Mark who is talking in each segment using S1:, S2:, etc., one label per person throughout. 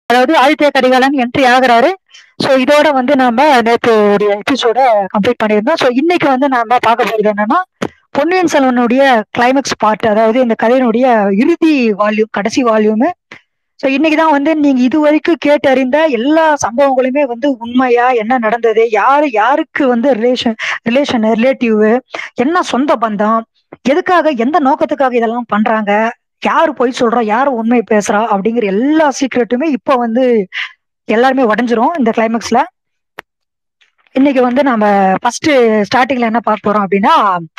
S1: அதாவது ஆதித்ய கரிகாலன் என்ட்ரி ஆகுறாரு ஸோ இதோட வந்து நாம நேற்று ஒரு எபிசோட கம்ப்ளீட் பண்ணியிருந்தோம் ஸோ இன்னைக்கு வந்து நாம பார்க்க போறது என்னன்னா பொன்னியின் செல்வனுடைய கிளைமேக்ஸ் பார்ட் அதாவது இந்த கதையினுடைய இறுதி வால்யூம் கடைசி வால்யூம் ஸோ இன்னைக்கு தான் வந்து நீங்க இது வரைக்கும் கேட்டறிந்த எல்லா சம்பவங்களுமே வந்து உண்மையா என்ன நடந்தது யாரு யாருக்கு வந்து ரிலேஷன் ரிலேஷன் ரிலேட்டிவ் என்ன சொந்த பந்தம் எதுக்காக எந்த நோக்கத்துக்காக இதெல்லாம் பண்றாங்க யாரு பொய் சொல்றா யாரு உண்மை பேசுறா அப்படிங்கிற எல்லா சீக்ரெட்டுமே இப்போ வந்து எல்லாருமே உடஞ்சிரும் இந்த கிளைமேக்ஸ்ல இன்னைக்கு வந்து நம்ம ஃபர்ஸ்ட் ஸ்டார்டிங்ல என்ன பார்க்க போறோம் அப்படின்னா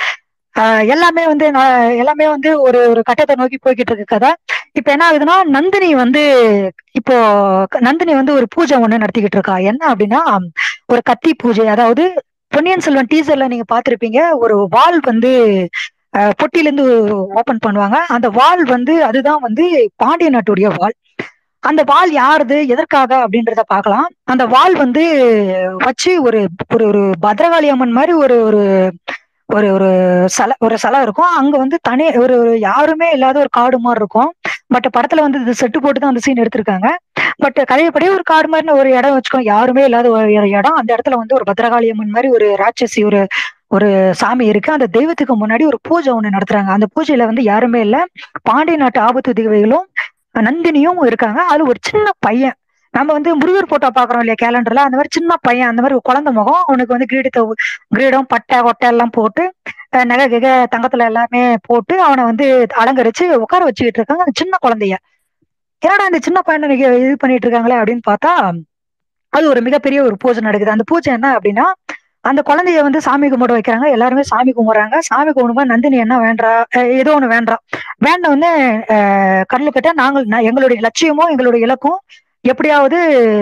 S1: ஆஹ் எல்லாமே வந்து நான் எல்லாமே வந்து ஒரு ஒரு கட்டத்தை நோக்கி போய்கிட்டு இருக்கு கதை இப்ப என்ன ஆகுதுன்னா நந்தினி வந்து இப்போ நந்தினி வந்து ஒரு பூஜை ஒண்ணு நடத்திக்கிட்டு இருக்கா என்ன அப்படின்னா ஒரு கத்தி பூஜை அதாவது பொன்னியின் செல்வன் டீசர்ல நீங்க பார்த்திருப்பீங்க ஒரு வால் வந்து அஹ், பொட்டில இருந்து ஓபன் பண்ணுவாங்க அந்த வால் வந்து அதுதான் வந்து பாண்டிய நாட்டுடைய வால் அந்த வால் யாருது எதற்காக அப்படின்றத பார்க்கலாம் அந்த வால் வந்து வச்சு ஒரு ஒரு ஒரு பத்ரகாளி அம்மன் மாதிரி ஒரு ஒரு ஒரு ஒரு சிலை ஒரு சிலை இருக்கும் அங்க வந்து தனி ஒரு ஒரு யாருமே இல்லாத ஒரு காடு மாதிரி இருக்கும் பட் படத்துல வந்து இது செட்டு போட்டு தான் அந்த சீன் எடுத்திருக்காங்க பட் கதையப்படி ஒரு காடு மாதிரி ஒரு இடம் வச்சுக்கோ யாருமே இல்லாத ஒரு இடம் அந்த இடத்துல வந்து ஒரு பத்ரகாளி அம்மன் மாதிரி ஒரு ராட்சசி ஒரு ஒரு சாமி இருக்கு அந்த தெய்வத்துக்கு முன்னாடி ஒரு பூஜை ஒண்ணு நடத்துறாங்க அந்த பூஜையில வந்து யாருமே இல்ல பாண்டிய நாட்டு ஆபத்து திவைகளும் நந்தினியும் இருக்காங்க அது ஒரு சின்ன பையன் நம்ம வந்து முருகர் போட்டோ பாக்குறோம் இல்லையா கேலண்டர்ல அந்த மாதிரி சின்ன பையன் அந்த மாதிரி ஒரு குழந்தை முகம் அவனுக்கு வந்து கிரீடத்தை கிரீடம் பட்டை கொட்டை எல்லாம் போட்டு அஹ் நகை கிக தங்கத்துல எல்லாமே போட்டு அவனை வந்து அலங்கரிச்சு உட்கார வச்சுக்கிட்டு இருக்காங்க அந்த சின்ன குழந்தைய என்னடா இந்த சின்ன பையனை நீங்க இது பண்ணிட்டு இருக்காங்களே அப்படின்னு பார்த்தா அது ஒரு மிகப்பெரிய ஒரு பூஜை நடக்குது அந்த பூஜை என்ன அப்படின்னா அந்த குழந்தைய வந்து சாமி கும்பிட வைக்கிறாங்க எல்லாருமே சாமி கும்பிடுறாங்க சாமி கும்பிடும்போது நந்தினி என்ன வேண்டா அஹ் ஏதோ ஒண்ணு வேண்டாம் வேண்ட வந்து கடலு கட்ட நாங்கள் நா- எங்களுடைய லட்சியமும் எங்களுடைய இலக்கும் எப்படியாவது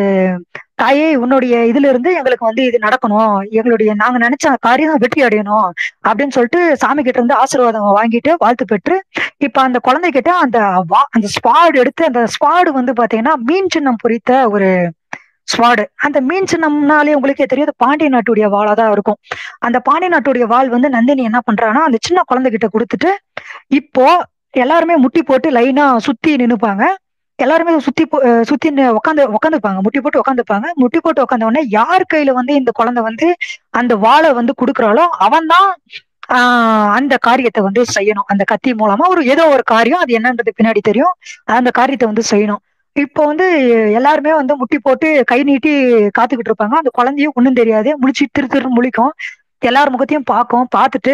S1: தாயே உன்னுடைய இதுல இருந்து எங்களுக்கு வந்து இது நடக்கணும் எங்களுடைய நாங்க நினைச்ச காரியம் வெற்றி அடையணும் அப்படின்னு சொல்லிட்டு சாமி கிட்ட இருந்து ஆசீர்வாதம் வாங்கிட்டு வாழ்த்து பெற்று இப்ப அந்த குழந்தை கிட்ட அந்த வா- அந்த ஸ்பாடு எடுத்து அந்த ஸ்பாடு வந்து பாத்தீங்கன்னா மீன் சின்னம் பொறித்த ஒரு ஸ்வாடு அந்த மீன் சின்னம்னாலே உங்களுக்கே தெரியும் அது பாண்டிய நாட்டுடைய வாளா தான் இருக்கும் அந்த பாண்டிய நாட்டுடைய வாள் வந்து நந்தினி என்ன பண்றான்னா அந்த சின்ன குழந்தை கிட்ட கொடுத்துட்டு இப்போ எல்லாருமே முட்டி போட்டு லைனா சுத்தி நின்னுப்பாங்க எல்லாருமே சுத்தி போ- அஹ் சுத்தி நி- உட்காந்து உட்காந்துப்பாங்க முட்டி போட்டு உட்காந்துப்பாங்க முட்டி போட்டு உட்காந்த உடனே யார் கையில வந்து இந்த குழந்தை வந்து அந்த வாளை வந்து கொடுக்குறாளோ அவன் தான் ஆஹ் அந்த காரியத்தை வந்து செய்யணும் அந்த கத்தி மூலமா ஒரு ஏதோ ஒரு காரியம் அது என்னன்றது பின்னாடி தெரியும் அந்த காரியத்தை வந்து செய்யணும் இப்போ வந்து எல்லாருமே வந்து முட்டி போட்டு கை நீட்டி காத்துக்கிட்டு இருப்பாங்க அந்த குழந்தையும் ஒண்ணும் தெரியாது முழிச்சு திரு திரு முழிக்கும் எல்லார் முகத்தையும் பார்க்கும் பார்த்துட்டு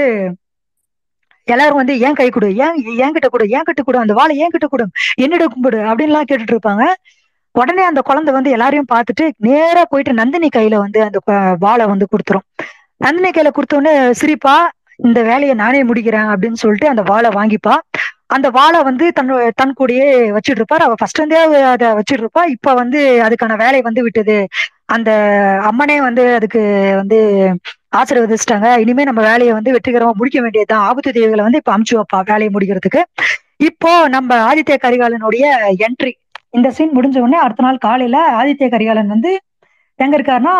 S1: எல்லாரும் வந்து ஏன் கை கொடு ஏன் ஏன் கிட்ட கொடு ஏன் கிட்ட கொடு அந்த வாழை ஏன் கிட்ட கொடு என்னிட கும்பிடு அப்படின்லாம் கேட்டுட்டு இருப்பாங்க உடனே அந்த குழந்தை வந்து எல்லாரையும் பார்த்துட்டு நேரா போயிட்டு நந்தினி கையில வந்து அந்த ப- வாளை வந்து கொடுத்துரும் நந்தினி கையில கொடுத்த உடனே சிரிப்பா இந்த வேலையை நானே முடிக்கிறேன் அப்படின்னு சொல்லிட்டு அந்த வாளை வாங்கிப்பா அந்த வாளை வந்து தன் தன் கூடயே வச்சிட்டு இருப்பார் அவ ஃபர்ஸ்ட் இருந்தே அதை வச்சிட்டு இருப்பா இப்ப வந்து அதுக்கான வேலை வந்து விட்டது அந்த அம்மனே வந்து அதுக்கு வந்து ஆசீர்வதிச்சிட்டாங்க இனிமே நம்ம வேலையை வந்து வெற்றிகரமா முடிக்க வேண்டியதுதான் ஆபத்து தேவைகளை வந்து இப்ப அமுச்சு வைப்பா வேலையை முடிக்கிறதுக்கு இப்போ நம்ம ஆதித்ய கரிகாலனுடைய என்ட்ரி இந்த சீன் முடிஞ்ச உடனே அடுத்த நாள் காலையில ஆதித்ய கரிகாலன் வந்து எங்க இருக்காருன்னா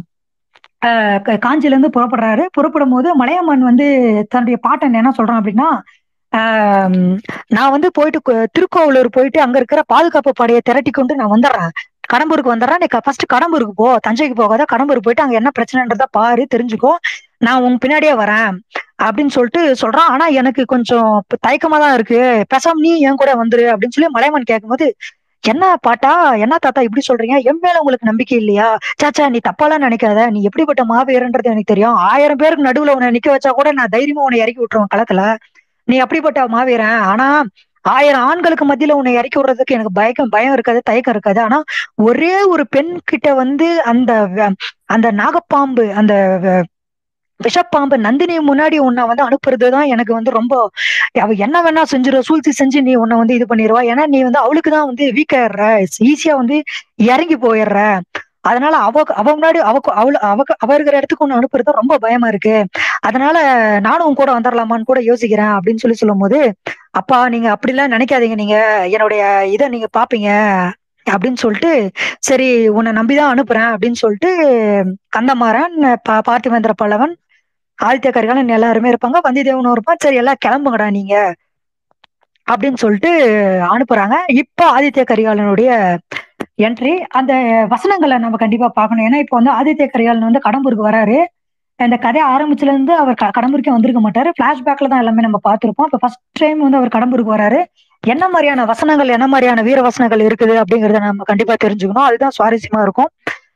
S1: ஆஹ் க- காஞ்சில இருந்து புறப்படுறாரு புறப்படும் போது மலையம்மன் வந்து தன்னுடைய பாட்டன் என்ன சொல்றான் அப்படின்னா ஆஹ் நான் வந்து போயிட்டு கு- திருக்கோவிலூர் போயிட்டு அங்க இருக்கிற பாதுகாப்பு படையை திரட்டி கொண்டு நான் வந்துடுறேன் கடம்பூருக்கு வந்துடுறேன் நீ ஃபர்ஸ்ட் கடம்பூருக்கு போ தஞ்சைக்கு போகாத கடம்பூர் போயிட்டு அங்க என்ன பிரச்சனைன்றத பாரு தெரிஞ்சுக்கோ நான் உங்க பின்னாடியே வரேன் அப்படின்னு சொல்லிட்டு சொல்றான் ஆனா எனக்கு கொஞ்சம் தயக்கமா தான் இருக்கு பேசாம நீ என் கூட வந்துரு அப்படின்னு சொல்லி மலையம்மன் கேட்கும்போது என்ன பாட்டா என்ன தாத்தா இப்படி சொல்றீங்க என் மேல உங்களுக்கு நம்பிக்கை இல்லையா சாச்சா நீ தப்பாலாம் நினைக்காத நீ எப்படிப்பட்ட மாவீரன்றது எனக்கு தெரியும் ஆயிரம் பேருக்கு நடுவுல உன்னை நிக்க வச்சா கூட நான் தைரியமா உன்னை இறக்கி விட்டுருவேன் களத்துல நீ அப்படிப்பட்ட மாவீரன் ஆனா ஆயிரம் ஆண்களுக்கு மத்தியில உன்னை இறக்கி விடுறதுக்கு எனக்கு பயக்கம் பயம் இருக்காது தயக்கம் இருக்காது ஆனா ஒரே ஒரு பெண் கிட்ட வந்து அந்த வ- அந்த நாகப்பாம்பு அந்த வ- விஷப்பாம்பு நந்தினி முன்னாடி உன்னை வந்து அனுப்புறதுதான் எனக்கு வந்து ரொம்ப அவ என்ன வேணா செஞ்சிருவா சூழ்ச்சி செஞ்சு நீ உன்னை வந்து இது பண்ணிடுவா ஏன்னா நீ வந்து அவளுக்கு தான் வந்து வீக்காயிடுற ஈஸியா வந்து இறங்கி போயிடுற அதனால அவ அவ முன்னாடி அவ அவள அவ அவ இருக்கிற இடத்துக்கு ஒண்ணு அனுப்புறது ரொம்ப பயமா இருக்கு அதனால நானும் உன் கூட வந்துடலாமான்னு கூட யோசிக்கிறேன் அப்படின்னு சொல்லி சொல்லும் போது அப்பா நீங்க அப்படிலாம் நினைக்காதீங்க நீங்க என்னுடைய இதை நீங்க பாப்பீங்க அப்படின்னு சொல்லிட்டு சரி உன்னை நம்பிதான் அனுப்புறேன் அப்படின்னு சொல்லிட்டு கந்தமாறன் பா பார்த்திவேந்திர பல்லவன் ஆதித்ய கரிகாலன் எல்லாருமே இருப்பாங்க வந்திதேவனும் இருப்பான் சரி எல்லாம் கிளம்புங்கடா நீங்க அப்படின்னு சொல்லிட்டு அனுப்புறாங்க இப்போ ஆதித்ய கரிகாலனுடைய என்ட்ரி அந்த வசனங்களை நம்ம கண்டிப்பா பார்க்கணும் ஏன்னா இப்போ வந்து ஆதித்ய கரிகாலன் வந்து கடம்பூருக்கு வராரு இந்த கதை ஆரம்பிச்சுல இருந்து அவர் க- கடம்பூருக்கே வந்திருக்க மாட்டாரு பிளாஷ்பேக்ல தான் எல்லாமே நம்ம பார்த்திருப்போம் இப்போ ஃபர்ஸ்ட் டைம் வந்து அவர் கடம்பூருக்கு வராரு என்ன மாதிரியான வசனங்கள் என்ன மாதிரியான வீர வசனங்கள் இருக்குது அப்படிங்கறத நம்ம கண்டிப்பா தெரிஞ்சுக்கணும் அதுதான் சுவாரஸ்யமா இருக்கும்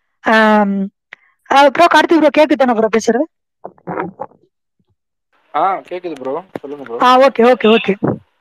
S1: ப்ரோ கார்த்திக் ப்ரோ கேக்கு தானே ப்ரோ பேசுறது
S2: ஆ கேக்குது ப்ரோ சொல்லுங்க ப்ரோ
S1: ஆ ஓகே ஓகே ஓகே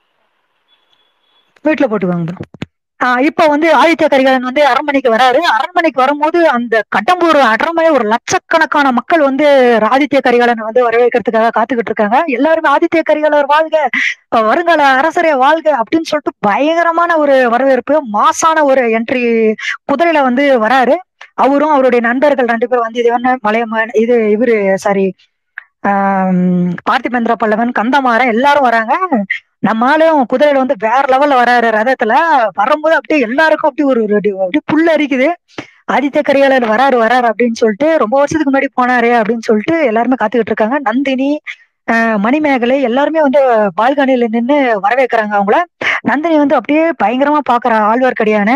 S1: வீட்டுல போட்டுக்கோங்க ப்ரோ ஆ இப்போ வந்து ஆதித்ய கரிகாலன் வந்து அரண்மனைக்கு வராரு அரண்மனைக்கு வரும்போது அந்த கடம்பூர் அரண்மனை ஒரு லட்சக்கணக்கான மக்கள் வந்து ஆதித்ய கரிகாலனை வந்து வரவேற்கிறதுக்காக காத்துக்கிட்டு இருக்காங்க எல்லாருமே ஆதித்ய கரிகாலர் வாழ்க அஹ் வருங்கால அரசரே வாழ்க அப்படின்னு சொல்லிட்டு பயங்கரமான ஒரு வரவேற்பு மாசான ஒரு என்ட்ரி குதிரையில வந்து வராரு அவரும் அவருடைய நண்பர்கள் ரெண்டு பேரும் வந்து இது என்ன மலையம்மன் இது இவரு சாரி பார்த்திபேந்திர பல்லவன் கந்தமாறன் எல்லாரும் வராங்க நம்மளும் குதிரையில வந்து வேற லெவல்ல வராரு ரதத்துல வரும்போது அப்படியே எல்லாருக்கும் அப்படியே ஒரு ஒரு அப்படியே புல்ல அரிக்குது ஆதித்ய கரிகாலர் வராரு வராரு அப்படின்னு சொல்லிட்டு ரொம்ப வருஷத்துக்கு முன்னாடி போனாரு அப்படின்னு சொல்லிட்டு எல்லாருமே காத்துக்கிட்டு இருக்காங்க நந்தினி ஆஹ் மணிமேகலை எல்லாருமே வந்து பால்கனில நின்னு வரவேற்கிறாங்க அவங்கள நந்தினி வந்து அப்படியே பயங்கரமா பாக்குற ஆழ்வார்க்கடியான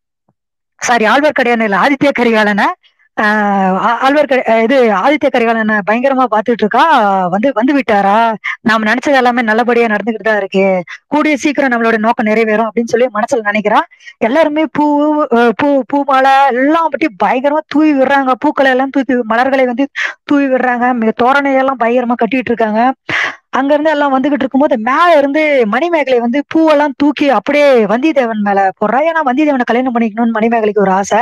S1: சாரி ஆழ்வார்க்கடியான இல்ல ஆதித்ய கரிகாலனை ஆஹ் ஆ- ஆழ்வார்க்கடி அஹ் இது ஆதித்ய கரிகாலனை பயங்கரமா பாத்துட்டு இருக்கா வந்து வந்து விட்டாரா நாம நினைச்சது எல்லாமே நல்லபடியா நடந்துகிட்டு தான் இருக்கு கூடிய சீக்கிரம் நம்மளோட நோக்கம் நிறைவேறும் அப்படின்னு சொல்லி மனசுல நினைக்கிறா எல்லாருமே பூ அஹ் பூ பூ மாலை எல்லாம் பற்றி பயங்கரமா தூவி விடுறாங்க பூக்களை எல்லாம் தூக்கி மலர்களை வந்து தூவி விடுறாங்க மிக தோரணை எல்லாம் பயங்கரமா கட்டிட்டு இருக்காங்க அங்க இருந்து எல்லாம் வந்துகிட்டு இருக்கும்போது மேல இருந்து மணிமேகலை வந்து பூவெல்லாம் தூக்கி அப்படியே வந்தியத்தேவன் மேல போடுறா ஏன்னா வந்தியத்தேவனை கல்யாணம் பண்ணிக்கணும்னு மணிமேகலைக்கு ஒரு ஆசை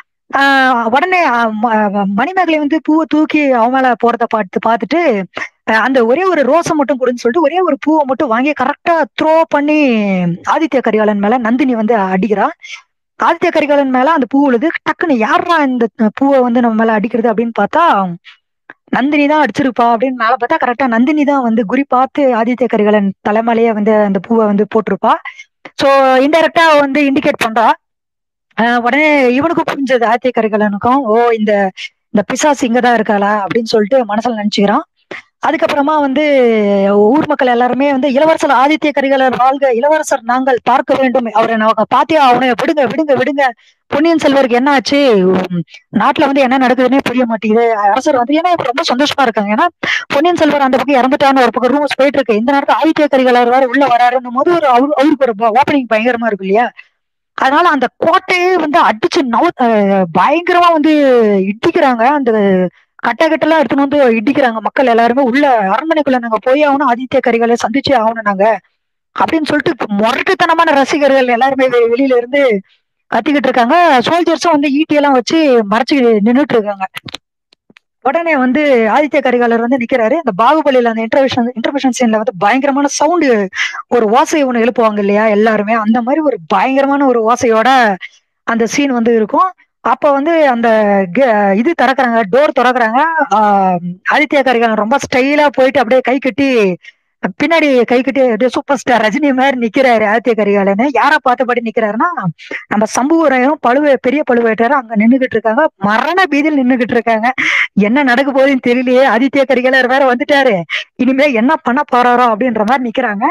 S1: ஆஹ் உடனே ஆஹ் ம- மணிமேகலை வந்து பூவை தூக்கி அவன் மேல போறத பார்த்து பார்த்துட்டு அஹ் அந்த ஒரே ஒரு ரோஸை மட்டும் கொடுன்னு சொல்லிட்டு ஒரே ஒரு பூவை மட்டும் வாங்கி கரெக்டா த்ரோ பண்ணி ஆதித்ய கரிகாலன் மேல நந்தினி வந்து அடிக்கிறா ஆதித்ய கரிகாலன் மேல அந்த பூ விழுது டக்குன்னு யாரா இந்த பூவை வந்து நம்ம மேல அடிக்கிறது அப்படின்னு பார்த்தா நந்தினி தான் அடிச்சிருப்பா அப்படின்னு மேல பார்த்தா கரெக்டா நந்தினி தான் வந்து குறி பார்த்து ஆதித்ய கரிகாலன் தலைமையிலேயே வந்து அந்த பூவை வந்து போட்டிருப்பா சோ இன்டைரக்டா வந்து இண்டிகேட் பண்றா ஆஹ் உடனே இவனுக்கு புரிஞ்சது ஆதித்ய கரிகாலனுக்கும் ஓ இந்த இந்த பிசாசு இங்கதான் இருக்காளா அப்படின்னு சொல்லிட்டு மனசுல நினைச்சுக்கிறான் அதுக்கப்புறமா வந்து ஊர் மக்கள் எல்லாருமே வந்து இளவரசர் ஆதித்ய கரிகாலர் வாழ்க இளவரசர் நாங்கள் பார்க்க வேண்டும் அவரை நாங்க பாத்தியா அவனை விடுங்க விடுங்க விடுங்க பொன்னியின் செல்வருக்கு என்ன ஆச்சு உம், நாட்டுல வந்து என்ன நடக்குதுன்னே புரிய மாட்டேங்குது அரசர் வந்து ஏன்னா இப்ப ரொம்ப சந்தோஷமா இருக்காங்க ஏன்னா பொன்னியின் செல்வர் அந்த பக்கம் இறந்துட்டான்னு ஒரு பக்கம் ரூம்ஸ் போயிட்டு இருக்கு இந்த நேரத்துல ஆதித்ய கரிகாலர் வேற உள்ள வராருன்னும் போது ஒரு அவரு அவருக்கு ஒரு ஓப்பனிங் பயங்கரமா இருக்கு இல்லையா அதனால அந்த கோட்டையே வந்து அடிச்சு நவ அஹ் பயங்கரமா வந்து இடிக்கிறாங்க அந்த கட்ட கட்டெல்லாம் எடுத்துன்னு வந்து இடிக்கிறாங்க மக்கள் எல்லாருமே உள்ள அரண்மனைக்குள்ள நாங்க போய் ஆகணும் ஆதித்ய கரிகாலை சந்திச்சே ஆகணும் நாங்க அப்படின்னு சொல்லிட்டு முரட்டுத்தனமான ரசிகர்கள் எல்லாருமே வெ- வெளியில இருந்து கத்திக்கிட்டு இருக்காங்க சோல்ஜர்ஸும் வந்து ஈட்டி எல்லாம் வச்சு மறைச்சு நின்னுட்டு இருக்காங்க உடனே வந்து ஆதித்ய கரிகாலர் வந்து நிக்கிறாரு அந்த பாகுபலியில அந்த இன்டர்விஷன் இன்டர்விஷன் சீன்ல வந்து பயங்கரமான சவுண்டு ஒரு ஓசை ஒண்ணு எழுப்புவாங்க இல்லையா எல்லாருமே அந்த மாதிரி ஒரு பயங்கரமான ஒரு ஓசையோட அந்த சீன் வந்து இருக்கும் அப்ப வந்து அந்த கே- இது திறக்கறாங்க டோர் திறக்கறாங்க ஆஹ் ஆதித்ய கரிகாலன் ரொம்ப ஸ்டைலா போயிட்டு அப்படியே கை கட்டி பின்னாடி கை கட்டி அப்படியே சூப்பர் ஸ்டார் ரஜினி மாதிரி நிக்கிறாரு ஆதித்ய கரிகாலன் யாரை பார்த்தபடி நிக்கிறாருன்னா நம்ம சம்புவரையும் பழுவே பெரிய பழுவேட்டரும் அங்க நின்னுகிட்டு இருக்காங்க மரண பீதியில் நின்னுகிட்டு இருக்காங்க என்ன நடக்க போகுதுன்னு தெரியலையே ஆதித்ய கரிகாலர் வேற வந்துட்டாரு இனிமே என்ன பண்ண போறாரோ அப்படின்ற மாதிரி நிக்கிறாங்க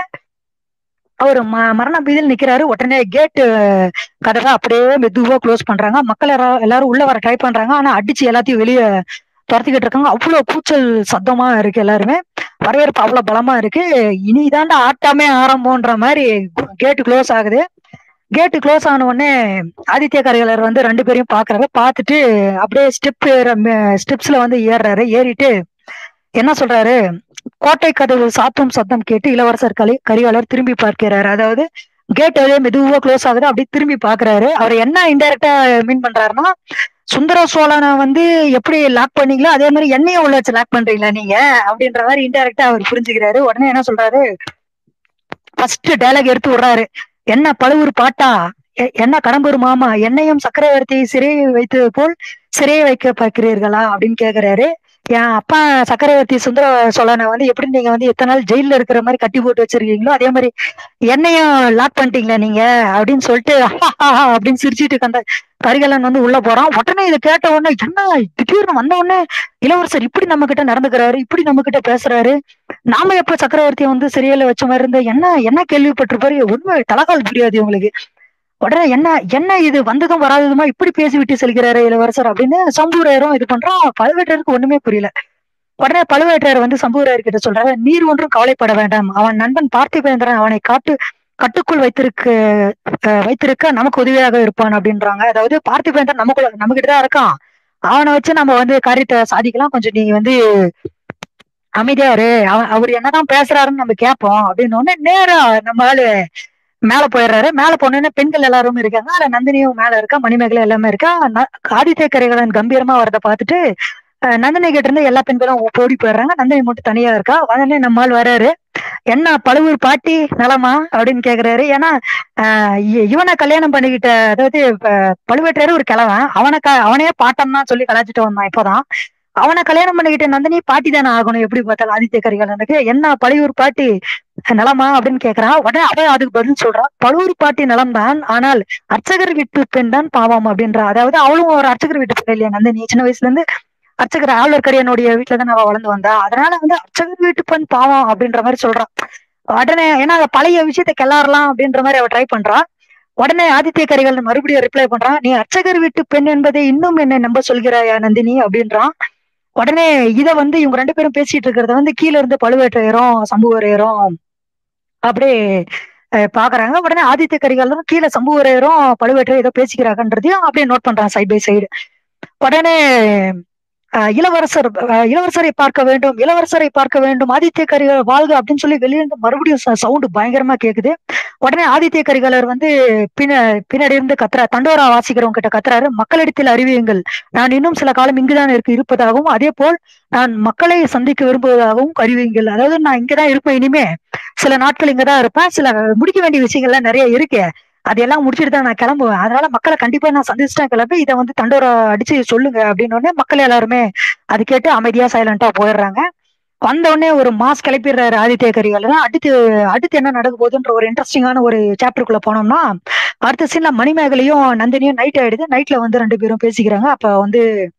S1: அவர் ம மரண பீதியில் நிக்கிறாரு உடனே கேட்டு கதவை அப்படியே மெதுவா க்ளோஸ் பண்றாங்க மக்கள் எல்லா- எல்லாரும் உள்ள வர ட்ரை பண்றாங்க ஆனா அடிச்சு எல்லாத்தையும் வெளியே துரத்திக்கிட்டு இருக்காங்க அவ்வளவு கூச்சல் சத்தமா இருக்கு எல்லாருமே வரவேற்பு அவ்வளவு பலமா இருக்கு இனிதாண்டா ஆட்டமே ஆரம்பம்ன்ற மாதிரி கேட்டு க்ளோஸ் ஆகுது கேட்டு க்ளோஸ் ஆன உடனே ஆதித்ய கரிகாலர் வந்து ரெண்டு பேரையும் பாக்குறாரு பார்த்துட்டு அப்படியே ஸ்டெப் ஸ்டெப்ஸ்ல வந்து ஏறுறாரு ஏறிட்டு என்ன சொல்றாரு கோட்டை கதவு சாத்தும் சத்தம் கேட்டு இளவரசர் கலி கரிகாலர் திரும்பி பார்க்கிறாரு அதாவது கேட் அப்படியே மெதுவா க்ளோஸ் ஆகுது அப்படியே திரும்பி பாக்குறாரு அவர் என்ன இன்டைரக்டா மீன் பண்றாருன்னா சுந்தர சோழனை வந்து எப்படி லாக் பண்ணீங்களோ அதே மாதிரி என்னையும் உள்ள வச்சு லாக் பண்றீங்களா நீங்க அப்படின்ற மாதிரி இன்டைரக்டா அவர் புரிஞ்சுக்கிறாரு உடனே என்ன சொல்றாரு ஃபர்ஸ்ட் டைலாக் எடுத்து விடுறாரு என்ன பழுவூர் பாட்டா எ- என்ன கடம்பூர் மாமா என்னையும் சக்கரவர்த்தி சிறையை வைத்தது போல் சிறையை வைக்க பார்க்கிறீர்களா அப்படின்னு கேக்குறாரு என் அப்பா சக்கரவர்த்தி சுந்தர சோழனை வந்து எப்படி நீங்க வந்து எத்தனை நாள் ஜெயில இருக்கிற மாதிரி கட்டி போட்டு வச்சிருக்கீங்களோ அதே மாதிரி என்னையும் லாக் பண்ணிட்டீங்களா நீங்க அப்படின்னு சொல்லிட்டு அப்படின்னு சிரிச்சிட்டு அந்த கரிகாலன் வந்து உள்ள போறான் உடனே இதை கேட்ட உடனே என்ன திடீர்னு வந்த உடனே இளவரசர் இப்படி நம்ம கிட்ட நடந்துக்கிறாரு இப்படி நம்ம கிட்ட பேசுறாரு நாம எப்ப சக்கரவர்த்தியை வந்து சிறையில வச்ச மாதிரி இருந்து என்ன என்ன கேள்விப்பட்டிருப்பாரு உண்மை தலகால் புரியாது இவங்களுக்கு உடனே என்ன என்ன இது வந்ததும் வராததுமா இப்படி பேசிவிட்டு செல்கிறாரு இளவரசர் அப்படின்னு சம்பூரையரும் இது பண்றான் பழுவேட்டருக்கு ஒண்ணுமே புரியல உடனே பழுவேட்டரையர் வந்து சம்பூரையர் கிட்ட சொல்றாரு நீர் ஒன்றும் கவலைப்பட வேண்டாம் அவன் நண்பன் பார்த்திபேந்திரன் அவனை காட்டு கட்டுக்குள் வைத்திருக்க அஹ், வைத்திருக்க நமக்கு உதவியாக இருப்பான் அப்படின்றாங்க அதாவது பார்த்திபேந்திரன் நமக்குள்ள நம்ம தான் இருக்கான் அவனை வச்சு நம்ம வந்து காரியத்தை சாதிக்கலாம் கொஞ்சம் நீ வந்து அமைதியா இரு அவன் அவர் என்னதான் பேசுறாருன்னு நம்ம கேட்போம் அப்படின்னு உடனே நேரா நம்ம ஆளு மேல போயிடுறாரு மேல போனோடனே பெண்கள் எல்லாரும் இருக்காங்க அதுல நந்தினியும் மேல இருக்கா மணிமேகலை எல்லாமே இருக்கா ந- ஆதித்ய கரிகாலன் கம்பீரமா வரத பார்த்துட்டு அஹ், நந்தினி கிட்ட இருந்து எல்லா பெண்களும் ஓடி போயிடுறாங்க நந்தினி மட்டும் தனியா இருக்கா உடனே நம்ம ஆள் வராரு என்ன பழுவூர் பாட்டி நலமா அப்படின்னு கேக்குறாரு ஏன்னா ஆஹ் இ- இவனை கல்யாணம் பண்ணிக்கிட்ட அதாவது இப்ப பழுவேட்டரையர் ஒரு கிழவன் அவனை க அவனையே பாட்டம் தான் சொல்லி கலாச்சிட்டு வந்தான் இப்போதான் அவனை கல்யாணம் பண்ணிக்கிட்ட நந்தினி பாட்டி தானே ஆகணும் எப்படி பார்த்தாலும் ஆதித்ய கரிகாலனுக்கு என்ன பழுவூர் பாட்டி நலமா அப்படின்னு கேக்குறான் உடனே அவன் அதுக்கு பதில் சொல்றான் பழுவூர் பாட்டி நலம்தான் ஆனால் அர்ச்சகர் வீட்டு பெண் தான் பாவம் அப்படின்றா அதாவது அவளும் ஒரு அர்ச்சகர் வீட்டு பெண் இல்லையா நந்தினி சின்ன வயசுல இருந்து அர்ச்சகர் ஆளுநர்கரியனுடைய வீட்டுல தான் அவ வளர்ந்து வந்தா அதனால வந்து அர்ச்சகர் வீட்டு பெண் பாவம் அப்படின்ற மாதிரி சொல்றான் உடனே ஏன்னா அந்த பழைய விஷயத்த கிளறலாம் அப்படின்ற மாதிரி அவ ட்ரை பண்றா உடனே ஆதித்ய கரிகாலன் மறுபடியும் ரிப்ளை பண்றான் நீ அர்ச்சகர் வீட்டு பெண் என்பதை இன்னும் என்ன நம்ப சொல்கிறாயா நந்தினி அப்படின்றான் உடனே இத வந்து இவங்க ரெண்டு பேரும் பேசிட்டு இருக்கிறத வந்து கீழ இருந்து பழுவேற்றையரும் சம்புவரையரும் அப்படியே அஹ், பாக்குறாங்க உடனே ஆதித்ய கரிகாலனும் கீழே சம்புவரையரும் பழுவேற்றையர் ஏதோ பேசிக்கிறாங்கன்றதையும் அப்படியே நோட் பண்றான் சைட் பை சைடு உடனே அஹ், இளவரசர் அஹ், இளவரசரை பார்க்க வேண்டும் இளவரசரை பார்க்க வேண்டும் ஆதித்ய கரிகால் வாழ்க அப்படின்னு சொல்லி வெளியே இருந்து மறுபடியும் சவுண்டு பயங்கரமா கேக்குது உடனே ஆதித்ய கரிகாலர் வந்து பின்ன பின்னாடி இருந்து கத்துறா தண்டோரா வாசிக்கிறவங்க கிட்ட கத்துறாரு மக்களிடத்தில் அறிவியுங்கள் நான் இன்னும் சில காலம் இங்குதான் இருக்கு இருப்பதாகவும் அதே போல் நான் மக்களை சந்திக்க விரும்புவதாகவும் அறிவியுங்கள் அதாவது நான் இங்கதான் இருப்பேன் இனிமே சில நாட்கள் இங்கதான் இருப்பேன் சில முடிக்க வேண்டிய விஷயங்கள்லாம் நிறைய இருக்கு அதெல்லாம் முடிச்சுட்டு தான் நான் கிளம்புவேன் அதனால மக்களை கண்டிப்பா நான் சந்திச்சுட்டேன் கிளம்பி இதை வந்து தண்டோரா அடிச்சு சொல்லுங்க அப்படின்னு உடனே மக்கள் எல்லாருமே அது கேட்டு அமைதியா சைலண்டா போயிடுறாங்க வந்த உடனே ஒரு மாஸ் கிளப்பிடுறாரு ஆதித்ய கரிகாலன் அடுத்து அடுத்து என்ன நடக்க போகுதுன்ற ஒரு இன்ட்ரெஸ்டிங்கான ஒரு சாப்டருக்குள்ள போனோம்னா அடுத்த சீன்ல மணிமேகலையும் நந்தினியும் நைட் ஆயிடுது நைட்ல வந்து ரெண்டு பேரும் பேசிக்கிறாங்க அப்ப வந்து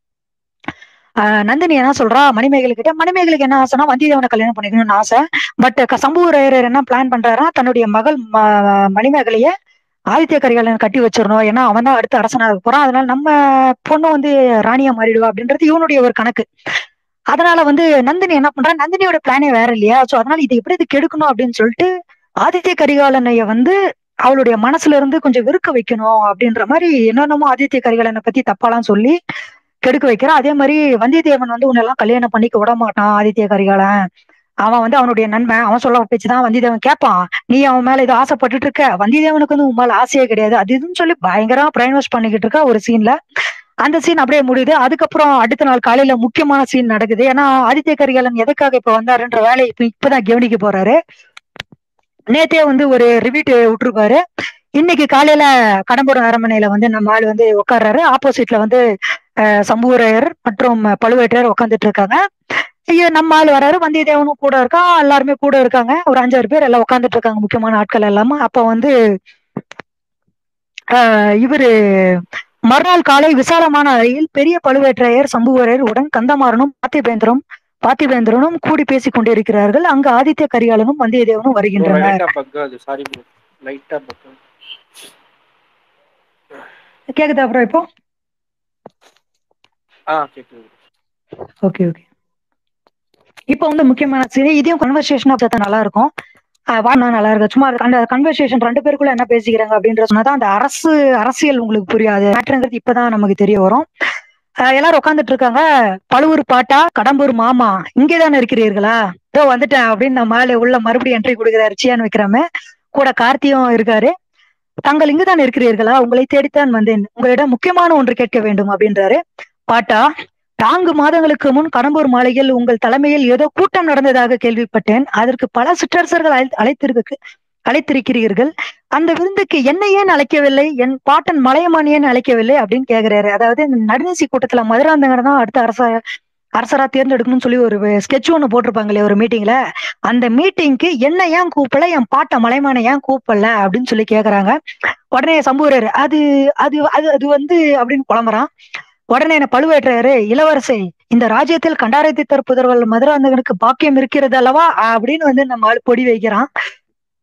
S1: ஆஹ் நந்தினி என்ன சொல்றா மணிமேகலை கிட்ட மணிமேகலைக்கு என்ன ஆசைனா வந்தியத்தேவனை கல்யாணம் பண்ணிக்கணும்னு ஆசை பட் சம்புவரையர் என்ன பிளான் பண்றாருன்னா தன்னுடைய மகள் ம- மணிமேகலைய ஆதித்ய கரிகாலன் கட்டி வச்சிடணும் ஏன்னா அவன் தான் அடுத்து அரசனாக போறான் அதனால நம்ம பொண்ணு வந்து ராணியா மாறிடுவா அப்படின்றது இவனுடைய ஒரு கணக்கு அதனால வந்து நந்தினி என்ன பண்றா நந்தினியோட பிளானே வேற இல்லையா சோ அதனால இதை எப்படி இது கெடுக்கணும் அப்படின்னு சொல்லிட்டு ஆதித்ய கரிகாலனைய வந்து அவளுடைய மனசுல இருந்து கொஞ்சம் வெறுக்க வைக்கணும் அப்படின்ற மாதிரி என்னென்னமோ ஆதித்ய கரிகாலனை பத்தி தப்பாலாம் சொல்லி கெடுக்க வைக்கிறான் அதே மாதிரி வந்தியத்தேவன் வந்து உன்னெல்லாம் கல்யாணம் பண்ணிக்க விட மாட்டான் ஆதித்ய கரிகாலன் அவன் வந்து அவனுடைய நண்பன் அவன் சொல்ல பேச்சுதான் வந்தியத்தேவன் கேட்பான் நீ அவன் மேல இது ஆசைப்பட்டுட்டு இருக்க வந்தியத்தேவனுக்கு வந்து உன் மேல ஆசையே கிடையாது அது இதுன்னு சொல்லி பயங்கரமா பிரைன் வாஷ் பண்ணிக்கிட்டு இருக்கா ஒரு சீன்ல அந்த சீன் அப்படியே முடியுது அதுக்கப்புறம் அடுத்த நாள் காலையில முக்கியமான சீன் நடக்குது ஏன்னா ஆதித்ய கரிகாலன் எதுக்காக இப்ப வந்தாருன்ற வேலையை இப்ப இப்பதான் கவனிக்க போறாரு நேத்தே வந்து ஒரு ரிவீட் விட்டுருப்பாரு இன்னைக்கு காலையில கடம்பூர் அரண்மனையில வந்து நம்ம ஆள் வந்து உட்கார்றாரு ஆப்போசிட்ல வந்து அஹ், சம்புவரையர் மற்றும் பழுவேற்றையர் உட்காந்துட்டு இருக்காங்க ஐயோ நம்ம ஆள் வராரு வந்தியத்தேவனும் கூட இருக்கான் எல்லாருமே கூட இருக்காங்க ஒரு அஞ்சாறு பேர் எல்லாம் உட்காந்துட்டு இருக்காங்க முக்கியமான ஆட்கள் எல்லாமே அப்ப வந்து ஆஹ் இவரு மறுநாள் காலை விசாலமான அறையில் பெரிய பழுவேற்றையர் சம்புவரையர் உடன் கந்தமாறனும் பார்த்திபேந்திரம் பார்த்திபேந்திரனும் கூடி பேசிக் கொண்டிருக்கிறார்கள் அங்கு ஆதித்ய கரிகாலனும் வந்தியத்தேவனும்
S2: ப்ரோ
S1: வருகின்றனர்
S2: லைட்டா பக் அது சாரி ப்ரோ லைட்டா பக்
S1: கேக்குதா அப்புறம் இப்போ
S2: ஆ கேக்குது
S1: ஓகே ஓகே இப்போ வந்து முக்கியமான சரி இதையும் கன்வர்சேஷனா பார்த்தா நல்லா இருக்கும் ஆஹ் வாங்கினா நல்லா இருக்கு சும்மா அந்த கன்வர்சேஷன் ரெண்டு பேருக்குள்ள என்ன பேசிக்கிறாங்க அப்படின்ற சொன்னாதான் அந்த அரசு அரசியல் உங்களுக்கு புரியாது மேட்ருங்கிறது இப்பதான் நமக்கு தெரிய வரும் ஆஹ் எல்லாரும் உட்காந்துட்டு இருக்காங்க பழுவூர் பாட்டா கடம்பூர் மாமா இங்கே தானே இருக்கிறீர்களா இதோ வந்துட்டேன் அப்படின்னு நம்ம ஆளு உள்ள மறுபடியும் என்ட்ரி கொடுக்குறாரு சியான் விக்ரம கூட கார்த்தியும் இருக்காரு தாங்கள் இங்குதான் இருக்கிறீர்களா உங்களை தேடித்தான் வந்தேன் உங்களிடம் முக்கியமான ஒன்று கேட்க வேண்டும் அப்படின்றாரு பாட்டா நான்கு மாதங்களுக்கு முன் கடம்பூர் மாளிகையில் உங்கள் தலைமையில் ஏதோ கூட்டம் நடந்ததாக கேள்விப்பட்டேன் அதற்கு பல சிற்றரசர்கள் அழை- அழைத்திருக்கு அழைத்திருக்கிறீர்கள் அந்த விருந்துக்கு என்னை ஏன் அழைக்கவில்லை என் பாட்டன் மலையமான் ஏன் அழைக்கவில்லை அப்படின்னு கேக்குறாரு அதாவது இந்த நடுநிசி கூட்டத்துல மதுராந்தகர் தான் அடுத்த அரச அரசரா தேர்ந்தெடுக்கணும்னு சொல்லி ஒரு ஸ்கெட்ச் ஒன்று போட்டிருப்பாங்களே ஒரு மீட்டிங்ல அந்த மீட்டிங்க்கு என்ன ஏன் கூப்பிடல என் பாட்ட மலைமானை ஏன் கூப்பிடல அப்படின்னு சொல்லி கேக்குறாங்க உடனே சம்புவரர் அது அது அது அது வந்து அப்படின்னு புலம்புறான் உடனே என்ன பழுவேற்றையரு இளவரசை இந்த ராஜ்யத்தில் கண்டாரத்தை தற்புதர்கள் மதுராந்தகனுக்கு பாக்கியம் இருக்கிறது அல்லவா அப்படின்னு வந்து நம்ம ஆள் பொடி வைக்கிறான்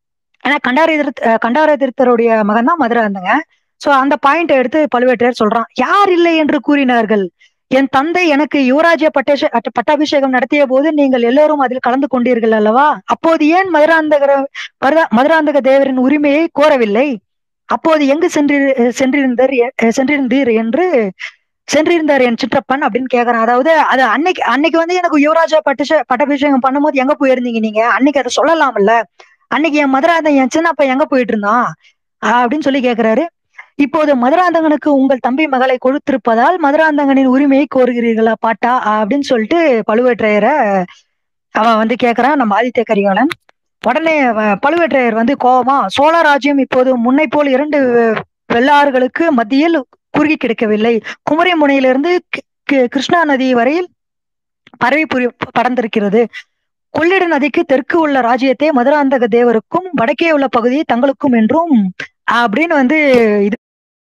S1: ஏன்னா கண்டாரதிருத்த கண்டாரதிருத்தருடைய மகன் தான் மதுராந்தங்க சோ அந்த பாயிண்ட் எடுத்து பழுவேற்றையர் சொல்றான் யார் இல்லை என்று கூறினார்கள் என் தந்தை எனக்கு யுவராஜ்ய பட்டேஷ அட்ட- பட்டாபிஷேகம் நடத்திய போது நீங்கள் எல்லோரும் அதில் கலந்து கொண்டீர்கள் அல்லவா அப்போது ஏன் மதுராந்தகர மதுரா- மதுராந்தக தேவரின் உரிமையை கோரவில்லை அப்போது எங்கு சென்றி சென்றிருந்தார் எ- சென்றிருந்தீர் என்று சென்றிருந்தார் என் சிற்றப்பன் அப்படின்னு கேக்குறான் அதாவது அது அன்னைக்கு அன்னைக்கு வந்து எனக்கு யுவராஜா பட்டிஷ பட்டாபிஷேகம் பண்ணும்போது எங்க போயிருந்தீங்க நீங்க அன்னைக்கு அதை சொல்லலாம்ல அன்னைக்கு என் மதுராந்தன் என் சின்னப்ப எங்க போயிட்டு இருந்தான் ஆஹ் அப்படின்னு சொல்லி கேக்குறாரு இப்போது மதுராந்தகனுக்கு உங்கள் தம்பி மகளை கொடுத்திருப்பதால் மதுராந்தகனின் உரிமையை கோருகிறீர்களா பாட்டா ஆஹ் அப்படின்னு சொல்லிட்டு பழுவேற்றையரை அவன் வந்து கேக்குறான் நம்ம ஆதித்ய கரிகாலன் உடனே அவன் பழுவேற்றையர் வந்து கோபமா சோழ ராஜ்யம் இப்போது முன்னை போல் இரண்டு வெள்ளாறுகளுக்கு மத்தியில் குறுகி கிடக்கவில்லை குமரி முனையிலிருந்து கி- கி- கிருஷ்ணா நதி வரையில் பரவி புரி படர்ந்திருக்கிறது கொள்ளிட நதிக்கு தெற்கு உள்ள ராஜ்யத்தை மதுராந்தக தேவருக்கும் வடக்கே உள்ள பகுதியை தங்களுக்கும் என்றும் அப்படின்னு வந்து இது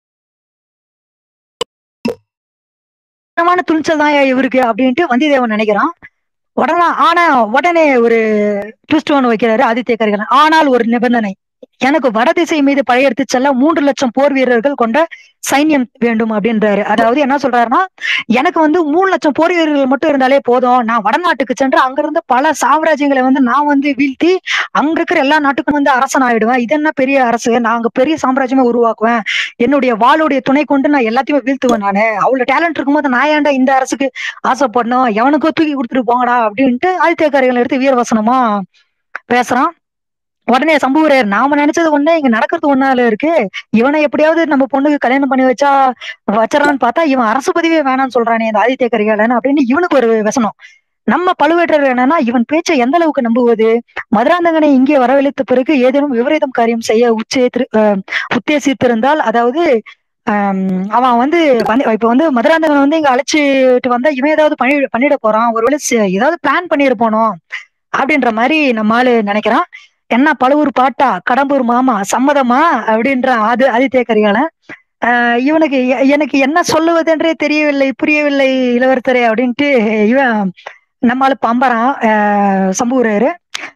S1: சுத்தமான துணிச்சல் தான் இவருக்கு அப்படின்ட்டு வந்தியத்தேவன் நினைக்கிறான் உடனே ஆனா உடனே ஒரு ட்விஸ்ட் ஒன்று வைக்கிறாரு ஆதித்ய கரிகாலன் ஆனால் ஒரு நிபந்தனை எனக்கு வடதிசை மீது படையெடுத்து செல்ல மூன்று லட்சம் போர் வீரர்கள் கொண்ட சைன்யம் வேண்டும் அப்படின்றாரு அதாவது என்ன சொல்றாருன்னா எனக்கு வந்து மூணு லட்சம் போர் வீரர்கள் மட்டும் இருந்தாலே போதும் நான் வடநாட்டுக்கு சென்று அங்கிருந்து பல சாம்ராஜ்யங்களை வந்து நான் வந்து வீழ்த்தி அங்க இருக்கிற எல்லா நாட்டுக்கும் வந்து அரசன் ஆயிடுவேன் இது என்ன பெரிய அரசு நான் அங்க பெரிய சாம்ராஜ்யமே உருவாக்குவேன் என்னுடைய வாளுடைய துணை கொண்டு நான் எல்லாத்தையுமே வீழ்த்துவேன் நானு அவ்வளவு டேலண்ட் இருக்கும்போது நான் ஏன்டா இந்த அரசுக்கு ஆசைப்படணும் எவனுக்கோ தூக்கி கொடுத்துட்டு போங்கடா அப்படின்ட்டு ஆதித்ய கரிகாலன் எடுத்து வீரவசனமா பேசுறான் உடனே சம்புவரையர் நாம நினைச்சது ஒண்ணு இங்க நடக்கிறது ஒன்னால இருக்கு இவனை எப்படியாவது நம்ம பொண்ணுக்கு கல்யாணம் பண்ணி வச்சா வச்சறான்னு பார்த்தா இவன் அரசு பதவியே வேணாம்னு சொல்றானே இந்த ஆதித்ய கரிகாலன் அப்படின்னு இவனுக்கு ஒரு வசனம் நம்ம பழுவேட்டர் என்னன்னா இவன் பேச்சை எந்த அளவுக்கு நம்புவது மதுராந்தகனை இங்கே வரவழைத்த பிறகு ஏதேனும் விபரீதம் காரியம் செய்ய உச்சே உத்தேசித்திருந்தால் அதாவது ஆம், அவன் வந்து வந்து- இப்ப வந்து மதுராந்தகன் வந்து இங்க அழைச்சிட்டு வந்தா இவன் ஏதாவது பண்ணி பண்ணிட போறான் ஒருவேளை சி- ஏதாவது பிளான் பண்ணிருப்பானோ அப்படின்ற மாதிரி நம்ம ஆளு நினைக்கிறான் என்ன பழுவூர் பாட்டா கடம்பூர் மாமா சம்மதமா அப்படின்ற அது ஆதித்ய கரிகாலன் ஆஹ் இவனுக்கு எ- எனக்கு என்ன சொல்லுவதென்றே தெரியவில்லை புரியவில்லை இளவரசரே அப்படின்ட்டு இவன் நம்மால பம்பறான் ஆஹ் சம்புவரையரு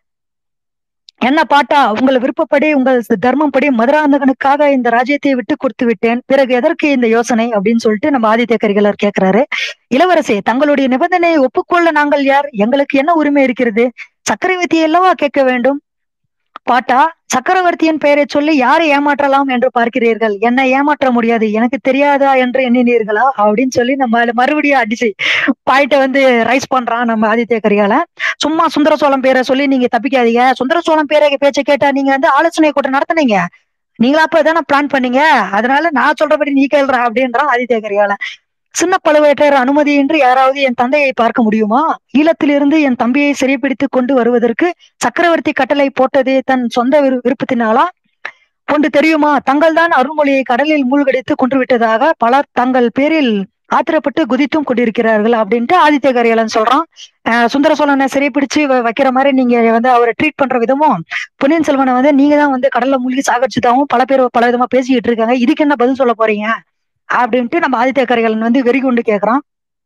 S1: என்ன பாட்டா உங்கள் விருப்பப்படி உங்கள் தர்மப்படி மதுராந்தகனுக்காக இந்த ராஜ்யத்தை விட்டு கொடுத்து விட்டேன் பிறகு எதற்கு இந்த யோசனை அப்படின்னு சொல்லிட்டு நம்ம ஆதித்ய கரிகாலர் கேக்குறாரு இளவரசே தங்களுடைய நிபந்தனையை ஒப்புக்கொள்ள நாங்கள் யார் எங்களுக்கு என்ன உரிமை இருக்கிறது சக்கரவர்த்தியை அல்லவா கேட்க வேண்டும் பாட்டா சக்கரவர்த்தியின் பெயரை சொல்லி யாரை ஏமாற்றலாம் என்று பார்க்கிறீர்கள் என்னை ஏமாற்ற முடியாது எனக்கு தெரியாதா என்று எண்ணினீர்களா அப்படின்னு சொல்லி நம்ம அதுல மறுபடியும் அடிச்சு பாயிட்ட வந்து ரைஸ் பண்றான் நம்ம ஆதித்ய கரிகாலன் சும்மா சுந்தர சோழம் பேரை சொல்லி நீங்க தப்பிக்காதீங்க சுந்தர சோழம் பேரை பேச்சை கேட்டா நீங்க வந்து ஆலோசனை கூட்டம் நடத்துனீங்க நீங்களா அப்ப தானே பிளான் பண்ணீங்க அதனால நான் சொல்றபடி நீ கேள்றா அப்படின்றான் ஆதித்ய கரிகாலன் சின்ன பழுவேற்றையர் அனுமதியின்றி யாராவது என் தந்தையை பார்க்க முடியுமா ஈழத்திலிருந்து என் தம்பியை சிறைப்பிடித்துக் கொண்டு வருவதற்கு சக்கரவர்த்தி கட்டளை போட்டதே தன் சொந்த விரு- விருப்பத்தினாலா ஒன்று தெரியுமா தங்கள் தான் அருள்மொழியை கடலில் மூழ்கடித்து கொன்று விட்டதாக பலர் தங்கள் பேரில் ஆத்திரப்பட்டு குதித்தும் கொண்டிருக்கிறார்கள் அப்படின்ட்டு ஆதித்ய கரிகாலன் சொல்றான் அஹ் சுந்தர சோழனை சிறைப்பிடிச்சு வ- வைக்கிற மாதிரி நீங்க வந்து அவரை ட்ரீட் பண்ற விதமும் பொன்னியின் செல்வனை வந்து நீங்க தான் வந்து கடல்ல மூழ்கி சாகடிச்சுதாவும் பல பேர் பல விதமா பேசிக்கிட்டு இருக்காங்க இதுக்கு என்ன பதில் சொல்ல போறீங்க அப்படின்ட்டு நம்ம ஆதித்ய கரிகாலன் வந்து வெறி கொண்டு கேக்குறான்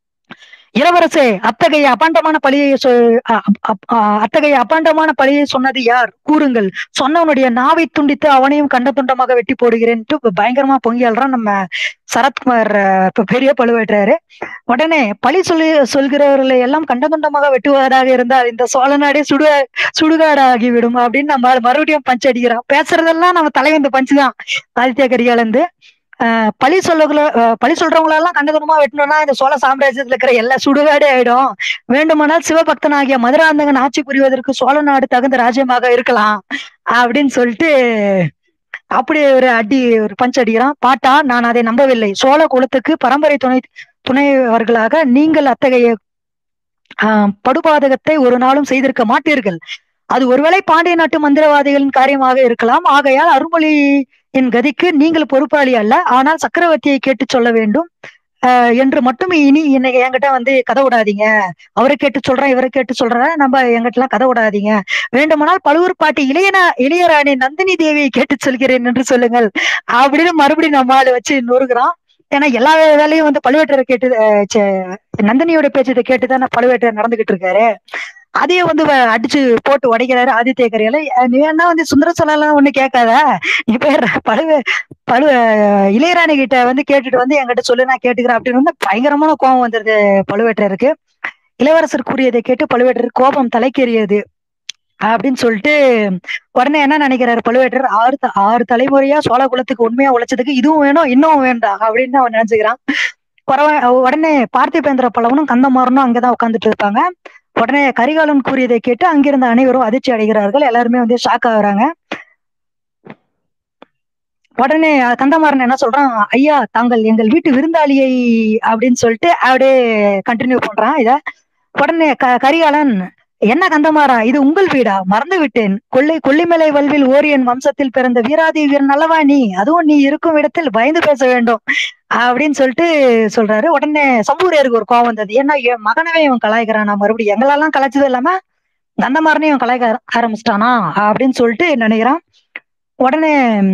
S1: இளவரசே அத்தகைய அபாண்டமான பழியை சொ- அ- அ- அ- அத்தகைய அபாண்டமான பழியை சொன்னது யார் கூறுங்கள் சொன்னவனுடைய நாவை துண்டித்து அவனையும் கண்ட துண்டமாக வெட்டி போடுகிறேன்ட்டு பயங்கரமா பொங்கியாள்றான் நம்ம சரத்குமார் அஹ், இப்ப பெரிய பழுவேற்றாரு உடனே பழி சொல்லி சொல்கிறவர்களை எல்லாம் கண்ட துண்டமாக வெட்டுவதாக இருந்தால் இந்த சோழ நாடே சுடு சுடுகாடாகிவிடும் அப்படின்னு நம்ம மறுபடியும் பஞ்ச் அடிக்கிறான் பேசுறதெல்லாம் நம்ம தலைவந்த பஞ்சு தான் ஆதித்ய கரிகாலந்து ஆஹ் பழி சொல்லக்குள்ள ஆஹ் பழி சொல்றவங்களெல்லாம் கண்டதுனமா வெட்டணும்னா இந்த சோழ சாம்ராஜ்யத்துல இருக்கிற எல்லா சுடுகாடே ஆயிடும் வேண்டுமானால் சிவபக்தனாகிய மதுராந்தகன் ஆட்சி புரிவதற்கு சோழ நாடு தகுந்த ராஜ்யமாக இருக்கலாம் அப்படின்னு சொல்லிட்டு அப்படி ஒரு அடி ஒரு பஞ்ச் அடிக்கிறான் பாட்டா நான் அதை நம்பவில்லை சோழ குலத்துக்கு பரம்பரை துணை துணைவர்களாக நீங்கள் அத்தகைய ஆஹ் படுபாதகத்தை ஒரு நாளும் செய்திருக்க மாட்டீர்கள் அது ஒருவேளை பாண்டிய நாட்டு மந்திரவாதிகளின் காரியமாக இருக்கலாம் ஆகையால் அருள்மொழியின் கதிக்கு நீங்கள் பொறுப்பாளி அல்ல ஆனால் சக்கரவர்த்தியை கேட்டு சொல்ல வேண்டும் ஆஹ் என்று மட்டும் இனி என்னை என்கிட்ட வந்து கதை விடாதீங்க அவரை கேட்டு சொல்றேன் இவரை கேட்டு சொல்றேன் நம்ம எங்கிட்ட எல்லாம் கதை விடாதீங்க வேண்டுமானால் பழுவூர் பாட்டி இளையனா இளையராணி நந்தினி தேவியை கேட்டு சொல்கிறேன் என்று சொல்லுங்கள் அப்படின்னு மறுபடியும் நம்ம ஆளு வச்சு நொறுக்குறான் ஏன்னா எல்லா வேலையும் வந்து பழுவேட்டரை கேட்டு ஆஹ் ச்சே, நந்தினியோட பேச்சத்தை கேட்டுதானே பழுவேட்டர் நடந்துகிட்டு இருக்காரு அதையே வந்து வ- அடிச்சு போட்டு உடைக்கிறாரு ஆதித்ய கரியால அஹ் நீ என்ன வந்து சுந்தர சொல்லலாம் ஒண்ணு கேட்காத நீ பேர் பழுவ பழுவ இளையராணி கிட்ட வந்து கேட்டுட்டு வந்து என்கிட்ட சொல்லு நான் கேட்டுக்கிறேன் அப்படின்னு வந்து பயங்கரமான கோபம் வந்துருது பழுவேட்டருக்கு இளவரசர் கூறியதை கேட்டு பழுவேட்டருக்கு கோபம் தலைக்கேறியது அப்படின்னு சொல்லிட்டு உடனே என்ன நினைக்கிறாரு பழுவேட்டர் ஆறு த- ஆறு தலைமுறையா சோழ குலத்துக்கு உண்மையா உழைச்சதுக்கு இதுவும் வேணும் இன்னும் வேண்டாம் அப்படின்னு அவன் நினைச்சுக்கிறான் பரவ- உடனே பார்த்திபேந்திர பல்லவனும் கந்தமாறனும் அங்கதான் உட்கார்ந்துட்டு இருப்பாங்க உடனே கரிகாலன் கூறியதை கேட்டு அங்கிருந்த அனைவரும் அதிர்ச்சி அடைகிறார்கள் எல்லாருமே வந்து ஷாக் ஆகுறாங்க உடனே கந்தமாறன் என்ன சொல்றான் ஐயா தாங்கள் எங்கள் வீட்டு விருந்தாளியை அப்படின்னு சொல்லிட்டு அப்படியே கண்டினியூ பண்றான் இத உடனே க கரிகாலன் என்ன கந்தமாறா இது உங்கள் வீடா மறந்து விட்டேன் கொள்ளை கொல்லிமலை வல்வில் ஓரியன் வம்சத்தில் பிறந்த வீராதி வீரன் அல்லவா நீ அதுவும் நீ இருக்கும் இடத்தில் பயந்து பேச வேண்டும் அப்படின்னு சொல்லிட்டு சொல்றாரு உடனே சம்பூரியருக்கு ஒரு கோவம் வந்தது ஏன்னா என் மகனவே இவன் கலாய்க்கிறானா மறுபடியும் எங்களெல்லாம் கலாய்ச்சது இல்லாம கந்தமாறனையும் இவன் கலாய்க்க ஆர- ஆரம்பிச்சிட்டானா அப்படின்னு சொல்லிட்டு நினைக்கிறான் உடனே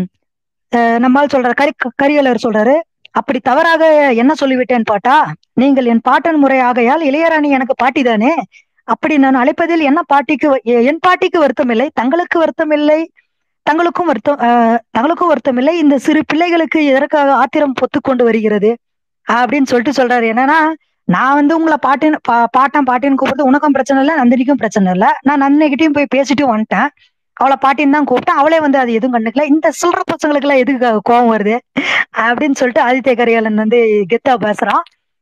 S1: அஹ், நம்மால் சொல்ற கரி கரியலர் சொல்றாரு அப்படி தவறாக என்ன சொல்லிவிட்டேன் பாட்டா நீங்கள் என் பாட்டன் முறை ஆகையால் இளையராணி எனக்கு பாட்டிதானே அப்படி நான் அழைப்பதில் என்ன பாட்டிக்கு வ- எ- என் பாட்டிக்கு வருத்தம் இல்லை தங்களுக்கு வருத்தம் இல்லை தங்களுக்கும் வருத்தம் அஹ், தங்களுக்கும் வருத்தம் இல்லை இந்த சிறு பிள்ளைகளுக்கு எதற்காக ஆத்திரம் பொத்து கொண்டு வருகிறது அப்படின்னு சொல்லிட்டு சொல்றாரு என்னன்னா நான் வந்து உங்களை பாட்டின் பா பாட்டன் பாட்டின்னு கூப்பிட்டு உனக்கும் பிரச்சனை இல்லை நந்தினிக்கும் பிரச்சனை இல்லை நான் நந்தினிக்கிட்டையும் போய் பேசிட்டு வந்துட்டேன் அவளை பாட்டின்னு தான் கூப்பிட்டேன் அவளே வந்து அது எதுவும் கண்டுக்கல இந்த சில்லற பசங்களுக்கு எல்லாம் எதுக்கு கோவம் வருது அப்படின்னு சொல்லிட்டு ஆதித்ய கரிகாலன் வந்து கெத்தா பேசுறான்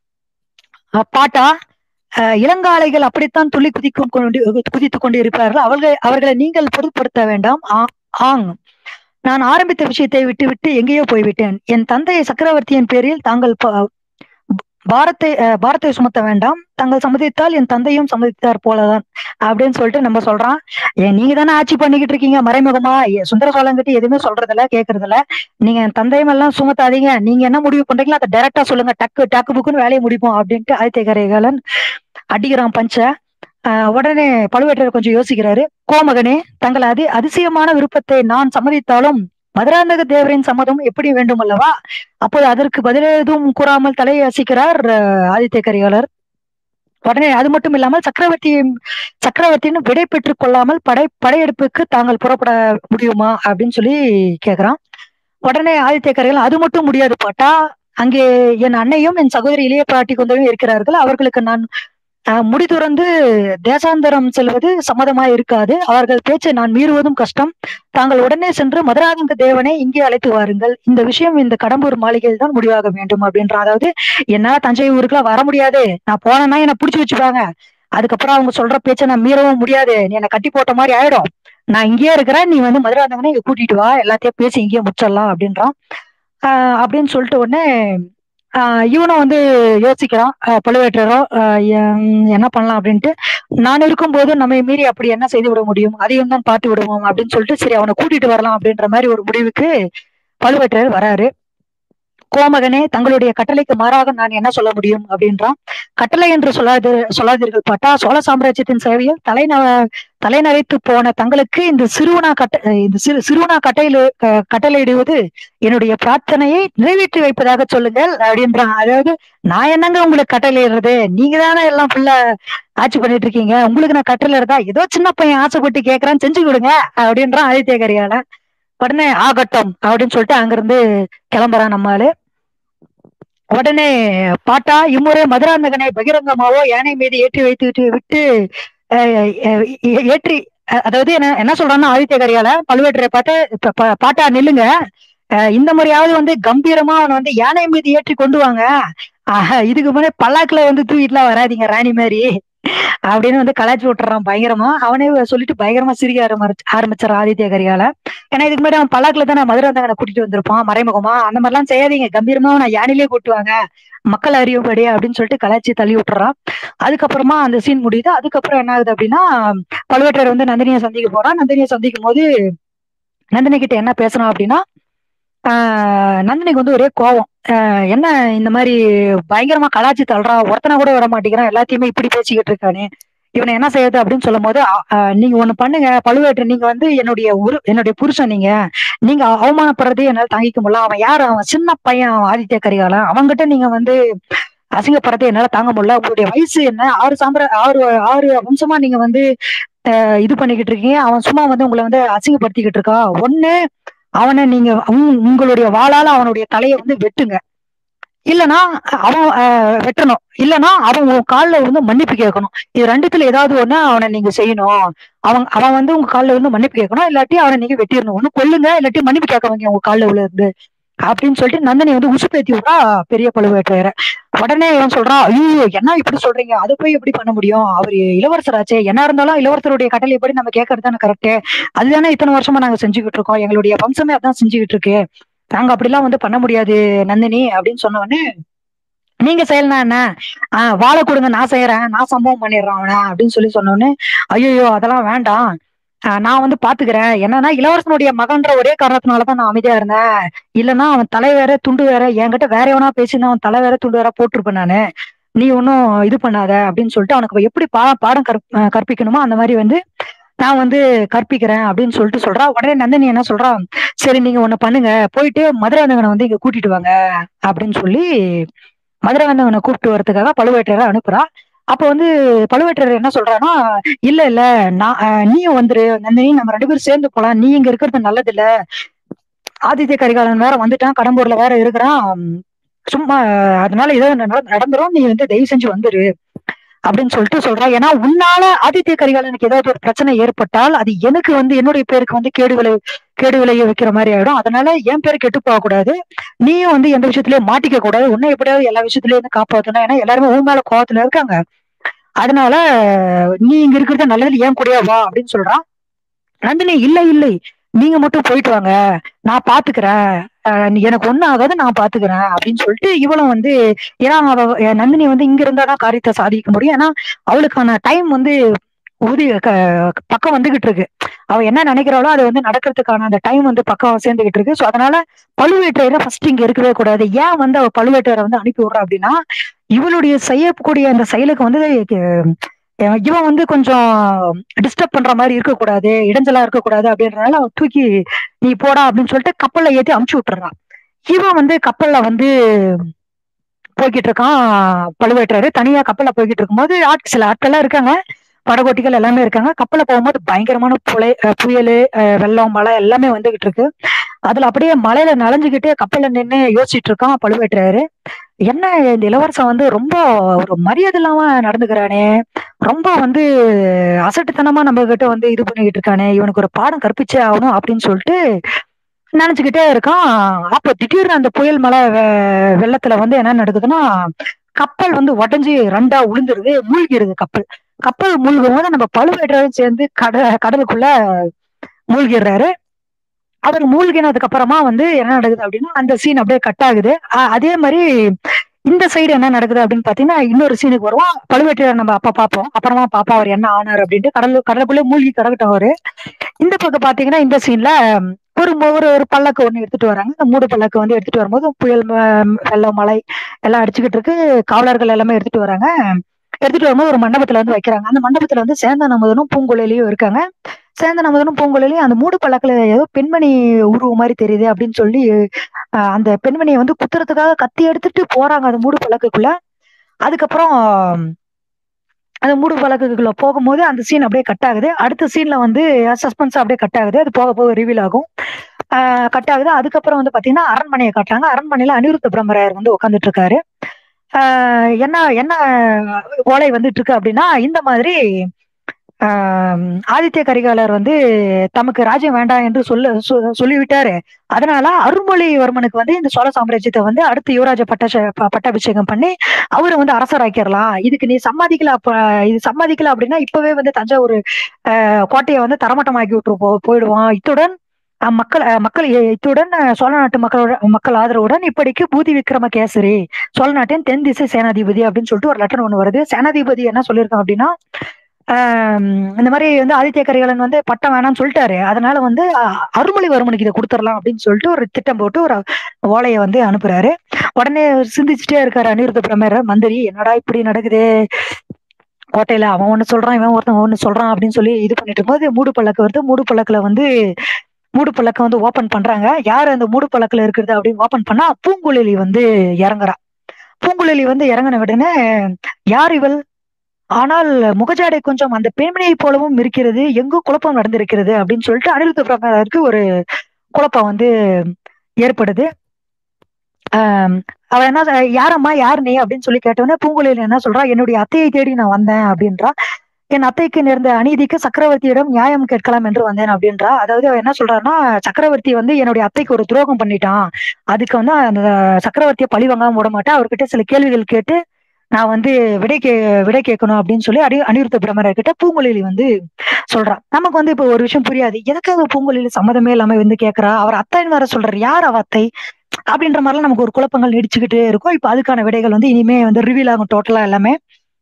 S1: அஹ் பாட்டா அஹ் இளங்காளைகள் அப்படித்தான் துள்ளி குதிக்கும் கொண்டு குதித்துக் கொண்டு இருப்பார்கள் அவர்கள் அவர்களை நீங்கள் பொருட்படுத்த வேண்டாம் ஆ- ஆங் நான் ஆரம்பித்த விஷயத்தை விட்டு விட்டு எங்கேயோ போய்விட்டேன் என் தந்தை சக்கரவர்த்தியின் பேரில் தாங்கள் ப- பாரத்தை அஹ், பாரத்தை சுமத்த வேண்டாம் தாங்கள் சம்மதித்தால் என் தந்தையும் சம்மதித்தார் போலதான் அப்படின்னு சொல்லிட்டு நம்ம சொல்றான் ஏன் நீங்க தானே ஆட்சி பண்ணிக்கிட்டு இருக்கீங்க மறைமுகமா ஏ, சுந்தர சோழங்கிட்ட எதுவுமே சொல்றதில்ல கேக்குறதில்ல நீங்க என் தந்தையும் எல்லாம் சுமத்தாதீங்க நீங்க என்ன முடிவு பண்றீங்களோ அதை டைரக்டா சொல்லுங்க டக்கு டக்கு புக்குன்னு வேலையை முடிப்போம் அப்படின்ட்டு ஆதித்ய கரிகாலன் அடிக்கிறான் பஞ்ச ஆஹ் உடனே பழுவேட்டரர் கொஞ்சம் யோசிக்கிறாரு கோமகனே தங்கள் அதி அதிசயமான விருப்பத்தை நான் சம்மதித்தாலும் மதுராந்தக தேவரின் சம்மதம் எப்படி வேண்டும் அல்லவா அப்போது அதற்கு பதில் எதுவும் கூறாமல் தலையை அசைக்கிறார் ஆஹ் ஆதித்ய கரிகாலர் உடனே அது மட்டும் இல்லாமல் சக்கரவர்த்தியின் சக்கரவர்த்தியின் விடை பெற்றுக் கொள்ளாமல் படை படையெடுப்புக்கு தாங்கள் புறப்பட முடியுமா அப்படின்னு சொல்லி கேக்குறான் உடனே ஆதித்ய கரிகாலன் அது மட்டும் முடியாது பாட்டா அங்கே என் அன்னையும் என் சகோதரி இளைய பிராட்டி கொண்டவும் இருக்கிறார்கள் அவர்களுக்கு நான் ஆஹ், முடி துறந்து தேசாந்தரம் செல்வது சம்மதமாய் இருக்காது அவர்கள் பேச்சை நான் மீறுவதும் கஷ்டம் தாங்கள் உடனே சென்று மதுராந்தக தேவனை இங்கே அழைத்து வாருங்கள் இந்த விஷயம் இந்த கடம்பூர் மாளிகையில் தான் முடிவாக வேண்டும் அப்படின்ற அதாவது என்னால தஞ்சை ஊருக்குலாம் வர முடியாது நான் போனேன்னா என்னை பிடிச்சி வச்சுப்பாங்க அதுக்கப்புறம் அவங்க சொல்ற பேச்சை நான் மீறவும் முடியாது நீ என்னை கட்டி போட்ட மாதிரி ஆயிடும் நான் இங்கேயே இருக்கிறேன் நீ வந்து மதுராந்தகனை இங்க கூட்டிட்டு வா எல்லாத்தையும் பேசி இங்கேயே முடிச்சிடலாம் அப்படின்றான் ஆஹ் அப்படின்னு சொல்லிட்டு உடனே ஆஹ் இவனும் வந்து யோசிக்கிறான் ஆஹ் பழுவேட்டரோ ஆஹ் எம், என்ன பண்ணலாம் அப்படின்ட்டு நான் இருக்கும்போது நம்மை மீறி அப்படி என்ன செய்து விட முடியும் அதையும் தான் பார்த்து விடுவோம் அப்படின்னு சொல்லிட்டு சரி அவனை கூட்டிட்டு வரலாம் அப்படின்ற மாதிரி ஒரு முடிவுக்கு பழுவேட்டரர் வராரு கோமகனே தங்களுடைய கட்டளைக்கு மாறாக நான் என்ன சொல்ல முடியும் அப்படின்றான் கட்டளை என்று சொல்லாது சொல்லாதீர்கள் பாட்டா சோழ சாம்ராஜ்யத்தின் சேவையில் தலைந தலைநரைத்து போன தங்களுக்கு இந்த சிறுவனா கட்ட இந்த சிறு சிறுவனா கட்டையில க- கட்டளையிடுவது என்னுடைய பிரார்த்தனையை நிறைவேற்றி வைப்பதாக சொல்லுங்கள் அப்படின்றான் அதாவது நான் என்னங்க உங்களுக்கு கட்டளையிடுறது நீங்க தானே எல்லாம் ஃபுல்லா ஆட்சி பண்ணிட்டு இருக்கீங்க உங்களுக்கு நான் கட்டளையிடுறதா ஏதோ சின்ன பையன் ஆசைப்பட்டு கேட்கறான் செஞ்சு கொடுங்க அப்படின்றான் ஆதித்ய கரிகாலன் உடனே ஆகட்டும் அப்படின்னு சொல்லிட்டு அங்கிருந்து கிளம்புறான் நம்மாளு உடனே பாட்டா இம்முறை மதுராந்தகனை பகிரங்கமாவோ யானை மீது ஏற்றி வைத்து விட்டு விட்டு அஹ், அஹ், ஏ- ஏற்றி அஹ், அதாவது என்ன என்ன சொல்றான்னா ஆதித்ய கரியால பழுவேட்டரை பார்த்து "ப- ப- பாட்டா நில்லுங்க அஹ், இந்த முறையாவது வந்து கம்பீரமா அவனை வந்து யானை மீது ஏற்றி கொண்டு வாங்க ஆஹ், இதுக்கு முன்னாடி பல்லாக்குல வந்து தூக்கிட்டுலாம் வராதீங்க ராணி மாதிரி அப்படின்னு வந்து கலாச்சி விட்டுறான் பயங்கரமா அவனே சொல்லிட்டு பயங்கரமா சிரிக்க ஆரம்பிச்சு ஆரம்பிச்சார் ஆதித்ய கரியால ஏன்னா இதுக்கு முன்னாடி அவன் பல்லாக்குல தான் மதுராந்தகனை கூட்டிட்டு வந்திருப்பான் மறைமுகமா அந்த மாதிரிலாம் செய்யாதீங்க கம்பீரமா நான் யானையிலே கூட்டுவாங்க மக்கள் அறிவுபடி அப்படின்னு சொல்லிட்டு கலாச்சி தள்ளி விட்டுறான் அதுக்கப்புறமா அந்த சீன் முடியுது அதுக்கப்புறம் என்ன ஆகுது அப்படின்னா பழுவேட்டரர் வந்து நந்தினியை சந்திக்க போறான் நந்தினியை சந்திக்கும் போது நந்தினி கிட்ட என்ன பேசுறான் அப்படின்னா ஆஹ் நந்தினிக்கு வந்து ஒரே கோவம் ஆஹ் என்ன இந்த மாதிரி பயங்கரமா கலாச்சி தள்ளுறான் ஒருத்தனை கூட வர மாட்டேங்கிறான் எல்லாத்தையுமே இப்படி பேசிக்கிட்டு இருக்கானே இவனை என்ன செய்யுது அப்படின்னு சொல்லும் போது அ- அஹ் நீங்க ஒண்ணு பண்ணுங்க பழுவேட்டர் நீங்க வந்து என்னுடைய உரு என்னுடைய புருஷன் நீங்க நீங்க அவமானப்படுறதே என்னால தாங்கிக்க முடியல அவன் யாரு அவன் சின்ன பையன் அவன் ஆதித்ய கரிகாலன் அவன்கிட்ட நீங்க வந்து அசிங்கப்படுறதை என்னால தாங்க முடியல உங்களுடைய வயசு என்ன ஆறு சாம்பிர ஆறு ஆறு வம்சமா நீங்க வந்து அஹ், இது பண்ணிக்கிட்டு இருக்கீங்க அவன் சும்மா வந்து உங்களை வந்து அசிங்கப்படுத்திக்கிட்டு இருக்கான் ஒண்ணு அவனை நீங்க உங்க- உங்களுடைய வாளால அவனுடைய தலையை வந்து வெட்டுங்க இல்லனா அவன் அஹ், வெட்டணும் இல்லனா அவன் உன் காலில் வந்து மன்னிப்பு கேட்கணும் இது ரெண்டுத்துல ஏதாவது ஒண்ணு அவனை நீங்க செய்யணும் அவன் அவன் வந்து உங்க காலில் வந்து மன்னிப்பு கேட்கணும் இல்லாட்டி அவனை நீங்க வெட்டிடணும் ஒண்ணு கொல்லுங்க இல்லாட்டி மன்னிப்பு கேட்க வைங்க உங்க காலில் விழுந்து அப்படின்னு சொல்லிட்டு நந்தினி வந்து உசுப்பேத்தி விட்றா பெரிய பழுவேற்றையரை உடனே இவன் சொல்றான் ஐயோ என்ன இப்படி சொல்றீங்க அதை போய் எப்படி பண்ண முடியும் அவர் இளவரசராச்சே என்ன இருந்தாலும் இளவரசருடைய கட்டளை எப்படி நம்ம கேட்கறது தானே கரெக்ட் அதுதானே இத்தனை வருஷமா நாங்க செஞ்சுக்கிட்டு இருக்கோம் எங்களுடைய வம்சமே அதான் செஞ்சுக்கிட்டு இருக்கு நாங்க அப்படிலாம் வந்து பண்ண முடியாது நந்தினி அப்படின்னு சொன்ன உடனே நீங்க செய்யலனா என்ன ஆஹ் வாழை கொடுங்க நான் செய்யறேன் நான் சம்பவம் பண்ணிடுறேன் அவனை அப்படின்னு சொல்லி சொன்ன உடனே ஐயோ அதெல்லாம் வேண்டாம் ஆஹ் நான் வந்து பாத்துக்கிறேன் என்னன்னா இளவரசனுடைய மகன்ற ஒரே காரணத்தினாலதான் நான் அமைதியா இருந்தேன் இல்லைன்னா அவன் தலை வேற துண்டு வேற என்கிட்ட வேற எவனா பேசினா அவன் தலை வேற துண்டு வேற போட்டிருப்பேன் நானு நீ ஒன்றும் இது பண்ணாத அப்படின்னு சொல்லிட்டு அவனுக்கு எப்படி பா பாடம் கற் அஹ் கற்பிக்கணுமோ அந்த மாதிரி வந்து நான் வந்து கற்பிக்கிறேன் அப்படின்னு சொல்லிட்டு சொல்றா உடனே நந்தினி என்ன சொல்றா சரி நீங்க ஒண்ணு பண்ணுங்க போயிட்டு மதுராந்தகனை வந்து இங்க கூட்டிட்டு வாங்க அப்படின்னு சொல்லி மதுராந்தகனை கூப்பிட்டு வரதுக்காக பழுவேட்டரை அனுப்புறா அப்ப வந்து பழுவேட்டரர் என்ன சொல்றான்னா இல்ல இல்ல நான் அஹ், நீயும் வந்துரு நந்தினி நம்ம ரெண்டு பேரும் சேர்ந்து போலாம் நீ இங்க இருக்கிறது நல்லது இல்ல ஆதித்ய கரிகாலன் வேற வந்துட்டான் கடம்பூர்ல வேற இருக்கிறான் உம், சும்மா அஹ், அதனால ஏதோ நட- நடந்துரும் நீ வந்து தயவு செஞ்சு வந்துரு அப்படின்னு சொல்லிட்டு சொல்றா ஏன்னா உன்னால ஆதித்ய கரிகாலனுக்கு ஏதாவது ஒரு பிரச்சனை ஏற்பட்டால் அது எனக்கு வந்து என்னுடைய பேருக்கு வந்து கேடு விளை கேடு விளைய வைக்கிற மாதிரி ஆயிடும் அதனால என் பேர் கெட்டு போக கூடாது நீயும் வந்து எந்த விஷயத்திலயும் மாட்டிக்க கூடாது உன்னை எப்படியாவது எல்லா விஷயத்திலயும் வந்து காப்பாத்தணும் ஏன்னா எல்லாருமே உன் மேல கோவத்துல இருக்காங்க அதனால நீ இங்க இருக்கிறது நல்லது ஏன் கூடயே வா அப்படின்னு சொல்றான் நந்தினி இல்லை இல்லை நீங்க மட்டும் போயிட்டு வாங்க நான் பாத்துக்கிறேன் அஹ் நீ- எனக்கு ஒண்ணும் ஆகாது நான் பாத்துக்கிறேன் அப்படின்னு சொல்லிட்டு இவளும் வந்து ஏன்னா அவ அஹ் நந்தினி வந்து இங்க இருந்தாதான் காரியத்தை சாதிக்க முடியும் ஏன்னா அவளுக்கான டைம் வந்து உறுதி க- பக்கம் வந்துகிட்டு இருக்கு அவ என்ன நினைக்கிறாளோ அது வந்து நடக்கிறதுக்கான அந்த டைம் வந்து பக்கம் சேர்ந்துகிட்டு இருக்கு சோ அதனால பழுவேற்றையரை ஃபர்ஸ்ட் இங்க இருக்கவே கூடாது ஏன் வந்து அவ பழுவேற்றையரை வந்து அனுப்பி விடுறா அப்படின்னா இவளுடைய செய்யக்கூடிய அந்த செயலுக்கு வந்து அஹ் இவன் வந்து கொஞ்சம் டிஸ்டர்ப் பண்ற மாதிரி இருக்கக்கூடாது இடைஞ்சலா இருக்கக்கூடாது அப்படின்றனால அவன் தூக்கி நீ போடா அப்படின்னு சொல்லிட்டு கப்பல்ல ஏத்தி அமுச்சு விட்டுறான் இவன் வந்து கப்பல்ல வந்து போய்கிட்டு இருக்கான் பழுவேற்றாரு தனியா கப்பல்ல போய்கிட்டு இருக்கும்போது ஆட் சில ஆட்கள்லாம் இருக்காங்க படகோட்டிகள் எல்லாமே இருக்காங்க கப்பல்ல போகும்போது பயங்கரமான புலை அஹ் புயலு அஹ் வெள்ளம் மழை எல்லாமே வந்துகிட்டு இருக்கு அதுல அப்படியே மலையில நனைஞ்சுக்கிட்டே கப்பல்ல நின்னு யோசிச்சுட்டு இருக்கான் பழுவேற்றாரு என்ன இந்த இளவரசன் வந்து ரொம்ப ஒரு மரியாதை இல்லாம நடந்துக்கிறானே ரொம்ப வந்து அசட்டுத்தனமா நம்ம கிட்ட வந்து இது பண்ணிக்கிட்டு இருக்கானே இவனுக்கு ஒரு பாடம் கற்பிச்சே ஆகணும் அப்படின்னு சொல்லிட்டு நினைச்சுக்கிட்டே இருக்கான் அப்ப திடீர்னு அந்த புயல் மழை வெ- வெள்ளத்துல வந்து என்ன நடக்குதுன்னா கப்பல் வந்து உடஞ்சி ரெண்டா உளுந்துருது மூழ்கிடுது கப்பல் கப்பல் மூழ்கும் போது நம்ம பழுவேட்டரும் சேர்ந்து கட கடலுக்குள்ள மூழ்கிடுறாரு அவர் மூழ்கினதுக்கு அப்புறமா வந்து என்ன நடக்குது அப்படின்னா அந்த சீன் அப்படியே கட் ஆகுது அ- அதே மாதிரி இந்த சைடு என்ன நடக்குது அப்படின்னு பாத்தீங்கன்னா இன்னொரு சீனுக்கு வருவோம் பழுவேட்டரையர் நம்ம அப்ப பார்ப்போம் அப்புறமா பாப்பா அவர் என்ன ஆனார் அப்படின்ட்டு கடல் கடலுக்குள்ளே மூழ்கி கிடக்கட்டும் அவரு இந்த பக்கம் பாத்தீங்கன்னா இந்த சீன்ல ஒரு மு- ஒரு ஒரு பல்லக்கு ஒண்ணு எடுத்துட்டு வராங்க அந்த மூடு பல்லக்கு வந்து எடுத்துட்டு வரும்போது புயல் ம- வெள்ளம் மழை எல்லாம் அடிச்சுக்கிட்டு இருக்கு காவலர்கள் எல்லாமே எடுத்துட்டு வராங்க எடுத்துட்டு வரும்போது ஒரு மண்டபத்துல வந்து வைக்கிறாங்க அந்த மண்டபத்துல வந்து சேந்தன் அமுதனும் பூங்குழலியும் இருக்காங்க சேந்தன் அமுதனும் பூங்குழலியும் அந்த மூடு பல்லக்குல ஏதோ பெண்மணி உருவம் மாதிரி தெரியுது அப்படின்னு சொல்லி அஹ், அந்த பெண்மணியை வந்து குத்துறதுக்காக கத்தி எடுத்துட்டு போறாங்க அந்த மூடு பல்லக்குக்குள்ள அதுக்கப்புறம் அந்த மூடு பழக்குக்குள்ள போகும்போது அந்த சீன் அப்படியே கட் ஆகுது அடுத்த சீன்ல வந்து சஸ்பென்ஸ் அப்படியே கட் ஆகுது அது போக போக ரிவீல் ஆகும் கட் ஆகுது அதுக்கப்புறம் வந்து பாத்தீங்கன்னா அரண்மனையை காட்டுறாங்க அரண்மனையில அனிருத்த பிரம்மராயர் வந்து உட்காந்துட்டு இருக்காரு ஆஹ் என்ன என்ன ஓலை வந்துட்டு இருக்கு அப்படின்னா இந்த மாதிரி ஆஹ் ஆதித்ய கரிகாலர் வந்து தமக்கு ராஜ்யம் வேண்டாம் என்று சொல்ல சொ- சொல்லிவிட்டாரு அதனால அருள்மொழிவர்மனுக்கு வந்து இந்த சோழ சாம்ராஜ்யத்தை வந்து அடுத்து யுவராஜ பட்ட பட்டாபிஷேகம் பண்ணி அவரை வந்து அரசராக்கிடலாம் இதுக்கு நீ சம்மதிக்கல அப்ப இது சம்மதிக்கல அப்படின்னா இப்பவே வந்து தஞ்சாவூர் ஆஹ் கோட்டையை வந்து தரமட்டமாக்கி விட்டு போ போயிடுவான் இத்துடன் அஹ் மக்கள் அஹ் மக்கள் இ- இத்துடன் அஹ் சோழ நாட்டு மக்களோட மக்கள் ஆதரவுடன் இப்படிக்கு பூதி விக்ரம கேசரி சோழ நாட்டின் தென் திசை சேனாதிபதி அப்படின்னு சொல்லிட்டு ஒரு லெட்டர் ஒண்ணு வருது சேனாதிபதி என்ன சொல்லியிருக்கான் அப்படின்னா ஆஹ் இந்த மாதிரி வந்து ஆதித்ய கரிகாலன் வந்து பட்டம் வேணாம்னு சொல்லிட்டாரு அதனால வந்து அஹ், அருள்மொழிவர்மனுக்கு இதை கொடுத்துடலாம் அப்படின்னு சொல்லிட்டு ஒரு திட்டம் போட்டு ஒரு ஓலையை வந்து அனுப்புறாரு உடனே சிந்திச்சுட்டே இருக்காரு அனிருத்த பிரமர் மந்திரி என்னடா இப்படி நடக்குது கோட்டையில அவன் ஒண்ணு சொல்றான் இவன் ஒருத்தன் ஒண்ணு சொல்றான் அப்படின்னு சொல்லி இது பண்ணிட்டு இருக்கும்போது மூடு பல்லக்கு வருது மூடு பல்லக்குல வந்து மூடு பல்லக்க வந்து ஓபன் பண்றாங்க யார் அந்த மூடு பல்லக்குல இருக்கிறது அப்படின்னு ஓபன் பண்ணா பூங்குழலி வந்து இறங்குறா பூங்குழலி வந்து இறங்கின உடனே யார் இவள் ஆனால் முகஜாடை கொஞ்சம் அந்த பெண்மணியை போலவும் இருக்கிறது எங்கோ குழப்பம் நடந்திருக்கிறது அப்படின்னு சொல்லிட்டு அனிருத்த பிரபாகருக்கு ஒரு குழப்பம் வந்து ஏற்படுது ஆம், அவ என்ன சொ- யாரம்மா யார் நீ அப்படின்னு சொல்லி கேட்டவொடனே பூங்குழலி என்ன சொல்றா என்னுடைய அத்தையை தேடி நான் வந்தேன் அப்படின்றா என் அத்தைக்கு நேர்ந்த அநீதிக்கு சக்கரவர்த்தியிடம் நியாயம் கேட்கலாம் என்று வந்தேன் அப்படின்றா அதாவது அவ என்ன சொல்றாருன்னா சக்கரவர்த்தி வந்து என்னுடைய அத்தைக்கு ஒரு துரோகம் பண்ணிட்டான் அதுக்கு வந்து அந்த சக்கரவர்த்தியை பழி வாங்காம விட மாட்டேன் அவர்கிட்ட சில கேள்விகள் கேட்டு நான் வந்து விடை கே விடை கேட்கணும் அப்படின்னு சொல்லி அடி அனிருத்த பிரமரர் கிட்ட பூங்குழலி வந்து சொல்றா நமக்கு வந்து இப்போ ஒரு விஷயம் புரியாது எதுக்காக பூங்குழலி சம்மதமே இல்லாம வந்து கேக்குறா அவர் அத்தைன்னு வேற சொல்றாரு யார் அவ அத்தை அப்படின்ற மாதிரிலாம் நமக்கு ஒரு குழப்பங்கள் நீடிச்சுக்கிட்டே இருக்கும் இப்போ அதுக்கான விடைகள் வந்து இனிமே வந்து ரிவீல் ஆகும் டோட்டலா எல்லாமே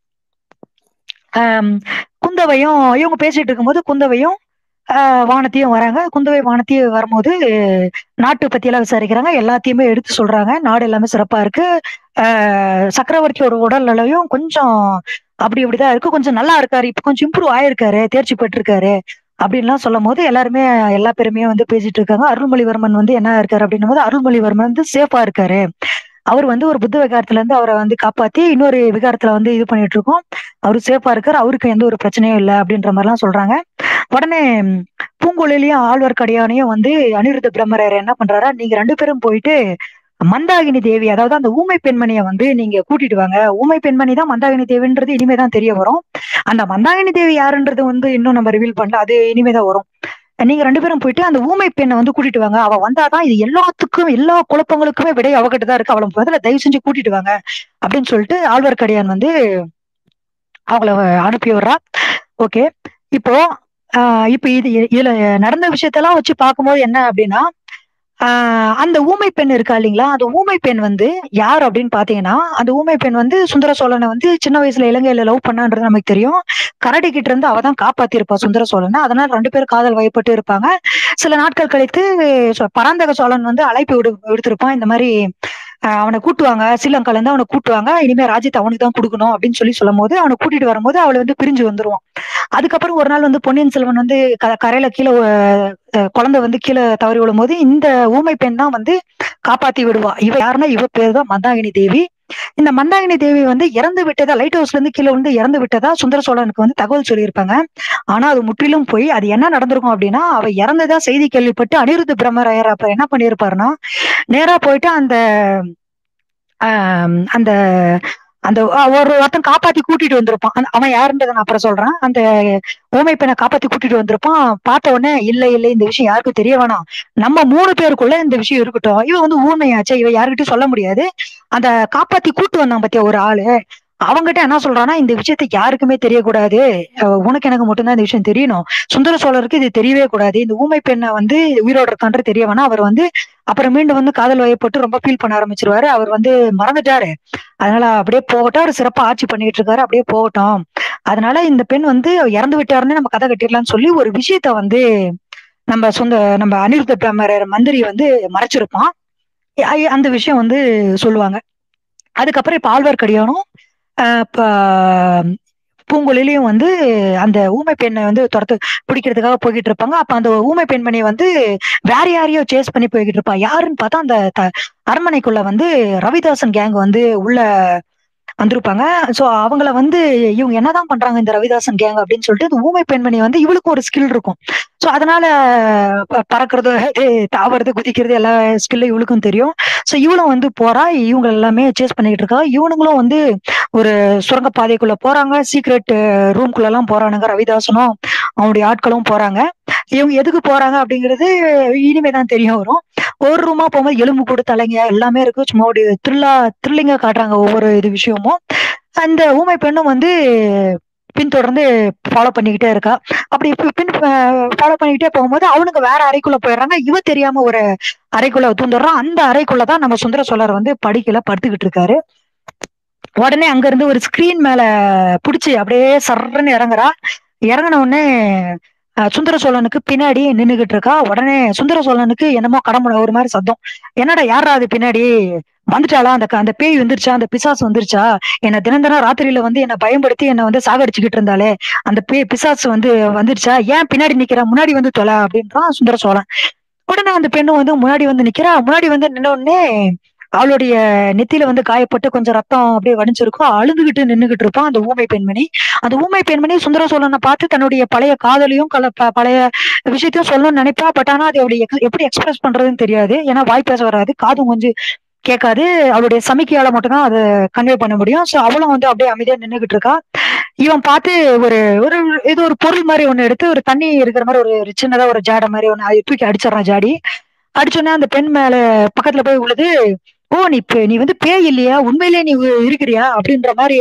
S1: ஆம், குந்தவையும் இவங்க பேசிட்டு இருக்கும்போது குந்தவையும் ஆஹ், வானத்தையும் வராங்க குந்தவை வானத்தையும் வரும்போது நாட்டு பத்தி எல்லாம் விசாரிக்கிறாங்க எல்லாத்தையுமே எடுத்து சொல்றாங்க நாடு எல்லாமே சிறப்பா இருக்கு ஆஹ், சக்கரவர்த்தியோட உடல் நிலையும் கொஞ்சம் அப்படி இப்படிதான் இருக்கு கொஞ்சம் நல்லா இருக்காரு இப்ப கொஞ்சம் இம்ப்ரூவ் ஆயிருக்காரு தேர்ச்சி பெற்றிருக்காரு அப்படின்லாம் சொல்லும் போது எல்லாருமே எல்லா பேருமே வந்து பேசிட்டு இருக்காங்க அருள்மொழிவர்மன் வந்து என்ன இருக்காரு அப்படின்னும் போது அருள்மொழிவர்மன் வந்து சேஃபா இருக்காரு அவர் வந்து ஒரு புத்த விகாரத்துல இருந்து அவரை வந்து காப்பாத்தி இன்னொரு விகாரத்துல வந்து இது பண்ணிட்டு இருக்கோம் அவரு சேஃபா இருக்காரு அவருக்கு எந்த ஒரு பிரச்சனையும் இல்லை அப்படின்ற மாதிரிலாம் சொல்றாங்க உடனே ம், பூங்குழலியும் ஆழ்வார்க்கடியானையும் வந்து அனிருத்த பிரம்மரர் என்ன பண்றாரா நீங்க ரெண்டு பேரும் போயிட்டு மந்தாகினி தேவி அதாவது அந்த ஊமை பெண்மணியை வந்து நீங்க கூட்டிட்டு வாங்க ஊமை பெண்மணி தான் மந்தாகினி தேவின்றது இனிமேதான் தெரிய வரும் அந்த மந்தாகினி தேவி யாருன்றது வந்து இன்னும் நம்ம ரிவீல் பண்ணல அது இனிமேதான் வரும் நீங்க ரெண்டு பேரும் போயிட்டு அந்த ஊமை பெண்ணை வந்து கூட்டிட்டு வாங்க அவ வந்தாதான் இது எல்லாத்துக்கும் எல்லா குழப்பங்களுக்குமே விடை அவகிட்ட தான் இருக்கு அவளை முதல்ல தயவு செஞ்சு கூட்டிட்டு வாங்க அப்படின்னு சொல்லிட்டு ஆழ்வார்க்கடியான் வந்து அவங்கள அனுப்பி விடுறா ஓகே இப்போ ஆஹ் இப்போ இது இதுல நடந்த விஷயத்தெல்லாம் வச்சு பார்க்கும்போது என்ன அப்படின்னா ஆஹ் அந்த ஊமை பெண் இருக்கா இல்லைங்களா அந்த ஊமை பெண் வந்து யார் அப்படின்னு பாத்தீங்கன்னா அந்த ஊமை பெண் வந்து சுந்தர சோழனை வந்து சின்ன வயசுல இலங்கையில லவ் பண்ணான்றது நமக்கு தெரியும் கரடி கிட்ட இருந்து அவ தான் காப்பாத்திருப்பா சுந்தர சோழனை அதனால ரெண்டு பேரும் காதல் வயப்பட்டு இருப்பாங்க சில நாட்கள் கழித்து சோ- பராந்தக சோழன் வந்து அழைப்பு விடு விடுத்திருப்பான் இந்த மாதிரி ஆஹ் அவனை கூட்டுவாங்க ஸ்ரீலங்கால இருந்து அவனை கூட்டுவாங்க இனிமே ராஜ்யத்தை அவனுக்கு தான் கொடுக்கணும் அப்படின்னு சொல்லி சொல்லும் போது அவனை கூட்டிட்டு வரும்போது அவளை வந்து பிரிஞ்சு வந்துருவான் அதுக்கப்புறம் ஒரு நாள் வந்து பொன்னியின் செல்வன் வந்து க- கரையில கீழே அஹ், அஹ், குழந்தை வந்து கீழே தவறி விழும்போது இந்த ஊமை பெண் தான் வந்து காப்பாத்தி விடுவா இவ யாருன்னா இவ பேர் தான் மந்தாகினி தேவி இந்த மந்தாகினி தேவி வந்து இறந்து விட்டதா லைட் ஹவுஸ்ல இருந்து கீழே வந்து இறந்து விட்டதா சுந்தர சோழனுக்கு வந்து தகவல் சொல்லியிருப்பாங்க ஆனா அது முற்றிலும் போய் அது என்ன நடந்திருக்கும் அப்படின்னா அவ இறந்ததா செய்தி கேள்விப்பட்டு அனிருத்த பிரம்மராயர் அப்ப என்ன பண்ணியிருப்பாருன்னா நேரா போயிட்டு அந்த ஆம், அந்த அந்த அ, ஒரு ஒருத்தன் காப்பாத்தி கூட்டிட்டு வந்திருப்பான் அந்த- அவன் யாருன்றதை நான் அப்புறம் சொல்றேன் அந்த ஊமை பெண்ணை காப்பாத்தி கூட்டிட்டு வந்திருப்பான் பார்த்த உடனே இல்ல இல்ல இந்த விஷயம் யாருக்கும் தெரிய வேணாம் நம்ம மூணு பேருக்குள்ள இந்த விஷயம் இருக்கட்டும் இவன் வந்து ஊமையாச்சே இவ யாருக்கிட்டையும் சொல்ல முடியாது அந்த காப்பாத்தி கூட்டு வந்தான் பத்தியா ஒரு ஆளு அவங்ககிட்ட என்ன சொல்றான்னா இந்த விஷயத்தை யாருக்குமே தெரியக்கூடாது அஹ் உனக்கு எனக்கு மட்டும்தான் இந்த விஷயம் தெரியணும் சுந்தர சோழருக்கு இது தெரியவே கூடாது இந்த ஊமை பெண்ணை வந்து உயிரோட இருக்கான்ற தெரிய வேணா அவர் வந்து அப்புறம் மீண்டும் வந்து காதல் வயப்பட்டு ரொம்ப ஃபீல் பண்ண ஆரம்பிச்சிருவாரு அவர் வந்து மறந்துட்டாரு அதனால அப்படியே போகட்டும் அவர் சிறப்பா ஆட்சி பண்ணிட்டு இருக்காரு அப்படியே போகட்டும் அதனால இந்த பெண் வந்து இறந்து விட்டாருன்னு நம்ம கதை கட்டிடலாம்னு சொல்லி ஒரு விஷயத்த வந்து நம்ம சொந்த நம்ம அனிருத்த பிரம்மரர் மந்திரி வந்து மறைச்சிருப்பான் ஐ- அந்த விஷயம் வந்து சொல்லுவாங்க அதுக்கப்புறம் இப்ப ஆழ்வார்க்கடியானும் ஆஹ் இப்ப பூங்குழலியும் வந்து அந்த ஊமை பெண்ணை வந்து துரத்து பிடிக்கிறதுக்காக போய்கிட்டு இருப்பாங்க அப்ப அந்த ஊமை பெண்மணி வந்து வேற யாரையோ சேஸ் பண்ணி போய்கிட்டு இருப்பா யாருன்னு பார்த்தா அந்த த- அரண்மனைக்குள்ள வந்து ரவிதாசன் கேங் வந்து உள்ள வந்திருப்பாங்க சோ அவங்கள வந்து இவங்க என்னதான் பண்றாங்க இந்த ரவிதாசன் கேங் அப்படின்னு சொல்லிட்டு இந்த ஊமை பெண்மணி வந்து இவளுக்கும் ஒரு ஸ்கில் இருக்கும் சோ அதனால ப- பறக்கிறது இது, தாவறது குதிக்கிறது எல்லா ஸ்கில்லும் இவளுக்கும் தெரியும் சோ இவளும் வந்து போறா இவங்க எல்லாமே சேஸ் பண்ணிக்கிட்டு இருக்கா இவனுங்களும் வந்து ஒரு சுரங்க பாதைக்குள்ள போறாங்க சீக்ரெட் ரூம்குள்ள எல்லாம் போறானுங்க ரவிதாசனும் அவனுடைய ஆட்களும் போறாங்க இவங்க எதுக்கு போறாங்க அப்படிங்கிறது இனிமே தான் தெரிய வரும் ஒரு ரூமா போகும்போது எலும்பு கூட தலைங்க எல்லாமே இருக்கு சும்மா ஒரு த்ரில்லா த்ரில்லிங்கா காட்டுறாங்க ஒவ்வொரு இது விஷயமும் அந்த ஊமை பெண்ணும் வந்து பின்தொடர்ந்து ஃபாலோ பண்ணிக்கிட்டே இருக்கா அப்படி பி- பின் ஃபாலோ பண்ணிக்கிட்டே போகும்போது அவனுக்கு வேற அறைக்குள்ள போயிடுறாங்க இவ தெரியாம ஒரு அறைக்குள்ள தூந்துடுறான் அந்த அறைக்குள்ளதான் நம்ம சுந்தர சோழர் வந்து படிக்கல படுத்துக்கிட்டு இருக்காரு உடனே அங்க இருந்து ஒரு ஸ்கிரீன் மேல புடிச்சு அப்படியே சர்றன்னு இறங்குறா இறங்கின உடனே அஹ், சுந்தர சோழனுக்கு பின்னாடி நின்னுகிட்டு இருக்கா உடனே சுந்தர சோழனுக்கு என்னமோ கடமுட ஒரு மாதிரி சத்தம் என்னடா யாரா அது பின்னாடி வந்துட்டாளா அந்த க- அந்த பேய் வந்துருச்சா அந்த பிசாசு வந்துருச்சா என்ன தினம் தினம் ராத்திரியில வந்து என்ன பயன்படுத்தி என்ன வந்து சாகடிச்சுக்கிட்டு இருந்தாலே அந்த பேய் பிசாசு வந்து வந்துருச்சா ஏன் பின்னாடி நிக்கிற முன்னாடி வந்து தொலை அப்படின்றான் சுந்தர சோழன் உடனே அந்த பெண்ணு வந்து முன்னாடி வந்து நிக்கிறா முன்னாடி வந்து நின்ன உடனே அவளுடைய நெத்தியில வந்து காயப்பட்டு கொஞ்சம் ரத்தம் அப்படியே வடிஞ்சிருக்கும் அழுதுகிட்டு நின்னுகிட்டு இருப்பான் அந்த ஊமை பெண்மணி அந்த ஊமை பெண்மணி சுந்தர சோழனை பார்த்து தன்னுடைய பழைய காதலையும் கல ப- பழைய விஷயத்தையும் சொல்லணும்னு நினைப்பா பட் ஆனா அது அவளுடைய ex- எப்படி எக்ஸ்பிரஸ் பண்றதுன்னு தெரியாது ஏன்னா வாய் பேச வராது காதும் கொஞ்சம் கேட்காது அவளுடைய சமிக்கையால மட்டும்தான் அதை கன்வே பண்ண முடியும் சோ அவளும் வந்து அப்படியே அமைதியா நின்னுகிட்டு இருக்கா இவன் பார்த்து ஒரு ஒரு ஏதோ ஒரு பொருள் மாதிரி ஒண்ணு எடுத்து ஒரு தண்ணி இருக்கிற மாதிரி ஒரு ஒரு சின்னதா ஒரு ஜாடை மாதிரி ஒண்ணு அதை தூக்கி அடிச்சிடறான் ஜாடி அடிச்சோன்னே அந்த பெண் மேல பக்கத்துல போய் விழுது ஓ நீ பே- நீ வந்து பேய் இல்லையா உண்மையிலேயே நீ இருக்கிறியா அப்படின்ற மாதிரி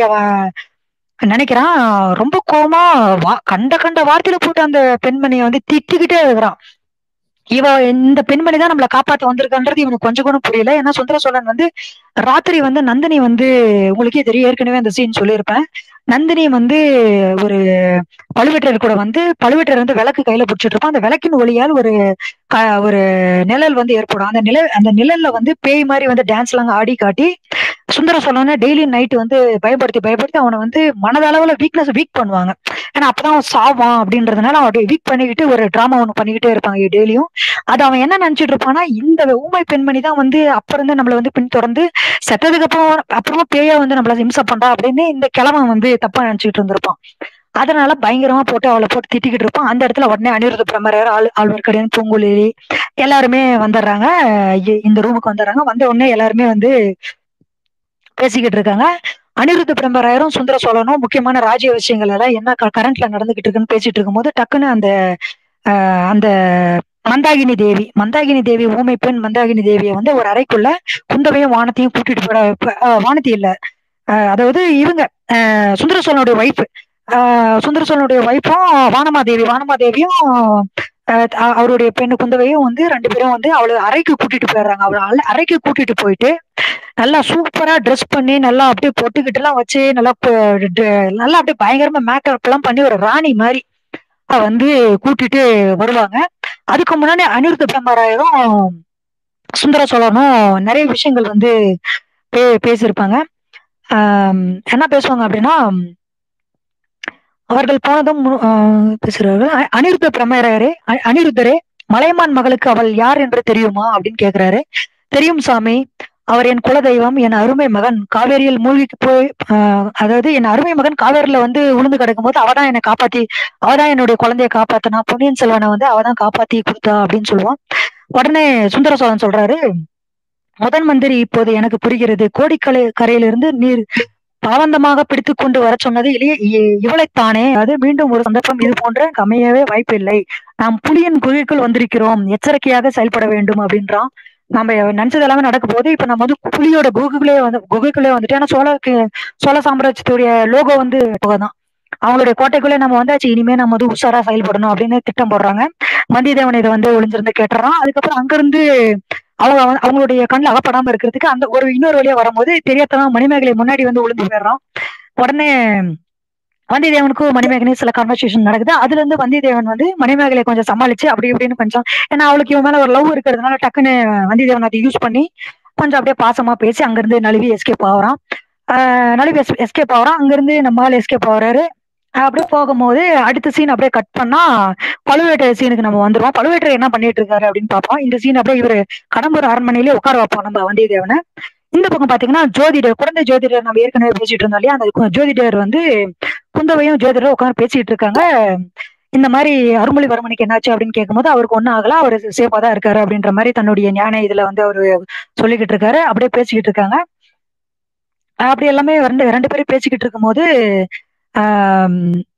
S1: அவன் நினைக்கிறான் ரொம்ப கோவமா வா கண்ட கண்ட வார்த்தையில போட்டு அந்த பெண்மணியை வந்து திட்டிக்கிட்டே இருக்கிறான் இவ இந்த பெண்மணி தான் நம்மளை காப்பாத்த வந்திருக்கான்றது இவனுக்கு கொஞ்சம் கூட புரியல ஏன்னா சுந்தர சோழன் வந்து ராத்திரி வந்து நந்தினி வந்து உங்களுக்கே தெரியும் ஏற்கனவே அந்த சீன் சொல்லியிருப்பேன் நந்தினி வந்து ஒரு பழுவேட்டரர் கூட வந்து பழுவேட்டரர் வந்து விளக்கு கையில பிடிச்சிட்டு இருப்பான் அந்த விளக்கின் ஒளியால் ஒரு க- ஒரு நிழல் வந்து ஏற்படும் அந்த நிழல் அந்த நிழல்ல வந்து பேய் மாதிரி வந்து டான்ஸ் எல்லாம் ஆடி காட்டி சுந்தர சோழனை டெய்லி நைட் வந்து பயப்படுத்தி பயப்படுத்தி அவனை வந்து மனதளவுல வீக்னஸ் வீக் பண்ணுவாங்க ஏன்னா அப்பதான் அவன் சாவான் அப்படின்றதுனால அவன் வீக் பண்ணிக்கிட்டு ஒரு டிராமா ஒண்ணு பண்ணிக்கிட்டே இருப்பாங்க டெய்லியும் அது அவன் என்ன நினைச்சிட்டு இருப்பான்னா இந்த ஊமை பெண்மணி தான் வந்து அப்ப இருந்து நம்மள வந்து பின்தொடர்ந்து செத்ததுக்கு அப்புறம் அப்புறமா பேயா வந்து நம்மள இம்சை பண்றா அப்படின்னு இந்த கிழவன் வந்து தப்பா நினைச்சிட்டு இருந்திருப்பான் அதனால பயங்கரமா போட்டு அவளை போட்டு திட்டிக்கிட்டு இருப்பான் அந்த இடத்துல உடனே அனிருத்த பிரமரர் ஆள் ஆழ்வார்க்கடியான் பூங்குழலி எல்லாருமே வந்துடுறாங்க இ- இந்த ரூமுக்கு வந்துடுறாங்க வந்த உடனே எல்லாருமே வந்து பேசிக்கிட்டு இருக்காங்க அனிருத்த பிரம்மராயரும் சுந்தர சோழனும் முக்கியமான ராஜ்ய விஷயங்கள் எல்லாம் என்ன கரண்ட்ல நடந்துகிட்டு இருக்குன்னு பேசிட்டு இருக்கும்போது டக்குன்னு அந்த ஆஹ், அந்த மந்தாகினி தேவி மந்தாகினி தேவி ஊமை பெண் மந்தாகினி தேவியை வந்து ஒரு அறைக்குள்ள குந்தவையும் வானத்தையும் கூட்டிட்டு போட ப- ஆஹ், வானதி இல்ல ஆஹ், அதாவது இவங்க ஆஹ், சுந்தர சோழனுடைய ஒய்ஃப் சுந்தர சோழனுடைய ஒய்ஃபும் வானமாதேவி வானமாதேவியும் ஆஹ், அ- அவருடைய பெண்ணு குந்தவையும் வந்து ரெண்டு பேரும் வந்து அவளை அறைக்கு கூட்டிட்டு போயிடுறாங்க அவளை அல- அறைக்கு கூட்டிட்டு போயிட்டு நல்லா சூப்பரா ட்ரெஸ் பண்ணி நல்லா அப்படியே பொட்டுக்கிட்டு எல்லாம் வச்சு நல்லா ப- ட- நல்லா அப்படியே பயங்கரமா மேக்கப் எல்லாம் பண்ணி ஒரு ராணி மாதிரி அவ வந்து கூட்டிட்டு வருவாங்க அதுக்கு முன்னாடி அனிருத்த பிரம்மராயரும் சுந்தர சோழனும் நிறைய விஷயங்கள் வந்து பே பேசியிருப்பாங்க ஆம், என்ன பேசுவாங்க அப்படின்னா அவர்கள் போனதும் மு- ஆஹ் பேசுறார்கள் அ- அனிருத்த பிரம்மராயரே அ- அனிருத்தரே மலையமான் மகளுக்கு அவள் யார் என்று தெரியுமா அப்படின்னு கேக்குறாரு தெரியும் சாமி அவர் என் குலதெய்வம் என் அருமை மகன் காவேரியில் மூழ்கி போய் ஆஹ், அதாவது என் அருமை மகன் காவேரியில வந்து உளுந்து கிடக்கும் போது அவதான் என்னை காப்பாத்தி அவதான் என்னுடைய குழந்தைய காப்பாத்தினா பொன்னியின் செல்வனை வந்து அவதான் காப்பாத்தி கொடுத்தா அப்படின்னு சொல்லுவான் உடனே சுந்தர சோழன் சொல்றாரு முதன் மந்திரி இப்போது எனக்கு புரிகிறது கோடிக்கரை கரையிலிருந்து நீர் பலவந்தமாக பிடித்து கொண்டு வர சொன்னது இளைய இ- இவளைத்தானே அது மீண்டும் ஒரு சந்தர்ப்பம் இது போன்ற அமையவே வாய்ப்பில்லை நாம் புலியின் குகைக்குள் வந்திருக்கிறோம் எச்சரிக்கையாக செயல்பட வேண்டும் அப்படின்றான் நம்ம நினைச்சது எல்லாமே நடக்க போகுது இப்ப நம்ம வந்து புலியோட குகைக்குள்ளே வந்து குகைக்குள்ளே வந்துட்டு ஏன்னா சோழருக்கு சோழ சாம்ராஜ்யத்துடைய லோகோ வந்து புகைதான் அவங்களுடைய கோட்டைக்குள்ளே நம்ம வந்தாச்சு இனிமே நம்ம வந்து உஷாரா செயல்படணும் அப்படின்னு திட்டம் போடுறாங்க வந்தியத்தேவன் இதை வந்து ஒளிஞ்சிருந்து கேட்டுறான் அதுக்கப்புறம் அங்கிருந்து அவங்க வந்து- அவங்களுடைய கண்ணில் அகப்படாம இருக்கிறதுக்கு அந்த ஒரு இன்னொரு வழியா வரும்போது தெரியாதவன் மணிமேகலை முன்னாடி வந்து விழுந்து போயிடுறான் உடனே வந்தியத்தேவனுக்கும் மணிமேகலையும் சில கான்வர்சேஷன் நடக்குது அதுல இருந்து வந்தியத்தேவன் வந்து மணிமேகலை கொஞ்சம் சமாளிச்சு அப்படி இப்படின்னு கொஞ்சம் ஏன்னா அவளுக்கு இவன் மேல ஒரு லவ் இருக்கிறதுனால டக்குன்னு வந்தியத்தேவன் அதை யூஸ் பண்ணி கொஞ்சம் அப்படியே பாசமா பேசி அங்கிருந்து நழுவி எஸ்கேப் ஆகுறான் ஆஹ் நழுவி எஸ்கேப் ஆகுறான் அங்கிருந்து நம்ம ஆள் எஸ்கேப் ஆகுறாரு அப்படியே போகும்போது அடுத்த சீன் அப்படியே கட் பண்ணா பழுவேட்டரை சீனுக்கு நம்ம வந்துருவோம் பழுவேட்டரை என்ன பண்ணிட்டு இருக்காரு அப்படின்னு பார்ப்போம் இந்த சீன் அப்படியே இவரு கடம்பூர் அரண்மனையிலே உட்கார வைப்போம் நம்ம வந்தியத்தேவனை இந்த பக்கம் பாத்தீங்கன்னா ஜோதிடர் குழந்தை ஜோதிடர் நம்ம ஏற்கனவே பேசிட்டு இருந்தோம் இல்லையா அந்த கு- ஜோதிடர் வந்து குந்தவையும் ஜோதிடரும் உட்காந்து பேசிட்டு இருக்காங்க இந்த மாதிரி அருள்மொழிவர்மனுக்கு என்னாச்சு அப்படின்னு கேட்கும்போது அவருக்கு ஒன்றும் ஆகல அவர் சேஃபா தான் இருக்காரு அப்படின்ற மாதிரி தன்னுடைய ஞான இதுல வந்து அவரு சொல்லிக்கிட்டு இருக்காரு அப்படியே பேசிக்கிட்டு இருக்காங்க அப்படி எல்லாமே ரெண்டு ரெண்டு பேரும் பேசிக்கிட்டு இருக்கும்போது ஆம்,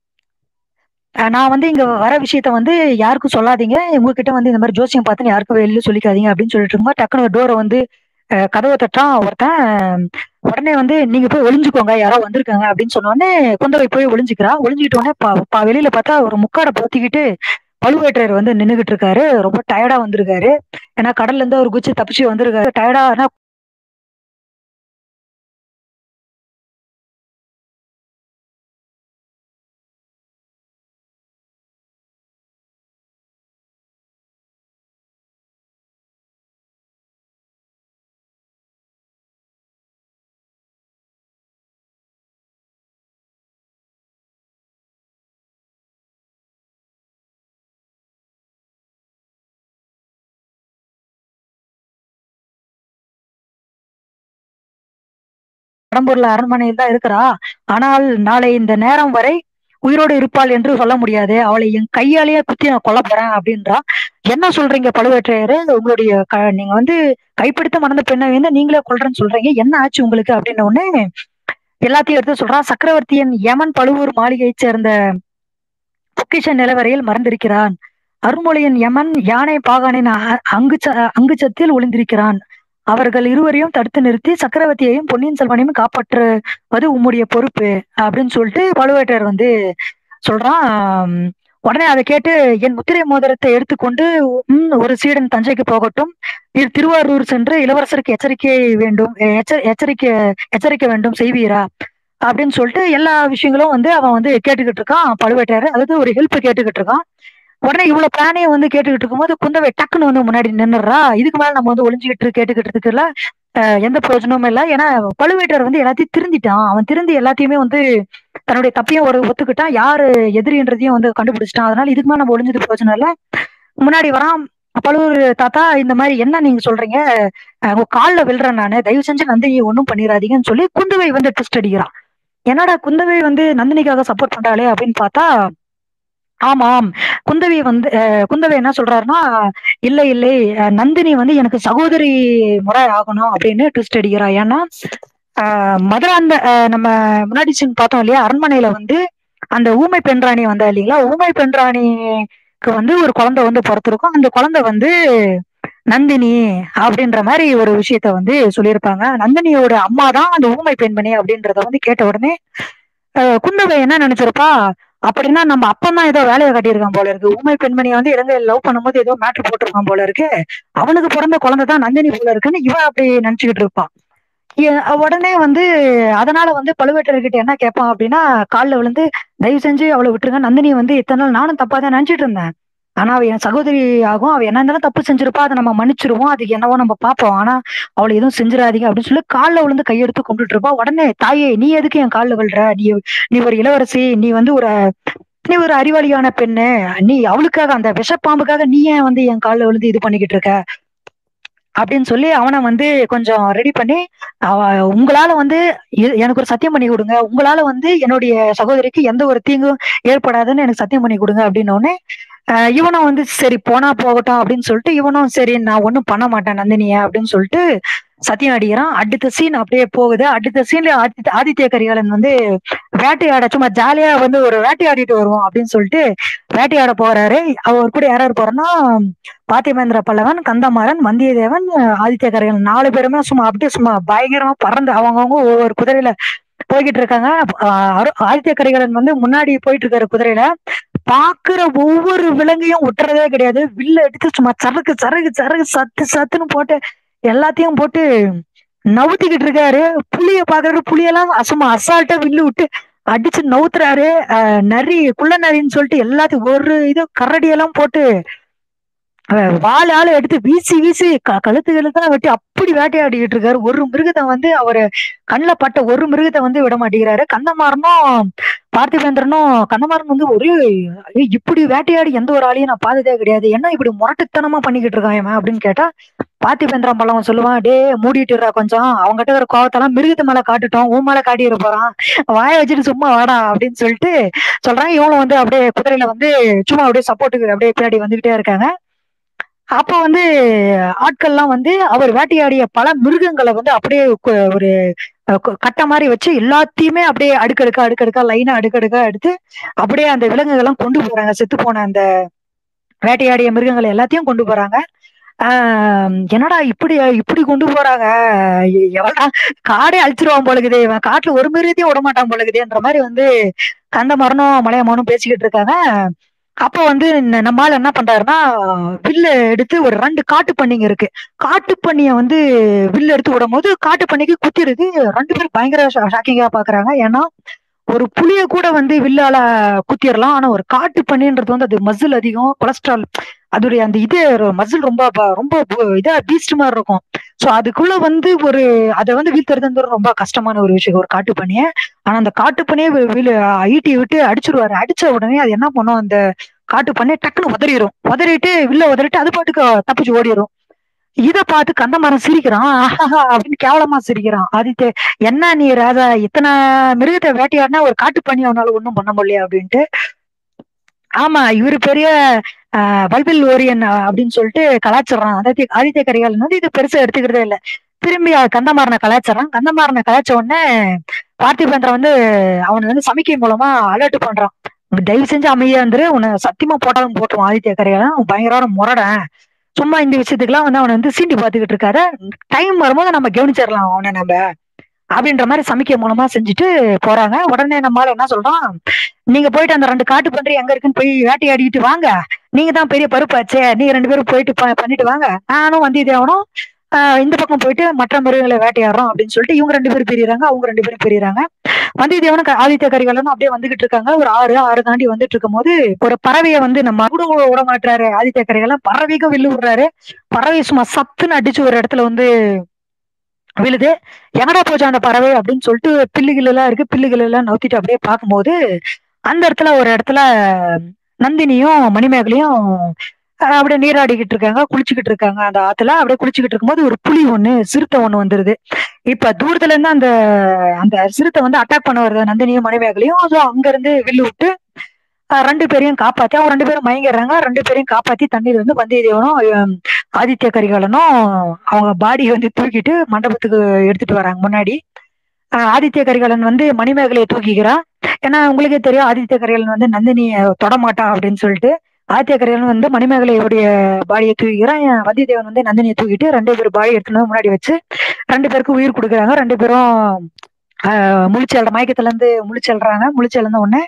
S1: அஹ் நான் வந்து இங்க வர விஷயத்த வந்து யாருக்கும் சொல்லாதீங்க உங்ககிட்ட வந்து இந்த மாதிரி ஜோசியம் பார்த்து யாருக்கும் வெளியில சொல்லிக்காதீங்க அப்படின்னு சொல்லிட்டு இருக்கும்போது டக்குனு டோரை வந்து அஹ், கதவை தட்டான் ஒருத்தன் உடனே வந்து நீங்க போய் ஒளிஞ்சுக்கோங்க யாரோ வந்திருக்காங்க அப்படின்னு சொன்ன உடனே குந்தவை போய் ஒளிஞ்சுக்கிறா ஒளிஞ்சுக்கிட்ட உடனே பா- பா- வெளியில பார்த்தா ஒரு முக்காடை போத்திக்கிட்டு பழுவேட்டரையர் வந்து நின்னுகிட்டு இருக்காரு ரொம்ப டயர்டா வந்திருக்காரு ஏன்னா கடல்ல இருந்து ஒரு குச்சி தப்பிச்சு வந்திருக்காரு டயர்டா கடம்பூர்ல அரண்மனையில் தான் இருக்கிறா ஆனால் நாளை இந்த நேரம் வரை உயிரோடு இருப்பாள் என்று சொல்ல முடியாது அவளை என் கையாலேயே குத்தி நான் கொல்ல போறேன் அப்படின்றா என்ன சொல்றீங்க பழுவேற்றையரு உங்களுடைய க நீங்க வந்து கைப்பிடித்த மணந்த பெண்ணை வந்து நீங்களே கொல்றேன்னு சொல்றீங்க என்ன ஆச்சு உங்களுக்கு அப்படின்ன உடனே எல்லாத்தையும் எடுத்து சொல்றான் சக்கரவர்த்தியின் யமன் பழுவூர் மாளிகையைச் சேர்ந்த பொக்கிஷ நிலவரையில் மறந்திருக்கிறான் அருள்மொழியின் யமன் யானை பாகானின் அ- அங்குச்ச அங்குச்சத்தில் ஒளிந்திருக்கிறான் அவர்கள் இருவரையும் தடுத்து நிறுத்தி சக்கரவர்த்தியையும் பொன்னியின் செல்வனையும் காப்பாற்றுவது உம்முடைய பொறுப்பு அப்படின்னு சொல்லிட்டு பழுவேட்டரையர் வந்து சொல்றான் ஆம், உடனே அதை கேட்டு என் முத்திரை மோதிரத்தை எடுத்துக்கொண்டு "ம், ஒரு சீடன் தஞ்சைக்கு போகட்டும் இது திருவாரூர் சென்று இளவரசருக்கு எச்சரிக்கை வேண்டும் எச்ச- எச்சரிக்கை எச்சரிக்க வேண்டும் செய்வீரா அப்படின்னு சொல்லிட்டு எல்லா விஷயங்களும் வந்து அவன் வந்து கேட்டுக்கிட்டு இருக்கான் பழுவேட்டையர் அதாவது ஒரு ஹெல்ப் கேட்டுக்கிட்டு இருக்கான் உடனே இவ்வளவு பிளானையும் வந்து கேட்டுக்கிட்டு இருக்கும்போது குந்தவை டக்குன்னு வந்து முன்னாடி நின்னுடுறா இதுக்கு மேல நம்ம வந்து ஒளிஞ்சுக்கிட்டு கேட்டுக்கிட்டு இருக்குல்ல அஹ் எந்த பிரயோஜனமும் இல்லை ஏன்னா பழுவேட்டர் வந்து எல்லாத்தையும் திருந்திட்டான் அவன் திருந்தி எல்லாத்தையுமே வந்து தன்னுடைய தப்பையும் ஒரு ஒத்துக்கிட்டான் யாரு எதிரின்றதையும் வந்து கண்டுபிடிச்சிட்டான் அதனால இதுக்கு மேல நம்ம ஒளிஞ்சது பிரயோஜனம் இல்லை முன்னாடி வரான் பழுவூர் தாத்தா இந்த மாதிரி என்ன நீங்க சொல்றீங்க அஹ் உங்க காலில் விழுறேன் நானு தயவு செஞ்சு நந்தினி ஒன்றும் பண்ணிடாதீங்கன்னு சொல்லி குந்தவை வந்து ட்விஸ்ட் அடிக்கிறான் என்னடா குந்தவை வந்து நந்தினிக்காக சப்போர்ட் பண்றாளே அப்படின்னு பார்த்தா ஆமாம் குந்தவி வந்து அஹ் குந்தவை என்ன சொல்றாருன்னா இல்லை இல்லை அஹ் நந்தினி வந்து எனக்கு சகோதரி முறை ஆகணும் அப்படின்னு ட்விஸ்ட் அடிக்கிறா ஏன்னா ஆஹ் மதுராந்த அஹ் நம்ம முன்னாடி சீன் பார்த்தோம் இல்லையா அரண்மனையில வந்து அந்த ஊமை பெண்ராணி வந்தா இல்லைங்களா ஊமை பெண்ராணிக்கு வந்து ஒரு குழந்தை வந்து பிறந்திருக்கும் அந்த குழந்தை வந்து நந்தினி அப்படின்ற மாதிரி ஒரு விஷயத்த வந்து சொல்லியிருப்பாங்க நந்தினியோட அம்மா தான் அந்த ஊமை பெண்மணி அப்படின்றத வந்து கேட்ட உடனே அஹ் குந்தவை என்ன நினைச்சிருப்பா அப்படின்னா நம்ம அப்பன் தான் ஏதோ வேலையை கட்டியிருக்கான் போல இருக்கு ஊமை பெண்மணியை வந்து இலங்கையில் லவ் பண்ணும்போது ஏதோ மேட்ரு போட்டிருக்கான் போல இருக்கு அவனுக்கு பிறந்த குழந்தை தான் நந்தினி போல இருக்குன்னு இவன் அப்படி நினைச்சுக்கிட்டு இருப்பான் ஏ- உடனே வந்து அதனால வந்து பழுவேட்டர்கிட்ட என்ன கேட்பான் அப்படின்னா காலில் விழுந்து தயவு செஞ்சு அவளை விட்டுருங்க நந்தினி வந்து இத்தனை நாள் நானும் தப்பா தான் நினைச்சிட்டு இருந்தேன் ஆனா அவ என் சகோதரி ஆகும் அவ என்ன இருந்தாலும் தப்பு செஞ்சிருப்பா அதை நம்ம மன்னிச்சிருவோம் அதுக்கு என்னவோ நம்ம பார்ப்போம் ஆனா அவளை எதுவும் செஞ்சிடாதீங்க அப்படின்னு சொல்லி காலில் விழுந்து கையெடுத்து கும்பிட்டுட்டு இருப்பா உடனே தாயே நீ எதுக்கு என் காலில் விழுற நீ நீ ஒரு இளவரசி நீ வந்து ஒரு நீ ஒரு அறிவாளியான பெண்ணு நீ அவளுக்காக அந்த விஷப்பாம்புக்காக நீ ஏன் வந்து என் காலில் விழுந்து இது பண்ணிக்கிட்டு இருக்க அப்படின்னு சொல்லி அவனை வந்து கொஞ்சம் ரெடி பண்ணி அவ உங்களால வந்து எ- எனக்கு ஒரு சத்தியம் பண்ணி கொடுங்க உங்களால வந்து என்னுடைய சகோதரிக்கு எந்த ஒரு தீங்கும் ஏற்படாதுன்னு எனக்கு சத்தியம் பண்ணி கொடுங்க அப்படின்னு உடனே ஆஹ் இவனும் வந்து சரி போனா போகட்டும் அப்படின்னு சொல்லிட்டு இவனும் சரி நான் ஒன்றும் பண்ண மாட்டேன் நந்தினிய அப்படின்னு சொல்லிட்டு சத்தியம் அடிக்கிறான் அடுத்த சீன் அப்படியே போகுது அடுத்த சீன்ல ஆதித்ய ஆதித்ய கரிகாலன் வந்து வேட்டையாட சும்மா ஜாலியா வந்து ஒரு வேட்டையாடிட்டு வருவோம் அப்படின்னு சொல்லிட்டு வேட்டையாட போறாரு அவர் கூட யார் யார் போறோம்னா பாத்திமேந்திர பல்லவன் கந்தமாறன் வந்தியத்தேவன் ஆதித்ய கரிகாலன் நாலு பேருமே சும்மா அப்படியே சும்மா பயங்கரமா பறந்து அவங்கவுங்க ஒவ்வொரு குதிரையில போய்கிட்டு இருக்காங்க ஆஹ் அரு- ஆதித்ய கரிகாலன் வந்து முன்னாடி போயிட்டு இருக்காரு குதிரையில பாக்குற ஒவ்வொரு விலங்கையும் விட்டுறதே கிடையாது வில்ல எடுத்து சும்மா சரக்கு சரக்கு சரக்கு சத்து சத்துன்னு போட்டு எல்லாத்தையும் போட்டு நவுத்திக்கிட்டு இருக்காரு புளிய பாக்குறாரு புளியெல்லாம் சும்மா அசால்ட்டா வில்லு விட்டு அடிச்சு நவுத்துறாரு ஆஹ் நரி குள்ள நரின்னு சொல்லிட்டு எல்லாத்தையும் ஒரு இது கரடியெல்லாம் போட்டு அஹ் வாள் ஆளு எடுத்து வீசி வீசி க- கழுத்து கழுத்தெல்லாம் வெட்டி அப்படி வேட்டையாடிக்கிட்டு இருக்காரு ஒரு மிருகத்தை வந்து அவரு கண்ணில் பட்ட ஒரு மிருகத்தை வந்து விட மாட்டேங்கிறாரு கந்தமாறனும் பார்த்திபேந்திரனும் கந்தமாறன் வந்து ஒரு "ஏய், இப்படி வேட்டையாடி எந்த ஒரு ஆளையும் நான் பார்த்ததே கிடையாது என்ன இப்படி முரட்டுத்தனமா பண்ணிக்கிட்டு இருக்கான் இவன் அப்படின்னு கேட்டா பார்த்திபேந்திரன் பல்லவன் சொல்லுவான் டே மூடிட்டுறா கொஞ்சம் அவங்ககிட்ட இருக்கிற கோவத்தெல்லாம் மிருகத்து மேல காட்டுட்டோம் உன் மேல காட்டிட போறான் வாய வச்சுட்டு சும்மா வாடா அப்படின்னு சொல்லிட்டு சொல்றான் இவனும் வந்து அப்படியே குதிரையில வந்து சும்மா அப்படியே சப்போர்ட்டுக்கு அப்படியே பின்னாடி வந்துகிட்டே இருக்காங்க அப்ப வந்து ஆட்கள்லாம் வந்து அவர் வேட்டையாடிய பல மிருகங்களை வந்து அப்படியே கு- ஒரு அஹ், கு- கட்டை மாதிரி வச்சு எல்லாத்தையுமே அப்படியே அடுக்கடுக்கா அடுக்கடுக்கா லைனா அடுக்கடுக்கா எடுத்து அப்படியே அந்த விலங்குகள்லாம் கொண்டு போறாங்க செத்து போன அந்த வேட்டையாடிய மிருகங்களை எல்லாத்தையும் கொண்டு போறாங்க ஆஹ் என்னடா இப்படி இப்படி கொண்டு போறாங்க எ- எவன்டா காடே அழிச்சிருவான் போலகுதே இவன் காட்டுல ஒரு மிருகத்தையும் விட மாட்டான் போலகுதேன்ற மாதிரி வந்து கந்த மரனும் மலையமானும் பேசிக்கிட்டு இருக்காங்க அப்போ வந்து ந- நம்மால என்ன பண்றாருன்னா வில்ல எடுத்து ஒரு ரெண்டு காட்டு பண்ணிங்க இருக்கு காட்டு பண்ணிய வந்து வில்ல எடுத்து விடும்போது காட்டு பண்ணிக்கு குத்திருது ரெண்டு பேரும் பயங்கர ஷாக்கிங்கா பாக்குறாங்க ஏன்னா ஒரு புளிய கூட வந்து வில்லால குத்திரலாம் ஆனா ஒரு காட்டு பண்ணின்றது வந்து அது மசில் அதிகம் கொலஸ்ட்ரால் அதோடைய அந்த இது மசில் ரொம்ப ப- ரொம்ப பு- இதா பீஸ்ட் மாதிரி இருக்கும் சோ அதுக்குள்ள வந்து ஒரு அதை வந்து வீழ்த்துறது ரொம்ப கஷ்டமான ஒரு விஷயம் ஒரு காட்டு பண்ணிய ஆனா அந்த காட்டு பண்ணியே ஈட்டி விட்டு அடிச்சிருவாரு அடிச்ச உடனே அது என்ன பண்ணும் அந்த காட்டு பண்ணி டக்குன்னு உதறிடும் உதறிட்டு வில்ல உதறிட்டு அது பாட்டுக்கு தப்பிச்சு ஓடிடும் இத பார்த்து கந்தமாறன் சிரிக்கிறான் ஆஹாஹா அப்படின்னு கேவலமா சிரிக்கிறான் ஆதித்ய என்ன நீ ராஜா இத்தனை மிருகத்தை வேட்டையாடினா ஒரு காட்டு பண்ணி அவனால ஒண்ணும் பண்ண முடியல அப்படின்ட்டு ஆமா இவரு பெரிய பல்பில் ஓரியன் அப்படின்னு சொல்லிட்டு கலாச்சாரம் ஆதித்ய ஆதித்ய கரிகாலன் வந்து இது பெருசா எடுத்துக்கிறதே இல்ல திரும்பி கந்தமாறனை கலாச்சாரம் கந்தமாறனை கலாச்ச உடனே பார்த்திபேந்திரன் வந்து அவனை வந்து சமிக்கை மூலமா அலர்ட் பண்றான் தயவு செஞ்சு அமைதியா இருந்துரு உன்னை சத்தியமா போட்டாலும் போட்டுருவான் ஆதித்ய கரிகாலன் அவன் பயங்கர முரடன் சும்மா இந்த விஷயத்துக்குலாம் வந்து அவனை வந்து சீண்டி பார்த்துக்கிட்டு இருக்காத டைம் வரும்போது நம்ம கவனிச்சிடலாம் அவனை நம்ம அப்படின்ற மாதிரி சமிக்கை மூலமா செஞ்சுட்டு போறாங்க உடனே நம்மளால என்ன சொல்றோம் நீங்க போயிட்டு அந்த ரெண்டு காட்டு பன்றி எங்க இருக்குன்னு போய் வேட்டையாடிட்டு வாங்க நீங்க தான் பெரிய பருப்பாச்சே நீங்க ரெண்டு பேரும் போயிட்டு பண்ணிட்டு வாங்க நானும் வந்தியத்தேவனும் இந்த பக்கம் போயிட்டு மற்ற மிருகங்களை வேட்டையாடுறோம் அப்படின்னு சொல்லிட்டு இவங்க ரெண்டு பேரும் பிரியிறாங்க அவங்க ரெண்டு பேரும் பிரியிறாங்க வந்தியத்தேவனும் ஆதித்ய கரிகாலனும் அப்படியே வந்துகிட்டு இருக்காங்க ஒரு ஆறு ஆறு தாண்டி வந்துட்டு இருக்கும் போது ஒரு பறவையை வந்து நம்ம கூட விட மாட்டாரு ஆதித்ய கரிகாலன் பறவைக்கும் வில்லு விடுறாரு பறவை சும்மா சத்துன்னு அடிச்சு ஒரு இடத்துல வந்து விழுது எங்கடா போச்சு அந்த பறவை அப்படின்னு சொல்லிட்டு பில்லுகள் எல்லாம் இருக்கு பில்லுகள் எல்லாம் நவுத்திட்டு அப்படியே பார்க்கும்போது அந்த இடத்துல ஒரு இடத்துல நந்தினியும் மணிமேகலையும் அப்படியே நீராடிக்கிட்டு இருக்காங்க குளிச்சுக்கிட்டு இருக்காங்க அந்த ஆத்துல அப்படியே குளிச்சுக்கிட்டு இருக்கும்போது ஒரு புலி ஒண்ணு சிறுத்தை ஒண்ணு வந்துருது இப்ப தூரத்துல இருந்து அந்த அந்த சிறுத்தை வந்து அட்டாக் பண்ண வருது நந்தினியும் மணிமேகலையும் ஸோ அங்க இருந்து வில்லு விட்டு ரெண்டு பேரையும் காப்பாத்தி அவங்க ரெண்டு பேரும் மயங்கிடுறாங்க ரெண்டு பேரையும் காப்பாத்தி தண்ணீர் வந்து வந்தியத்தேவனும் ஆதித்ய கரிகாலனும் அவங்க பாடியை வந்து தூக்கிட்டு மண்டபத்துக்கு எடுத்துட்டு வராங்க முன்னாடி ஆதித்ய கரிகாலன் வந்து மணிமேகலையை தூக்கிக்கிறான் ஏன்னா உங்களுக்கே தெரியும் ஆதித்ய கரிகாலன் வந்து நந்தினியை தொடமாட்டான் அப்படின்னு சொல்லிட்டு ஆதித்ய கரிகாலன் வந்து மணிமேகலையுடைய பாடியை தூக்கிக்கிறான் வந்தியத்தேவன் வந்து நந்தினியை தூக்கிட்டு ரெண்டு பேரும் பாடி எடுத்துன்னு முன்னாடி வச்சு ரெண்டு பேருக்கு உயிர் கொடுக்குறாங்க ரெண்டு பேரும் முழிச்செல்ற மயக்கத்துல இருந்து முழிச்செல்றாங்க முழிச்செழுந்த உடனே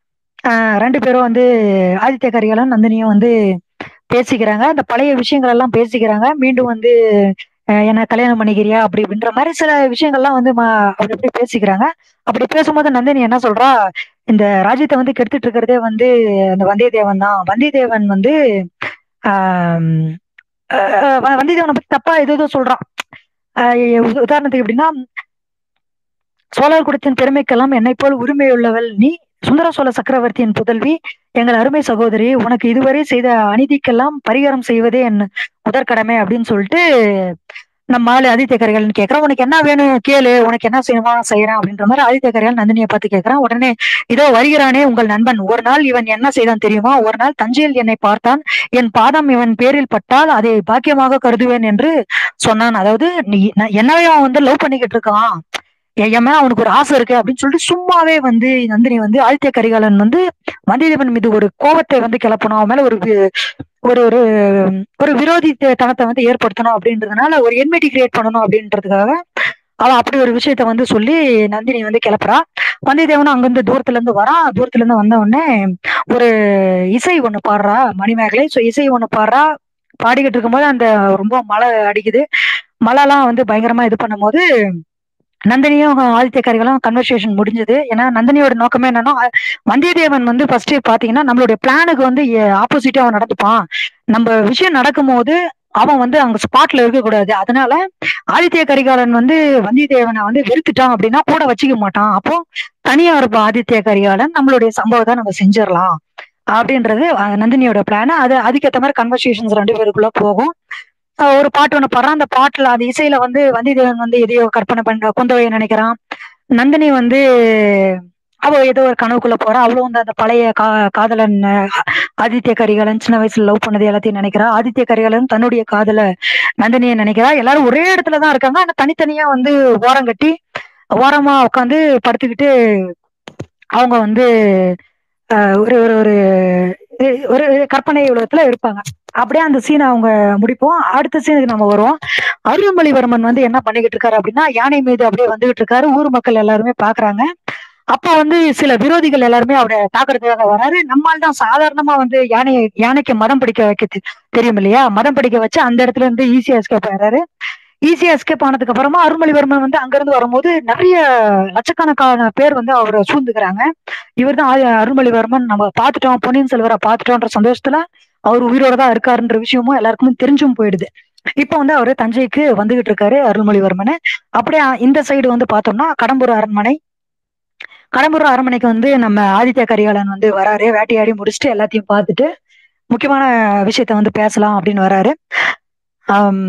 S1: ரெண்டு பேரும் வந்து ஆதித்ய கரிகாலன் நந்தினியும் வந்து பேசிக்கிறாங்க அந்த பழைய விஷயங்கள் எல்லாம் பேசிக்கிறாங்க மீண்டும் வந்து என்ன கல்யாணம் பண்ணிக்கிறியா அப்படி அப்படின்ற மாதிரி சில விஷயங்கள்லாம் வந்து அப்படி அப்படி பேசிக்கிறாங்க அப்படி பேசும்போது நந்தினி என்ன சொல்றா இந்த ராஜ்யத்தை வந்து கெடுத்துட்டு இருக்கிறதே வந்து அந்த வந்தியத்தேவன் தான் வந்தியத்தேவன் வந்து ஆஹ் வந்தியத்தேவனை பத்தி தப்பா எது எதோ சொல்றான் உதாரணத்துக்கு எப்படின்னா சோழர் குடத்தின் பெருமைக்கெல்லாம் என்னை போல் உரிமை உள்ளவள் நீ சுந்தர சோழ சக்கரவர்த்தியின் புதல்வி எங்கள் அருமை சகோதரி உனக்கு இதுவரை செய்த அநீதிக்கெல்லாம் பரிகாரம் செய்வதே என் முதற்கடமை அப்படின்னு சொல்லிட்டு நம்ம ஆளு ஆதித்ய கரிகாலன் கேட்கறான் உனக்கு என்ன வேணும் கேளு உனக்கு என்ன செய்யணுமா செய்யறான் அப்படின்ற மாதிரி ஆதித்ய கரிகாலன் நந்தினியை பார்த்து கேட்கறான் உடனே இதோ வருகிறானே உங்கள் நண்பன் ஒரு நாள் இவன் என்ன செய்தான் தெரியுமா ஒரு நாள் தஞ்சையில் என்னை பார்த்தான் என் பாதம் இவன் பேரில் பட்டால் அதை பாக்கியமாக கருதுவேன் என்று சொன்னான் அதாவது நீ என்னவே அவன் வந்து லவ் பண்ணிக்கிட்டு இருக்கான் என் மேல அவனுக்கு ஒரு ஆசை இருக்கு அப்படின்னு சொல்லிட்டு சும்மாவே வந்து நந்தினி வந்து ஆதித்ய கரிகாலன் வந்து வந்தியத்தேவன் மீது ஒரு கோபத்தை வந்து கிளப்பணும் அவன் மேல ஒரு ஒரு ஒரு ஒரு விரோதி தனத்தை வந்து ஏற்படுத்தணும் அப்படின்றதுனால ஒரு என்மிட்டி கிரியேட் பண்ணணும் அப்படின்றதுக்காக அவன் அப்படி ஒரு விஷயத்த வந்து சொல்லி நந்தினி வந்து கிளப்புறா வந்தியத்தேவனும் அங்கிருந்து தூரத்துல இருந்து வரான் தூரத்துல இருந்து வந்த உடனே ஒரு இசை ஒண்ணு பாடுறா மணிமேகலை ஸோ இசை ஒண்ணு பாடுறா பாடிக்கிட்டு இருக்கும்போது அந்த ரொம்ப மழை அடிக்குது மழைலாம் வந்து பயங்கரமா இது பண்ணும் போது நந்தினியும் ஆதித்ய கரிகளும் கன்வர்சேஷன் முடிஞ்சது ஏன்னா நந்தினியோட நோக்கமே என்னன்னா வந்தியத்தேவன் வந்து ஃபர்ஸ்ட் பாத்தீங்கன்னா நம்மளுடைய பிளானுக்கு வந்து ஆப்போசிட்டா அவன் நடந்துப்பான் நம்ம விஷயம் நடக்கும் போது அவன் வந்து அங்க ஸ்பாட்ல இருக்கக்கூடாது அதனால ஆதித்ய கரிகாலன் வந்து வந்தியத்தேவனை வந்து வெறுத்துட்டான் அப்படின்னா கூட வச்சுக்க மாட்டான் அப்போ தனியா இருப்பான் ஆதித்ய கரிகாலன் நம்மளுடைய சம்பவத்தை நம்ம செஞ்சிடலாம் அப்படின்றது நந்தினியோட பிளான் அது அதுக்கேற்ற மாதிரி கன்வர்சேஷன்ஸ் ரெண்டு பேருக்குள்ள போகும் ஒரு பாட்டு ஒண்ணு பாடுறான் அந்த பாட்டுல அந்த இசையில வந்து வந்தியத்தேவன் வந்து எதையோ கற்பனை பண்ற குந்தவையை நினைக்கிறான் நந்தினி வந்து அவ ஏதோ ஒரு கனவுக்குள்ள போறா அவளும் வந்து அந்த பழைய கா காதலன் ஆதித்ய கரிகாலன் சின்ன வயசுல லவ் பண்ணது எல்லாத்தையும் நினைக்கிறா ஆதித்ய கரிகாலன் தன்னுடைய காதல நந்தினியை நினைக்கிறா எல்லாரும் ஒரே இடத்துலதான் இருக்காங்க ஆனா தனித்தனியா வந்து ஓரம் கட்டி ஓரமா உட்காந்து படுத்துக்கிட்டு அவங்க வந்து ஒரு ஒரு ஒரு ஒரு கற்பனை உலகத்துல இருப்பாங்க அப்படியே அந்த சீனை அவங்க முடிப்போம் அடுத்த சீனுக்கு நம்ம வருவோம் அருள்மொழிவர்மன் வந்து என்ன பண்ணிக்கிட்டு இருக்காரு அப்படின்னா யானை மீது அப்படியே வந்துகிட்டு இருக்காரு ஊர் மக்கள் எல்லாருமே பாக்குறாங்க அப்ப வந்து சில விரோதிகள் எல்லாருமே அவரை தாக்குறதுக்காக வராரு நம்மால் தான் சாதாரணமா வந்து யானை யானைக்கு மதம் பிடிக்க வைக்க தெரியும் இல்லையா மதம் பிடிக்க வச்சு அந்த இடத்துல இருந்து ஈஸியா எஸ்கேப் ஆயிடுறாரு ஈஸியா எஸ்கேப் ஆனதுக்கு அப்புறமா அருள்மொழிவர்மன் வந்து அங்கிருந்து வரும்போது நிறைய லட்சக்கணக்கான பேர் வந்து அவரை சூழ்ந்துக்கிறாங்க இவர் தான் அருள்மொழிவர்மன் நம்ம பார்த்துட்டோம் பொன்னியின் செல்வரை பார்த்துட்டோன்ற சந்தோஷத்துல அவர் உயிரோட தான் இருக்காருன்ற விஷயமும் எல்லாருக்குமே தெரிஞ்சும் போயிடுது இப்ப வந்து அவரு தஞ்சைக்கு வந்துகிட்டு இருக்காரு அருள்மொழிவர்மன் அப்படியே இந்த சைடு வந்து பார்த்தோம்னா கடம்பூர் அரண்மனை கடம்பூர் அரண்மனைக்கு வந்து நம்ம ஆதித்ய கரிகாலன் வந்து வராரு வேட்டையாடி முடிச்சுட்டு எல்லாத்தையும் பார்த்துட்டு முக்கியமான விஷயத்த வந்து பேசலாம் அப்படின்னு வராரு ஆம்,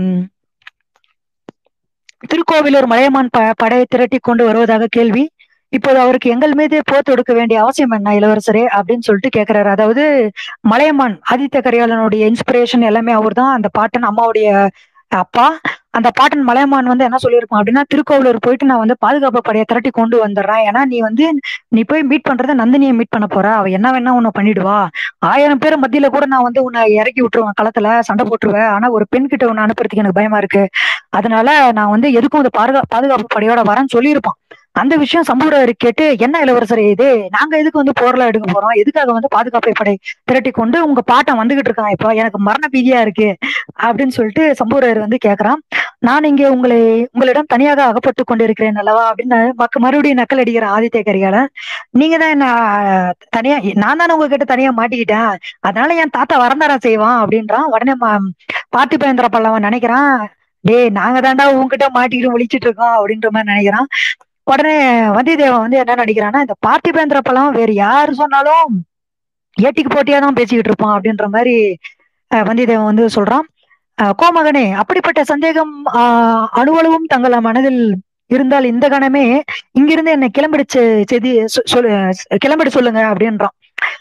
S1: திருக்கோவிலூர் மலையமான் ப படையை திரட்டி கொண்டு வருவதாக கேள்வி இப்போது அவருக்கு எங்கள் மீது போர் தொடுக்க வேண்டிய அவசியம் என்ன இளவரசரே அப்படின்னு சொல்லிட்டு கேக்குறாரு அதாவது மலையமான் ஆதித்த கரிகாலனுடைய இன்ஸ்பிரேஷன் எல்லாமே அவர்தான் அந்த பாட்டன் அம்மாவுடைய அப்பா அந்த பாட்டன் மலையமான் வந்து என்ன சொல்லியிருப்பான் அப்படின்னா திருக்கோவிலூர் போயிட்டு நான் வந்து பாதுகாப்பு படையை திரட்டி கொண்டு வந்துடுறேன் ஏன்னா நீ வந்து நீ போய் மீட் பண்றத நந்தினியை மீட் பண்ண போற அவ என்ன வேணா உன்னை பண்ணிடுவா ஆயிரம் பேர் மத்தியில கூட நான் வந்து உன்னை இறக்கி விட்டுருவேன் களத்துல சண்டை போட்டுருவேன் ஆனா ஒரு பெண் கிட்ட உன்னை அனுப்புறதுக்கு எனக்கு பயமா இருக்கு அதனால நான் வந்து எதுக்கும் இந்த பாதுகா பாதுகாப்பு படையோட வரேன்னு சொல்லியிருப்பான் அந்த விஷயம் சம்பூரர் கேட்டு என்ன இளவரசர் இது நாங்க எதுக்கு வந்து போர்ல எடுக்க போறோம் எதுக்காக வந்து பாதுகாப்பு படை திரட்டி கொண்டு உங்க பாட்டன் வந்துகிட்டு இருக்கான் இப்போ எனக்கு மரண பீதியா இருக்கு அப்படின்னு சொல்லிட்டு சம்பூரர் வந்து கேக்குறான் நான் இங்கே உங்களை உங்களிடம் தனியாக அகப்பட்டு கொண்டிருக்கிறேன் அல்லவா அப்படின்னு மக்க மறுபடியும் நக்கல் அடிக்கிற ஆதித்ய கரிகாலன் நீங்க தான் என்ன ஆஹ், தனியா நான் தானே உங்ககிட்ட தனியா மாட்டிக்கிட்டேன் அதனால என் தாத்தா வரந்தாரா செய்வான் அப்படின்றான் உடனே ம- பார்த்திபேந்திர பல்லவன் நினைக்கிறான் டேய் நாங்க தாண்டா உன்கிட்ட மாட்டிக்கிட்டு ஒழிச்சிட்டு இருக்கோம் அப்படின்ற மாதிரி நினைக்கிறான் உடனே வந்தியத்தேவன் வந்து என்ன நினைக்கிறான்னா இந்த பார்த்திபேந்திர பல்லவன் வேற யாரு சொன்னாலும் ஏட்டிக்கு போட்டியா தான் பேசிக்கிட்டு இருப்பான் அப்படின்ற மாதிரி அஹ், வந்தியத்தேவன் வந்து சொல்றான் அஹ், கோமகனே அப்படிப்பட்ட சந்தேகம் ஆஹ், அணுவளவும் தங்கள் மனதில் இருந்தால் இந்த கணமே இங்கிருந்து என்னை கிளம்பிடுச்சு செய்தி சொ- சொல்லு கிளம்பிட சொல்லுங்க அப்படின்றான்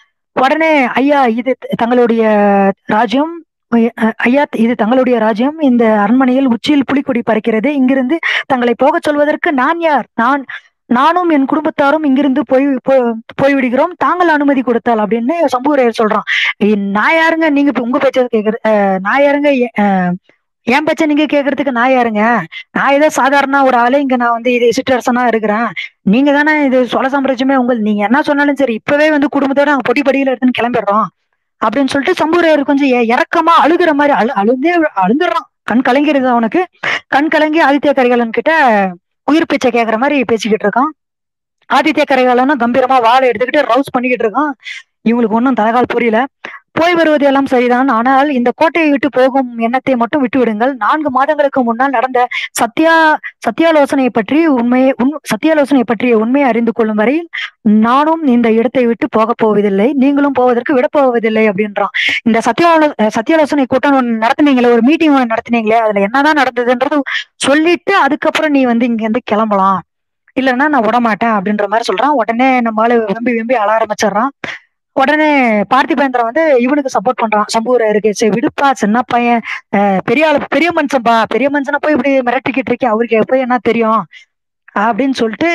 S1: உடனே ஐயா இது தங்களுடைய ராஜ்யம் அஹ், ஐயா இது தங்களுடைய ராஜ்யம் இந்த அரண்மனையில் உச்சியில் புலிக்கொடி பறக்கிறது இங்கிருந்து தங்களை போகச் சொல்வதற்கு நான் யார் நான் நானும் என் குடும்பத்தாரும் இங்கிருந்து போய் போ- போய்விடுகிறோம் தாங்கள் அனுமதி கொடுத்தால் அப்படின்னு சம்பூரையர் சொல்றான் "ஏய், நான் யாருங்க நீங்க இப்ப உங்க பேச்ச கேக்குற அஹ், நான் யாருங்க எ- அஹ், என் பேச்ச நீங்க கேக்குறதுக்கு நான் யாருங்க நான் ஏதோ சாதாரண ஒரு ஆளு இங்க நான் வந்து இது சிற்றரசனா இருக்கிறேன் நீங்க தானே இது சோழ சாம்ராஜ்யமே உங்கள் நீங்க என்ன சொன்னாலும் சரி இப்பவே வந்து குடும்பத்தோட நாங்க பொடி படியில எடுத்துன்னு கிளம்பிடுறோம் அப்படின்னு சொல்லிட்டு சம்பூரையர் கொஞ்சம் இ- இறக்கமா அழுகுற மாதிரி அழு அழுந்தே அழுந்துடுறான் கண் கலங்கிருது அவனுக்கு கண் கலங்கி ஆதித்ய கரிகாலன் கிட்ட உயிர் பிச்சை கேக்குற மாதிரி பேசிக்கிட்டு இருக்கான் ஆதித்ய கரிகாலனும் கம்பீரமா வாழை எடுத்துக்கிட்டு ரவுஸ் பண்ணிக்கிட்டு இருக்கான் இவங்களுக்கு ஒன்றும் தலகால் புரியல போய் வருவது எல்லாம் சரிதான் ஆனால் இந்த கோட்டையை விட்டு போகும் எண்ணத்தை மட்டும் விட்டு விடுங்கள் நான்கு மாதங்களுக்கு முன்னால் நடந்த சத்யா சத்தியாலோசனை பற்றி உண்மையை உண் சத்தியாலோசனை பற்றிய உண்மையை அறிந்து கொள்ளும் வரையில் நானும் இந்த இடத்தை விட்டு போக போவதில்லை நீங்களும் போவதற்கு விட போவதில்லை அப்படின்றான் இந்த சத்தியாலோ சத்தியாலோசனை கூட்டம் ஒண்ணு நடத்துனீங்களே ஒரு மீட்டிங் ஒன்று நடத்துனீங்களே அதுல என்னதான் நடந்ததுன்றது சொல்லிட்டு அதுக்கப்புறம் நீ வந்து இங்க இருந்து கிளம்பலாம் இல்லைன்னா நான் விட மாட்டேன் அப்படின்ற மாதிரி சொல்றான் உடனே நம்மளால வெம்பி வெம்பி அழ ஆரம்பிச்சிடுறான் உடனே பார்த்திபேந்திரன் வந்து இவனுக்கு சப்போர்ட் பண்றான் சம்பூர இருக்கு சரி விடுப்பா சின்ன பையன் அஹ் பெரிய ஆளு பெரிய மனுஷன்பா பெரிய மனுஷனை போய் இப்படி மிரட்டிக்கிட்டு இருக்கே அவருக்கு போய் என்ன தெரியும் அப்படின்னு சொல்லிட்டு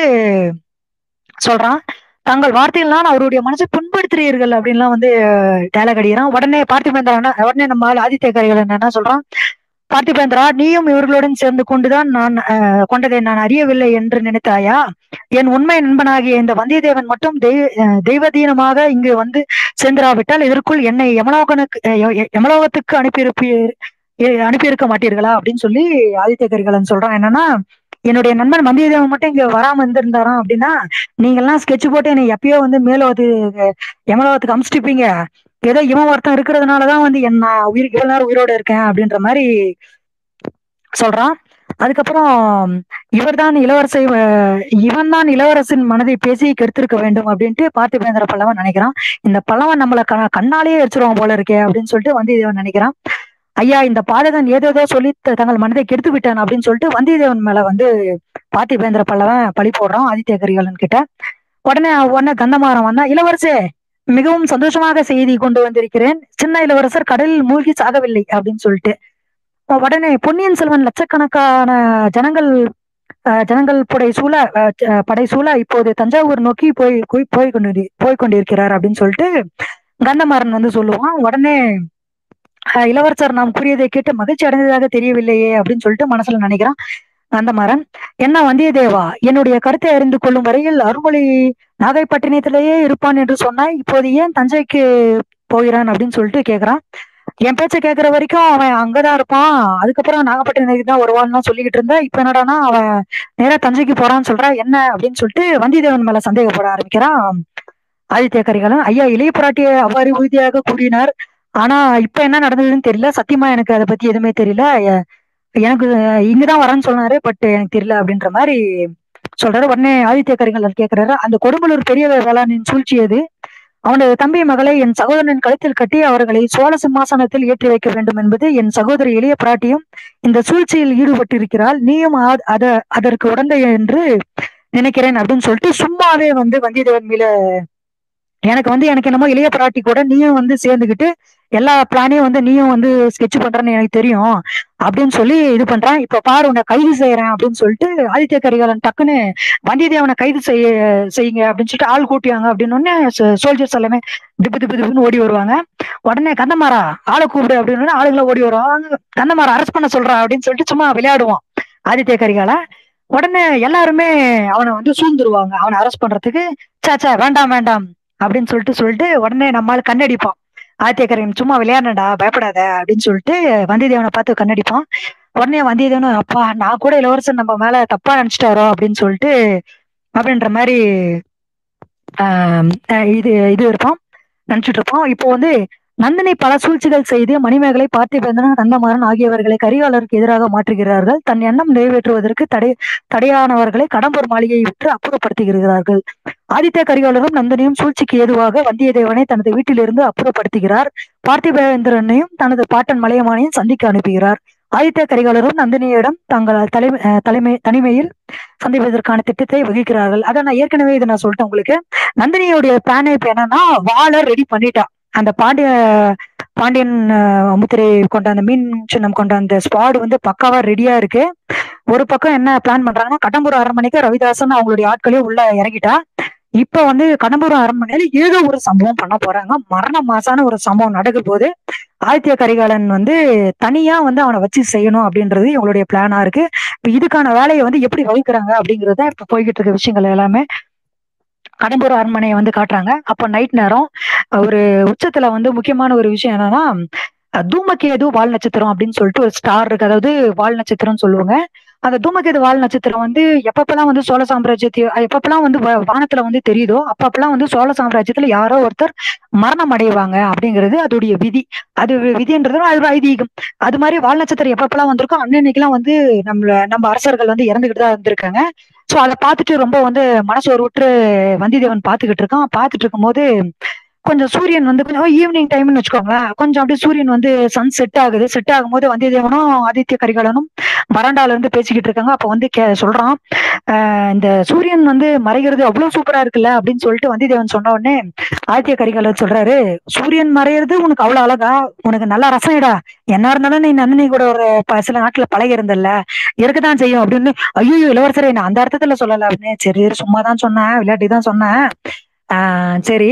S1: சொல்றான் தங்கள் வார்த்தைகள்லாம் அவருடைய மனசை புண்படுத்துறீர்கள் அப்படின்லாம் வந்து டேலாக் அடிக்கிறான் உடனே பார்த்திபேந்திரா என்ன- உடனே நம்ம ஆளு ஆதித்ய கரிகாலன் என்ன சொல்றான் பார்த்திபேந்திரா நீயும் இவர்களுடன் சேர்ந்து கொண்டுதான் நான் அஹ், கொண்டதை நான் அறியவில்லை என்று நினைத்தாயா என் உண்மை நண்பனாகிய இந்த வந்தியத்தேவன் மட்டும் தெய்வ அஹ், தெய்வதீனமாக இங்கு வந்து சேர்ந்திராவிட்டால் இதற்குள் என்னை யமலோகனுக்கு அஹ், ய- யமலோகத்துக்கு அனுப்பியிருப்பி எ- அனுப்பியிருக்க மாட்டீர்களா அப்படின்னு சொல்லி ஆதித்ய கரிகாலன் சொல்றான் என்னன்னா என்னுடைய நண்பன் வந்தியத்தேவன் மட்டும் இங்க வராம இருந்திருந்தாராம் அப்படின்னா நீங்க எல்லாம் ஸ்கெட்ச் போட்டு என்னை எப்பயோ வந்து மேலோகத்து யமலோகத்துக்கு அமிச்சிட்டுப்பீங்க ஏதோ இவன் ஒருத்தன் இருக்கிறதுனாலதான் வந்து என்ன உயிர் இவ்வளவு நேரம் உயிரோட இருக்கேன் அப்படின்ற மாதிரி சொல்றான் அதுக்கப்புறம் இவர்தான் இளவரசை இவன் தான் இளவரசின் மனதை பேசி கெடுத்திருக்க வேண்டும் அப்படின்ட்டு பார்த்திபேந்திர பல்லவன் நினைக்கிறான் இந்த பல்லவன் நம்மளை க கண்ணாலேயே எரிச்சிருவான் போல இருக்கே அப்படின்னு சொல்லிட்டு வந்தியத்தேவன் நினைக்கிறான் ஐயா இந்த பாதகன் ஏதேதோ சொல்லி த- தங்கள் மனதை கெடுத்து விட்டான் அப்படின்னு சொல்லிட்டு வந்தியத்தேவன் மேல வந்து பார்த்திபேந்திர பல்லவன் பழி போடுறான் ஆதித்ய கரிகாலன் கிட்ட உடனே உடனே கந்தமாறன் வந்தா இளவரசே மிகவும் சந்தோஷமாக செய்தி கொண்டு வந்திருக்கிறேன் சின்ன இளவரசர் கடலில் மூழ்கி சாகவில்லை அப்படின்னு சொல்லிட்டு உடனே பொன்னியின் செல்வன் லட்சக்கணக்கான ஜனங்கள் அஹ், ஜனங்கள் புடை சூழ அஹ், அஹ், படை சூழ இப்போது தஞ்சாவூர் நோக்கி போய் போய் போய் கொண்டு போய் கொண்டிருக்கிறார் அப்படின்னு சொல்லிட்டு கந்தமாறன் வந்து சொல்லுவான் உடனே அஹ், இளவரசர் நாம் கூறியதை கேட்டு மகிழ்ச்சி அடைந்ததாக தெரியவில்லையே அப்படின்னு சொல்லிட்டு மனசுல நினைக்கிறான் கந்தமாறன் என்ன வந்தியத்தேவா என்னுடைய கருத்தை அறிந்து கொள்ளும் வரையில் அருள்மொழி நாகைப்பட்டினத்திலேயே இருப்பான் என்று சொன்னாய் இப்போது ஏன் தஞ்சைக்கு போகிறான் அப்படின்னு சொல்லிட்டு கேக்குறான் என் பேச்ச கேக்குற வரைக்கும் அவன் அங்கதான் இருப்பான் அதுக்கப்புறம் நாகப்பட்டினத்துக்கு தான் வருவான்னு சொல்லிக்கிட்டு இருந்தா இப்ப என்னடான்னா அவன் நேரா தஞ்சைக்கு போறான்னு சொல்றா என்ன அப்படின்னு சொல்லிட்டு வந்தியத்தேவன் மேல சந்தேகப்பட ஆரம்பிக்கிறான் ஆதித்ய கரிகாலன் ஐயா இளைய பிராட்டிய அவ்வாறு உறுதியாக கூறினார் ஆனா இப்ப என்ன நடந்ததுன்னு தெரியல சத்தியமா எனக்கு அதை பத்தி எதுவுமே தெரியல எ- எனக்கு இங்கதான் வரேன்னு சொன்னாரு பட் எனக்கு தெரியல அப்படின்ற மாதிரி சொல்றாரு உடனே ஆதித்ய கரிகாலன் கேக்குறாரு அந்த கொடும்பலூர் பெரிய வேளாண்மையின் சூழ்ச்சி எது அவனது தம்பி மகளை என் சகோதரனின் கழுத்தில் கட்டி அவர்களை சோழ சிம்மாசனத்தில் ஏற்றி வைக்க வேண்டும் என்பது என் சகோதரி எளிய பிராட்டியும் இந்த சூழ்ச்சியில் ஈடுபட்டிருக்கிறாள் நீயும் ஆ- அத அதற்கு உடந்தை என்று நினைக்கிறேன் அப்படின்னு சொல்லிட்டு சும்மாவே வந்து வந்தியத்தேவன் மேல எனக்கு வந்து எனக்கு என்னமோ இளைய பிராட்டி கூட நீயும் வந்து சேர்ந்துக்கிட்டு எல்லா பிளானையும் வந்து நீயும் வந்து ஸ்கெட்ச் பண்றேன்னு எனக்கு தெரியும் அப்படின்னு சொல்லி இது பண்றான் இப்ப பாரு உன்னை கைது செய்யறேன் அப்படின்னு சொல்லிட்டு ஆதித்ய கரிகாலன் டக்குன்னு வந்தியத்தேவனை கைது செய்ய செய்யுங்க அப்படின்னு சொல்லிட்டு ஆள் கூட்டியாங்க அப்படின்னு உடனே சோல்ஜர்ஸ் எல்லாமே திப்பு திப்பு திப்புன்னு ஓடி வருவாங்க உடனே கந்தமாரா ஆளை கூப்பிடு அப்படின்னு உடனே ஆளுங்களை ஓடி வருவாங்க கந்தமாரா அரெஸ்ட் பண்ண சொல்றா அப்படின்னு சொல்லிட்டு சும்மா விளையாடுவான் ஆதித்ய கரிகால உடனே எல்லாருமே அவனை வந்து சூழ்ந்துருவாங்க அவனை அரெஸ்ட் பண்றதுக்கு சே சே வேண்டாம் வேண்டாம் அப்படின்னு சொல்லிட்டு சொல்லிட்டு உடனே நம்மால் கண்ணடிப்பான் ஆத்தியக்கரையன் சும்மா விளையாடனடா பயப்படாத அப்படின்னு சொல்லிட்டு வந்தியத்தேவனை பார்த்து கண்ணடிப்பான் உடனே வந்தியத்தேவனும் அப்பா நான் கூட இளவரசன் நம்ம மேல தப்பா நினைச்சிட்டாரோ அப்படின்னு சொல்லிட்டு அப்படின்ற மாதிரி ஆஹ் அஹ் இது இது இருப்பான் நினைச்சிட்டு இருப்பான் இப்போ வந்து நந்தினி பல சூழ்ச்சிகள் செய்து மணிமேகலை பார்த்திபேந்திரன் கந்தமாறன் ஆகியவர்களை கரிகாலருக்கு எதிராக மாற்றுகிறார்கள் தன் எண்ணம் நிறைவேற்றுவதற்கு தடை தடையானவர்களை கடம்பூர் மாளிகையை விட்டு அப்புறப்படுத்துகிறார்கள் ஆதித்ய கரிகாலரும் நந்தினியும் சூழ்ச்சிக்கு ஏதுவாக வந்தியத்தேவனை தனது வீட்டிலிருந்து அப்புறப்படுத்துகிறார் பார்த்திபேந்திரனையும் தனது பாட்டன் மலையமானையும் சந்திக்க அனுப்புகிறார் ஆதித்ய கரிகாலரும் நந்தினியிடம் தங்கள் தலைமை அஹ் தலைமை தனிமையில் சந்திப்பதற்கான திட்டத்தை வகிக்கிறார்கள் அதை நான் ஏற்கனவே இதை நான் சொல்லிட்டேன் உங்களுக்கு நந்தினியோடைய பிளான் இப்ப என்னன்னா வாழை ரெடி பண்ணிட்டா அந்த பாண்டிய பாண்டியன் அஹ், முத்திரை கொண்ட அந்த மீன் சின்னம் கொண்ட அந்த ஸ்பாட் வந்து பக்காவா ரெடியா இருக்கு ஒரு பக்கம் என்ன பிளான் பண்றாங்கன்னா கடம்பூர் அரண்மனைக்கு ரவிதாசன் அவங்களுடைய ஆட்களே உள்ள இறங்கிட்டா இப்ப வந்து கடம்பூர் அரண்மனையில ஏதோ ஒரு சம்பவம் பண்ண போறாங்க மரண மாசான ஒரு சம்பவம் நடக்க போது ஆதித்ய கரிகாலன் வந்து தனியா வந்து அவனை வச்சு செய்யணும் அப்படின்றது இவங்களுடைய பிளானா இருக்கு இப்ப இதுக்கான வேலையை வந்து எப்படி வகுக்கிறாங்க அப்படிங்கறத இப்ப போய்கிட்டு இருக்க விஷயங்கள் எல்லாமே கடம்பூர் அரண்மனையை வந்து காட்டுறாங்க அப்ப நைட் நேரம் ஒரு உச்சத்துல வந்து முக்கியமான ஒரு விஷயம் என்னன்னா அஹ் தூமகேது வால் நட்சத்திரம் அப்படின்னு சொல்லிட்டு ஒரு ஸ்டார் இருக்கு அதாவது வால் நட்சத்திரம்னு சொல்லுவாங்க அந்த தூமகேது வால் நட்சத்திரம் வந்து எப்பப்பெல்லாம் வந்து சோழ சாம்ராஜ்யத்தை எப்பப்பெல்லாம் வந்து வ- வானத்துல வந்து தெரியுதோ அப்பப்பெல்லாம் வந்து சோழ சாம்ராஜ்யத்துல யாரோ ஒருத்தர் மரணம் அடைவாங்க அப்படிங்கிறது அதோடைய விதி அது வி- விதின்றது அது ஒரு ஐதீகம் அது மாதிரி வால் நட்சத்திரம் எப்பப்பெல்லாம் வந்திருக்கோ அன்னன்னைக்கெல்லாம் வந்து நம்மள நம்ம அரசர்கள் வந்து இறந்துகிட்டு தான் இருந்திருக்காங்க சோ அதை பார்த்துட்டு ரொம்ப வந்து மனசு ஒரு விட்டு வந்தியத்தேவன் பார்த்துக்கிட்டு இருக்கான் பார்த்துட்டு இருக்கும்போது கொஞ்சம் சூரியன் வந்து கொஞ்சம் ஈவினிங் டைம்னு வச்சுக்கோங்களேன் கொஞ்சம் அப்படியே சூரியன் வந்து சன் செட் ஆகுது செட் ஆகும்போது வந்தியத்தேவனும் ஆதித்ய கரிகாலனும் வராண்டால இருந்து பேசிக்கிட்டு இருக்காங்க அப்ப வந்து கே சொல்றான் ஆஹ் இந்த சூரியன் வந்து மறைகிறது அவ்வளவு சூப்பரா இருக்குல்ல அப்படின்னு சொல்லிட்டு வந்தியத்தேவன் சொன்ன உடனே ஆதித்ய கரிகாலன் சொல்றாரு சூரியன் மறையிறது உனக்கு அவ்வளவு அழகா உனக்கு நல்லா ரசம்டா என்ன இருந்தாலும் நீ நந்தினி கூட ஒரு ப- சில நாட்டுல பழகி இருந்தல்ல இருக்கதான் செய்யும் அப்படின்னு ஐயோ இளவரசரே நான் அந்த அர்த்தத்துல சொல்லல அப்படின்னு சரி சரி, சும்மா தான் சொன்னேன் விளையாட்டி தான் சொன்னேன் ஆஹ் சரி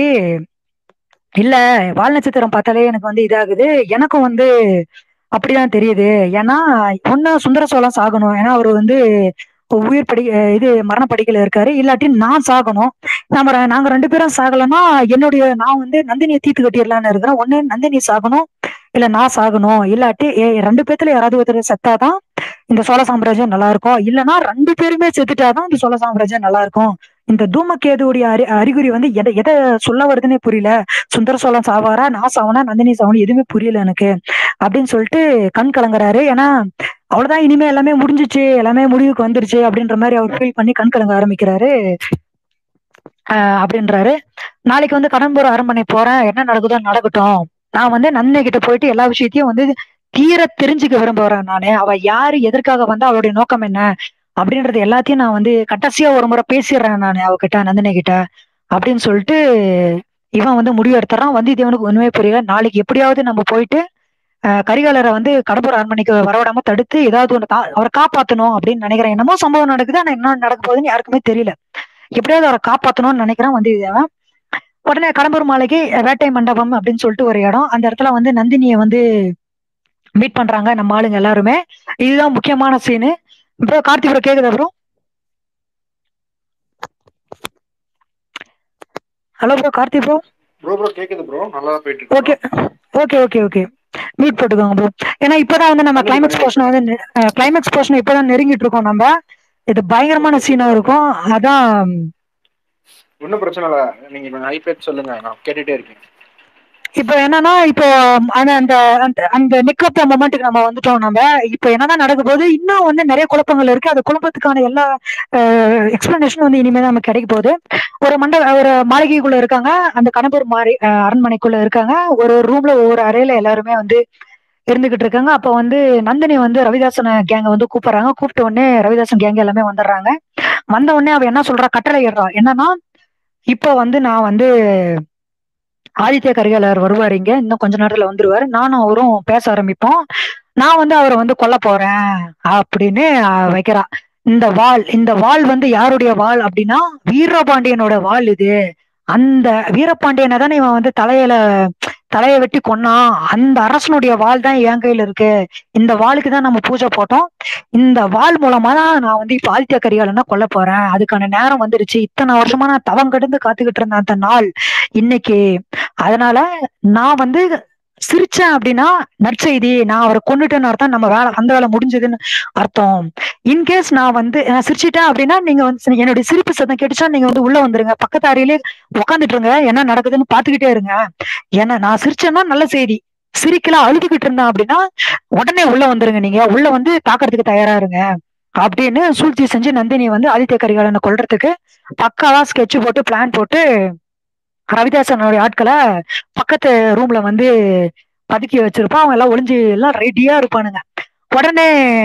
S1: இல்ல வால் நட்சத்திரம் பார்த்தாலே எனக்கு வந்து இதாகுது எனக்கும் வந்து அப்படிதான் தெரியுது ஏன்னா ஒண்ணு சுந்தர சோழன் சாகணும் ஏன்னா அவர் வந்து உயிர் படி அஹ் இது மரணப்படிக்கையில இருக்காரு இல்லாட்டி நான் சாகணும் நம்ம ரெ- நாங்க ரெண்டு பேரும் சாகலைன்னா என்னுடைய நான் வந்து நந்தினியை தீர்த்து கட்டிடலான்னு இருக்கிறேன் ஒண்ணு நந்தினி சாகணும் இல்ல நான் சாகணும் இல்லாட்டி ஏ- ரெண்டு பேத்துல யாராவது ஒருத்தர் செத்தாதான் இந்த சோழ சாம்ராஜ்யம் நல்லா இருக்கும் இல்லைன்னா ரெண்டு பேருமே செத்துட்டாதான் இந்த சோழ சாம்ராஜ்யம் நல்லா இருக்கும் இந்த தூமக்கேதுவுடைய அறி அறிகுறி வந்து எதை எதை சொல்ல வருதுன்னே புரியல சுந்தர சோழன் சாவாரா நான் சாவனா நந்தினி சாவணும் எதுவுமே புரியல எனக்கு அப்படின்னு சொல்லிட்டு கண் கலங்குறாரு ஏன்னா அவ்வளவுதான் இனிமே எல்லாமே முடிஞ்சிச்சு எல்லாமே முடிவுக்கு வந்துருச்சு அப்படின்ற மாதிரி அவர் ஃபீல் பண்ணி கண் கலங்க ஆரம்பிக்கிறாரு ஆஹ் அப்படின்றாரு நாளைக்கு வந்து கடம்பூர் அரண்மனை போறேன் என்ன நடக்குதோ நடக்கட்டும் நான் வந்து நந்தினி கிட்ட போயிட்டு எல்லா விஷயத்தையும் வந்து தீர தெரிஞ்சுக்க விரும்புறேன் நானு அவ யாரு எதற்காக வந்தா அவளுடைய நோக்கம் என்ன அப்படின்றது எல்லாத்தையும் நான் வந்து கடைசியா ஒரு முறை பேசிடுறேன் நான் அவகிட்ட நந்தினி கிட்ட அப்படின்னு சொல்லிட்டு இவன் வந்து முடிவு எடுத்துறான் வந்தியத்தேவனுக்கு ஒண்ணுமே புரியல நாளைக்கு எப்படியாவது நம்ம போயிட்டு அஹ், கரிகாலரை வந்து கடம்பூர் அரண்மனைக்கு வரவிடாம தடுத்து ஏதாவது ஒண்ணு கா- அவரை காப்பாத்தணும் அப்படின்னு நினைக்கிறேன் என்னமோ சம்பவம் நடக்குது ஆனா என்ன நடக்க போகுதுன்னு யாருக்குமே தெரியல எப்படியாவது அவரை காப்பாத்தணும்னு நினைக்கிறான் வந்தியத்தேவன் உடனே கடம்பூர் மாளிகை வேட்டை மண்டபம் அப்படின்னு சொல்லிட்டு ஒரு இடம் அந்த இடத்துல வந்து நந்தினியை வந்து மீட் பண்றாங்க நம்ம ஆளுங்க எல்லாருமே இதுதான் முக்கியமான சீனு ப்ரோ கார்த்தி ப்ரோ கேக்குதா bro hello bro Karthi bro
S2: bro bro கேக்குது ப்ரோ நல்லா தான் போயிட்டு
S1: okay okay okay okay meet போட்டுக்கோங்க ப்ரோ ஏன்னா இப்பதான் வந்து நம்ம கிளைமேக்ஸ் போர்ஷன் வந்து கிளைமேக்ஸ் போர்ஷன் இப்பதான் நெருங்கிட்டு இருக்கோம் நம்ம இது பயங்கரமான சீனா இருக்கும் அதான்
S2: ஒன்றும் பிரச்சனை இல்லை நீங்க ஐபேட் சொல்லுங்க நான் கேட்டுட்டே இருக்கேன்
S1: இப்போ என்னன்னா இப்போ ஆனா அந்த அந்த- அந்த நிக் ஆஃப் த மொமெண்ட்டுக்கு நம்ம வந்துட்டோம் நம்ம இப்போ என்னதான் நடக்க போகுது இன்னும் வந்து நிறைய குழப்பங்கள் இருக்கு அந்த குழப்பத்துக்கான எல்லா எக்ஸ்பிளனேஷனும் வந்து இனிமே தான் நமக்கு கிடைக்க போகுது ஒரு மண்ட ஒரு மாளிகைக்குள்ள இருக்காங்க அந்த கணபூர் மாறி அஹ், அரண்மனைக்குள்ள இருக்காங்க ஒரு ஒரு ரூம்ல ஒவ்வொரு அறையில எல்லாருமே வந்து இருந்துகிட்டு இருக்காங்க அப்ப வந்து நந்தினி வந்து ரவிதாசன் கேங்க வந்து கூப்பிடுறாங்க கூப்பிட்ட உடனே ரவிதாசன் கேங் எல்லாமே வந்துடுறாங்க வந்த உடனே அவ என்ன சொல்றா கட்டளை இடுறா என்னன்னா இப்ப வந்து நான் வந்து ஆதித்ய கரிகாலர் வருவார் இங்க இன்னும் கொஞ்ச நேரத்துல வந்துருவாரு நானும் அவரும் பேச ஆரம்பிப்போம் நான் வந்து அவரை வந்து கொல்ல போறேன் அப்படின்னு அஹ், வைக்கிறா இந்த வாள் இந்த வாள் வந்து யாருடைய வாள் அப்படின்னா வீரபாண்டியனோட வாள் இது அந்த வீரபாண்டியனை தானே இவன் வந்து தலையில தலையை வெட்டி கொன்னான் அந்த அரசனுடைய வாள் தான் என் கையில இருக்கு இந்த வாளுக்கு தான் நம்ம பூஜை போட்டோம் இந்த வாள் மூலமா தான் நான் வந்து இப்ப ஆதித்ய கரிகாலனை கொல்ல போறேன் அதுக்கான நேரம் வந்துருச்சு இத்தனை வருஷமா நான் தவம் கிடந்து காத்துக்கிட்டு இருந்த அந்த நாள் இன்னைக்கு அதனால நான் வந்து சிரிச்சேன் அப்படின்னா நற்செய்தி நான் அவரை கொண்டுட்டேன்னு அர்த்தம் நம்ம வேலை அந்த வேலை முடிஞ்சதுன்னு அர்த்தம் இன்கேஸ் நான் வந்து நான் சிரிச்சிட்டேன் அப்படின்னா நீங்க வந்து என்னுடைய சிரிப்பு சத்தம் கேட்டுச்சா நீங்க வந்து உள்ள வந்துருங்க பக்கத்து அறையிலே உட்காந்துட்டு இருங்க என்ன நடக்குதுன்னு பாத்துக்கிட்டே இருங்க ஏன்னா நான் சிரிச்சேன்னா நல்ல செய்தி சிரிக்கல அழுதுகிட்டு இருந்தேன் அப்படின்னா உடனே உள்ள வந்துருங்க நீங்க உள்ள வந்து தாக்கறதுக்கு தயாரா இருங்க அப்படின்னு சூழ்ச்சி செஞ்சு நந்தினி வந்து ஆதித்ய கரிகாலனை கொல்றதுக்கு பக்காவா ஸ்கெட்ச் போட்டு பிளான் போட்டு ரவிதாசனுடைய ஆட்களை பக்கத்து ரூம்ல வந்து பதுக்கி வச்சிருப்பான் அவங்க எல்லாம் ஒளிஞ்சு எல்லாம் ரெடியா இருப்பானுங்க உடனே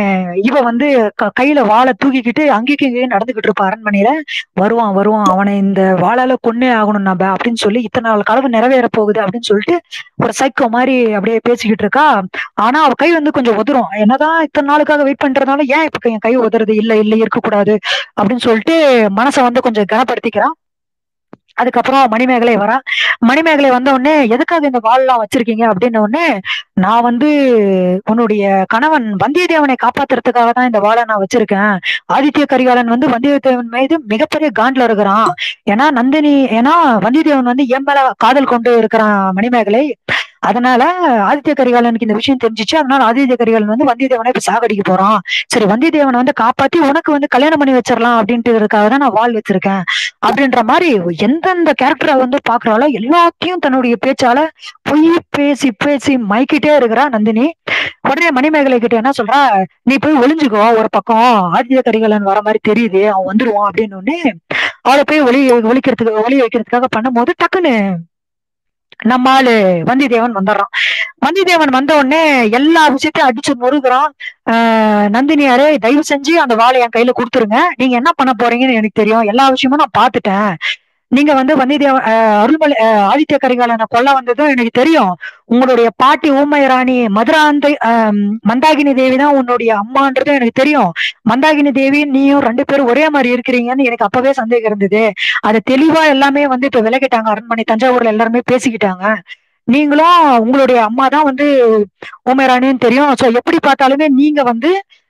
S1: இவ வந்து க- கையில வாளை தூக்கிக்கிட்டு அங்கேயும் இங்கேயும் நடந்துகிட்டு இருப்பா அரண்மனையில வருவான் வருவான் அவனை இந்த வாளால கொன்னே ஆகணும் நம்ம அப்படின்னு சொல்லி இத்தனை நாள் கனவு நிறைவேற போகுது அப்படின்னு சொல்லிட்டு ஒரு சைக்கோ மாதிரி அப்படியே பேசிக்கிட்டு இருக்கா ஆனா அவ கை வந்து கொஞ்சம் உதறும் என்னதான் இத்தனை நாளுக்காக வெயிட் பண்றதுனால ஏன் இப்ப என் கை உதறுது இல்ல இல்ல இருக்கக்கூடாது அப்படின்னு சொல்லிட்டு மனசை வந்து கொஞ்சம் கனப்படுத்திக்கிறான் அதுக்கப்புறம் மணிமேகலை வரா மணிமேகலை வந்த உடனே எதுக்காக இந்த வாள்லாம் வச்சிருக்கீங்க அப்படின்ன உடனே நான் வந்து உன்னுடைய கணவன் வந்தியத்தேவனை காப்பாத்துறதுக்காக தான் இந்த வாளை நான் வச்சிருக்கேன் ஆதித்ய கரிகாலன் வந்து வந்தியத்தேவன் மீது மிகப்பெரிய காண்ட்ல இருக்கிறான் ஏன்னா நந்தினி ஏன்னா வந்தியத்தேவன் வந்து என் மேல காதல் கொண்டு இருக்கிறான் மணிமேகலை அதனால ஆதித்ய கரிகாலனுக்கு இந்த விஷயம் தெரிஞ்சிச்சு அதனால ஆதித்ய கரிகாலன் வந்து வந்தியத்தேவனை இப்ப சாகடிக்க போறான் சரி வந்தியத்தேவனை வந்து காப்பாத்தி உனக்கு வந்து கல்யாணம் பண்ணி வச்சிடலாம் அப்படின்றதுக்காக தான் நான் வாள் வச்சிருக்கேன் அப்படின்ற மாதிரி எந்தெந்த கேரக்டரை வந்து பாக்குறாளோ எல்லாத்தையும் தன்னுடைய பேச்சால பொய் பேசி பேசி மைக்கிட்டே இருக்கிறா நந்தினி உடனே மணிமேகலை கிட்ட என்ன சொல்றா நீ போய் ஒளிஞ்சுக்கோ ஒரு பக்கம் ஆதித்ய கரிகாலன் வர மாதிரி தெரியுது அவன் வந்துருவான் அப்படின்னு உடனே அவளை போய் ஒளி ஒழிக்கிறதுக்கு ஒளி வைக்கிறதுக்காக பண்ணும்போது டக்குன்னு நம்ம ஆளு வந்தியத்தேவன் வந்துடுறான் வந்தியத்தேவன் வந்த உடனே எல்லா விஷயத்தையும் அடிச்சு நொறுக்குறான் ஆஹ் நந்தினியாரே தயவு செஞ்சு அந்த வாளை என் கையில கொடுத்துருங்க நீங்க என்ன பண்ண போறீங்கன்னு எனக்கு தெரியும் எல்லா விஷயமும் நான் பார்த்துட்டேன் நீங்க வந்து வந்தியத்தேவன் ஆஹ் அருள்மொழி ஆஹ் ஆதித்ய கரிகாலனை கொல்ல வந்ததும் எனக்கு தெரியும் உங்களுடைய பாட்டி ஊமை ராணி மதுராந்தை ஆஹ் மந்தாகினி தேவி தான் உன்னுடைய அம்மான்றதும் எனக்கு தெரியும் மந்தாகினி தேவி நீயும் ரெண்டு பேரும் ஒரே மாதிரி இருக்கிறீங்கன்னு எனக்கு அப்பவே சந்தேகம் இருந்தது அதை தெளிவா எல்லாமே வந்து இப்ப விலகிட்டாங்க அரண்மனை தஞ்சாவூர்ல எல்லாருமே பேசிக்கிட்டாங்க நீங்களும் உங்களுடைய அம்மா தான் வந்து ஊமைராணின்னு தெரியும் சோ எப்படி பார்த்தாலுமே நீங்க வந்து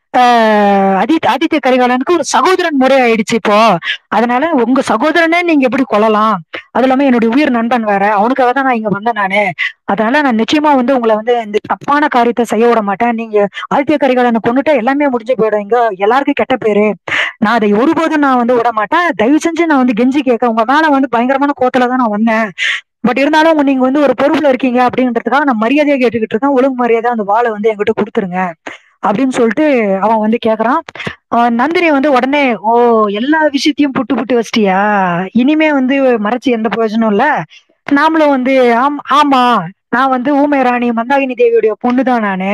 S1: ஆஹ் ஆதித் ஆதித்ய கரிகாலனுக்கு ஒரு சகோதரன் முறை ஆயிடுச்சு இப்போ அதனால உங்க சகோதரனே நீங்க எப்படி கொல்லலாம் அது இல்லாம என்னுடைய உயிர் நண்பன் வேற அவனுக்காக தான் நான் இங்க வந்தேன் நானு அதனால நான் நிச்சயமா வந்து உங்களை வந்து இந்த தப்பான காரியத்தை செய்ய விட மாட்டேன் நீங்க ஆதித்ய கரிகாலனை கொண்டுட்டா எல்லாமே முடிஞ்சு போயிடும் இங்க எல்லாருக்கும் கெட்ட பேரு நான் அதை ஒருபோதும் நான் வந்து விட மாட்டேன் தயவு செஞ்சு நான் வந்து கெஞ்சி கேட்க உங்க மேல வந்து பயங்கரமான கோத்துல தான் நான் வந்தேன் பட் இருந்தாலும் உங்க- நீங்க வந்து ஒரு பொறுப்புல இருக்கீங்க அப்படின்றதுக்காக நான் மரியாதையா கேட்டுக்கிட்டு இருக்கேன் ஒழுங்கு மரியாதை அந்த வாளை வந்து என்கிட்ட கொடுத்துருங்க அப்படின்னு சொல்லிட்டு அவன் வந்து கேக்குறான் அவன் நந்தினி வந்து உடனே ஓ எல்லா விஷயத்தையும் புட்டு புட்டு வச்சிட்டியா இனிமே வந்து மறைச்சு எந்த பிரயோஜனம் இல்ல நாமளும் வந்து ஆம் ஆமா நான் வந்து ஊமை ராணி மந்தாகினி தேவியுடைய பொண்ணு தான் நானு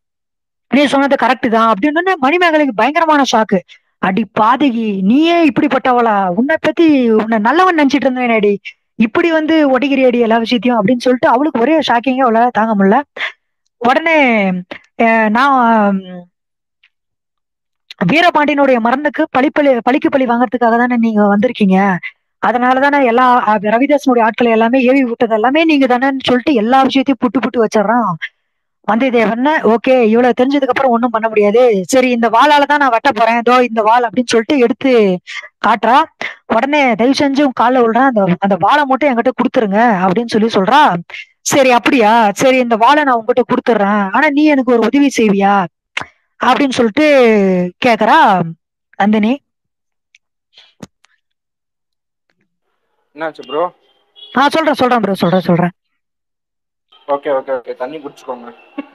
S1: நீ சொன்னது கரெக்ட் தான் அப்படின்னு உடனே மணிமேகலைக்கு பயங்கரமான ஷாக்கு அடி பாதகி நீயே இப்படிப்பட்டவளா உன்னை பத்தி உன்னை நல்லவன் நினைச்சிட்டு இருந்தேன் இப்படி வந்து ஒடிகிறியடி எல்லா விஷயத்தையும் அப்படின்னு சொல்லிட்டு அவளுக்கு ஒரே ஷாக்கிங்க அவளால தாங்க முடியல உடனே அஹ், நான் உம், வீரபாண்டியனுடைய மரணத்துக்கு பழிப்பழி பழிக்கு பழி வாங்குறதுக்காக தானே நீங்க வந்திருக்கீங்க அதனால தானே எல்லா அஹ், ரவிதாசனுடைய ஆட்களை எல்லாமே ஏவி விட்டது எல்லாமே நீங்க தானேன்னு சொல்லிட்டு எல்லா விஷயத்தையும் புட்டு புட்டு வச்சிடறான் வந்தியத்தேவன் ஓகே இவ்வளவு தெரிஞ்சதுக்கு அப்புறம் ஒண்ணும் பண்ண முடியாது சரி இந்த வாளால தான் நான் வெட்ட போறேன் இதோ இந்த வாள் அப்படின்னு சொல்லிட்டு எடுத்து காட்டுறா உடனே தயவு செஞ்சு உன் காலில் விடுறேன் அந்த அந்த வாளை மட்டும் என்கிட்ட கொடுத்துருங்க அப்படின்னு சொல்லி சொல்றா சரி அப்படியா சரி இந்த வாளை நான் உங்ககிட்ட கொடுத்துட்றேன் ஆனா நீ எனக்கு ஒரு உதவி செய்வியா அப்படின்னு சொல்லிட்டு கேக்குறா நந்தினி
S2: என்னாச்சு ப்ரோ
S1: ஆ சொல்றேன் சொல்றேன் ப்ரோ சொல்றேன் சொல்றேன்
S2: ஓகே ஓகே ஓகே தண்ணி குடிச்சுக்கோங்க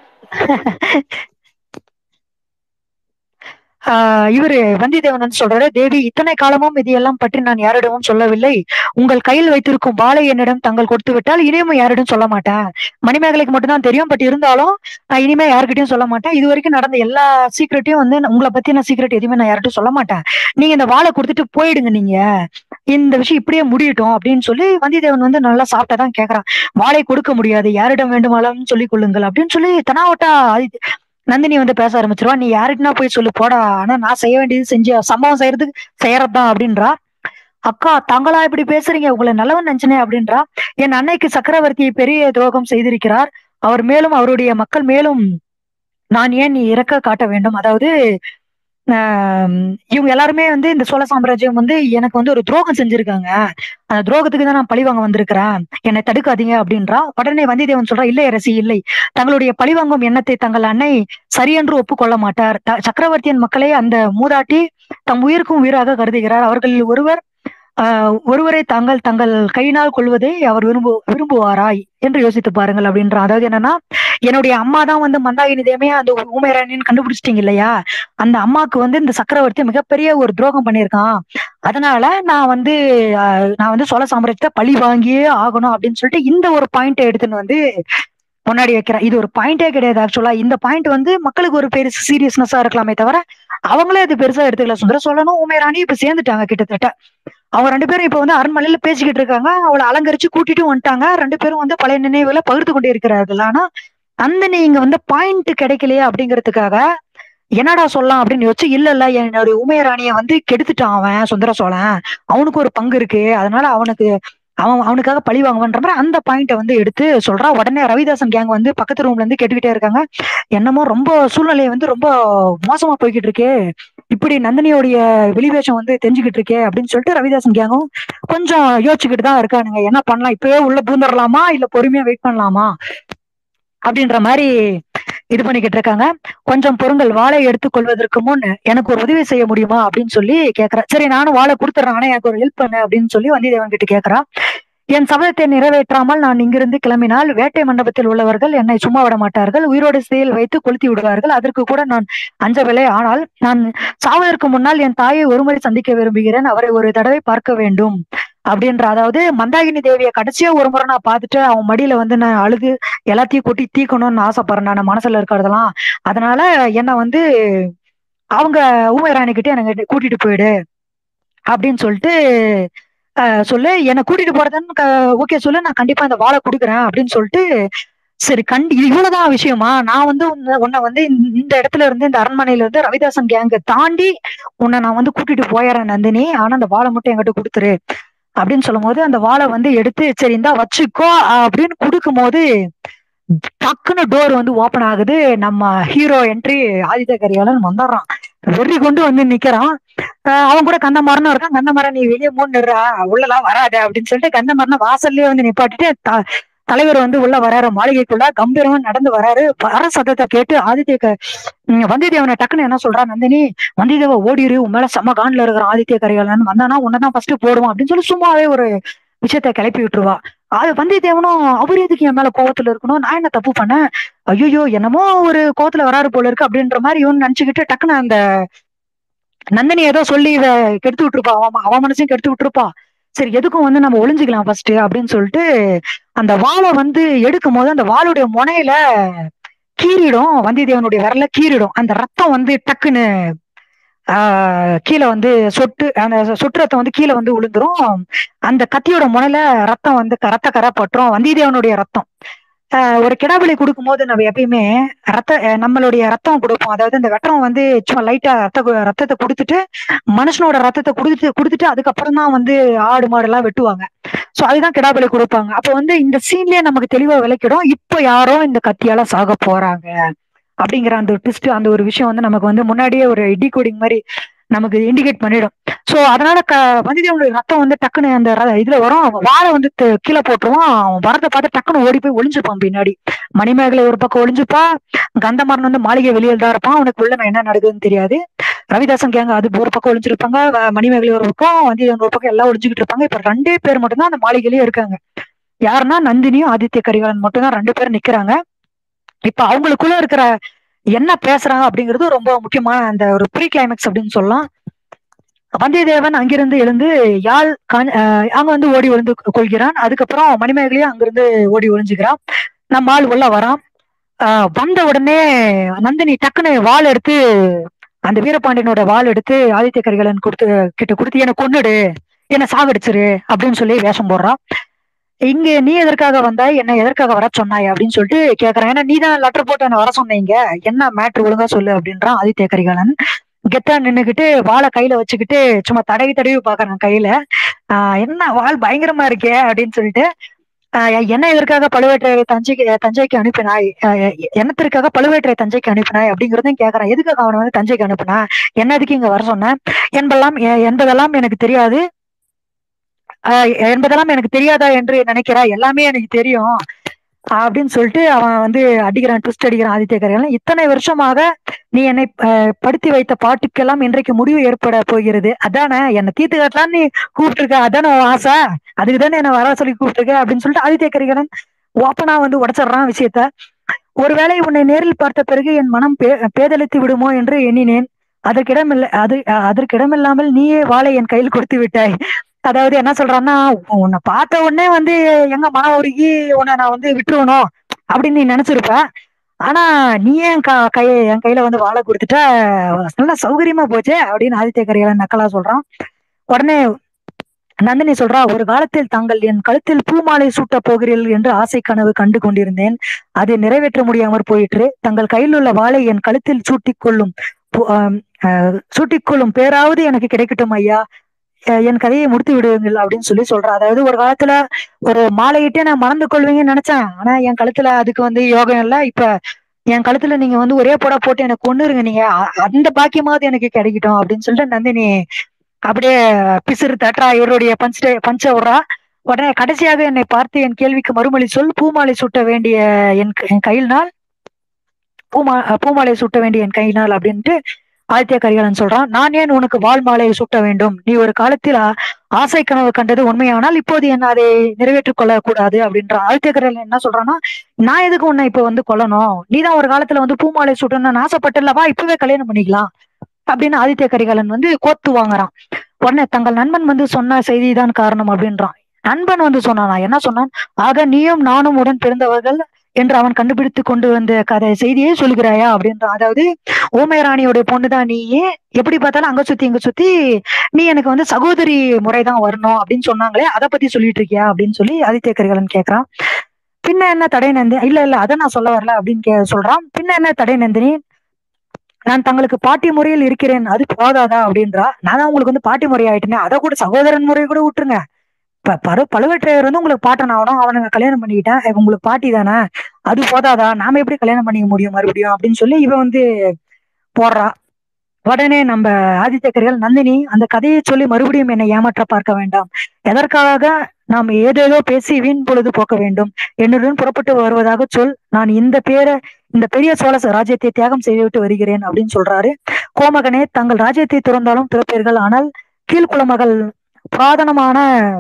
S1: ஆஹ் இவரு வந்தியத்தேவன் வந்து சொல்றாரு தேவி இத்தனை காலமும் இதையெல்லாம் பற்றி நான் யாரிடமும் சொல்லவில்லை உங்கள் கையில் வைத்திருக்கும் வாளை என்னிடம் தங்கள் கொடுத்து விட்டால் இனிமே யாரிடம் சொல்ல மாட்டேன் மணிமேகலைக்கு மட்டும்தான் தெரியும் பட் இருந்தாலும் நான் இனிமே யாருக்கிட்டையும் சொல்ல மாட்டேன் இது வரைக்கும் நடந்த எல்லா சீக்ரெட்டையும் வந்து நான் உங்களை பத்தின சீக்ரெட் எதுவுமே நான் யார்கிட்டயும் சொல்ல மாட்டேன் நீங்க இந்த வாளை கொடுத்துட்டு போயிடுங்க நீங்க இந்த விஷயம் இப்படியே முடியட்டும் அப்படின்னு சொல்லி வந்தியத்தேவன் வந்து நல்லா சாப்பிட்டா தான் கேக்குறான் வாளை கொடுக்க முடியாது யாரிடம் வேண்டுமானாலும் சொல்லிக் கொள்ளுங்கள் அப்படின்னு சொல்லி தனாவட்டா ஆதி- நந்தினி வந்து பேச ஆரம்பிச்சிருவா நீ யாருக்குன்னா போய் சொல்லு போடா ஆனா நான் செய்ய வேண்டியது செஞ்சு சம்பவம் செய்யறதுக்கு செய்யறதுதான் அப்படின்றா அக்கா தாங்களா இப்படி பேசுறீங்க உங்களை நல்லவன் நினைச்சனே அப்படின்றா என் அன்னைக்கு சக்கரவர்த்தி பெரிய துரோகம் செய்திருக்கிறார் அவர் மேலும் அவருடைய மக்கள் மேலும் நான் ஏன் நீ இறக்க காட்ட வேண்டும் அதாவது ஆம், இவங்க எல்லாருமே வந்து இந்த சோழ சாம்ராஜ்யம் வந்து எனக்கு வந்து ஒரு துரோகம் செஞ்சிருக்காங்க அந்த துரோகத்துக்கு தான் நான் பழிவாங்க வந்திருக்கிறேன் என்னை தடுக்காதீங்க அப்படின்றா உடனே வந்தியத்தேவன் சொல்றா இல்லை அரசி இல்லை தங்களுடைய பழிவாங்கும் எண்ணத்தை தங்கள் அன்னை சரியென்று ஒப்புக்கொள்ள மாட்டார் த- சக்கரவர்த்தியின் மக்களை அந்த மூதாட்டி தம் உயிருக்கும் உயிராக கருதுகிறார் அவர்கள் ஒருவர் ஆஹ், ஒருவரை தாங்கள் தங்கள் கையினால் கொள்வதை அவர் விரும்பு விரும்புவாராய் என்று யோசித்து பாருங்கள் அப்படின்ற அதாவது என்னன்னா என்னுடைய அம்மா தான் வந்து மந்தாகினி தேவியை அந்த ஊமையராணின்னு கண்டுபிடிச்சிட்டீங்க இல்லையா அந்த அம்மாவுக்கு வந்து இந்த சக்கரவர்த்தி மிகப்பெரிய ஒரு துரோகம் பண்ணியிருக்கான் அதனால நான் வந்து ஆஹ், நான் வந்து சோழ சாம்ராஜ்யத்தை பழி வாங்கியே ஆகணும் அப்படின்னு சொல்லிட்டு இந்த ஒரு பாயிண்ட்டை எடுத்துன்னு வந்து முன்னாடி வைக்கிறேன் இது ஒரு பாயிண்டே கிடையாது ஆக்சுவலா இந்த பாயிண்ட் வந்து மக்களுக்கு ஒரு பெருசு சீரியஸ்னஸா இருக்கலாமே தவிர அவங்களே அது பெருசா எடுத்துக்கல சுந்தர சோழனும் உமையராணி இப்ப சேர்ந்துட்டாங்க கிட்டத்தட்ட அவங்க ரெண்டு பேரும் இப்ப வந்து அரண்மனையில பேசிக்கிட்டு இருக்காங்க அவளை அலங்கரிச்சு கூட்டிட்டு வந்துட்டாங்க ரெண்டு பேரும் வந்து பழைய நினைவுகளை பகிர்ந்து கொண்டே இருக்கிறார்கள் ஆனா அந்த நீங்க வந்து பாயிண்ட் கிடைக்கலையே அப்படிங்கிறதுக்காக என்னடா சொல்லலாம் அப்படின்னு யோசிச்சு இல்ல இல்ல என்னுடைய உமையராணிய வந்து கெடுத்துட்டான் அவன் சுந்தர சோழன் அவனுக்கு ஒரு பங்கு இருக்கு அதனால அவனுக்கு அவன் அவனுக்காக பழி வாங்குவன்ற மாதிரி அந்த பாயிண்ட வந்து எடுத்து சொல்றா உடனே ரவிதாசன் கேங் வந்து பக்கத்து ரூம்ல இருந்து கேட்டுக்கிட்டே இருக்காங்க என்னமோ ரொம்ப சூழ்நிலை வந்து ரொம்ப மோசமா போய்கிட்டு இருக்கே இப்படி நந்தினியோடைய வெளிவேஷம் வந்து தெரிஞ்சுக்கிட்டு இருக்கே அப்படின்னு சொல்லிட்டு ரவிதாசன் கேங்கும் கொஞ்சம் யோசிச்சுக்கிட்டு தான் இருக்கானுங்க என்ன பண்ணலாம் இப்பவே உள்ள பூந்துடலாமா இல்ல பொறுமையா வெயிட் பண்ணலாமா அப்படின்ற மாதிரி இது பண்ணிக்கிட்டு இருக்காங்க கொஞ்சம் பொருங்கள் வாளை எடுத்துக் கொள்வதற்கு முன் எனக்கு ஒரு உதவி செய்ய முடியுமா அப்படின்னு சொல்லி கேக்குறா சரி நானும் வாளை கொடுத்துட்றேன் ஆனா எனக்கு ஒரு ஹெல்ப் பண்ணு அப்படின்னு சொல்லி வந்தியத்தேவன் கிட்ட கேக்குறா என் சபதத்தை நிறைவேற்றாமல் நான் இங்கிருந்து கிளம்பினால் வேட்டை மண்டபத்தில் உள்ளவர்கள் என்னை சும்மா விட மாட்டார்கள் உயிரோடு சிறையில் வைத்து கொளுத்தி விடுவார்கள் அதற்கு கூட நான் அஞ்சவில்லை ஆனால் நான் சாவதற்கு முன்னால் என் தாயை ஒருமுறை சந்திக்க விரும்புகிறேன் அவரை ஒரு தடவை பார்க்க வேண்டும் அப்படின்ற அதாவது மந்தாகினி தேவியை கடைசியா ஒரு முறை நான் பார்த்துட்டு அவன் மடியில வந்து நான் அழுது எல்லாத்தையும் கொட்டி தீக்கணும்னு ஆசைப்படுறேன் நான் மனசுல இருக்கிறதெல்லாம் அதனால என்ன வந்து அவங்க ஊமைராணி கிட்ட எனக்கு கூட்டிட்டு போயிடு அப்படின்னு சொல்லிட்டு அஹ், சொல்லு என்னை கூட்டிட்டு போறதுன்னு ஓகே சொல்லு நான் கண்டிப்பா இந்த வாழை கொடுக்குறேன் அப்படின்னு சொல்லிட்டு சரி கண்டி இது இவ்வளவுதான் விஷயமா நான் வந்து உன்னை உன்னை வந்து இந்த- இந்த இடத்துல இருந்து இந்த அரண்மனையில இருந்து ரவிதாசன் கேங்க தாண்டி உன்னை நான் வந்து கூட்டிட்டு போயிடுறேன் நந்தினி ஆனா அந்த வாழை மட்டும் என்கிட்ட கொடுத்துரு அப்படின்னு சொல்லும் போது அந்த வாளை வந்து எடுத்து சரி இந்தா வச்சுக்கோ அப்படின்னு கொடுக்கும் போது டக்குன்னு டோர் வந்து ஓபன் ஆகுது நம்ம ஹீரோ என்ட்ரி ஆதித்ய கரிகாலன் வந்துடுறான் வெறி கொண்டு வந்து நிக்கிறான் ஆஹ் அவன் கூட கந்தமரனும் இருக்கான் கந்தமரன் நீ வெளியே மூணு நிறா உள்ளலாம் வராத அப்படின்னு சொல்லிட்டு கந்தமரனை வாசல்லே வந்து நிப்பாட்டிட்டு த- தலைவர் வந்து உள்ள வராரு மாளிகைக்குள்ள கம்பீரமா நடந்து வராரு வர சத்தத்தை கேட்டு ஆதித்ய க- உம் வந்தியத்தேவனை டக்குன்னு என்ன சொல்றா நந்தினி வந்தியத்தேவ ஓடிரு உன் மேல செம்ம கான்ல இருக்கிறான் ஆதித்ய கரிகாலன் வந்தானா உன்னதான் ஃபர்ஸ்ட் போடுவான் அப்படின்னு சொல்லி சும்மாவே ஒரு விஷயத்த கிளப்பி விட்டுருவா அது வந்தியத்தேவனும் அவர் எதுக்கு என் மேல கோவத்துல இருக்கணும் நான் என்ன தப்பு பண்ணேன் ஐயோ என்னமோ ஒரு கோவத்துல வராரு போல இருக்கு அப்படின்ற மாதிரி இவன் நினைச்சுக்கிட்டு டக்குன்னு அந்த நந்தினி ஏதோ சொல்லி இத கெடுத்து விட்டுருப்பா அவன் அவன் மனசையும் கெடுத்து விட்டுருப்பா சரி எதுக்கும் வந்து நம்ம ஒளிஞ்சுக்கலாம் ஃபர்ஸ்ட் அப்படின்னு சொல்லிட்டு அந்த வாளை வந்து எடுக்கும் போது அந்த வாளுடைய முனையில கீறிடும் வந்தியத்தேவனுடைய விரல கீறிடும் அந்த ரத்தம் வந்து டக்குன்னு ஆஹ் கீழே வந்து சொட்டு அந்த சொட்டு ரத்தம் வந்து கீழே வந்து விழுந்துரும் அந்த கத்தியோட முனையில ரத்தம் வந்து க- ரத்த கரை பட்டுரும் வந்தியத்தேவனுடைய ரத்தம் ஆஹ் ஒரு கிடாபலி கொடுக்கும் போது நம்ம எப்பயுமே ரத்த அஹ் நம்மளுடைய ரத்தம் கொடுப்போம் அதாவது இந்த வெட்டம் வந்து சும்மா லைட்டா ரத்த கு- ரத்தத்தை கொடுத்துட்டு மனுஷனோட ரத்தத்தை கொடுத்துட்டு கொடுத்துட்டு அதுக்கப்புறம் தான் வந்து ஆடு மாடு எல்லாம் வெட்டுவாங்க சோ அதுதான் கிடாபலி கொடுப்பாங்க அப்ப வந்து இந்த சீன்லயே நமக்கு தெளிவா விளக்கிடும் இப்ப யாரோ இந்த கத்தியால சாக போறாங்க அப்படிங்கிற அந்த ட்விஸ்ட் அந்த ஒரு விஷயம் வந்து நமக்கு வந்து முன்னாடியே ஒரு டிகோடிங் மாதிரி நமக்கு இண்டிகேட் பண்ணிடும் சோ அதனால க வந்தியத்தேவனுடைய ரத்தம் வந்து டக்குன்னு அந்த ர- இதுல வரும் அவன் வாழை வந்து த- கீழே போட்டுருவான் அவன் வரதை பார்த்து டக்குன்னு ஓடி போய் ஒளிஞ்சுப்பான் பின்னாடி மணிமேகலை ஒரு பக்கம் ஒளிஞ்சுப்பா கந்தமாறன் வந்து மாளிகை வெளியில் தான் இருப்பான் அவனுக்கு உள்ள என்ன நடக்குதுன்னு தெரியாது ரவிதாசன் கேங்க அது ஒரு பக்கம் ஒளிஞ்சிருப்பாங்க வ- மணிமேகலை ஒரு பக்கம் வந்தியத்தேவன் ஒரு பக்கம் எல்லாம் ஒளிஞ்சுக்கிட்டு இருப்பாங்க இப்ப ரெண்டே பேர் மட்டும்தான் அந்த மாளிகையிலேயே இருக்காங்க யாருன்னா நந்தினியும் ஆதித்ய கரிகாலன் மட்டும் தான் ரெண்டு பேரும் நிக்கிறாங்க இப்ப அவங்களுக்குள்ள இருக்கிற என்ன பேசுறாங்க அப்படிங்கிறது ரொம்ப முக்கியமான அந்த ஒரு ப்ரீ கிளைமேக்ஸ் அப்படின்னு சொல்லலாம் வந்தியத்தேவன் அங்கிருந்து எழுந்து யாழ் காஞ்- அஹ் அங்க வந்து ஓடி ஒளிந்து கொள்கிறான் அதுக்கப்புறம் மணிமேகலையும் அங்கிருந்து ஓடி ஒளிஞ்சுக்கிறான் நம்ம ஆள் உள்ள வரான் ஆஹ் வந்த உடனே நந்தினி டக்குன்னு வாள் எடுத்து அந்த வீரபாண்டியனோட வாள் எடுத்து ஆதித்ய கரிகாலன் கொடுத்து கிட்ட கொடுத்து என்னை கொன்னுடு என்னை சாகடிச்சிரு அப்படின்னு சொல்லி வேஷம் போடுறான் இங்க நீ எதற்காக வந்தாய் என்ன எதற்காக வர சொன்னாய் அப்படின்னு சொல்லிட்டு கேக்குறான் ஏன்னா நீ தான் லெட்டர் போட்டு என்ன வர சொன்னீங்க என்ன மேட்ரு ஒழுங்கா சொல்லு அப்படின்றான் ஆதித்ய கரிகாலன் கெத்தா நின்னுக்கிட்டு வாளை கையில வச்சுக்கிட்டு சும்மா தடவி தடவி பாக்குறான் கையில ஆஹ் என்ன வாள் பயங்கரமா இருக்கே அப்படின்னு சொல்லிட்டு ஆஹ் என்ன எதற்காக பழுவேற்றையரை தஞ்சைக்கு தஞ்சைக்கு அனுப்பினாய் ஆஹ் என்னத்திற்காக பழுவேற்றை தஞ்சைக்கு அனுப்பினாய் அப்படிங்கறதையும் கேக்குறான் எதுக்காக அவனை வந்து தஞ்சைக்கு அனுப்பினா என்ன எதுக்கு இங்க வர சொன்ன என்பதெல்லாம் எ- என்பதெல்லாம் எனக்கு தெரியாது ஆஹ் என்பதெல்லாம் எனக்கு தெரியாதா என்று நினைக்கிறாய் எல்லாமே எனக்கு தெரியும் அப்படின்னு சொல்லிட்டு அவன் வந்து அடிக்கிறான் ட்விஸ்ட் அடிக்கிறான் ஆதித்ய கரிகாலன் இத்தனை வருஷமாக நீ என்னை ஆஹ் படுத்தி வைத்த பாட்டுக்கெல்லாம் இன்றைக்கு முடிவு ஏற்பட போகிறது அதானே என்னை தீர்த்து காட்டலான்னு நீ கூப்பிட்டு இருக்க அதானே உன் ஆசை அதுக்கு தானே என்ன வர சொல்லி கூப்பிட்டு அப்படின்னு சொல்லிட்டு ஆதித்ய கரிகாலன் ஓப்பனா வந்து உடைச்சிடுறான் விஷயத்த ஒருவேளை உன்னை நேரில் பார்த்த பிறகு என் மனம் பே பேதலித்து விடுமோ என்று எண்ணினேன் அதற்கிடமில்லை அது அஹ் அதற்கிடமில்லாமல் நீயே வாளை என் கையில் கொடுத்து விட்டாய் அதாவது என்ன சொல்றான்னா உன்னை பார்த்த உடனே வந்து எங்க மனம் உருகி உன்னை நான் வந்து விட்டுருவணும் அப்படின்னு நீ நினைச்சிருப்ப ஆனா நீ ஏன் க கை என் கையில வந்து வாழை கொடுத்துட்ட நல்லா சௌகரியமா போச்சே அப்படின்னு ஆதித்ய கரிகாலன் நக்கலா சொல்றான் உடனே நந்தினி சொல்றா ஒரு காலத்தில் தாங்கள் என் கழுத்தில் பூமாலை சூட்டப் போகிறீர்கள் என்று ஆசை கனவு கண்டு கொண்டிருந்தேன் அதை நிறைவேற்ற முடியாமற் போயிற்று தங்கள் கையில் உள்ள வாளை என் கழுத்தில் சூட்டிக் கொள்ளும் பு- ஆம், அஹ், சூட்டிக் கொள்ளும் பேராவது எனக்கு கிடைக்கட்டும் ஐயா அஹ், என் கதையை முடித்து விடுவீங்கள் அப்படின்னு சொல்லி சொல்றா அதாவது ஒரு காலத்துல ஒரு மாலையிட்டே நான் மறந்து கொள்வீங்கன்னு நினைச்சேன் ஆனா என் கழுத்துல அதுக்கு வந்து யோகம் இல்ல இப்ப என் கழுத்துல நீங்க வந்து ஒரே போடா போட்டு எனக்கு கொன்னுருங்க நீங்க அ- அந்த பாக்கியமாவது எனக்கு கிடைக்கட்டும் அப்படின்னு சொல்லிட்டு நந்தினி அப்படியே பிசிறு தட்டுறா இவருடைய பஞ்ச பஞ்ச விடுறா உடனே கடைசியாக என்னை பார்த்து என் கேள்விக்கு மறுமொழி சொல் பூமாலை சூட்ட வேண்டிய என் க- என் கையினால் பூமா பூமாலை சூட்ட வேண்டிய என் கையினால் அப்படின்ட்டு ஆதித்ய கரிகாலன் சொல்றான் நான் ஏன் உனக்கு வால் மாலையை சூட்ட வேண்டும் நீ ஒரு காலத்தில் ஆ- ஆசை கனவு கண்டது உண்மையானால் இப்போது என்ன அதை நிறைவேற்றிக் கொள்ள கூடாது அப்படின்ற ஆதித்ய கரிகாலன் என்ன சொல்றான்னா நான் எதுக்கு உன்னை இப்ப வந்து கொல்லணும் நீதான் ஒரு காலத்துல வந்து பூமாலை சூட்டணும்னு ஆசைப்பட்டல்லவா இப்பவே கல்யாணம் பண்ணிக்கலாம் அப்படின்னு ஆதித்ய கரிகாலன் வந்து கோத்து வாங்குறான் உடனே தங்கள் நண்பன் வந்து சொன்ன செய்திதான் காரணம் அப்படின்றான் நண்பன் வந்து சொன்னானா என்ன சொன்னான் ஆக நீயும் நானும் உடன் பிறந்தவர்கள் என்று அவன் கண்டுபிடித்து கொண்டு வந்த கதை செய்தியை சொல்லுகிறாயா அப்படின்றான் அதாவது ஓமயராணியோட பொண்ணுதான் நீயே எப்படி பார்த்தாலும் அங்க சுத்தி இங்க சுத்தி நீ எனக்கு வந்து சகோதரி முறைதான் வரணும் அப்படின்னு சொன்னாங்களே அதை பத்தி சொல்லிட்டு இருக்கியா அப்படின்னு சொல்லி ஆதித்ய கரிகாலன் கேக்குறான் பின்ன என்ன தடை நந்தினி இல்ல இல்ல அதை நான் சொல்ல வரல அப்படின்னு கே சொல்றான் பின்ன என்ன தடை நந்தினி நான் தங்களுக்கு பாட்டி முறையில் இருக்கிறேன் அது போதாதா அப்படின்றா நான் தான் உங்களுக்கு வந்து பாட்டி முறை ஆயிட்டேனே அதை கூட சகோதரன் முறையை கூட விட்டுருங்க இப்ப பரு பழுவேற்றையர் வந்து உங்களுக்கு பாட்டன் ஆகணும் அவனுங்க கல்யாணம் பண்ணிக்கிட்டேன் இப்ப உங்களுக்கு பாட்டி தானே அது போதாதா நாம எப்படி கல்யாணம் பண்ணிக்க முடியும் மறுபடியும் அப்படின்னு சொல்லி இவன் வந்து போடுறா உடனே நம்ம ஆதித்ய கரிகால் நந்தினி அந்த கதையை சொல்லி மறுபடியும் என்னை ஏமாற்ற பார்க்க வேண்டாம் எதற்காக நாம் ஏதேதோ பேசி வீண் பொழுது போக்க வேண்டும் என்னுடன் புறப்பட்டு வருவதாக சொல் நான் இந்த பேரை இந்த பெரிய சோழ ராஜ்யத்தை தியாகம் செய்துவிட்டு வருகிறேன் அப்படின்னு சொல்றாரு கோமகனே தங்கள் ராஜ்யத்தை துறந்தாலும் பிறப்பீர்கள் ஆனால் கீழ்குலமகள் புராதனமான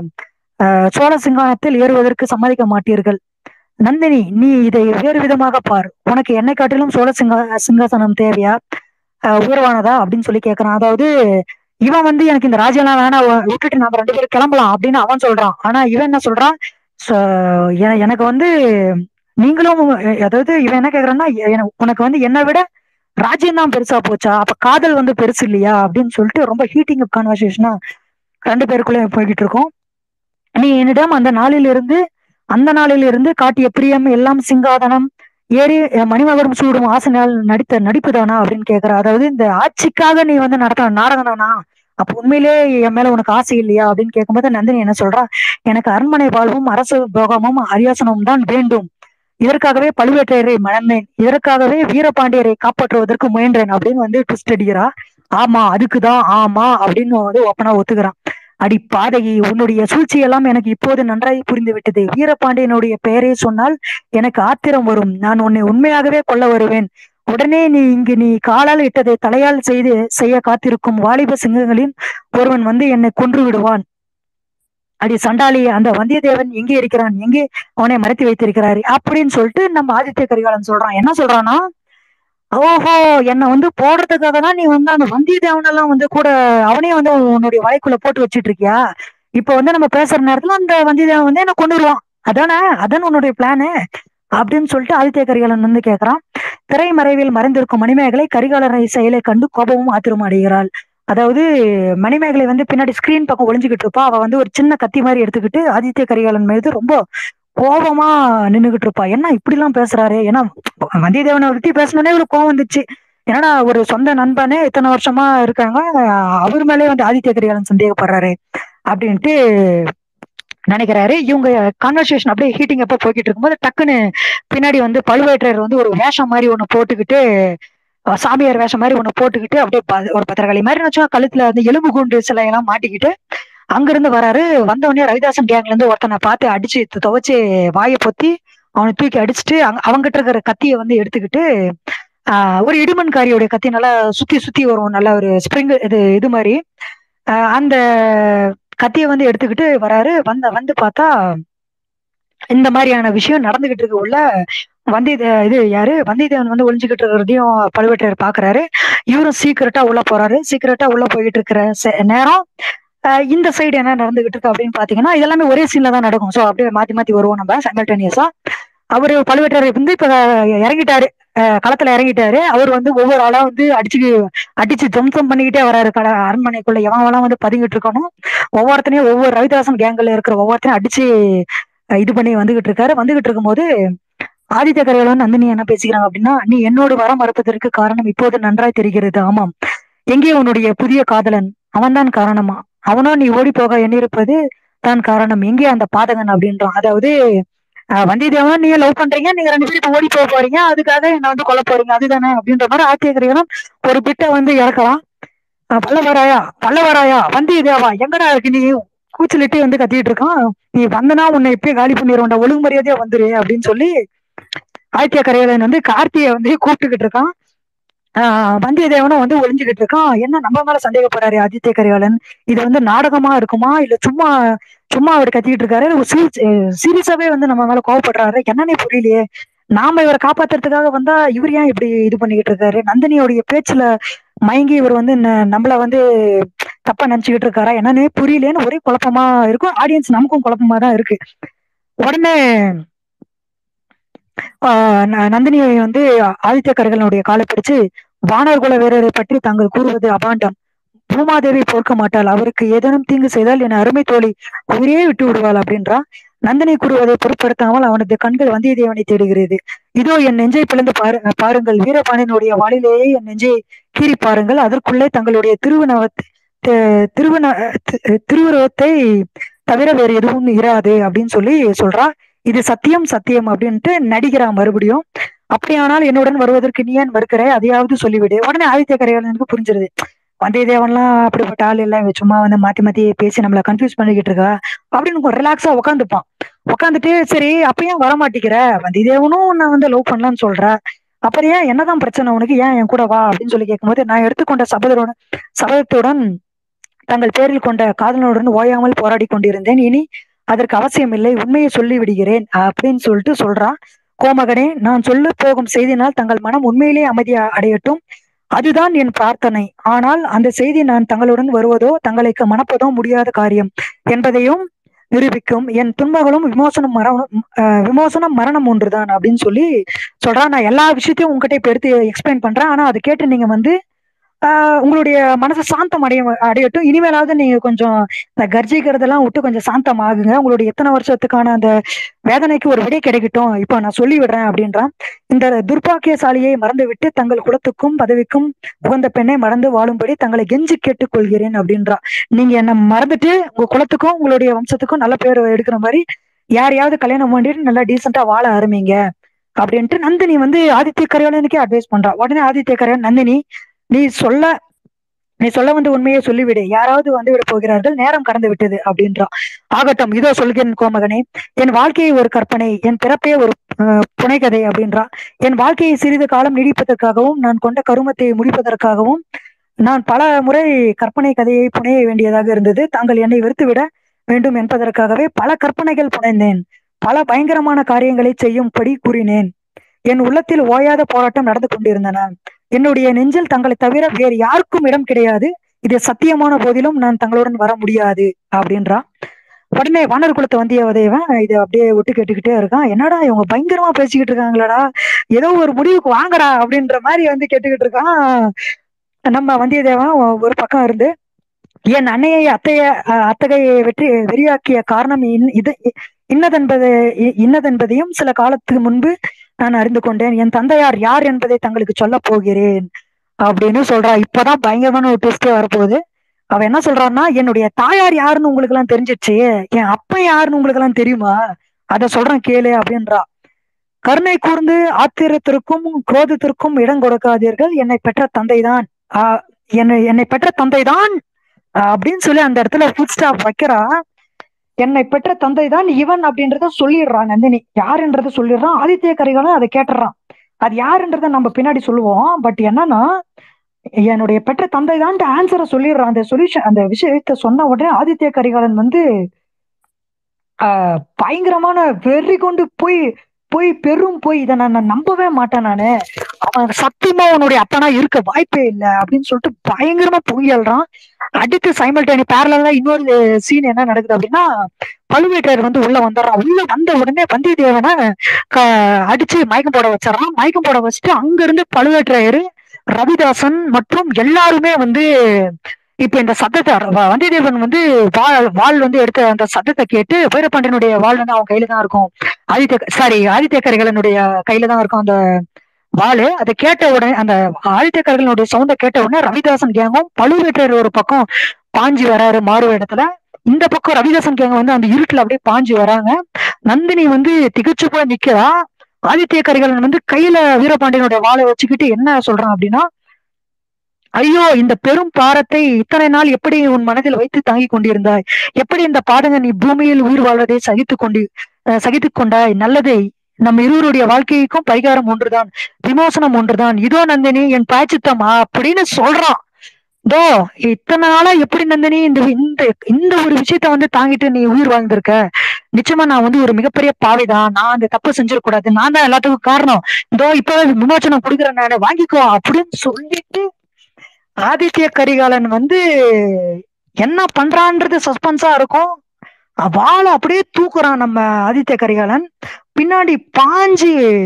S1: அஹ், சோழ சிங்கானத்தில் ஏறுவதற்கு சம்மதிக்க மாட்டீர்கள் நந்தினி நீ இதை வேறு விதமாக பார் உனக்கு என்னை காட்டிலும் சோழ சிங்கா சிங்காசனம் தேவையா அஹ், உயர்வானதா அப்படின்னு சொல்லி கேக்குறான் அதாவது இவன் வந்து எனக்கு இந்த ராஜ்யம்லாம் வேணாம் வ- விட்டுட்டு நாம ரெண்டு பேரும் கிளம்பலாம் அப்படின்னு அவன் சொல்றான் ஆனா இவன் என்ன சொல்றான் "ச- எ- எனக்கு வந்து நீங்களும் அஹ், அதாவது இவன் என்ன கேக்குறான்னா எ- எனக்கு- உனக்கு வந்து என்னை விட ராஜ்யம் தான் பெருசா போச்சா அப்ப காதல் வந்து பெருசு இல்லையா அப்படின்னு சொல்லிட்டு ரொம்ப ஹீட்டிங் அப் கான்வர்சேஷனா ரெண்டு பேருக்குள்ள போய்கிட்டு இருக்கோம் நீ என்னிடம் அந்த நாளிலிருந்து அந்த நாளிலிருந்து காட்டிய பிரியம் எல்லாம் சிங்காதனம் ஏறி அஹ், மணிமகுடம் சூடும் ஆசனால் நடித்த நடிப்பு தானா அப்படின்னு கேக்குற அதாவது இந்த ஆட்சிக்காக நீ வந்து நடத்த நாடகம் தானா அப்ப உண்மையிலே என் மேல உனக்கு ஆசை இல்லையா அப்படின்னு கேட்கும்போது நந்தினி என்ன சொல்றா எனக்கு அரண்மனை வாழ்வும் அரசு போகமும் அரியாசனமும் தான் வேண்டும் இதற்காகவே பழுவேற்றையரை மணந்தேன் இதற்காகவே வீரபாண்டியரை காப்பாற்றுவதற்கு முயன்றேன் அப்படின்னு வந்து ட்விஸ்ட் அடிக்கிறா ஆமா அதுக்குதான் ஆமா அப்படின்னு வந்து ஓப்பனா ஒத்துக்கிறான் அடி பாதகி உன்னுடைய சூழ்ச்சியெல்லாம் எனக்கு இப்போது நன்றாய் புரிந்து விட்டது வீரபாண்டியனுடைய பெயரை சொன்னால் எனக்கு ஆத்திரம் வரும் நான் உன்னை உண்மையாகவே கொல்ல வருவேன் உடனே நீ இங்கு நீ காலால் இட்டதை தலையால் செய்து செய்ய காத்திருக்கும் வாலிப சிங்கங்களின் ஒருவன் வந்து என்னை கொன்று விடுவான் அடி சண்டாளி அந்த வந்தியத்தேவன் எங்கே இருக்கிறான் எங்கே அவனை மறைத்து வைத்திருக்கிறாரு அப்படின்னு சொல்லிட்டு நம்ம ஆதித்ய கரிகாலன் சொல்றான் என்ன சொல்றான்னா ஓஹோ என்னை வந்து போடுறதுக்காக தான் நீ வந்து அந்த வந்தியத்தேவன் எல்லாம் வந்து கூட அவனே வந்து உன்னுடைய வலைக்குள்ள போட்டு வச்சிட்டு இருக்கியா இப்ப வந்து நம்ம பேசுற நேரத்துல அந்த வந்தியத்தேவன் வந்து என்ன கொண்டு வருவான் அதானே அதானே உன்னுடைய பிளானு அப்படின்னு சொல்லிட்டு ஆதித்ய கரிகாலன் வந்து கேக்குறான் திரைமறைவில் மறைந்திருக்கும் மணிமேகலை கரிகாலனை செயலை கண்டு கோபமும் ஆத்திரமும் அடைகிறாள் அதாவது மணிமேகலை வந்து பின்னாடி ஸ்கிரீன் பக்கம் ஒளிஞ்சுக்கிட்டு இருப்பா அவ வந்து ஒரு சின்ன கத்தி மாதிரி எடுத்துக்கிட்டு ஆதித்ய கரிகாலன் மீது ரொம்ப கோபமா நின்னுகிட்டு இருப்பா என்ன இப்படி எல்லாம் பேசுறாரு ஏன்னா வந்தியத்தேவனை பத்தி பேசணுன்னே இவருக்கு கோவம் வந்துச்சு என்னடா ஒரு சொந்த நண்பனே இத்தனை வருஷமா இருக்காங்க அவர் மேலே வந்து ஆதித்ய கரிகாலன் சந்தேகப்படுறாரு அப்படின்ட்டு நினைக்கிறாரு இவங்க கான்வர்சேஷன் அப்படியே ஹீட்டிங் அப்ப போய்கிட்டு இருக்கும்போது டக்குன்னு பின்னாடி வந்து பழுவேற்றையர் வந்து ஒரு வேஷம் மாதிரி ஒண்ணு போட்டுக்கிட்டு அஹ் சாமியார் வேஷம் மாதிரி ஒண்ணு போட்டுக்கிட்டு அப்படியே ப- ஒரு பத்திரகாளி மாதிரி வச்சா கழுத்துல வந்து எலும்பு கூண்டு சிலையெல்லாம் மாட்டிக்கிட்டு அங்கிருந்து வராரு வந்த உடனே ரவிதாசன் கேங்ல இருந்து ஒருத்தனை பார்த்து அடிச்சு து- துவைச்சு வாயை பொத்தி அவனை தூக்கி அடிச்சுட்டு அங்க அவங்கிட்ட இருக்கிற கத்தியை வந்து எடுத்துக்கிட்டு ஆஹ் ஒரு இடிமண்காரியோட கத்தி நல்லா சுத்தி சுத்தி வரும் நல்ல ஒரு ஸ்ப்ரிங் இது இது மாதிரி ஆஹ் அந்த கத்தியை வந்து எடுத்துக்கிட்டு வராரு வந்த வந்து பார்த்தா இந்த மாதிரியான விஷயம் நடந்துகிட்டு இருக்கு உள்ள வந்திய இது யாரு வந்தியத்தேவன் வந்து ஒளிஞ்சுக்கிட்டு இருக்கிறதையும் பழுவேற்றையர் பாக்குறாரு இவரும் சீக்கிரட்டா உள்ள போறாரு சீக்கிரட்டா உள்ள போயிட்டு இருக்கிற செ- நேரம் ஆஹ் இந்த சைடு என்ன நடந்துகிட்டு இருக்கு அப்படின்னு பாத்தீங்கன்னா இதெல்லாமே ஒரே சீன்ல தான் நடக்கும் சோ அப்படியே மாத்தி மாத்தி வருவோம் நம்ம சைமல்டேனியஸா அவரு பழுவேற்றையர் வந்து இப்ப இறங்கிட்டாரு ஆஹ் களத்துல இறங்கிட்டாரு அவர் வந்து ஒவ்வொரு ஆளா வந்து அடிச்சு அடிச்சு துவம்சம் பண்ணிக்கிட்டே வராரு கட அரண்மனைக்குள்ள எவன் வந்து பதுங்கிட்டு இருக்கணும் ஒவ்வொருத்தனையும் ஒவ்வொரு ரவிதாசன் கேங்ல இருக்கிற ஒவ்வொருத்தனையும் அடிச்சு அஹ் இது பண்ணி வந்துகிட்டு இருக்காரு வந்துகிட்டு இருக்கும்போது ஆதித்ய கரிகாலன் நந்தினி என்ன பேசிக்கிறாங்க அப்படின்னா நீ என்னோடு வர மறுப்பதற்கு காரணம் இப்போது நன்றாய் தெரிகிறது ஆமாம் எங்கே உன்னுடைய புதிய காதலன் அவன்தான் காரணமா அவனோ நீ ஓடி போக எண்ணிருப்பது தான் காரணம் எங்கே அந்த பாதகன் அப்படின்றான் அதாவது அஹ் வந்தியத்தேவன் நீங்க லவ் பண்றீங்க நீங்க ரெண்டு பேரும் இப்ப ஓடி போக போறீங்க அதுக்காக என்ன வந்து கொல்ல போறீங்க அதுதானே அப்படின்ற மாதிரி ஆதித்ய கரிகாலன் ஒரு பிட்டை வந்து இறக்கலாம் அஹ் பல்லவராயா பல்லவராயா வந்தியத்தேவா எங்கடா இருக்கு நீ கூச்சலிட்டு வந்து கத்திட்டு இருக்கான் நீ வந்தனா உன்னை இப்பயே காலி பண்ணிடுவோம்டா ஒழுங்கு மரியாதையா வந்துரு அப்படின்னு சொல்லி ஆதித்ய கரிகாலன் வந்து கார்த்தியை வந்து கூப்பிட்டுக்கிட்டு இருக்கான் ஆஹ் வந்தியத்தேவனும் வந்து ஒளிஞ்சுக்கிட்டு இருக்கான் என்ன நம்ம மேல சந்தேகப்படுறாரு ஆதித்ய கரிகாலன் இது வந்து நாடகமா இருக்குமா இல்ல சும்மா சும்மா அவர் கத்திக்கிட்டு இருக்காரு சீரியஸாவே வந்து நம்ம மேல கோவப்படுறாரு என்னன்னே புரியலையே நாம இவரை காப்பாத்துறதுக்காக வந்தா இவர் ஏன் இப்படி இது பண்ணிக்கிட்டு இருக்காரு நந்தினியோடைய பேச்சுல மயங்கி இவர் வந்து ந- நம்மள வந்து தப்பா நினைச்சுக்கிட்டு இருக்காரா என்னன்னே புரியலேன்னு ஒரே குழப்பமா இருக்கும் ஆடியன்ஸ் நமக்கும் குழப்பமா தான் இருக்கு உடனே ஆஹ் ந- நந்தினியை வந்து ஆதித்ய கரிகாலனுடைய காலை பிடிச்சு வானர்குல வீரரை பற்றி தாங்கள் கூறுவது அபாண்டம் பூமாதேவி பொறுக்க மாட்டாள் அவருக்கு ஏதேனும் தீங்கு செய்தால் என் அருமை தோழி உயிரே விட்டு விடுவாள் அப்படின்றா நந்தினி கூறுவதை பொருட்படுத்தாமல் அவனது கண்கள் வந்தியத்தேவனை தேடுகிறது இதோ என் நெஞ்சை பிளந்து பாரு பாருங்கள் வீரபாண்டியனுடைய வாளிலேயே என் நெஞ்சை கீறி பாருங்கள் அதற்குள்ளே தங்களுடைய திருவுணவத்தை திருவன தி- திருவுருவத்தை தவிர வேறு எதுவும் இராது அப்படின்னு சொல்லி சொல்றா இது சத்தியம் சத்தியம் அப்படின்ட்டு நடிக்கிறா மறுபடியும் அப்படியானால் என்னுடன் வருவதற்கு நீ ஏன் மறுக்கிறாய் அதையாவது சொல்லிவிடு உடனே ஆதித்ய கரிகாலனுக்கு புரிஞ்சிருது வந்தியத்தேவன்லாம் அப்படிப்பட்ட ஆள் இல்லை இவ சும்மா வந்து மாத்தி மாத்தி பேசி நம்மள கன்ஃபியூஸ் பண்ணிக்கிட்டு இருக்கா அப்படின்னு ரிலாக்ஸா உட்காந்துப்பான் உட்காந்துட்டு சரி அப்ப ஏன் வர மாட்டேங்கிற வந்தியத்தேவனும் நான் வந்து லவ் பண்ணலாம்னு சொல்ற அப்புறம் ஏன் என்னதான் பிரச்சனை உனக்கு ஏன் என் கூட வா அப்படின்னு சொல்லி கேட்கும்போது நான் எடுத்துக்கொண்ட சபதத்துடன் சபதத்துடன் தங்கள் பேரில் கொண்ட காதலனுடன் ஓயாமல் போராடி கொண்டிருந்தேன் இனி அதற்கு அவசியம் இல்லை உண்மையை சொல்லி விடுகிறேன் அப்படின்னு சொல்லிட்டு சொல்றான் கோமகனே நான் சொல்ல போகும் செய்தினால் தங்கள் மனம் உண்மையிலே அமைதி அடையட்டும் அதுதான் என் பிரார்த்தனை ஆனால் அந்த செய்தி நான் தங்களுடன் வருவதோ தங்களுக்கு மணப்பதோ முடியாத காரியம் என்பதையும் நிரூபிக்கும் என் துன்பங்களும் விமோசனம் மரணம் அஹ் விமோசனம் மரணம் ஒன்றுதான் அப்படின்னு சொல்லி சொல்றான் நான் எல்லா விஷயத்தையும் உங்ககிட்ட இப்ப எடுத்து எக்ஸ்பிளைன் பண்றேன் ஆனா அதை கேட்டு நீங்க வந்து ஆஹ் உங்களுடைய மனசு சாந்தம் அடைய அடையட்டும் இனிமேலாவது நீங்க கொஞ்சம் இந்த கர்ஜிக்கிறதெல்லாம் விட்டு கொஞ்சம் சாந்தம் ஆகுங்க உங்களுடைய எத்தனை வருஷத்துக்கான அந்த வேதனைக்கு ஒரு விடை கிடைக்கட்டும் இப்போ நான் சொல்லி விடுறேன் அப்படின்றான் இந்த துர்பாக்கியசாலியை மறந்துவிட்டு தங்கள் குலத்துக்கும் பதவிக்கும் உகந்த பெண்ணை மறந்து வாழும்படி தங்களை கெஞ்சி கேட்டுக் கொள்கிறேன் அப்படின்றா நீங்க என்ன மறந்துட்டு உங்க குலத்துக்கும் உங்களுடைய வம்சத்துக்கும் நல்ல பேர் எடுக்கிற மாதிரி யாரையாவது கல்யாணம் பண்ணிட்டு நல்லா டீசெண்டா வாழ ஆரம்பிங்க அப்படின்ட்டு நந்தினி வந்து ஆதித்ய கரிகாலனுக்கே அட்வைஸ் பண்றா உடனே ஆதித்ய கரிகாலன் நந்தினி நீ சொல்ல நீ சொல்ல வந்து உண்மையை சொல்லிவிடு யாராவது வந்து விட போகிறார்கள் நேரம் கடந்து விட்டது அப்படின்றான் ஆகட்டும் இதோ சொல்கிறேன் கோமகனே என் வாழ்க்கையை ஒரு கற்பனை என் பிறப்பே ஒரு அஹ், புனைகதை அப்படின்றா என் வாழ்க்கையை சிறிது காலம் நீடிப்பதற்காகவும் நான் கொண்ட கருமத்தை முடிப்பதற்காகவும் நான் பல முறை கற்பனை கதையை புனைய வேண்டியதாக இருந்தது தாங்கள் என்னை வெறுத்துவிட வேண்டும் என்பதற்காகவே பல கற்பனைகள் புனைந்தேன் பல பயங்கரமான காரியங்களை செய்யும்படி கூறினேன் என் உள்ளத்தில் ஓயாத போராட்டம் நடந்து கொண்டிருந்தன என்னுடைய நெஞ்சில் தங்களை தவிர வேறு யாருக்கும் இடம் கிடையாது இது சத்தியமான போதிலும் நான் தங்களுடன் வர முடியாது அப்படின்றா உடனே வானர் குலத்தை வந்தியவதேவன் இது அப்படியே விட்டு கேட்டுக்கிட்டே இருக்கான் என்னடா இவங்க பயங்கரமா பேசிக்கிட்டு இருக்காங்களடா ஏதோ ஒரு முடிவுக்கு வாங்கடா அப்படின்ற மாதிரி வந்து கேட்டுக்கிட்டு இருக்கான் நம்ம வந்தியத்தேவன் ஒரு பக்கம் இருந்து என் அன்னையை அத்தைய அஹ், அத்தகைய வெற்றி வெறியாக்கிய காரணம் இன்- இது இன்னதென்பது இ- இன்னதென்பதையும் சில காலத்துக்கு முன்பு நான் அறிந்து கொண்டேன் என் தந்தையார் யார் என்பதை தங்களுக்கு சொல்ல போகிறேன் அப்படின்னு சொல்றா இப்பதான் பயங்கரமான ஒரு ட்விஸ்டே வரப்போகுது அவ என்ன சொல்றான்னா என்னுடைய தாயார் யாருன்னு உங்களுக்கு எல்லாம் தெரிஞ்சிச்சு என் அப்பன் யாருன்னு உங்களுக்கு எல்லாம் தெரியுமா அத சொல்றேன் கேளு அப்படின்றா கருணை கூர்ந்து ஆத்திரத்திற்கும் குரோதத்திற்கும் இடம் கொடுக்காதீர்கள் என்னை பெற்ற தந்தைதான் ஆஹ் என்னை என்னை பெற்ற தந்தைதான் ஆஹ் அப்படின்னு சொல்லி அந்த இடத்துல ஃபுட் ஸ்டாப் வைக்கிறா என்னை பெற்ற தந்தை தான் இவன் அப்படின்றத சொல்லிடுறான் நந்தினி யாருன்றத சொல்லிடுறான் ஆதித்ய கரிகாலன் அதை கேட்டுறான் அது யாருன்றத நம்ம பின்னாடி சொல்லுவோம் பட் என்னன்னா என்னுடைய பெற்ற தந்தை தான் ஆன்சரை சொல்லிடுறான் அந்த சொல்யூஷன் அந்த விஷயத்த சொன்ன உடனே ஆதித்ய கரிகாலன் வந்து ஆஹ் பயங்கரமான வெறி கொண்டு போய் போய் பெரும் போய் இதை நான் நான் நம்பவே மாட்டேன் நானு அவன் சத்தியமா உன்னுடைய அப்பனா இருக்க வாய்ப்பே இல்லை அப்படின்னு சொல்லிட்டு பயங்கரமா பொங்கியல்றான் அடுத்து சைமல்டேனி பேரலா இன்னொரு சீன் என்ன நடக்குது அப்படின்னா பழுவேட்டரையர் வந்து உள்ள வந்துடுறான் உள்ள வந்த உடனே வந்தியத்தேவனை க அடிச்சு மயக்கம் போட வச்சிடறான் மயக்கம் போட வச்சுட்டு அங்க இருந்து பழுவேட்டரையர் ரவிதாசன் மற்றும் எல்லாருமே வந்து இப்ப இந்த சத்தத்தை வ- வந்தியத்தேவன் வந்து வாள் வாள் வந்து எடுத்த அந்த சத்தத்தை கேட்டு வீரபாண்டியனுடைய வாள் வந்து அவன் கையில தான் இருக்கும் ஆதித்ய சாரி ஆதித்ய கரிகாலனுடைய கையில தான் இருக்கும் அந்த வாளு அதை கேட்ட உடனே அந்த ஆதித்ய கரிகாலனுடைய சவுண்ட கேட்ட உடனே ரவிதாசன் கேங்கும் பழுவேட்டரையர் ஒரு பக்கம் பாஞ்சு வராரு மாறு இடத்துல இந்த பக்கம் ரவிதாசன் கேங்க வந்து அந்த இருட்டுல அப்படியே பாஞ்சு வராங்க நந்தினி வந்து திகச்சு போய் நிக்கிறா ஆதித்ய கரிகாலன் வந்து கையில வீரபாண்டியனுடைய வாளை வச்சுக்கிட்டு என்ன சொல்றான் அப்படின்னா ஐயோ இந்த பெரும் பாரத்தை இத்தனை நாள் எப்படி உன் மனதில் வைத்து தாங்கிக் கொண்டிருந்தாய் எப்படி இந்த பாதங்க நீ பூமியில் உயிர் வாழ்வதை சகித்துக் கொண்டு அஹ், சகித்துக் கொண்டாய் நல்லதே நம் இருவருடைய வாழ்க்கைக்கும் பரிகாரம் ஒன்றுதான் விமோசனம் ஒன்றுதான் இதோ நந்தினி என் பாய்ச்சித்தம் அப்படின்னு சொல்றான் தோ இத்தனை நாளா எப்படி நந்தினி இந்த இந்த இந்த ஒரு விஷயத்த வந்து தாங்கிட்டு நீ உயிர் வாழ்ந்திருக்க நிச்சயமா நான் வந்து ஒரு மிகப்பெரிய பாவிதான் நான் அந்த தப்பு செஞ்சிடக்கூடாது நான் தான் எல்லாத்துக்கும் காரணம் இதோ இப்பவே விமோசனம் கொடுக்குறேன் நானு வாங்கிக்கோ அப்படின்னு சொல்லிட்டு ஆதித்ய கரிகாலன் வந்து என்ன பண்றான்றது சஸ்பென்ஸா இருக்கும் வாழை அப்படியே தூக்குறான் நம்ம ஆதித்ய கரிகாலன் பின்னாடி பாஞ்சு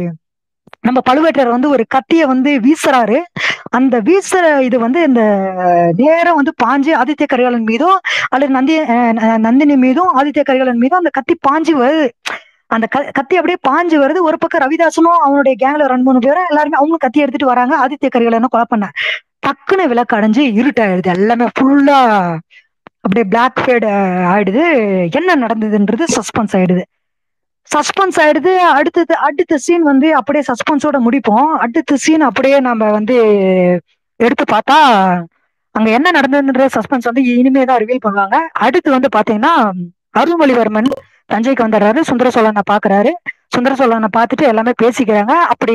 S1: நம்ம பழுவேட்டரர் வந்து ஒரு கத்திய வந்து வீசுறாரு அந்த வீசுற இது வந்து இந்த நேரம் வந்து பாஞ்சு ஆதித்ய கரிகாலன் மீதும் அல்லது நந்தி அஹ் ந- நந்தினி மீதும் ஆதித்ய கரிகாலன் மீதும் அந்த கத்தி பாஞ்சு வருது அந்த க கத்தி அப்படியே பாஞ்சு வருது ஒரு பக்கம் ரவிதாசனும் அவனுடைய கேங்ல ரெண்டு மூணு பேரும் எல்லாருமே அவங்களும் கத்தி எடுத்துட்டு வராங்க ஆதித்ய கரிகாலனும் கொலை பண்ண டக்குன்னு விளக்கு அடைஞ்சு இருட்டாயிடுது எல்லாமே ஃபுல்லா அப்படியே பிளாக் ஃபேட் ஆயிடுது என்ன நடந்ததுன்றது சஸ்பென்ஸ் ஆயிடுது சஸ்பென்ஸ் ஆயிடுது அடுத்தது அடுத்த சீன் வந்து அப்படியே சஸ்பென்ஸோட முடிப்போம் அடுத்த சீன் அப்படியே நம்ம வந்து எடுத்து பார்த்தா அங்க என்ன நடந்ததுன்ற சஸ்பென்ஸ் வந்து இனிமே தான் ரிவீல் பண்ணுவாங்க அடுத்து வந்து பாத்தீங்கன்னா அருள்மொழிவர்மன் தஞ்சைக்கு வந்துடுறாரு சுந்தர சோழனை பாக்குறாரு சுந்தர சோழனை பார்த்துட்டு எல்லாமே பேசிக்கிறாங்க அப்படி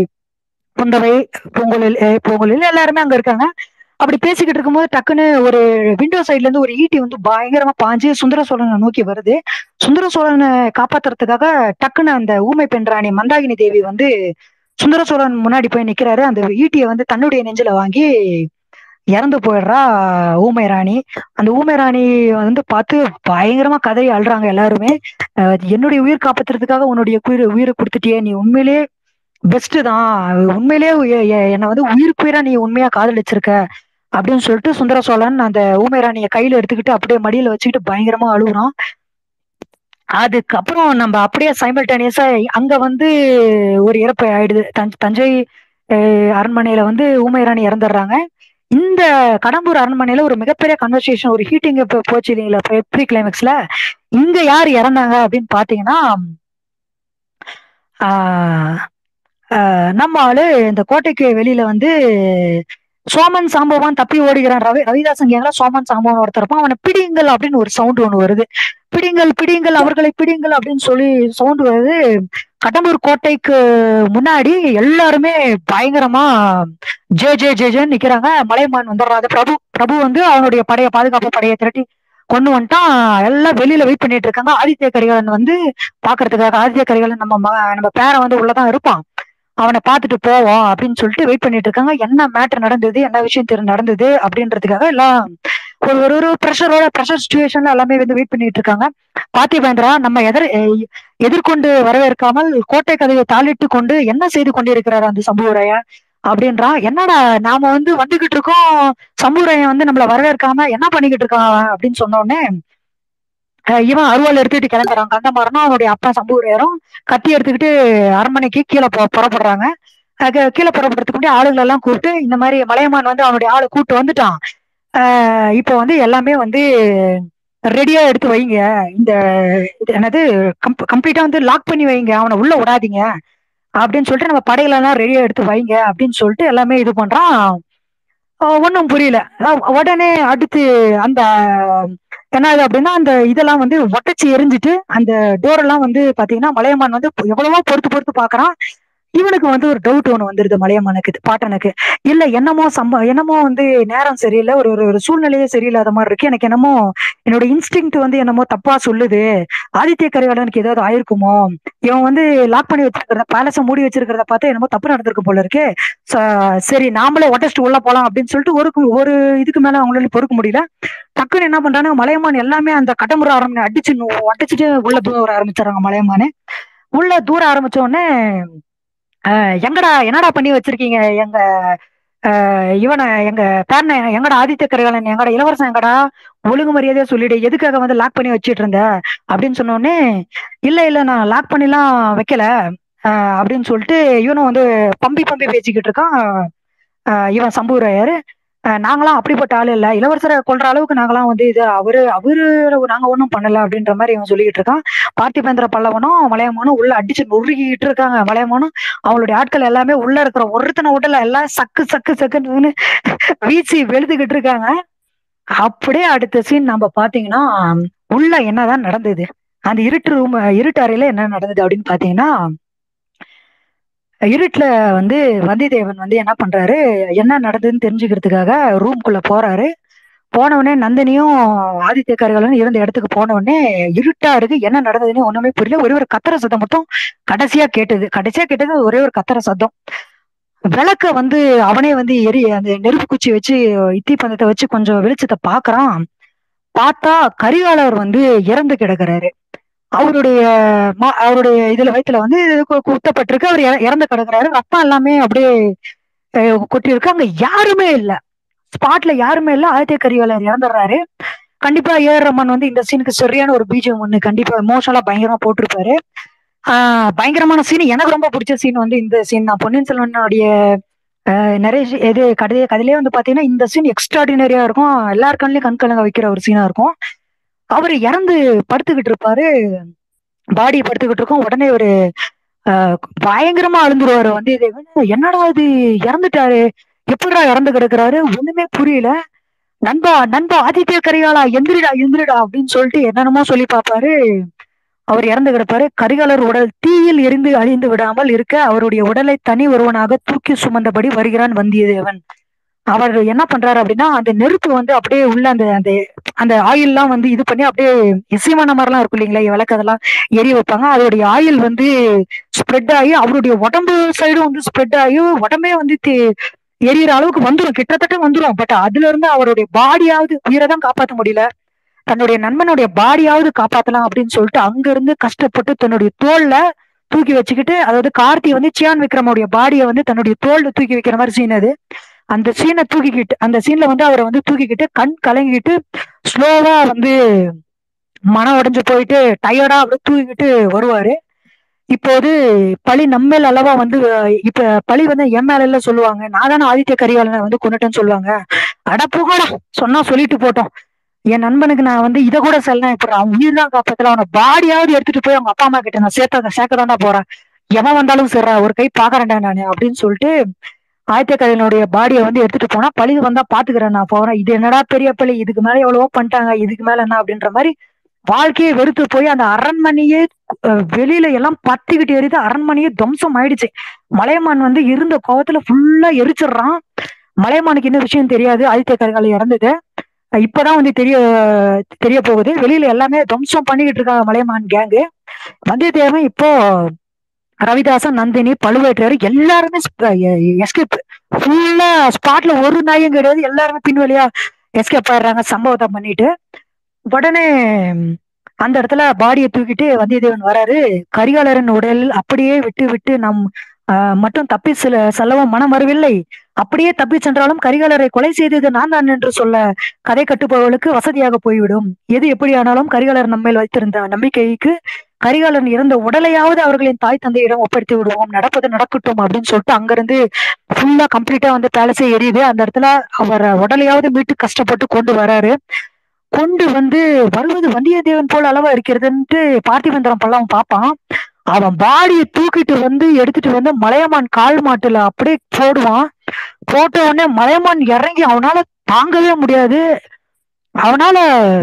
S1: குந்தவை பூங்குழலி அஹ் பூங்குழலி எல்லாருமே அங்க இருக்காங்க அப்படி பேசிக்கிட்டு இருக்கும்போது டக்குன்னு ஒரு விண்டோ சைட்ல இருந்து ஒரு ஈட்டி வந்து பயங்கரமா பாஞ்சு சுந்தர சோழனை நோக்கி வருது சுந்தர சோழனை காப்பாத்துறதுக்காக டக்குன்னு அந்த ஊமை பெண் ராணி மந்தாகினி தேவி வந்து சுந்தர சோழன் முன்னாடி போய் நிக்கிறாரு அந்த ஈட்டியை வந்து தன்னுடைய நெஞ்சில வாங்கி இறந்து போயிடுறா ஊமை ராணி அந்த ஊமை ராணி வந்து பார்த்து பயங்கரமா கதறி அழுறாங்க எல்லாருமே அஹ் என்னுடைய உயிர் காப்பாத்துறதுக்காக உன்னுடைய உயிரை உயிரை கொடுத்துட்டியே நீ உண்மையிலேயே பெஸ்ட் தான் உண்மையிலேயே எ- எ- என்னை வந்து உயிருக்குயிரா நீ உண்மையா காதலிச்சிருக்க அப்படின்னு சொல்லிட்டு சுந்தர சோழன் அந்த ஊமை ராணியை கையில எடுத்துக்கிட்டு அப்படியே மடியில வச்சுக்கிட்டு பயங்கரமா அழுகுறான் அதுக்கப்புறம் நம்ம அப்படியே சைமல்டேனியஸா அங்க வந்து ஒரு இறப்பு ஆயிடுது தஞ்ச- தஞ்சை அஹ், அரண்மனையில வந்து ஊமை ராணி இறந்துடுறாங்க இந்த கடம்பூர் அரண்மனையில ஒரு மிகப்பெரிய கன்வர்சேஷன் ஒரு ஹீட்டிங் போச்சு இல்லைங்களா ப்ரீ கிளைமேக்ஸ்ல இங்க யார் இறந்தாங்க அப்படின்னு பாத்தீங்கன்னா ஆஹ் ஆஹ் நம்ம ஆளு இந்த கோட்டைக்கு வெளியில வந்து சோமன் சாம்பவான் தப்பி ஓடுகிறான் ரவி ரவிதாசன் கேங்கல சோமன் சாம்பவான் ஒருத்தர் இருப்பான் அவனை பிடிங்கள் அப்படின்னு ஒரு சவுண்ட் ஒண்ணு வருது பிடிங்கள் பிடிங்கள் அவர்களை பிடிங்கள் அப்படின்னு சொல்லி சவுண்ட் வருது கடம்பூர் கோட்டைக்கு முன்னாடி எல்லாருமே பயங்கரமா ஜே ஜே ஜே ஜேன்னு நிக்கிறாங்க மலைமான் வந்துடுறாரு பிரபு பிரபு வந்து அவனுடைய படைய பாதுகாப்பு படையை திரட்டி கொண்டு வந்துட்டான் எல்லாம் வெளியில வெயிட் பண்ணிட்டு இருக்காங்க ஆதித்ய கரிகாலன் வந்து பாக்குறதுக்காக ஆதித்ய கரிகாலன் நம்ம ம- நம்ம பேரன் வந்து உள்ளதான் இருப்பான் அவனை பார்த்துட்டு போவோம் அப்படின்னு சொல்லிட்டு வெயிட் பண்ணிட்டு இருக்காங்க என்ன மேட்டர் நடந்தது என்ன விஷயம் தெரி நடந்தது அப்படின்றதுக்காக எல்லாம் ஒரு ஒரு ஒரு ப்ரெஷரோட ப்ரெஷர் சுச்சுவேஷன்ல எல்லாமே வந்து வெயிட் பண்ணிட்டு இருக்காங்க பார்த்திபேந்திரா நம்ம எதிர் எ- எதிர்கொண்டு வரவேற்காமல் கோட்டை கதையை தாளிட்டு கொண்டு என்ன செய்து கொண்டிருக்கிறார் அந்த சம்புவரையன் அப்படின்றான் என்னடா நாம வந்து வந்துகிட்டு இருக்கோம் சம்புவரையன் வந்து நம்மள வரவேற்காம என்ன பண்ணிக்கிட்டு இருக்கான் அவன் அப்படின்னு சொன்ன உடனே அஹ் இவன் அருவாள் எடுத்துக்கிட்டு கிளம்புறான் கந்தமாறனும் அவனுடைய அப்பா சம்புவரையரும் கத்தி எடுத்துக்கிட்டு அரண்மனைக்கு கீழே போ- புறப்படுறாங்க அஹ் கீ- கீழே புறப்படுறதுக்கு முன்னாடி ஆளுங்களை எல்லாம் கூப்பிட்டு இந்த மாதிரி மலையமான் வந்து அவனுடைய ஆளை கூப்பிட்டு வந்துட்டான் ஆஹ் இப்போ வந்து எல்லாமே வந்து ரெடியா எடுத்து வைங்க இந்த இது என்னது கம்ப்ளீட்டா வந்து லாக் பண்ணி வைங்க அவனை உள்ள விடாதீங்க அப்படின்னு சொல்லிட்டு நம்ம படைகளை எல்லாம் ரெடியா எடுத்து வைங்க அப்படின்னு சொல்லிட்டு எல்லாமே இது பண்றான் ஒன்றும் புரியல அஹ் உடனே அடுத்து அந்த என்ன இது அப்படின்னா அந்த இதெல்லாம் வந்து ஒட்டச்சு எரிஞ்சிட்டு அந்த டோர் எல்லாம் வந்து பாத்தீங்கன்னா மலையமான் வந்து எவ்வளவோ பொறுத்து பொறுத்து பாக்குறான் இவனுக்கு வந்து ஒரு டவுட் ஒன்று வந்துருது மலையமானுக்கு பாட்டனுக்கு இல்ல என்னமோ சம்ப என்னமோ வந்து நேரம் சரியில்லை ஒரு ஒரு- ஒரு சூழ்நிலையே சரியில்லாத மாதிரி இருக்கு எனக்கு என்னமோ என்னோட இன்ஸ்டிங் வந்து என்னமோ தப்பா சொல்லுது ஆதித்ய கரிகாலனுக்கு ஏதாவது ஆயிருக்குமோ இவன் வந்து லாக் பண்ணி வச்சிருக்கிறத பேலஸ மூடி வச்சிருக்கிறத பார்த்து என்னமோ தப்பு நடந்திருக்கு போல இருக்கு ச- சரி நாமளே ஒட்டச்சிட்டு உள்ள போலாம் அப்படின்னு சொல்லிட்டு ஒரு கு- ஒரு இதுக்கு மேல அவங்களால பொறுக்க முடியல டக்குன்னு என்ன பண்றாங்க மலையமான் எல்லாமே அந்த கடமுறை ஆரம்பி அடிச்சு நு- ஒட்டச்சிட்டு உள்ள தூர ஆரம்பிச்சாங்க மலையமானு உள்ள தூர ஆரம்பிச்ச உடனே அஹ், எங்கடா என்னடா பண்ணி வச்சிருக்கீங்க எங்க அஹ், இவனை எங்க பேரனை எங்கடா ஆதித்ய கரிகாலன் எங்கடா இளவரசன் எங்கடா ஒழுங்கு மரியாதையா சொல்லிடு எதுக்காக வந்து லாக் பண்ணி வச்சிட்டு இருந்த அப்படின்னு சொன்ன உடனே இல்ல இல்ல நான் லாக் பண்ணிலாம் வைக்கல அஹ், அப்படின்னு சொல்லிட்டு இவனும் வந்து பம்பி பம்பி பேசிக்கிட்டு இருக்கான் அஹ், இவன் சம்புவராயர் அஹ், நாங்களாம் அப்படிப்பட்ட ஆள் இல்ல இளவரசரை கொல்ற அளவுக்கு நாங்களாம் வந்து இது அவரு அவரு நாங்க ஒன்றும் பண்ணல அப்படின்ற மாதிரி இவன் சொல்லிக்கிட்டு இருக்கான் பார்த்திபேந்திர பல்லவனும் மலையமானும் உள்ள அடிச்சு நொறுக்கிட்டு இருக்காங்க மலையமானும் அவங்களுடைய ஆட்கள் எல்லாமே உள்ள இருக்கிற ஒருத்தனை உடல எல்லாம் சக்கு சக்கு சக்குன்னு வீசி வெளுத்துக்கிட்டு இருக்காங்க அப்படியே அடுத்த சீன் நம்ம பாத்தீங்கன்னா உள்ள என்னதான் நடந்தது அந்த இருட்டு ரூம் இருட்டு அறையில என்ன நடந்தது அப்படின்னு பாத்தீங்கன்னா இருட்டுல வந்து வந்தியத்தேவன் வந்து என்ன பண்றாரு என்ன நடந்ததுன்னு தெரிஞ்சுக்கிறதுக்காக ரூம்குள்ள போறாரு போன உடனே நந்தினியும் ஆதித்ய கரிகாலனும் இருந்த இடத்துக்கு போன உடனே இருட்டா இருக்கு என்ன நடந்ததுன்னு ஒண்ணுமே புரியல ஒரே ஒரு கத்தர சத்தம் மட்டும் கடைசியா கேட்டது கடைசியா கேட்டது ஒரே ஒரு கத்தர சத்தம் விளக்க வந்து அவனே வந்து எரி அந்த நெருப்பு குச்சி வச்சு இத்தி பந்தத்தை வச்சு கொஞ்சம் வெளிச்சத்தை பாக்குறான் பார்த்தா கரிகாலர் வந்து இறந்து கிடக்குறாரு அவருடைய ம- அவருடைய இதுல வயித்துல வந்து கு- குத்தப்பட்டிருக்கு அவர் இற- இறந்து கிடக்குறாரு ரத்தம் எல்லாமே அப்படியே அஹ், கொட்டி இருக்கு அங்க யாருமே இல்ல ஸ்பாட்ல யாருமே இல்ல ஆதித்ய கரிகாலர் இறந்துடுறாரு கண்டிப்பா ஏஆர் ரமன் வந்து இந்த சீனுக்கு சரியான ஒரு பீஜம் ஒண்ணு கண்டிப்பா எமோஷனலா பயங்கரமா போட்டிருப்பாரு ஆஹ் பயங்கரமான சீன் எனக்கு ரொம்ப பிடிச்ச சீன் வந்து இந்த சீன் தான் பொன்னியின் செல்வனுடைய ஆஹ் நிறைய சி- இது கதை கதையிலே வந்து பாத்தீங்கன்னா இந்த சீன் எக்ஸ்ட்ராடினரியா இருக்கும் எல்லார் கண்ணிலையும் கண் கலங்க வைக்கிற ஒரு சீனா இருக்கும் அவர் இறந்து படுத்துக்கிட்டு இருப்பாரு பாடி படுத்துக்கிட்டு இருக்கும் உடனே ஒரு ஆஹ் பயங்கரமா அழுந்துருவாரு வந்து இது என்னடா இது இறந்துட்டாரு எப்படிடா இறந்து கிடக்குறாரு ஒண்ணுமே புரியல நண்பா நண்பா ஆதித்ய கரிகாலா எந்திரிடா எந்திரிடா அப்படின்னு சொல்லிட்டு என்னென்னமோ சொல்லி பார்ப்பாரு அவர் இறந்து கிடப்பாரு கரிகாலர் உடல் தீயில் எரிந்து அழிந்து விடாமல் இருக்க அவருடைய உடலை தனி ஒருவனாக தூக்கி சுமந்தபடி வருகிறான் வந்தியத்தேவன் அவர் என்ன பண்றாரு அப்படின்னா அந்த நெருப்பு வந்து அப்படியே உள்ள அந்த அந்த அந்த ஆயில்லாம் வந்து இது பண்ணி அப்படியே இசைமான மாதிரிலாம் இருக்கும் இல்லைங்களா விளக்கு அதெல்லாம் எரிய வைப்பாங்க அதோடைய ஆயில் வந்து ஸ்ப்ரெட் ஆகி அவருடைய உடம்பு சைடும் வந்து ஸ்ப்ரெட் ஆகி உடம்பே வந்து தே- எரியிற அளவுக்கு வந்துரும் கிட்டத்தட்ட வந்துரும் பட் அதுல இருந்து அவருடைய பாடியாவது உயிரை தான் காப்பாற்ற முடியல தன்னுடைய நண்பனுடைய பாடியாவது காப்பாத்தலாம் அப்படின்னு சொல்லிட்டு அங்க இருந்து கஷ்டப்பட்டு தன்னுடைய தோல்ல தூக்கி வச்சுக்கிட்டு அதாவது கார்த்தி வந்து சியான் விக்ரமோடைய பாடியை வந்து தன்னுடைய தோல்ல தூக்கி வைக்கிற மாதிரி சீன் அது அந்த சீனை தூக்கிக்கிட்டு அந்த சீன்ல வந்து அவரை வந்து தூக்கிக்கிட்டு கண் கலங்கிட்டு ஸ்லோவா வந்து மனம் உடைஞ்சு போயிட்டு டயர்டா அப்படியே தூக்கிக்கிட்டு வருவாரு இப்போது பழி நம்மேல் அளவா வந்து அஹ், இப்ப பழி வந்து என் மேல இல்ல சொல்லுவாங்க நான் தானே ஆதித்ய கரிகாலனை வந்து கொண்டுட்டேன்னு சொல்லுவாங்க அட போகடா சொன்னா சொல்லிட்டு போட்டோம் என் நண்பனுக்கு நான் வந்து இதை கூட சொல்லலாம் இப்ப அவன் உயிர் தான் காப்பாத்தல அவனை பாடியாவது எடுத்துட்டு போய் அவங்க அப்பா அம்மா கிட்ட நான் சேர்த்த சேர்க்க தான்டா போறேன் எவன் வந்தாலும் சரிடா ஒரு கை பாக்குறேன்டா நானு அப்படின்னு சொல்லிட்டு ஆதித்ய கரிகாலனுடைய பாடியை வந்து எடுத்துட்டு போனா பழி வந்தா பாத்துக்கிறேன் நான் போறேன் இது என்னடா பெரிய பழி இதுக்கு மேல எவ்வளவோ பண்ணிட்டாங்க இதுக்கு மேல என்ன அப்படின்ற மாதிரி வாழ்க்கையை வெறுத்து போய் அந்த அரண்மனையே அஹ், வெளியில எல்லாம் பத்திக்கிட்டு எரியுது அரண்மனையே துவம்சம் ஆயிடுச்சு மலையமான் வந்து இருந்த கோவத்துல ஃபுல்லா எரிச்சிடுறான் மலையமானுக்கு என்ன விஷயம் தெரியாது ஆதித்ய கரிகாலன் இறந்தது அஹ் இப்பதான் வந்து தெரிய தெரிய போகுது வெளியில எல்லாமே துவம்சம் பண்ணிக்கிட்டு இருக்காங்க மலையமான் கேங்கு வந்தியத்தேவன் இப்போ ரவிதாசன் நந்தினி பழுவேற்றையர் எல்லாருமே எஸ்கேப் ஃபுல்லா ஸ்பாட்ல ஒரு நாயும் கிடையாது எல்லாருமே பின்வழியா எஸ்கேப் ஆயிடுறாங்க சம்பவத்தை பண்ணிட்டு உடனே ம், அந்த இடத்துல பாடியை தூக்கிட்டு வந்தியத்தேவன் வராரு கரிகாலரின் உடல் அப்படியே விட்டு விட்டு நம் ஆஹ், மட்டும் தப்பி செல்ல செல்லவும் மனம் வரவில்லை அப்படியே தப்பி சென்றாலும் கரிகாலரை கொலை செய்தது நான் தான் என்று சொல்ல கதை கட்டுபவர்களுக்கு வசதியாக போய்விடும் எது எப்படியானாலும் கரிகாலர் நம்மேல் வைத்திருந்த நம்பிக்கைக்கு கரிகாலன் இறந்த உடலையாவது அவர்களின் தாய் தந்தையிடம் ஒப்படைத்து விடுவோம் நடப்பது நடக்கட்டும் அப்படின்னு சொல்லிட்டு அங்கிருந்து ஃபுல்லா கம்ப்ளீட்டா வந்து பேலஸே எரியுது அந்த இடத்துல அவர் உடலையாவது மீட்டு கஷ்டப்பட்டு கொண்டு வராரு கொண்டு வந்து வருவது வந்தியத்தேவன் போல அளவா இருக்கிறதுன்ட்டு பார்த்திபேந்திரம் பல்லாம் பார்ப்பான் அவன் பாடியை தூக்கிட்டு வந்து எடுத்துட்டு வந்து மலையமான் கால் மாட்டுல அப்படியே போடுவான் போட்ட உடனே மலையமான் இறங்கி அவனால தாங்கவே முடியாது அவனால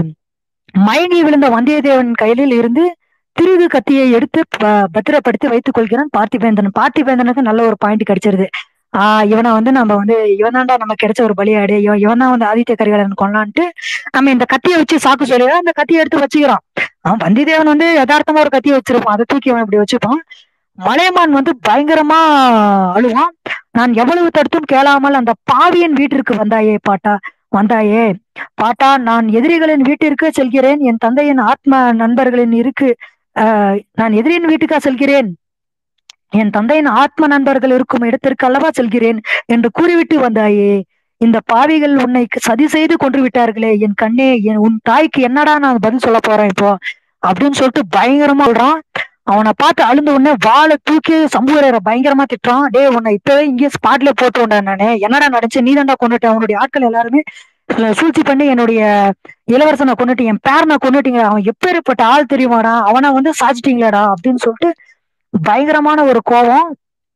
S1: மயங்கி விழுந்த வந்தியத்தேவன் கையிலில் இருந்து திருகு கத்தியை எடுத்து ப- பத்திரப்படுத்தி வைத்துக் கொள்கிறான் பார்த்திபேந்திரன் பார்த்திபேந்திரனுக்கு நல்ல ஒரு பாயிண்ட் கிடைச்சிருது ஆஹ் இவனை வந்து நம்ம வந்து இவன் தான்டா நமக்கு கிடைச்ச ஒரு பலியாடு இவன் இவன் தான் வந்து ஆதித்ய கரிகாலன் கொண்டான்ட்டு நம்ம இந்த கத்தியை வச்சு சாக்கு சொல்லி அந்த கத்தியை எடுத்து வச்சுக்கிறான் அவன் வந்தியத்தேவன் வந்து யதார்த்தமா ஒரு கத்தியை வச்சிருப்பான் அதை தூக்கி அவன் இப்படி வச்சுப்பான் மலையமான் வந்து பயங்கரமா அழுவான் நான் எவ்வளவு தடுத்தும் கேளாமல் அந்த பாவியன் வீட்டிற்கு வந்தாயே பாட்டா வந்தாயே பாட்டா நான் எதிரிகளின் வீட்டிற்கு செல்கிறேன் என் தந்தையின் ஆத்ம நண்பர்களின் இருக்கு ஆஹ் நான் எதிரியின் வீட்டுக்கா செல்கிறேன் என் தந்தையின் ஆத்ம நண்பர்கள் இருக்கும் இடத்திற்கு அல்லவா செல்கிறேன் என்று கூறிவிட்டு வந்தாயே இந்த பாவிகள் உன்னை சதி செய்து கொன்று விட்டார்களே என் கண்ணே என் உன் தாய்க்கு என்னடா நான் பதில் சொல்ல போறேன் இப்போ அப்படின்னு சொல்லிட்டு பயங்கரமா சொல்றான் அவனை பார்த்து அழுந்த உடனே வாளை தூக்கி சம்புவரையரை பயங்கரமா திட்டுறான் டேய் உன்னை இப்பவே இங்கே ஸ்பாட்ல போட்டு வந்தேன் நானு என்னடா நடந்துச்சு நீ தான்டா கொண்டுட்ட அவனுடைய ஆட்கள் எல்லாருமே அஹ் சூழ்ச்சி பண்ணி என்னுடைய இளவரசனை கொண்டுட்டு என் பேரனை கொண்டுட்டீங்க அவன் எப்பேற்பட்ட ஆள் தெரியுமாடா அவனை வந்து சாச்சிட்டீங்களாடா அப்படின்னு சொல்லிட்டு பயங்கரமான ஒரு கோபம்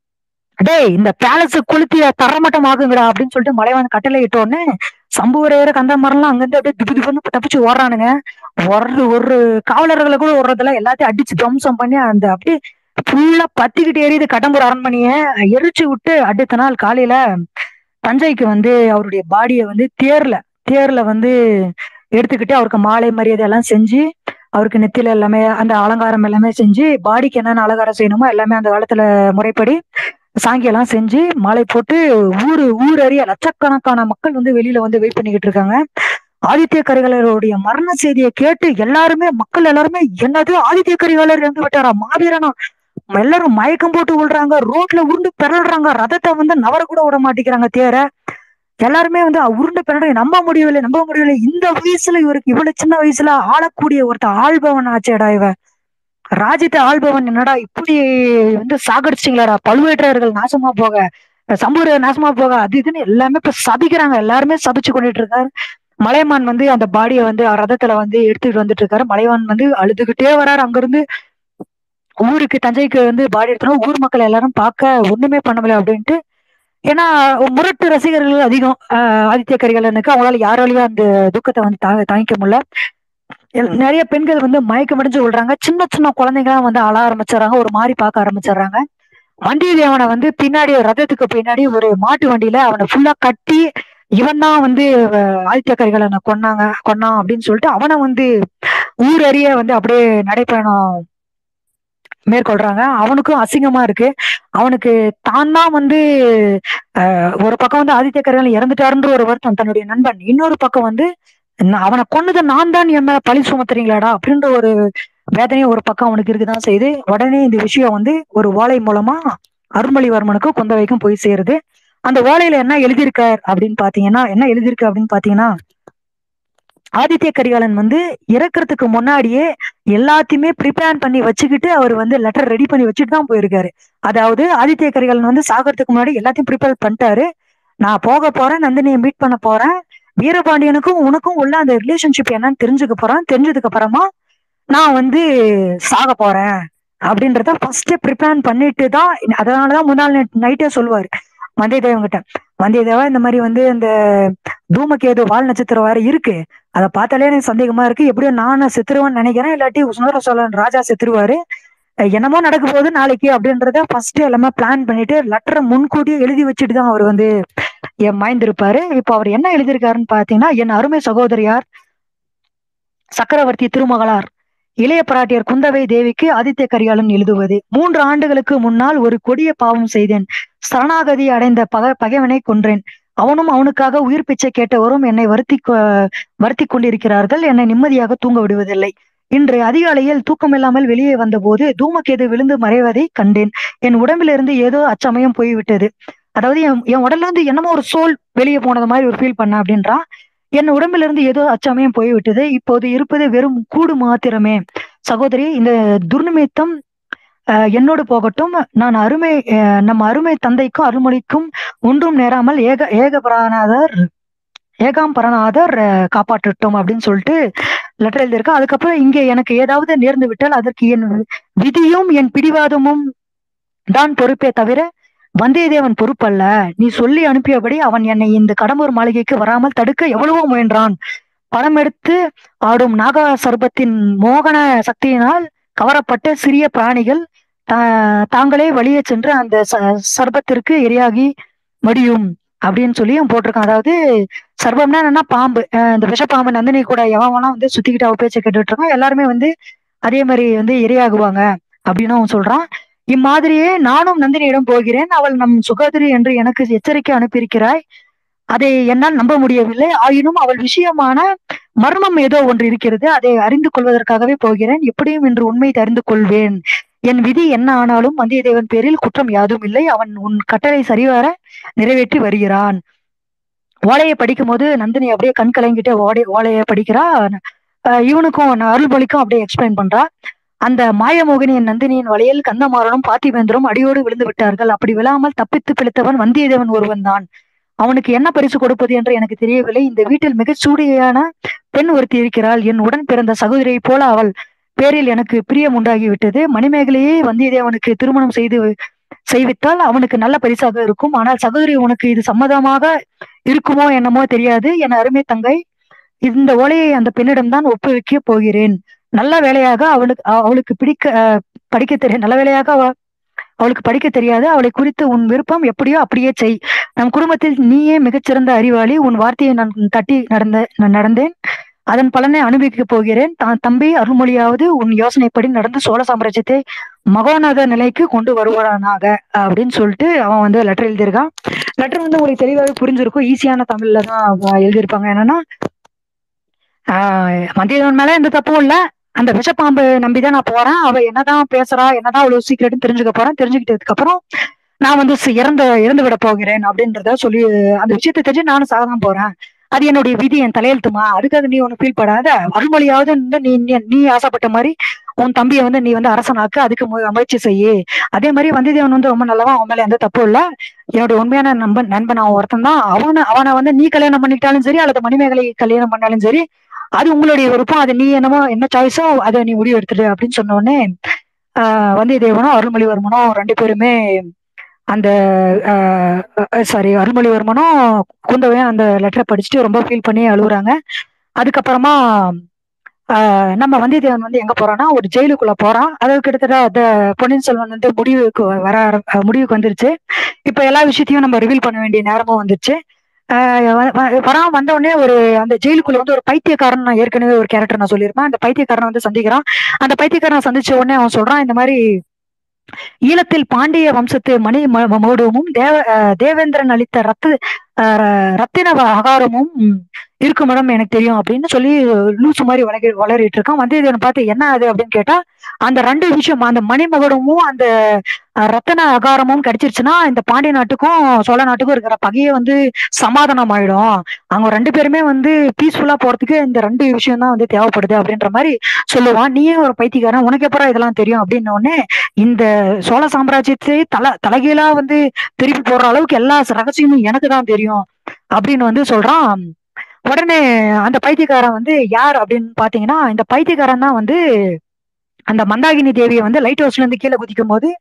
S1: டேய் இந்த பேலஸ் கொளுத்திய தரமட்டம் ஆகுங்கடா அப்படின்னு சொல்லிட்டு மலைவான் கட்டளை இட்ட உடனே சம்புவரையர் கந்த மரம்லாம் அங்கிருந்து அப்படியே திப்பு திப்புன்னு தப்பிச்சு ஓடுறானுங்க ஒரு ஒரு காவலர்களை கூட ஓடுறதுல எல்லாத்தையும் அடிச்சு துவம்சம் பண்ணி அந்த அப்படியே ஃபுல்லா பத்திக்கிட்டு எரியுது கடம்பூர் அரண்மனைய எரிச்சு விட்டு அடுத்த நாள் காலையில தஞ்சைக்கு வந்து அவருடைய பாடியை வந்து தேர்ல தேர்ல வந்து எடுத்துக்கிட்டு அவருக்கு மாலை மரியாதை எல்லாம் செஞ்சு அவருக்கு நெத்தியில எல்லாமே அந்த அலங்காரம் எல்லாமே செஞ்சு பாடிக்கு என்னென்ன அலங்காரம் செய்யணுமோ எல்லாமே அந்த காலத்துல முறைப்படி சாங்கியெல்லாம் செஞ்சு மாலை போட்டு ஊரு ஊர் அறிய லட்சக்கணக்கான மக்கள் வந்து வெளியில வந்து வெயிட் பண்ணிக்கிட்டு இருக்காங்க ஆதித்ய கரிகாலருடைய மரண செய்தியை கேட்டு எல்லாருமே மக்கள் எல்லாருமே என்னது ஆதித்ய கரிகாலர் இறந்து விட்டாரா மாவீரனா எல்லாரும் மயக்கம் போட்டு விழுறாங்க ரோட்ல உருண்டு பிறல்றாங்க ரதத்தை வந்து நவர கூட விட மாட்டேங்கிறாங்க தேர எல்லாருமே வந்து உருண்டு பிறகு நம்ப முடியவில்லை நம்ப முடியவில்லை இந்த வயசுல இவருக்கு இவ்வளவு சின்ன வயசுல ஆளக்கூடிய ஒருத்தன் ஆள்பவன் ஆச்சேடா இவன் ராஜ்யத்தை ஆள்பவன் என்னடா இப்படி வந்து சாகடிச்சிங்களாடா பழுவேற்றையர்கள் நாசமா போக சம்பூர் நாசமா போக அது இதுன்னு எல்லாமே இப்ப சபிக்கிறாங்க எல்லாருமே சபிச்சு கொண்டுட்டு இருக்காரு மலையமான் வந்து அந்த பாடியை வந்து ரதத்துல வந்து எடுத்துட்டு வந்துட்டு இருக்காரு மலையமான் வந்து அழுதுகிட்டே வராரு அங்கிருந்து ஊருக்கு தஞ்சைக்கு வந்து பாடி எடுத்தோம் ஊர் மக்கள் எல்லாரும் பார்க்க ஒண்ணுமே பண்ணவில்லை அப்படின்ட்டு ஏன்னா முரட்டு ரசிகர்கள் அதிகம் ஆஹ் ஆதித்ய கரிகாலனுக்கு அவங்களால யாராலையும் அந்த துக்கத்தை வந்து தாங்க தாங்கிக்க முடியல எல்- நிறைய பெண்கள் வந்து மயக்கம் அடைஞ்சு விழுறாங்க சின்ன சின்ன குழந்தைங்கலாம் வந்து அழ ஆரம்பிச்சிடுறாங்க ஒரு மாதிரி பார்க்க ஆரம்பிச்சிடுறாங்க வந்தியத்தேவனை வந்து பின்னாடி ரதத்துக்கு பின்னாடி ஒரு மாட்டு வண்டியில அவனை ஃபுல்லா கட்டி இவன் தான் வந்து அஹ், ஆதித்ய கரிகாலனை கொன்னாங்க கொன்னான் அப்படின்னு சொல்லிட்டு அவனை வந்து ஊர் அறிய வந்து அப்படியே நடைப்பயணம் மேற்கொள்றாங்க அவனுக்கும் அசிங்கமா இருக்கு அவனுக்கு தான் தான் வந்து அஹ், ஒரு பக்கம் வந்து ஆதித்ய கரிகாலன் இறந்துட்டாருன்ற ஒரு வருத்தம் தன்னுடைய நண்பன் இன்னொரு பக்கம் வந்து நான் அவனை கொன்னது நான் தான் என் மேல பழி சுமத்துறீங்களாடா அப்படின்ற ஒரு வேதனையும் ஒரு பக்கம் அவனுக்கு இருக்குதான் செய்யுது உடனே இந்த விஷயம் வந்து ஒரு ஓலை மூலமா அருள்மொழிவர்மனுக்கும் குந்தவைக்கும் போய் சேருது அந்த ஓலையில என்ன எழுதியிருக்கார் அப்படின்னு பாத்தீங்கன்னா என்ன எழுதியிருக்கு அப்படின்னு பாத்தீங்கன்னா ஆதித்ய கரிகாலன் வந்து இறக்குறதுக்கு முன்னாடியே எல்லாத்தையுமே ப்ரிப்பேர் பண்ணி வச்சுக்கிட்டு அவர் வந்து லெட்டர் ரெடி பண்ணி வச்சுட்டு தான் போயிருக்காரு அதாவது ஆதித்ய கரிகாலன் வந்து சாகிறதுக்கு முன்னாடி எல்லாத்தையும் ப்ரிப்பேர் பண்ணிட்டாரு நான் போக போறேன் நந்தினியை மீட் பண்ண போறேன் வீரபாண்டியனுக்கும் உனக்கும் உள்ள அந்த ரிலேஷன்ஷிப் என்னன்னு தெரிஞ்சுக்க போறேன் தெரிஞ்சதுக்கு அப்புறமா நான் வந்து சாக போறேன் அப்படின்றத ஃபர்ஸ்ட் ப்ரிப்பேர் பண்ணிட்டு தான் அதனாலதான் முன்னாள் நைட்டே சொல்லுவாரு வந்தியத்தேவன் கிட்ட வந்தியத்தேவா இந்த மாதிரி வந்து இந்த தூமகேது வால் நட்சத்திரம் வேற இருக்கு அதை பார்த்தாலே எனக்கு சந்தேகமா இருக்கு எப்படியும் நானும் செத்துருவேன்னு நினைக்கிறேன் இல்லாட்டி சுந்தர சோழன் ராஜா செத்துருவாரு அஹ் என்னமோ நடக்க போகுது நாளைக்கு அப்படின்றத ஃபர்ஸ்ட் எல்லாமே பிளான் பண்ணிட்டு லெட்டரை முன்கூட்டியே எழுதி வச்சுட்டு தான் அவர் வந்து என் மாய்ந்திருப்பாரு இப்போ அவர் என்ன எழுதியிருக்காருன்னு பாத்தீங்கன்னா என் அருமை சகோதரியார் சக்கரவர்த்தி திருமகளார் இளைய பிராட்டியர் குந்தவை தேவிக்கு ஆதித்ய கரிகாலன் எழுதுவது மூன்று ஆண்டுகளுக்கு முன்னால் ஒரு கொடிய பாவம் செய்தேன் சரணாகதி அடைந்த பக பகைவனை கொன்றேன் அவனும் அவனுக்காக உயிர் பிச்சை கேட்டவரும் என்னை வருத்தி கொ- வருத்தி கொண்டிருக்கிறார்கள் என்னை நிம்மதியாக தூங்க விடுவதில்லை இன்று அதிகாலையில் தூக்கமில்லாமல் வெளியே வந்தபோது தூமக்கேது விழுந்து மறைவதை கண்டேன் என் உடம்பிலிருந்து ஏதோ அச்சமயம் போய்விட்டது அதாவது என் என் உடல்ல இருந்து என்னமோ ஒரு சோல் வெளியே போனது மாதிரி ஒரு ஃபீல் பண்ண அப்படின்றான் என் உடம்பிலிருந்து ஏதோ அச்சமயம் போய்விட்டது இப்போது இருப்பது வெறும் கூடு மாத்திரமே சகோதரி இந்த துர்நிமித்தம் அஹ், என்னோடு போகட்டும் நான் அருமை அஹ், நம்ம அருமை தந்தைக்கும் அருள்மொழிக்கும் ஒன்றும் நேராமல் ஏக ஏகபராநாதர் ஏகாம்பரநாதர் அஹ், காப்பாற்றட்டும் அப்படின்னு சொல்லிட்டு லெட்டர் எழுதியிருக்கா அதுக்கப்புறம் இங்கே எனக்கு ஏதாவது நேர்ந்து விட்டால் அதற்கு என் விதியும் என் பிடிவாதமும் தான் பொறுப்பே தவிர வந்தியத்தேவன் பொறுப்பல்ல நீ சொல்லி அனுப்பியபடி அவன் என்னை இந்த கடம்பூர் மாளிகைக்கு வராமல் தடுக்க எவ்வளவோ முயன்றான் பணம் எடுத்து ஆடும் நாக சர்பத்தின் மோகன சக்தியினால் கவரப்பட்ட சிறிய பிராணிகள் தா- தாங்களே வழியே சென்று அந்த ச- சர்பத்திற்கு இரையாகி மடியும் அப்படின்னு சொல்லியும் போட்டிருக்கான் அதாவது சர்பம்னா என்னன்னா பாம்பு அஹ் இந்த விஷப்பாம்பு நந்தினி கூட எவன்லாம் வந்து சுத்திக்கிட்டு அவ பேச்சை கேட்டுட்டு இருக்கான் எல்லாருமே வந்து அதே மாதிரி வந்து இரையாகுவாங்க அப்படின்னு அவன் சொல்றான் இம்மாதிரியே நானும் நந்தினியிடம் போகிறேன் அவள் நம் சுகாதிரி என்று எனக்கு எச்சரிக்கை அனுப்பியிருக்கிறாய் அதை என்னால் நம்ப முடியவில்லை ஆயினும் அவள் விஷயமான மர்மம் ஏதோ ஒன்று இருக்கிறது அதை அறிந்து கொள்வதற்காகவே போகிறேன் எப்படியும் இன்று உண்மை அறிந்து கொள்வேன் என் விதி என்ன ஆனாலும் வந்தியத்தேவன் பேரில் குற்றம் யாதும் இல்லை அவன் உன் கட்டளை சரிவர நிறைவேற்றி வருகிறான் ஓலையை படிக்கும் போது நந்தினி அப்படியே கண் கலங்கிட்டு ஓடை ஓலையை படிக்கிறா அஹ் இவனுக்கும் அருள்மொழிக்கும் அப்படியே எக்ஸ்பிளைன் பண்றா அந்த மாயமோகினியின் நந்தினியின் வலையில் கந்தமாறனும் பார்த்திபேந்தரும் அடியோடு விழுந்து விட்டார்கள் அப்படி விழாமல் தப்பித்து பிழைத்தவன் வந்தியத்தேவன் ஒருவன் தான் அவனுக்கு என்ன பரிசு கொடுப்பது என்று எனக்கு தெரியவில்லை இந்த வீட்டில் மிகச் சூடியான பெண் ஒருத்தி இருக்கிறாள் என் உடன் பிறந்த சகோதரியைப் போல அவள் பேரில் எனக்கு பிரியம் உண்டாகிவிட்டது மணிமேகலையே வந்தியத்தேவனுக்கு திருமணம் செய்து செய்வித்தால் அவனுக்கு நல்ல பரிசாக இருக்கும் ஆனால் சகோதரி உனக்கு இது சம்மதமாக இருக்குமோ என்னமோ தெரியாது என் அருமை தங்கை இந்த ஓலையை அந்த பெண்ணிடம்தான் ஒப்புவிக்க போகிறேன் நல்ல வேலையாக அவளுக்கு அ- அவளுக்கு பிடிக்க அஹ், படிக்க தெரியும் நல்ல வேலையாக அவ அவளுக்கு படிக்க தெரியாது அவளை குறித்து உன் விருப்பம் எப்படியோ அப்படியே செய் நம் குடும்பத்தில் நீயே மிகச்சிறந்த அறிவாளி உன் வார்த்தையை நான் தட்டி நடந்த நான் நடந்தேன் அதன் பலனை அனுபவிக்க போகிறேன் தான் தம்பி அருள்மொழியாவது உன் யோசனைப்படி நடந்து சோழ சாம்ராஜ்யத்தை மகோனத நிலைக்கு கொண்டு வருவானாக அப்படின்னு சொல்லிட்டு அவன் வந்து லெட்டர் எழுதியிருக்கான் லெட்டர் வந்து உங்களுக்கு தெளிவாகவே புரிஞ்சிருக்கும் ஈஸியான தமிழ்ல தான் அவ எழுதியிருப்பாங்க என்னன்னா ஆஹ் வந்தியத்தேவன் மேல எந்த தப்பும் இல்ல அந்த விஷப்பாம்பு நம்பிதான் நான் போறேன் அவ என்னதான் பேசுறா என்னதான் அவ்வளவு சீக்கிரம் தெரிஞ்சுக்க போறேன் தெரிஞ்சுக்கிட்டதுக்கு அப்புறம் நான் வந்து சி- இறந்து இறந்து விட போகிறேன் அப்படின்றத சொல்லி அந்த விஷயத்தை தெரிஞ்சு நானும் சாகதான் போறேன் அது என்னுடைய விதி என் தலையெழுத்துமா அதுக்காக நீ ஒண்ணு ஃபீல் படாத அருள்மொழியாவது வந்து நீ நீ- நீ ஆசைப்பட்ட மாதிரி உன் தம்பியை வந்து நீ வந்து அரசனாக்கு அதுக்கு மு- முயற்சி செய்யு அதே மாதிரி வந்தியத்தேவன் வந்து ரொம்ப நல்லவன் அவன் மேல எந்த தப்பும் இல்ல என்னுடைய உண்மையான நண்பன் நண்பன் அவன் ஒருத்தன் தான் அவனை அவனை வந்து நீ கல்யாணம் பண்ணிட்டாலும் சரி அல்லது மணிமேகலை கல்யாணம் பண்ணாலும் சரி அது உங்களுடைய விருப்பம் அது நீ என்னமோ என்ன சாய்ஸோ அதை நீ முடிவு எடுத்துடு அப்படின்னு சொன்ன உடனே ஆஹ் வந்தியத்தேவனும் அருள்மொழிவர்மனும் ரெண்டு பேருமே அந்த சாரி அருள்மொழிவர்மனும் குந்தவையும் அந்த லெட்டரை படிச்சுட்டு ரொம்ப ஃபீல் பண்ணி அழுகுறாங்க அதுக்கப்புறமா ஆஹ் நம்ம வந்தியத்தேவன் வந்து எங்க போறான்னா ஒரு ஜெயிலுக்குள்ள போறான் அதாவது கிட்டத்தட்ட அந்த பொன்னியின் செல்வன் வந்து முடிவுக்கு வர ஆரம்- அஹ் முடிவுக்கு வந்துருச்சு இப்ப எல்லா விஷயத்தையும் நம்ம ரிவீல் பண்ண வேண்டிய நேரமும் வந்துருச்சு ஆஹ் வ- வ- வரான் வந்த உடனே ஒரு அந்த ஜெயிலுக்குள்ள வந்து ஒரு பைத்தியக்காரன் நான் ஏற்கனவே ஒரு கேரக்டர் நான் சொல்லியிருப்பேன் அந்த பைத்தியக்காரனை வந்து சந்திக்கிறான் அந்த பைத்தியக்காரனை சந்திச்ச உடனே அவன் சொல்றான் இந்த மாதிரி ஈழத்தில் பாண்டிய வம்சத்து மணி ம- ம- மகுடமும் தேவ அஹ் தேவேந்திரன் அளித்த ரத்த அஹ் ரத்தின வ- அகாரமும் இருக்கும் இடம் எனக்கு தெரியும் அப்படின்னு சொல்லி லூசு மாதிரி வளகி வளரிட்டு இருக்கான் வந்தியத்தேவன் பார்த்து என்ன அது அப்படின்னு கேட்டா அந்த ரெண்டு விஷயம் அந்த மணிமகுடமும் அந்த அஹ், ரத்தின அகாரமும் கிடைச்சிருச்சுன்னா இந்த பாண்டிய நாட்டுக்கும் சோழ நாட்டுக்கும் இருக்கிற பகையே வந்து சமாதானம் ஆயிடும் அவங்க ரெண்டு பேருமே வந்து பீஸ்ஃபுல்லா போறதுக்கு இந்த ரெண்டு விஷயம் தான் வந்து தேவைப்படுது அப்படின்ற மாதிரி சொல்லுவான் நீயே ஒரு பைத்தியக்காரன் உனக்கு எப்பறம் இதெல்லாம் தெரியும் அப்படின்ன உடனே இந்த சோழ சாம்ராஜ்யத்தை தல தலைகீழா வந்து திருப்பி போடுற அளவுக்கு எல்லா ரகசியமும் எனக்கு தான் தெரியும் அப்படின்னு வந்து சொல்றான் உடனே அந்த பைத்தியக்காரன் வந்து யார் அப்படின்னு பாத்தீங்கன்னா இந்த பைத்தியக்காரன் தான் வந்து அந்த மந்தாகினி தேவியை வந்து லைட் ஹவுஸ்ல இருந்து கீழே குதிக்கும் போது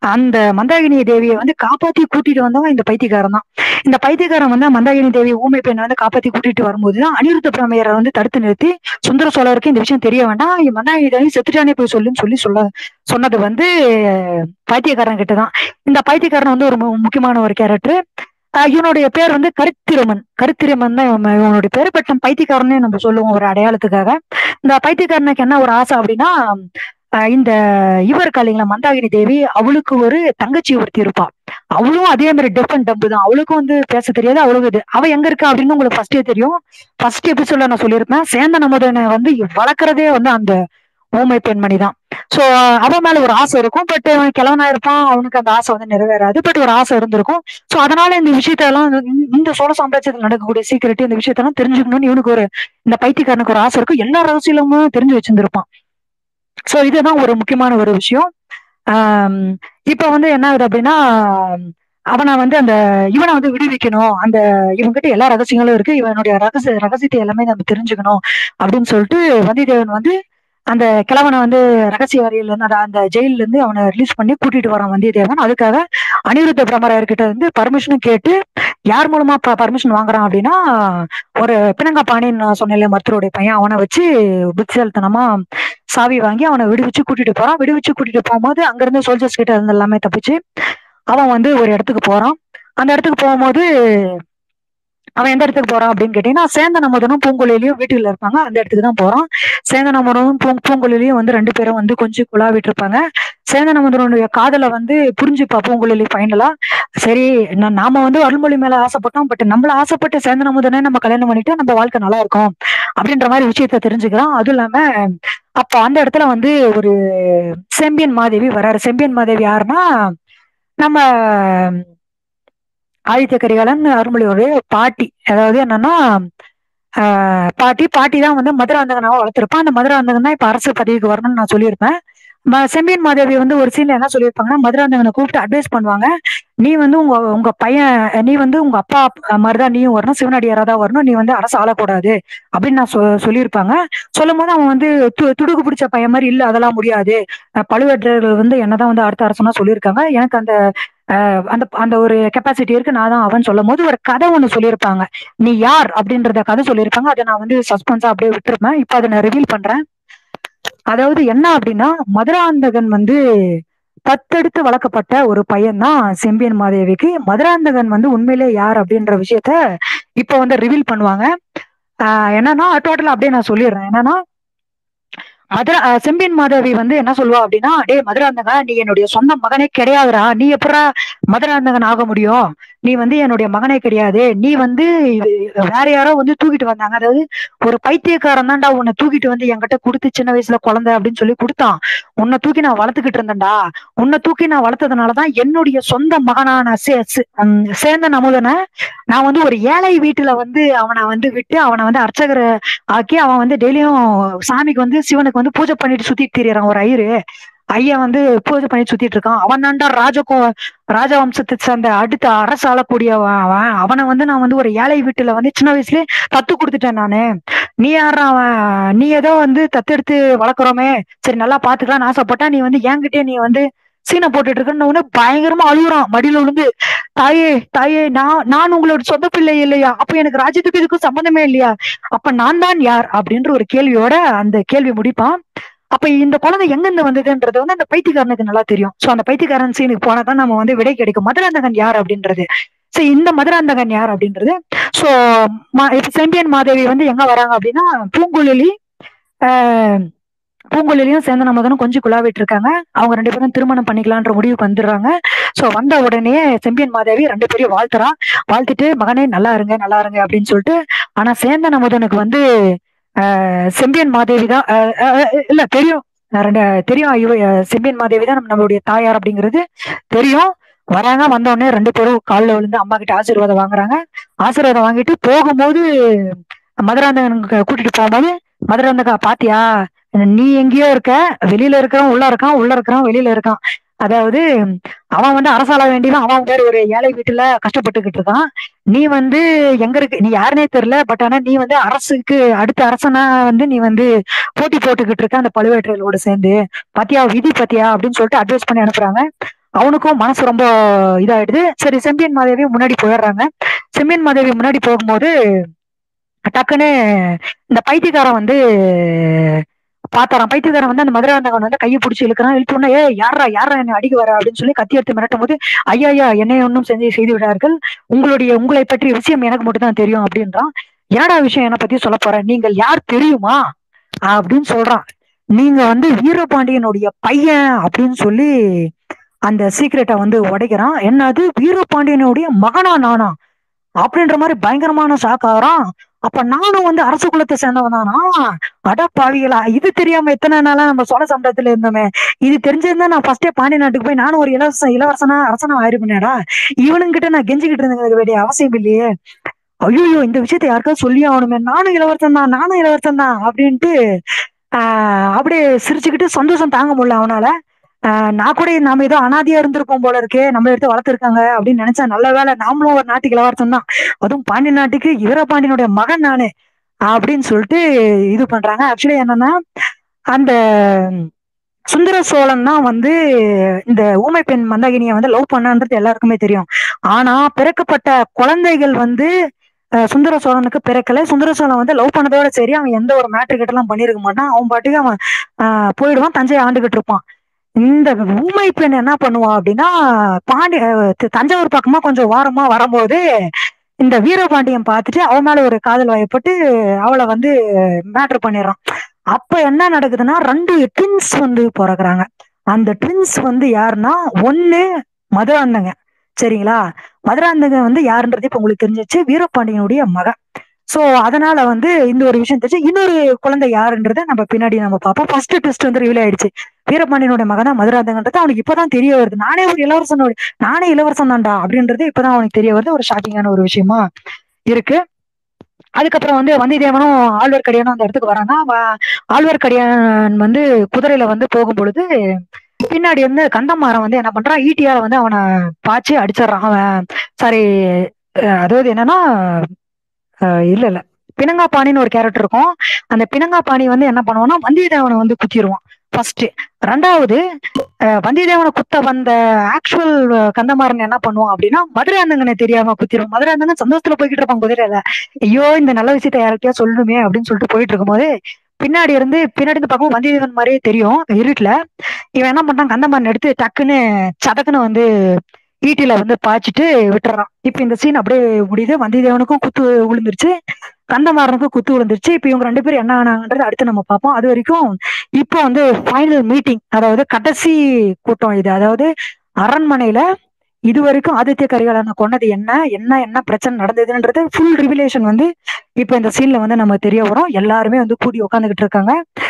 S1: அந்த மந்தாகினி தேவியை வந்து காப்பாத்தி கூட்டிட்டு வந்தவன் இந்த பைத்தியக்காரன் தான் இந்த பைத்தியக்காரன் வந்து மந்தாகினி தேவி ஊமை பெண்ணை வந்து காப்பாத்தி கூட்டிட்டு வரும்போது தான் அனிருத்த பிரமையரை வந்து தடுத்து நிறுத்தி சுந்தர சோழருக்கு இந்த விஷயம் தெரிய வேண்டாம் இவன் மந்தாகினி தேவி செத்துட்டானே போய் சொல்லுன்னு சொல்லி சொல்ல சொன்னது வந்து பைத்தியக்காரன் கிட்ட தான் இந்த பைத்தியக்காரன் வந்து ஒரு மு- முக்கியமான ஒரு கேரக்டர் இவனுடைய பேர் வந்து கருத்திரமன் கருத்திரமன் தான் இவன் இவனுடைய பேர் பட் நம்ம பைத்தியக்காரனே நம்ம சொல்லுவோம் ஒரு அடையாளத்துக்காக இந்த பைத்தியக்காரனுக்கு என்ன ஒரு ஆசை அப்படின்னா ஆஹ் இந்த இவர் இருக்கா இல்லைங்களா மந்தாகினி தேவி அவளுக்கு ஒரு தங்கச்சி ஒருத்தி இருப்பா அவளும் அதே மாதிரி டெஃப் அண்ட் டம்பு தான் அவளுக்கும் வந்து பேச தெரியாது அவளுக்கு இது அவ எங்க இருக்கா அப்படின்னு உங்களுக்கு ஃபர்ஸ்டே தெரியும் ஃபர்ஸ்ட் எபிசோட்ல நான் சொல்லியிருப்பேன் சேந்தன் அமுதனை வந்து வளர்க்கறதே வந்து அந்த ஊமை பெண்மணி தான் சோ அவன் மேல ஒரு ஆசை இருக்கும் பட் அவன் கிழவனா இருப்பான் அவனுக்கு அந்த ஆசை வந்து நிறைவேறாது பட் ஒரு ஆசை இருந்திருக்கும் சோ அதனால இந்த விஷயத்தெல்லாம் இந்த- இந்த சோழ சாம்ராஜ்யத்தில் நடக்கக்கூடிய சீக்கிரட் இந்த விஷயத்தெல்லாம் தெரிஞ்சுக்கணும்னு இவனுக்கு ஒரு இந்த பைத்தியக்காரனுக்கு ஒரு ஆசை இருக்கும் எல்லா ரகசியமும் தெரிஞ்சு வச்சிருந்திருப்பான் சோ இதுதான் ஒரு முக்கியமான ஒரு விஷயம் ஆம், இப்ப வந்து என்ன ஆகுது அப்படின்னா அவனை வந்து அந்த இவனை வந்து விடுவிக்கணும் அந்த இவன்கிட்ட எல்லா ரகசியங்களும் இருக்கு இவனுடைய ரகசிய ரகசியத்தை எல்லாமே நம்ம தெரிஞ்சுக்கணும் அப்படின்னு சொல்லிட்டு வந்தியத்தேவன் வந்து அந்த கிழவனை வந்து ரகசிய அறையில இருந்து அந்த- அந்த ஜெயில இருந்து அவனை ரிலீஸ் பண்ணி கூட்டிட்டு வரான் வந்தியத்தேவன் அதுக்காக அனிருத்த பிரம்மராயர்கிட்ட இருந்து பர்மிஷனும் கேட்டு யார் மூலமா பர்மிஷன் வாங்குறான் அப்படின்னா ஒரு பிணங்கப்பாணின்னு நான் சொன்னேன் மருத்துவருடைய பையன் அவனை வச்சு புத்திசாலித்தனமா சாவி வாங்கி அவனை விடுவிச்சு கூட்டிட்டு போறான் விடுவிச்சு கூட்டிட்டு போகும்போது அங்கிருந்து சோல்ஜர்ஸ் கிட்ட இருந்து எல்லாமே தப்பிச்சு அவன் வந்து ஒரு இடத்துக்கு போறான் அந்த இடத்துக்கு போகும்போது அவன் எந்த இடத்துக்கு போறான் அப்படின்னு கேட்டீங்கன்னா சேந்தன் அமுதனும் பூங்குழலியும் வீட்டுல இருப்பாங்க அந்த இடத்துக்கு தான் போறான் சேந்தன் அமுதனும் பூ பூங்குழலியும் வந்து ரெண்டு பேரும் வந்து கொஞ்சம் குழாவிட்டு இருப்பாங்க சேந்தன் அமுதனுடைய காதலை வந்து புரிஞ்சுப்பா பூங்குழலி ஃபைனலா சரி நா- நாம வந்து அருள்மொழி மேல ஆசைப்பட்டோம் பட் நம்மள ஆசைப்பட்ட சேந்தன் அமுதனே நம்ம கல்யாணம் பண்ணிட்டு நம்ம வாழ்க்கை நல்லா இருக்கும் அப்படின்ற மாதிரி விஷயத்த தெரிஞ்சுக்கிறான் அதுவும் இல்லாம அப்ப அந்த இடத்துல வந்து ஒரு செம்பியன் மாதேவி வராரு செம்பியன் மாதேவி யாருன்னா நம்ம ஆதித்ய கரிகாலன் அருள்மொழியோடைய பாட்டி அதாவது என்னன்னா ஆஹ் பாட்டி பாட்டி தான் வந்து மதுராந்தகனாவை வளர்த்திருப்பான் அந்த மதுராந்தகன் தான் இப்ப அரசு பதவிக்கு வரணும்னு நான் சொல்லியிருப்பேன் ம- செம்பியன் மாதேவி வந்து ஒரு சீன்ல என்ன சொல்லியிருப்பாங்கன்னா மதுராந்தகனை கூப்பிட்டு அட்வைஸ் பண்ணுவாங்க நீ வந்து உங்க உங்க பையன் நீ வந்து உங்க அப்பா மாதிரிதான் நீயும் வரணும் சிவனடியாரா தான் வரணும் நீ வந்து அரசு ஆளக்கூடாது அப்படின்னு நான் சொ- சொல்லியிருப்பாங்க சொல்லும் போது அவன் வந்து து- துடுக்கு பிடிச்ச பையன் மாதிரி இல்ல அதெல்லாம் முடியாது அஹ் பழுவேட்டரர்கள் வந்து என்னதான் வந்து அடுத்த அரசனா சொல்லியிருக்காங்க எனக்கு அந்த அஹ், அந்த அந்த ஒரு கெப்பாசிட்டி இருக்கு நான் தான் அவன் சொல்லும் போது ஒரு கதை ஒண்ணு சொல்லியிருப்பாங்க நீ யார் அப்படின்றத கதை சொல்லியிருப்பாங்க அதை நான் வந்து சஸ்பென்ஸா அப்படியே விட்டுருப்பேன் இப்ப அதை நான் ரிவீல் பண்றேன் அதாவது என்ன அப்படின்னா மதுராந்தகன் வந்து தத்தெடுத்து வளர்க்கப்பட்ட ஒரு பையன் தான் செம்பியன் மாதேவிக்கு மதுராந்தகன் வந்து உண்மையிலே யார் அப்படின்ற விஷயத்த இப்ப வந்து ரிவீல் பண்ணுவாங்க ஆஹ் என்னன்னா டோட்டலா அப்படியே நான் சொல்லிடுறேன் என்னன்னா மதுரா ஆஹ் செம்பியன் மாதேவி வந்து என்ன சொல்லுவா அப்படின்னா டேய் மதுராந்தகா நீ என்னுடைய சொந்த மகனே கிடையாதுடா நீ எப்படா மதுராந்தகன் ஆக முடியும் நீ வந்து என்னுடைய மகனே கிடையாது நீ வந்து இது வேற யாரோ வந்து தூக்கிட்டு வந்தாங்க அதாவது ஒரு பைத்தியக்காரன் தான்டா உன்னை தூக்கிட்டு வந்து என்கிட்ட கொடுத்து சின்ன வயசுல குழந்தை அப்படின்னு சொல்லி கொடுத்தான் உன்னை தூக்கி நான் வளர்த்துக்கிட்டு இருந்தேன்டா உன்னை தூக்கி நான் வளர்த்ததுனாலதான் என்னுடைய சொந்த மகனான சே சே- ஹம் சேந்தன் அமுதனை நான் வந்து ஒரு ஏழை வீட்டுல வந்து அவனை வந்து விட்டு அவனை வந்து அர்ச்சகர் ஆக்கி அவன் வந்து டெய்லியும் சாமிக்கு வந்து சிவனுக்கு வந்து பூஜை பண்ணிட்டு சுத்திட்டு திரியறான் ஒரு ஐயரு ஐயன் வந்து பூஜை பண்ணிட்டு சுத்திட்டு இருக்கான் அவன் தான்டா ராஜகோ ராஜவம்சத்தை சேர்ந்த அடுத்த அரசு ஆளக்கூடியவன் அவன் அவனை வந்து நான் வந்து ஒரு ஏழை வீட்டுல வந்து சின்ன வயசுலயே தத்து கொடுத்துட்டேன் நானு நீ யாரா அவன் நீ ஏதோ வந்து தத்தெடுத்து வளர்க்குறோமே சரி நல்லா பாத்துக்கலாம்னு ஆசைப்பட்டா நீ வந்து என்கிட்டயே நீ வந்து சீனை போட்டுட்டு இருக்கன்னு உடனே பயங்கரமா அழுகுறான் மடியில விழுந்து தாயே தாயே நான் நான் உங்களோட சொந்த பிள்ளை இல்லையா அப்ப எனக்கு ராஜ்யத்துக்கு இதுக்கும் சம்பந்தமே இல்லையா அப்ப நான் தான் யார் அப்படின்ற ஒரு கேள்வியோட அந்த கேள்வி முடிப்பான் அப்ப இந்த குழந்தை எங்க இருந்து வந்ததுன்றது வந்து அந்த பைத்தியக்காரனுக்கு நல்லா தெரியும் சோ அந்த பைத்தியக்காரன் சீனுக்கு போனா தான் நம்ம வந்து விடை கிடைக்கும் மதுராந்தகன் யார் அப்படின்றது சோ இந்த மதுராந்தகன் யார் அப்படின்றது சோ இப்ப செம்பியன் மாதேவி வந்து எங்க வராங்க அப்படின்னா பூங்குழலி ஆஹ் பூங்குழலியும் சேந்தன் அமுதனும் கொஞ்சம் குழாவிட்டு இருக்காங்க அவங்க ரெண்டு பேரும் திருமணம் பண்ணிக்கலான்ற முடிவுக்கு வந்துடுறாங்க சோ வந்த உடனே செம்பியன் மாதேவி ரெண்டு பேரையும் வாழ்த்துறா வாழ்த்துட்டு மகனே நல்லா இருங்க நல்லா இருங்க அப்படின்னு சொல்லிட்டு ஆனா சேந்தன் அமுதனுக்கு வந்து ஆஹ் செம்பியன் மாதேவி தான் ஆஹ் ஆஹ் இல்ல தெரியும் ஆஹ் ரெண்டு தெரியும் இவ ஆஹ் செம்பியன் மாதேவி தான் நம்ம- நம்மளுடைய தாயார் அப்படிங்கிறது தெரியும் வராங்க வந்த உடனே ரெண்டு பேரும் காலில் விழுந்து அம்மா கிட்ட ஆசீர்வாதம் வாங்குறாங்க ஆசீர்வாதம் வாங்கிட்டு போகும்போது மதுராந்தகன் கூட்டிட்டு போகும்போது மதுராந்தகா பாத்தியா நீ எங்கேயோ இருக்க வெளியில இருக்கிறவன் உள்ள இருக்கான் உள்ள இருக்கிறவன் வெளியில இருக்கான் அதாவது அவன் வந்து அரசாள வேண்டியவன் அவன் வேற ஒரு ஏழை வீட்டுல கஷ்டப்பட்டுக்கிட்டு இருக்கான் நீ வந்து எங்க இருக்கு நீ யாருனே தெரியல பட் ஆனா நீ வந்து அரசுக்கு அடுத்த அரசனா வந்து நீ வந்து போட்டி போட்டுக்கிட்டு இருக்க அந்த பழுவேட்டரையரோட சேர்ந்து பாத்தியா விதி பாத்தியா அப்படின்னு சொல்லிட்டு அட்வைஸ் பண்ணி அனுப்புறாங்க அவனுக்கும் மனசு ரொம்ப இதாயிடுது சரி செம்பியன் மாதேவி முன்னாடி போயிடுறாங்க செம்பியன் மாதேவி முன்னாடி போகும்போது டக்குன்னு இந்த பைத்தியக்காரன் வந்து பார்த்தாராம் பைத்தியக்காரன் வந்து அந்த மதுராந்தகன் வந்து கையை பிடிச்சி இழுக்கிறான் இழுத்தோடனே ஏ யாரா யாரா என்ன அடிக்க வர அப்படின்னு சொல்லி கத்தி எடுத்து மிரட்டும் போது ஐயா ஐயா என்னை ஒன்றும் செஞ்சு செய்து விடார்கள் உங்களுடைய உங்களை பற்றிய விஷயம் எனக்கு மட்டும் தான் தெரியும் அப்படின்றான் என்னடா விஷயம் என்னை பத்தி சொல்ல போறேன் நீங்கள் யார் தெரியுமா அப்படின்னு சொல்றான் நீங்க வந்து வீரபாண்டியனுடைய பையன் அப்படின்னு சொல்லி அந்த சீக்கிரட்டை வந்து உடைக்கிறான் என்னது வீரபாண்டியனுடைய மகனா நானா அப்படின்ற மாதிரி பயங்கரமான ஷாக் ஆகுறான் அப்ப நானும் வந்து அரச குலத்தை சேர்ந்தவன் தானா அடப்பாவிகளா இது தெரியாம எத்தனை நாளா நம்ம சோழ சமுதாயத்துல இருந்தோமே இது தெரிஞ்சிருந்தா நான் ஃபர்ஸ்டே பாண்டிய நாட்டுக்கு போய் நானும் ஒரு இலவச இளவரசனா அரசனா ஆயிருப்பேனேடா இவனுங்கிட்ட நான் கெஞ்சிக்கிட்டு இருந்தேங்க வேண்டிய அவசியம் இல்லையே ஐயோ இந்த விஷயத்த யாருக்காவது சொல்லி ஆகணுமே நானும் இளவரசன் தான் நானும் இளவரசன் தான் அப்படின்ட்டு ஆஹ் அப்படியே சிரிச்சுக்கிட்டு சந்தோஷம் தாங்க முடியல அவனால ஆஹ் நான் கூட நாம ஏதோ அனாதையா இருந்திருப்போம் போல இருக்கே நம்ம எடுத்து வளர்த்துருக்காங்க அப்படின்னு நினைச்சா நல்ல வேலை நாமளும் ஒரு நாட்டுக்கு இளவரசன் தான் அதுவும் பாண்டிய நாட்டுக்கு வீரபாண்டியனுடைய மகன் நானு அப்படின்னு சொல்லிட்டு இது பண்றாங்க ஆக்சுவலி என்னன்னா அந்த சுந்தர சோழன் தான் வந்து இந்த ஊமை பெண் மந்தகினியை வந்து லவ் பண்ணான்றது எல்லாருக்குமே தெரியும் ஆனா பிறக்கப்பட்ட குழந்தைகள் வந்து அஹ், சுந்தர சோழனுக்கு பிறக்கல சுந்தர சோழன் வந்து லவ் பண்ணதோட சரி அவன் எந்த ஒரு மேட்ரு கிட்ட எல்லாம் பண்ணிருக்க மாட்டான் அவன் பாட்டுக்கு அவன் ஆஹ், போயிடுவான் தஞ்சையை ஆண்டுகிட்டு இருப்பான் இந்த ஊமை பெண் என்ன பண்ணுவா அப்படின்னா பாண்டி அஹ், த- தஞ்சாவூர் பக்கமா கொஞ்சம் வாரமா வரும்போது இந்த வீரபாண்டியன் பார்த்துட்டு அவன் மேல ஒரு காதல் வயப்பட்டு அவளை வந்து மேட்ரு பண்ணிடுறான் அப்ப என்ன நடக்குதுன்னா ரெண்டு ட்வின்ஸ் வந்து பிறக்குறாங்க அந்த ட்வின்ஸ் வந்து யாருன்னா ஒண்ணு மதுராந்தங்க சரிங்களா மதுராந்தக வந்து யாருன்றது இப்ப உங்களுக்கு தெரிஞ்சிச்சு வீரபாண்டியனுடைய மகன் சோ அதனால வந்து இந்த ஒரு விஷயம் தெரிஞ்சு இன்னொரு குழந்தை யாருன்றத நம்ம பின்னாடி நம்ம பார்ப்போம் ஃபர்ஸ்ட் டெஸ்ட் வந்து ரிவீல் ஆயிடுச்சு வீரபாண்டியனுடைய மகன் தான் மதுராந்தகன்றது அவனுக்கு இப்பதான் தெரிய வருது நானே ஒரு இளவரசனோட நானே இளவரசன் தான்டா அப்படின்றது இப்பதான் அவனுக்கு தெரிய வருது ஒரு ஷாக்கிங்கான ஒரு விஷயமா இருக்கு அதுக்கப்புறம் வந்து வந்தியத்தேவனும் ஆழ்வார்க்கடியானும் அந்த இடத்துக்கு வராங்க அவன் ஆழ்வார்க்கடியான் வந்து குதிரையில வந்து போகும் பொழுது பின்னாடி வந்து கந்தமாறன் வந்து என்ன பண்றான் ஈட்டியால வந்து அவனை பாய்ச்சி அடிச்சிடுறான் அவன் சாரி அதாவது என்னன்னா அஹ் இல்ல இல்ல பிணங்காபாணின்னு ஒரு கேரக்டர் இருக்கும் அந்த பிணங்காபாணி வந்து என்ன பண்ணுவான்னா வந்தியத்தேவனை வந்து குத்திடுவான் ஃபர்ஸ்ட் ரெண்டாவது அஹ் வந்தியத்தேவனை குத்த வந்த ஆக்சுவல் கந்தமாறன் என்ன பண்ணுவான் அப்படின்னா மதுராந்தகனை தெரியாம குத்திடுவான் மதுராந்தகன் சந்தோஷத்துல போய்கிட்டு இருப்பான் குதிரையில ஐயோ இந்த நல்ல விஷயத்த யார்கிட்டயா சொல்லணுமே அப்படின்னு சொல்லிட்டு போயிட்டு இருக்கும்போது பின்னாடி இருந்து பின்னாடி இருந்து பார்க்கும் வந்தியத்தேவன் மாதிரியே தெரியும் இருட்டுல இவன் என்ன பண்றான் கந்தமாறன் எடுத்து டக்குன்னு சதக்குன்னு வந்து ஈட்டில வந்து பாய்ச்சிட்டு விட்டுறான் இப்ப இந்த சீன் அப்படியே முடியுது வந்தியத்தேவனுக்கும் குத்து விழுந்துருச்சு கந்தமாறனுக்கும் குத்து விழுந்துருச்சு இப்ப இவங்க ரெண்டு பேரும் என்ன ஆனாங்கன்றது அடுத்து நம்ம பார்ப்போம் அது வரைக்கும் இப்போ வந்து ஃபைனல் மீட்டிங் அதாவது கடைசி கூட்டம் இது அதாவது அரண்மனையில இது வரைக்கும் ஆதித்ய கரிகாலனை கொன்னது என்ன என்ன என்ன பிரச்சனை நடந்ததுன்றது ஃபுல் ரிவிலேஷன் வந்து இப்போ இந்த சீன்ல வந்து நம்ம தெரிய வரும் எல்லாருமே வந்து கூடி உட்காந்துக்கிட்டு இருக்காங்க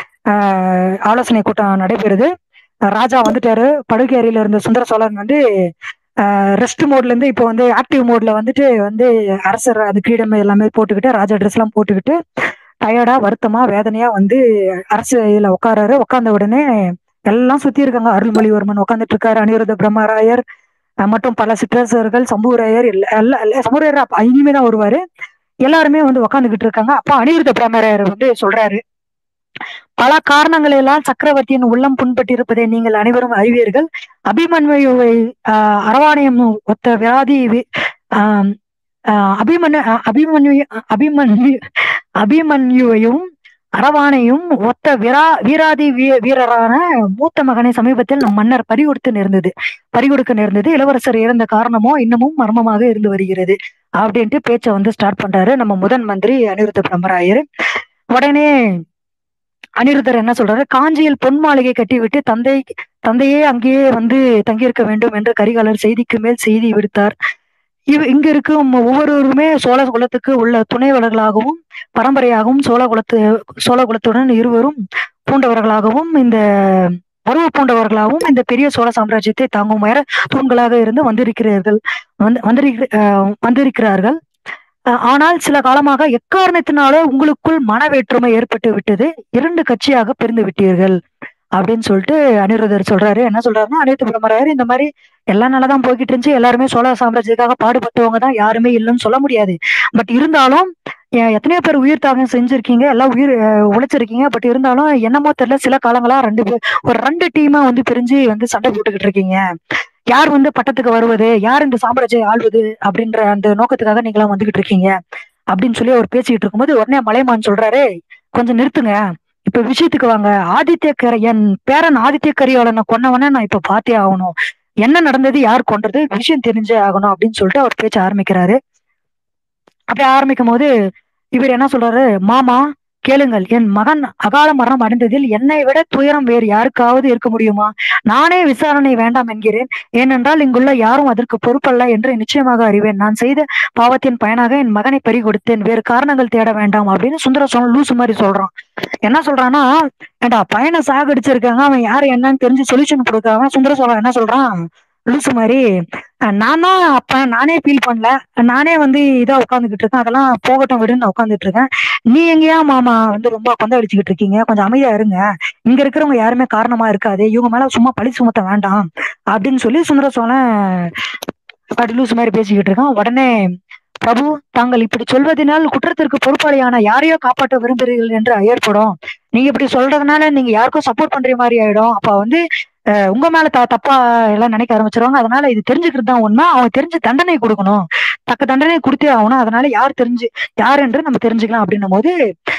S1: ஆஹ் ஆலோசனை கூட்டம் நடைபெறுது ராஜா வந்துட்டாரு படுக்கையறையில இருந்த சுந்தர சோழன் வந்து ரெஸ்ட் மோட்ல இருந்து இப்போ வந்து ஆக்டிவ் மோட்ல வந்துட்டு வந்து அரசர் அது கிரீடம் எல்லாமே போட்டுக்கிட்டு ராஜா ட்ரெஸ் எல்லாம் போட்டுக்கிட்டு டயர்டா வருத்தமா வேதனையா வந்து அரசு இதுல உட்காராரு உட்கார்ந்த உடனே எல்லாம் சுத்தி இருக்காங்க அருள்மொழிவர்மன் உட்காந்துட்டு இருக்காரு அனிருத்த பிரம்மராயர் அஹ் மற்றும் பல சிற்றரசர்கள் சம்புவராயர் எல்லா எல்லா- எல்லா சம்புவராயர் அப்ப இனிமே தான் வருவாரு எல்லாருமே வந்து உட்காந்துக்கிட்டு இருக்காங்க அப்ப அனிருத்த பிரம்மராயர் வந்து சொல்றாரு பல காரணங்களெல்லாம் சக்கரவர்த்தியின் உள்ளம் புண்பட்டிருப்பதை நீங்கள் அனைவரும் அறிவீர்கள் அபிமன்யுவை ஆஹ், அரவாணையம் ஒத்த வியாதி வி- ஆம், ஆஹ், அபிமன்யு அஹ், அபிமன்யு அபிமன்யு அபிமன்யுவையும் அரவானையும் ஒத்த வீரா வீராதி வீ- வீரரான மூத்த மகனை சமீபத்தில் நம் மன்னர் பறிகொடுத்து நேர்ந்தது பறிகொடுக்க நேர்ந்தது இளவரசர் இறந்த காரணமோ இன்னமும் மர்மமாக இருந்து வருகிறது அப்படின்ட்டு பேச்சை வந்து ஸ்டார்ட் பண்றாரு நம்ம முதன் மந்திரி அனிருத்த பிரம்மராயர் உடனே அனிருத்தர் என்ன சொல்றாரு காஞ்சியில் பொன் மாளிகை கட்டிவிட்டு தந்தை தந்தையே அங்கேயே வந்து தங்கியிருக்க வேண்டும் என்று கரிகாலர் செய்திக்கு மேல் செய்தி விடுத்தார் இவ் இங்க இருக்கும் ஒவ்வொருவருமே சோழ குலத்துக்கு உள்ள துணைவர்களாகவும் பரம்பரையாகவும் சோழ குலத்து சோழ குலத்துடன் இருவரும் பூண்டவர்களாகவும் இந்த உறவு பூண்டவர்களாகவும் இந்த பெரிய சோழ சாம்ராஜ்யத்தை தாங்கும் உயர தூண்களாக இருந்து வந்திருக்கிறீர்கள் வந்து வந்திருக்கிற அஹ் வந்திருக்கிறார்கள் அஹ் ஆனால் சில காலமாக எக்காரணத்தினாலோ உங்களுக்குள் மன வேற்றுமை ஏற்பட்டு விட்டது இரண்டு கட்சியாக பிரிந்து விட்டீர்கள் அப்படின்னு சொல்லிட்டு அனிருத்தர் சொல்றாரு என்ன சொல்றாருன்னா அனிருத்த பிரம்மராயர் இந்த மாதிரி எல்லாம் நல்லா தான் போய்கிட்டு இருந்துச்சு எல்லாருமே சோழ சாம்ராஜ்யத்துக்காக பாடுபட்டவங்க தான் யாருமே இல்லைன்னு சொல்ல முடியாது பட் இருந்தாலும் எ- எத்தனையோ பேர் உயிர் தியாகம் செஞ்சிருக்கீங்க எல்லாம் உயிர் அஹ், உழைச்சிருக்கீங்க பட் இருந்தாலும் என்னமோ தெரியல சில காலங்களா ரெண்டு பேர் ஒரு ரெண்டு டீமா வந்து பிரிஞ்சு வந்து சண்டை போட்டுக்கிட்டு இருக்கீங்க யார் வந்து பட்டத்துக்கு வருவது யார் இந்த சாம்ராஜ்யம் ஆள்வது அப்படின்ற அந்த நோக்கத்துக்காக நீங்களாம் வந்துகிட்டு இருக்கீங்க அப்படின்னு சொல்லி அவர் பேசிக்கிட்டு இருக்கும்போது உடனே மலைமான் சொல்றாரு கொஞ்சம் நிறுத்துங்க இப்ப விஷயத்துக்கு வாங்க ஆதித்ய கரை என் பேரன் ஆதித்ய கரிகாலனை கொன்னவன நான் இப்ப பார்த்தே ஆகணும் என்ன நடந்தது யார் கொன்றது விஷயம் தெரிஞ்சே ஆகணும் அப்படின்னு சொல்லிட்டு அவர் பேச்ச ஆரம்பிக்கிறாரு அப்படி ஆரம்பிக்கும் போது இவர் என்ன சொல்றாரு மாமா கேளுங்கள் என் மகன் அகால மரணம் அடைந்ததில் என்னை விட துயரம் வேறு யாருக்காவது இருக்க முடியுமா நானே விசாரணை வேண்டாம் என்கிறேன் ஏனென்றால் இங்குள்ள யாரும் அதற்கு பொறுப்பல்ல என்று நிச்சயமாக அறிவேன் நான் செய்த பாவத்தின் பயனாக என் மகனை பறி கொடுத்தேன் வேறு காரணங்கள் தேட வேண்டாம் அப்படின்னு சுந்தர சோழன் லூசு மாதிரி சொல்றான் என்ன சொல்றான்னா ஏண்டா பையனை சாகடிச்சிருக்காங்க அவன் யாரு என்னன்னு தெரிஞ்சு சொல்யூஷன் கொடுக்காம சுந்தர சோழன் என்ன சொல்றான் லூசு மாதிரி அஹ் நான் தான் அப்ப நானே ஃபீல் பண்ணல நானே வந்து இதா உட்காந்துக்கிட்டு இருக்கேன் அதெல்லாம் போகட்டும் விடுன்னு நான் உட்காந்துட்டு இருக்கேன் நீ எங்கேயா மாமா வந்து ரொம்ப கொந்தளிச்சுக்கிட்டு இருக்கீங்க கொஞ்சம் அமைதியா இருங்க இங்க இருக்கிறவங்க யாருமே காரணமா இருக்காது இவங்க மேல சும்மா பழி சுமத்த வேண்டாம் அப்படின்னு சொல்லி சுந்தர சோழன் அப்படி லூசு மாதிரி பேசிக்கிட்டு இருக்கான் உடனே பிரபு தாங்கள் இப்படி சொல்வதனால் குற்றத்திற்கு பொறுப்பாளியான யாரையோ காப்பாற்ற விரும்புகிறீர்கள் என்று ஏற்படும் நீங்க இப்படி சொல்றதுனால நீங்க யாருக்கும் சப்போர்ட் பண்ற மாதிரி ஆயிடும் அப்ப வந்து அஹ், உங்க மேல த தப்பா எல்லாம் நினைக்க ஆரம்பிச்சிருவாங்க அதனால இது தெரிஞ்சுக்கிறது தான் உண்மை அவன் தெரிஞ்சு தண்டனை கொடுக்கணும் தக்க தண்டனை கொடுத்தே ஆகணும் அதனால யார் தெரிஞ்சு யார் என்று நம்ம தெரிஞ்சுக்கலாம் அப்படின்னும் போது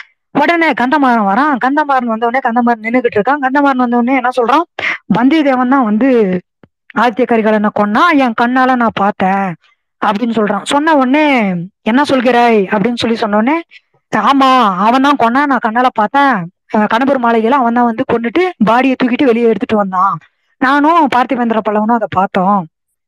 S1: உடனே கந்தமாறன் வரான் கந்தமாறன் வந்த உடனே கந்தமாறன் நின்னுகிட்டு இருக்கான் கந்தமாறன் வந்த உடனே என்ன சொல்றான் வந்தியத்தேவன் தான் வந்து ஆதித்ய கரிகாலனை கொன்னா என் கண்ணால நான் பார்த்தேன் அப்படின்னு சொல்றான் சொன்ன உடனே என்ன சொல்கிறாய் அப்படின்னு சொல்லி சொன்ன உடனே ஆமா அவன் தான் கொன்னா நான் கண்ணால பார்த்தேன் அஹ் கணபர் மாளிகையில அவன் தான் வந்து கொண்டுட்டு பாடியை தூக்கிட்டு வெளியே எடுத்துட்டு வந்தான் நானும் பார்த்திபேந்திர பல்லவனும் அதை பார்த்தோம்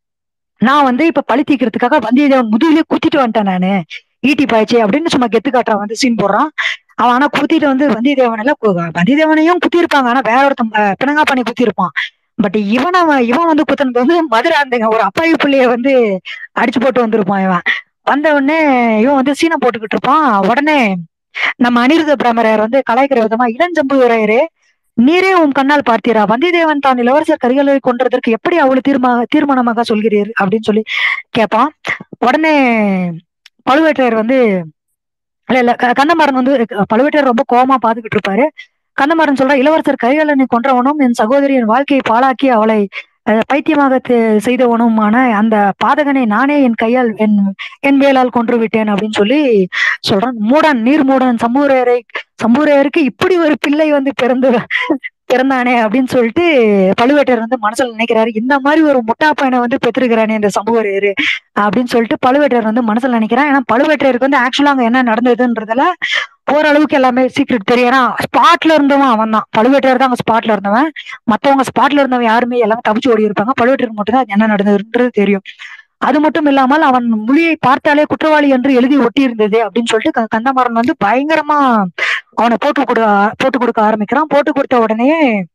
S1: நான் வந்து இப்ப பழி தீக்கிறதுக்காக வந்தியத்தேவன் முதுகிலே குத்திட்டு வந்துட்டேன் நானு ஈட்டி பாய்ச்சி அப்படின்னு சும்மா கெத்து காட்டுறான் வந்து சீன் போடுறான் அவன் ஆனா குத்திட்டு வந்து வந்தியத்தேவன் எல்லாம் கு- வந்தியத்தேவனையும் குத்தி இருப்பாங்க ஆனா வேற ஒருத்தன் அஹ், பிணங்கா பண்ணி குத்தி இருப்பான் பட் இவன் அவன் இவன் வந்து குத்துனது வந்து மதுரை அந்த ஒரு அப்பாவி பிள்ளைய வந்து அடிச்சு போட்டு வந்திருப்பான் இவன் வந்த உடனே இவன் வந்து சீனை போட்டுக்கிட்டு இருப்பான் உடனே நம்ம அனிருத பிரமரர் வந்து கலாய்க்கிற விதமா இளஞ்சம்புவரையரே நீரே உன் கண்ணால் பார்த்தீரா வந்தியத்தேவன் தான் இளவரசர் கரிகாலை கொன்றதற்கு எப்படி அவ்வளவு தீர்மா தீர்மானமாக சொல்கிறீர் அப்படின்னு சொல்லி கேட்பான் உடனே பழுவேற்றையர் வந்து இல்ல இல்ல க- கந்தமாறன் வந்து அஹ், பழுவேற்றையர் ரொம்ப கோவமா பாத்துக்கிட்டு இருப்பாரு கந்தமாறன் சொல்ற இளவரசர் கரிகாலனை கொன்றவனும் என் சகோதரியின் வாழ்க்கையை பாழாக்கி அவளை அஹ், பைத்தியமாக தே- செய்தவனுமான அந்த பாதகனை நானே என் கையால் என் என் வேலால் கொன்று விட்டேன் அப்படின்னு சொல்லி சொல்றான் மூடன் நீர் மூடன் சம்பூரையரை சம்பூரையருக்கு இப்படி ஒரு பிள்ளை வந்து பிறந்து பிறந்தானே அப்படின்னு சொல்லிட்டு பழுவேட்டர் வந்து மனசுல நினைக்கிறாரு இந்த மாதிரி ஒரு முட்டா பையனை வந்து பெற்றிருக்கிறானே இந்த சம்புவரையர் அப்படின்னு சொல்லிட்டு பழுவேட்டர் வந்து மனசுல நினைக்கிறான் ஏன்னா பழுவேட்டருக்கு வந்து ஆக்சுவலா அங்க என்ன நடந்ததுன்றதுல ஓரளவுக்கு எல்லாமே சீக்ரெட் தெரியும் ஏன்னா ஸ்பாட்ல இருந்தவன் அவன் தான் பழுவேட்டர் தான் அங்க ஸ்பாட்ல இருந்தவன் மத்தவங்க ஸ்பாட்ல இருந்தவன் யாருமே எல்லாமே தப்பிச்சு ஓடி இருப்பாங்க பழுவேட்டருக்கு மட்டும் தான் என்ன நடந்ததுன்றது தெரியும் அது மட்டும் இல்லாமல் அவன் மொழியை பார்த்தாலே குற்றவாளி என்று எழுதி ஒட்டி இருந்தது அப்படின்னு சொல்லிட்டு க- கந்தமாறன் வந்து பயங்கரமா அவனை போட்டு கொடு போட்டு கொடுக்க ஆரம்பிக்கிறான் போட்டு கொடுத்த உடனே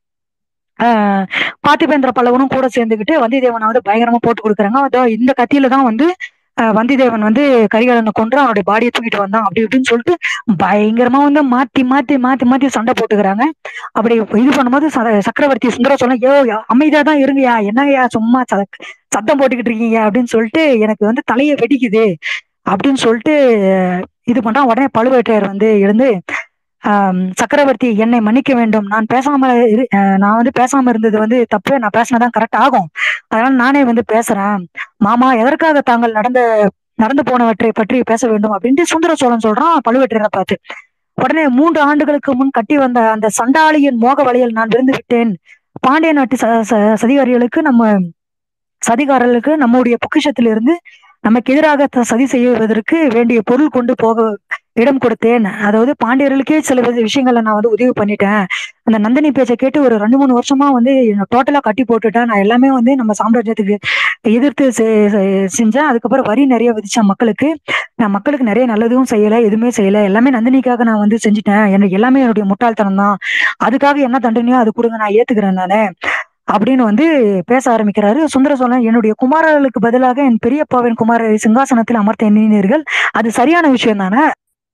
S1: ஆஹ் பார்த்திபேந்திர பல்லவனும் கூட சேர்ந்துக்கிட்டு வந்தியத்தேவனை வந்து பயங்கரமா போட்டு கொடுக்குறாங்க அதோ இந்த கத்தியில தான் வந்து ஆஹ் வந்தியத்தேவன் வந்து கரிகாலனை கொன்று அவனுடைய பாடியை தூக்கிட்டு வந்தான் அப்படி இப்படின்னு சொல்லிட்டு பயங்கரமா வந்து மாத்தி மாத்தி மாத்தி மாத்தி சண்டை போட்டுக்கிறாங்க அப்படி இது பண்ணும்போது ச- சக்கரவர்த்தி சுந்தர சொல்ல யோ அமைதியா தான் இருங்கயா என்னங்கய்யா சும்மா ச- சத்தம் போட்டுக்கிட்டு இருக்கீங்க அப்படின்னு சொல்லிட்டு எனக்கு வந்து தலையை வெடிக்குது அப்படின்னு சொல்லிட்டு இது பண்றான் உடனே பழுவேற்றையர் வந்து எழுந்து ஆம், சக்கரவர்த்தி என்னை மன்னிக்க வேண்டும் நான் பேசாம இரு- அஹ், நான் வந்து பேசாம இருந்தது வந்து தப்பு நான் பேசினதான் கரெக்ட் ஆகும் அதனால நானே வந்து பேசுறேன் மாமா எதற்காக தாங்கள் நடந்த நடந்து போனவற்றை பற்றி பேச வேண்டும் அப்படின்ட்டு சுந்தர சோழன் சொல்றான் பழுவேற்றையரை பார்த்து உடனே மூன்று ஆண்டுகளுக்கு முன் கட்டி வந்த அந்த சண்டாளியின் மோக வலையில் நான் விழுந்து விட்டேன் பாண்டிய நாட்டு ச ச- சதிகாரிகளுக்கு நம்ம சதிகாரர்களுக்கு நம்முடைய பொக்கிஷத்திலிருந்து நமக்கு எதிராக த- சதி செய்வதற்கு வேண்டிய பொருள் கொண்டு போக இடம் கொடுத்தேன் அதாவது பாண்டியர்களுக்கே சில வித விஷயங்களை நான் வந்து உதவி பண்ணிட்டேன் அந்த நந்தினி பேச்சை கேட்டு ஒரு ரெண்டு மூணு வருஷமா வந்து டோட்டலா கட்டி போட்டுட்டேன் நான் எல்லாமே வந்து நம்ம சாம்ராஜ்யத்துக்கு எதிர்த்து செ- செ- செஞ்சேன் அதுக்கப்புறம் வரி நிறைய விதிச்சேன் மக்களுக்கு நான் மக்களுக்கு நிறைய நல்லதும் செய்யல எதுவுமே செய்யல எல்லாமே நந்தினிக்காக நான் வந்து செஞ்சுட்டேன் எனக்கு எல்லாமே என்னுடைய முட்டாள்தனம் தான் அதுக்காக என்ன தண்டனையோ அது கொடுங்க நான் ஏத்துக்கிறேன் நானு அப்படின்னு வந்து பேச ஆரம்பிக்கிறாரு சுந்தர சோழன் என்னுடைய குமாரர்களுக்கு பதிலாக என் பெரியப்பாவின் குமாரரை சிங்காசனத்தில் அமர்த்த எண்ணினீர்கள் அது சரியான விஷயம் தானே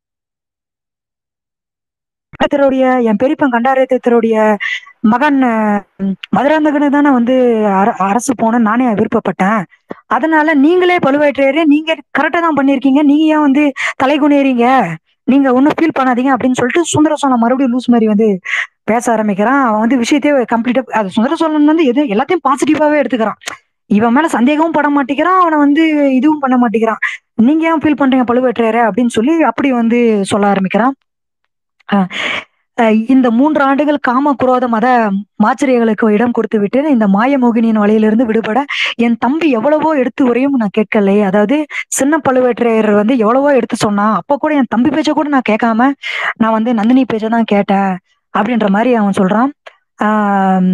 S1: கண்டராதித்தருடைய என் பெரியப்பன் கண்டாரத்தியருடைய மகன் அஹ், மதுராந்தகனு தானே வந்து அர- அரசு போன நானே விருப்பப்பட்டேன் அதனால நீங்களே பழுவேற்றையரே நீங்க கரெக்டா தான் பண்ணிருக்கீங்க நீங்க ஏன் வந்து தலைகுனியறீங்க நீங்க ஒன்னும் ஃபீல் பண்ணாதீங்க அப்படின்னு சொல்லிட்டு சுந்தர சோழன் மறுபடியும் லூஸ் மாதிரி வந்து பேச ஆரம்பிக்கிறான் அவன் வந்து விஷயத்தையே கம்ப்ளீட்டா அது சுந்தர சோழன் வந்து எது எல்லாத்தையும் பாசிட்டிவாவே எடுத்துக்கிறான் இவன் மேல சந்தேகமும் பட மாட்டேங்கிறான் அவனை வந்து இதுவும் பண்ண மாட்டேங்கிறான் நீங்க ஏன் ஃபீல் பண்றீங்க பழுவேற்றையரே அப்படின்னு சொல்லி அப்படி வந்து சொல்ல ஆரம்பிக்கிறான் அஹ் அஹ் இந்த மூன்று ஆண்டுகள் காம குரோத மத மாச்சரியர்களுக்கு இடம் கொடுத்து விட்டு இந்த மாயமோகினியின் வலையிலிருந்து விடுபட என் தம்பி எவ்வளவோ எடுத்து உரையும் நான் கேட்கலை அதாவது சின்ன பழுவேற்றையர் வந்து எவ்வளவோ எடுத்து சொன்னான் அப்ப கூட என் தம்பி பேச்ச கூட நான் கேட்காம நான் வந்து நந்தினி பேச்ச தான் கேட்டேன் அப்படின்ற மாதிரி அவன் சொல்றான் ஆஹ்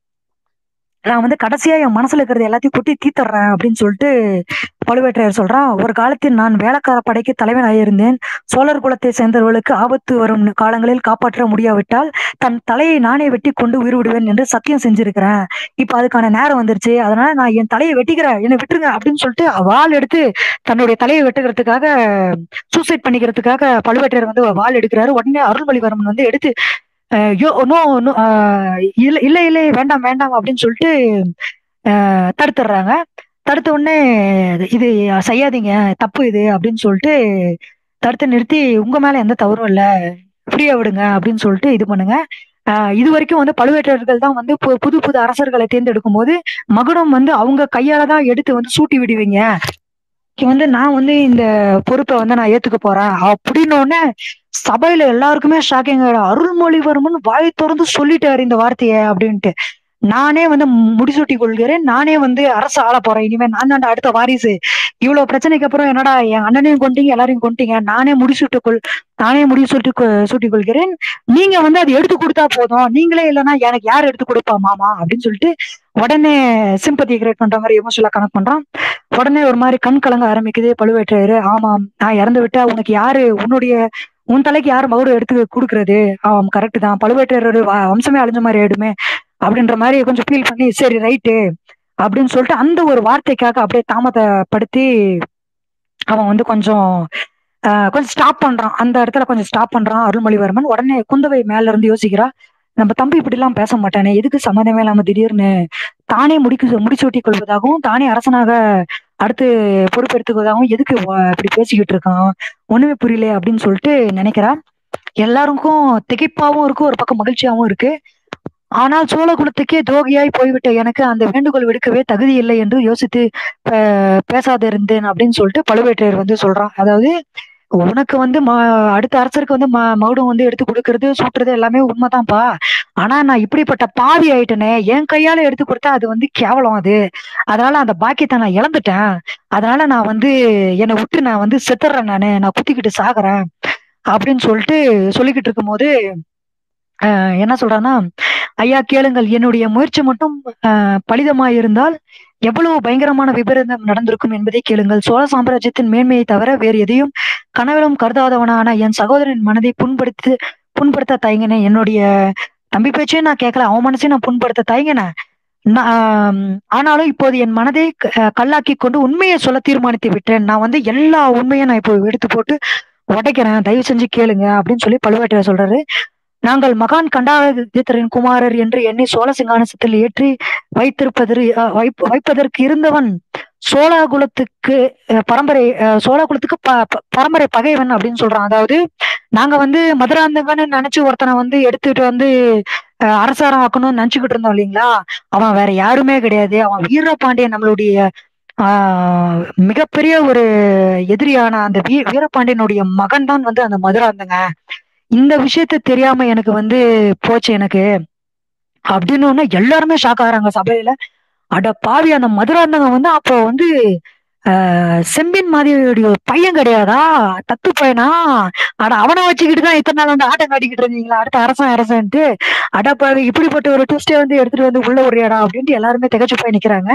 S1: நான் வந்து கடைசியா என் மனசுல இருக்கிறது எல்லாத்தையும் கொட்டி தீத்துறேன் அப்படின்னு சொல்லிட்டு பழுவேற்றையர் சொல்றான் ஒரு காலத்தில் நான் வேலைக்கார படைக்கு தலைவனாக இருந்தேன் சோழர் குலத்தை சேர்ந்தவர்களுக்கு ஆபத்து வரும் காலங்களில் காப்பாற்ற முடியாவிட்டால் தன் தலையை நானே வெட்டி கொண்டு உயிர் விடுவேன் என்று சத்தியம் செஞ்சிருக்கிறேன் இப்ப அதுக்கான நேரம் வந்துருச்சு அதனால நான் என் தலையை வெட்டிக்கிறேன் என்னை விட்டுருங்க அப்படின்னு சொல்லிட்டு வாள் எடுத்து தன்னுடைய தலையை வெட்டுகிறதுக்காக சூசைட் பண்ணிக்கிறதுக்காக பழுவேற்றையர் வந்து வாள் எடுக்கிறாரு உடனே அருள்மொழிவர்மன் வந்து எடுத்து அஹ் யோ நோ நோ அஹ் இல்ல இல்ல இல்ல வேண்டாம் வேண்டாம் அப்படின்னு சொல்லிட்டு அஹ் தடுத்துடுறாங்க தடுத்த உடனே இது செய்யாதீங்க தப்பு இது அப்படின்னு சொல்லிட்டு தடுத்து நிறுத்தி உங்க மேல எந்த தவறும் இல்ல ஃப்ரீயா விடுங்க அப்படின்னு சொல்லிட்டு இது பண்ணுங்க ஆஹ் இது வரைக்கும் வந்து பழுவேட்டரர்கள் தான் வந்து பு- புது புது அரசர்களை தேர்ந்தெடுக்கும் போது மகுடம் வந்து அவங்க கையால தான் எடுத்து வந்து சூட்டி விடுவீங்க இன்னைக்கு வந்து நான் வந்து இந்த பொறுப்பை வந்து நான் ஏத்துக்க போறேன் அப்படின்னு உடனே சபையில எல்லாருக்குமே ஷாக்கிங் அருள்மொழிவர்மன் வாய் திறந்து சொல்லிட்டாரு இந்த வார்த்தைய அப்படின்ட்டு நானே வந்து முடிசூட்டி கொள்கிறேன் நானே வந்து அரசு ஆள போறேன் இனிமே நான் தான்டா அடுத்த வாரிசு இவ்வளவு பிரச்சனைக்கு அப்புறம் என்னடா என் அண்ணனையும் கொண்டீங்க எல்லாரையும் கொண்டீங்க நானே முடிசூட்டு கொள் நானே முடிசூட்டி கொ- சூட்டிக் கொள்கிறேன் நீங்க வந்து அது எடுத்து கொடுத்தா போதும் நீங்களே இல்லைன்னா எனக்கு யார் எடுத்து கொடுப்பா மாமா அப்படின்னு சொல்லிட்டு உடனே சிம்பத்தி கிரியேட் பண்ற மாதிரி எமோஷனலா கனெக்ட் பண்றான் உடனே ஒரு மாதிரி கண் கலங்க ஆரம்பிக்குது பழுவேற்றையரு ஆமாம் நான் இறந்து விட்டா உனக்கு யாரு உன்னுடைய உன் தலைக்கு யார் மகுடம் எடுத்து கொடுக்கறது ஆமாம் கரெக்ட் தான் பழுவேற்றையரோட வ- வம்சமே அழிஞ்ச மாதிரி ஆயிடுமே அப்படின்ற மாதிரி கொஞ்சம் ஃபீல் பண்ணி சரி ரைட்டு அப்படின்னு சொல்லிட்டு அந்த ஒரு வார்த்தைக்காக அப்படியே தாமதப்படுத்தி அவன் வந்து கொஞ்சம் ஆஹ், கொஞ்சம் ஸ்டாப் பண்றான் அந்த இடத்துல கொஞ்சம் ஸ்டாப் பண்றான் அருள்மொழிவர்மன் உடனே குந்தவை மேல இருந்து யோசிக்கிறா நம்ம தம்பி இப்படி எல்லாம் பேச மாட்டானே எதுக்கு சம்மந்தமே இல்லாம திடீர்னு தானே முடிக்கு முடிசூட்டிக் கொள்வதாகவும் தானே அரசனாக அடுத்து பொறுப்பெடுத்துக்குவதாகவும் எதுக்கு வ- இப்படி பேசிக்கிட்டு இருக்கான் ஒண்ணுமே புரியல அப்படின்னு சொல்லிட்டு நினைக்கிறா எல்லாருக்கும் திகைப்பாவும் இருக்கு ஒரு பக்கம் மகிழ்ச்சியாவும் இருக்கு ஆனால் சோழ குலத்துக்கே துரோகியாய் போய்விட்ட எனக்கு அந்த வேண்டுகோள் விடுக்கவே தகுதி இல்லை என்று யோசித்து பே- பேசாதிருந்தேன் அப்படின்னு சொல்லிட்டு பழுவேற்றையர் வந்து சொல்றான் அதாவது உனக்கு வந்து ம அடுத்த அரசருக்கு வந்து ம மகுடம் வந்து எடுத்து கொடுக்கறது சூட்டுறது எல்லாமே உண்மைதான்ப்பா ஆனா நான் இப்படிப்பட்ட பாவி ஆயிட்டனே என் கையால எடுத்து கொடுத்தா அது வந்து கேவலம் அது அதனால அந்த பாக்கியத்தை நான் இழந்துட்டேன் அதனால நான் வந்து என்னை விட்டு நான் வந்து செத்துறேன் நானு நான் குத்திக்கிட்டு சாகுறேன் அப்படின்னு சொல்லிட்டு சொல்லிக்கிட்டு இருக்கும்போது ஆஹ் என்ன சொல்றான்னா ஐயா கேளுங்கள் என்னுடைய முயற்சி மட்டும் ஆஹ் பலிதமாயிருந்தால் எவ்வளவு பயங்கரமான விபரீதம் நடந்திருக்கும் என்பதை கேளுங்கள் சோழ சாம்ராஜ்யத்தின் மேன்மையை தவிர வேறு எதையும் கனவிலும் கருதாதவனான என் சகோதரன் மனதை புண்படுத்தி புண்படுத்த தயங்கினேன் என்னுடைய தம்பி பேச்சையும் நான் கேட்கல அவன் மனசையும் நான் புண்படுத்த தயங்கினேன் நான், ஆம், ஆனாலும் இப்போது என் மனதை க- கல்லாக்கி கொண்டு உண்மையை சொல்ல தீர்மானித்து விட்டேன் நான் வந்து எல்லா உண்மையும் நான் இப்போ எடுத்து போட்டு உடைக்கிறேன் தயவு செஞ்சு கேளுங்க அப்படின்னு சொல்லி பழுவேட்டையர் சொல்றாரு நாங்கள் மகான் கண்டாதித்தரின் குமாரர் என்று எண்ணி சோழ சிங்கானசத்தில் ஏற்றி வைத்திருப்பதற்கு அஹ், வைப்ப- வைப்பதற்கு இருந்தவன் சோழ குலத்துக்கு அஹ், பரம்பரை அஹ், சோழ குலத்துக்கு ப- ப- பரம்பரை பகைவன் அப்படின்னு சொல்றான் அதாவது நாங்க வந்து மதுராந்தகன்னு நினைச்சு ஒருத்தனை வந்து எடுத்துட்டு வந்து அஹ், அரசாரம் ஆக்கணும்னு நினைச்சுக்கிட்டு இருந்தோம் இல்லைங்களா அவன் வேற யாருமே கிடையாது அவன் வீரபாண்டியன் நம்மளுடைய ஆஹ் மிகப்பெரிய ஒரு எதிரியான அந்த வீ வீரபாண்டியனுடைய மகன் தான் வந்து அந்த மதுராந்தங்க இந்த விஷயத்த தெரியாம எனக்கு வந்து போச்சு எனக்கு அப்படின்னு ஒண்ணு எல்லாருமே ஷாக் ஆகுறாங்க சபையில அட பாவி அந்த மதுராந்தகம் வந்து அப்போ வந்து ஆஹ் செம்பின் மாதிரியுடைய பையன் கிடையாதா தத்து பையனா அட அவனை வச்சுக்கிட்டு தான் இத்தனை நாள் வந்து ஆட்டம் காட்டிக்கிட்டு இருந்தீங்களா அடுத்த அரசன் அரசன்ட்டு அட பாவி இப்படிப்பட்ட ஒரு ட்விஸ்டே வந்து எடுத்துட்டு வந்து உள்ள உரையாடா அப்படின்ட்டு எல்லாருமே திகச்சு போய் நிக்கிறாங்க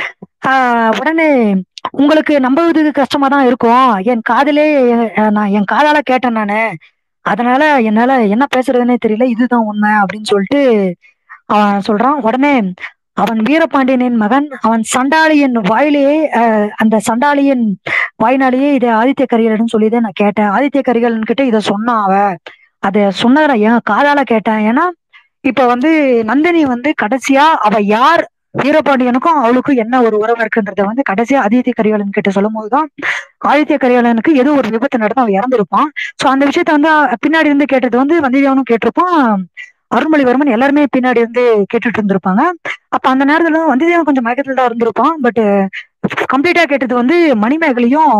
S1: ஆஹ் உடனே உங்களுக்கு நம்புவதுக்கு கஷ்டமா தான் இருக்கும் என் காதலே அஹ் நான் என் காதால கேட்டேன் நானு அதனால என்னால என்ன பேசுறதுன்னே தெரியல இதுதான் உண்மை அப்படின்னு சொல்லிட்டு அவன் சொல்றான் உடனே அவன் வீரபாண்டியனின் மகன் அவன் சண்டாளியின் வாயிலேயே அஹ், அந்த சண்டாளியின் வாயினாலேயே இதை ஆதித்ய கரிகாலன் சொல்லிதான் நான் கேட்டேன் ஆதித்ய கரிகாலன் கிட்ட இதை சொன்னான் அவ அதை சொன்னதை என் காதால கேட்டேன் ஏன்னா இப்ப வந்து நந்தினி வந்து கடைசியா அவ யார் வீரபாண்டியனுக்கும் அவளுக்கும் என்ன ஒரு உறவு இருக்குன்றத வந்து கடைசியா ஆதித்ய கரிகாலன் கிட்ட சொல்லும் போதுதான் ஆதித்ய கரிகாலனுக்கு ஏதோ ஒரு விபத்து நடந்து அவன் இறந்திருப்பான் சோ அந்த விஷயத்த வந்து அஹ், பின்னாடி இருந்து கேட்டது வந்து வந்தியத்தேவனும் கேட்டிருப்பான் அருள்மொழிவர்மன் எல்லாருமே பின்னாடி இருந்து கேட்டுட்டு இருந்திருப்பாங்க அப்ப அந்த நேரத்துல வந்தியத்தேவன் கொஞ்சம் மயக்கத்துல தான் இருந்திருப்பான் பட் கம்ப்ளீட்டா கேட்டது வந்து மணிமேகலையும்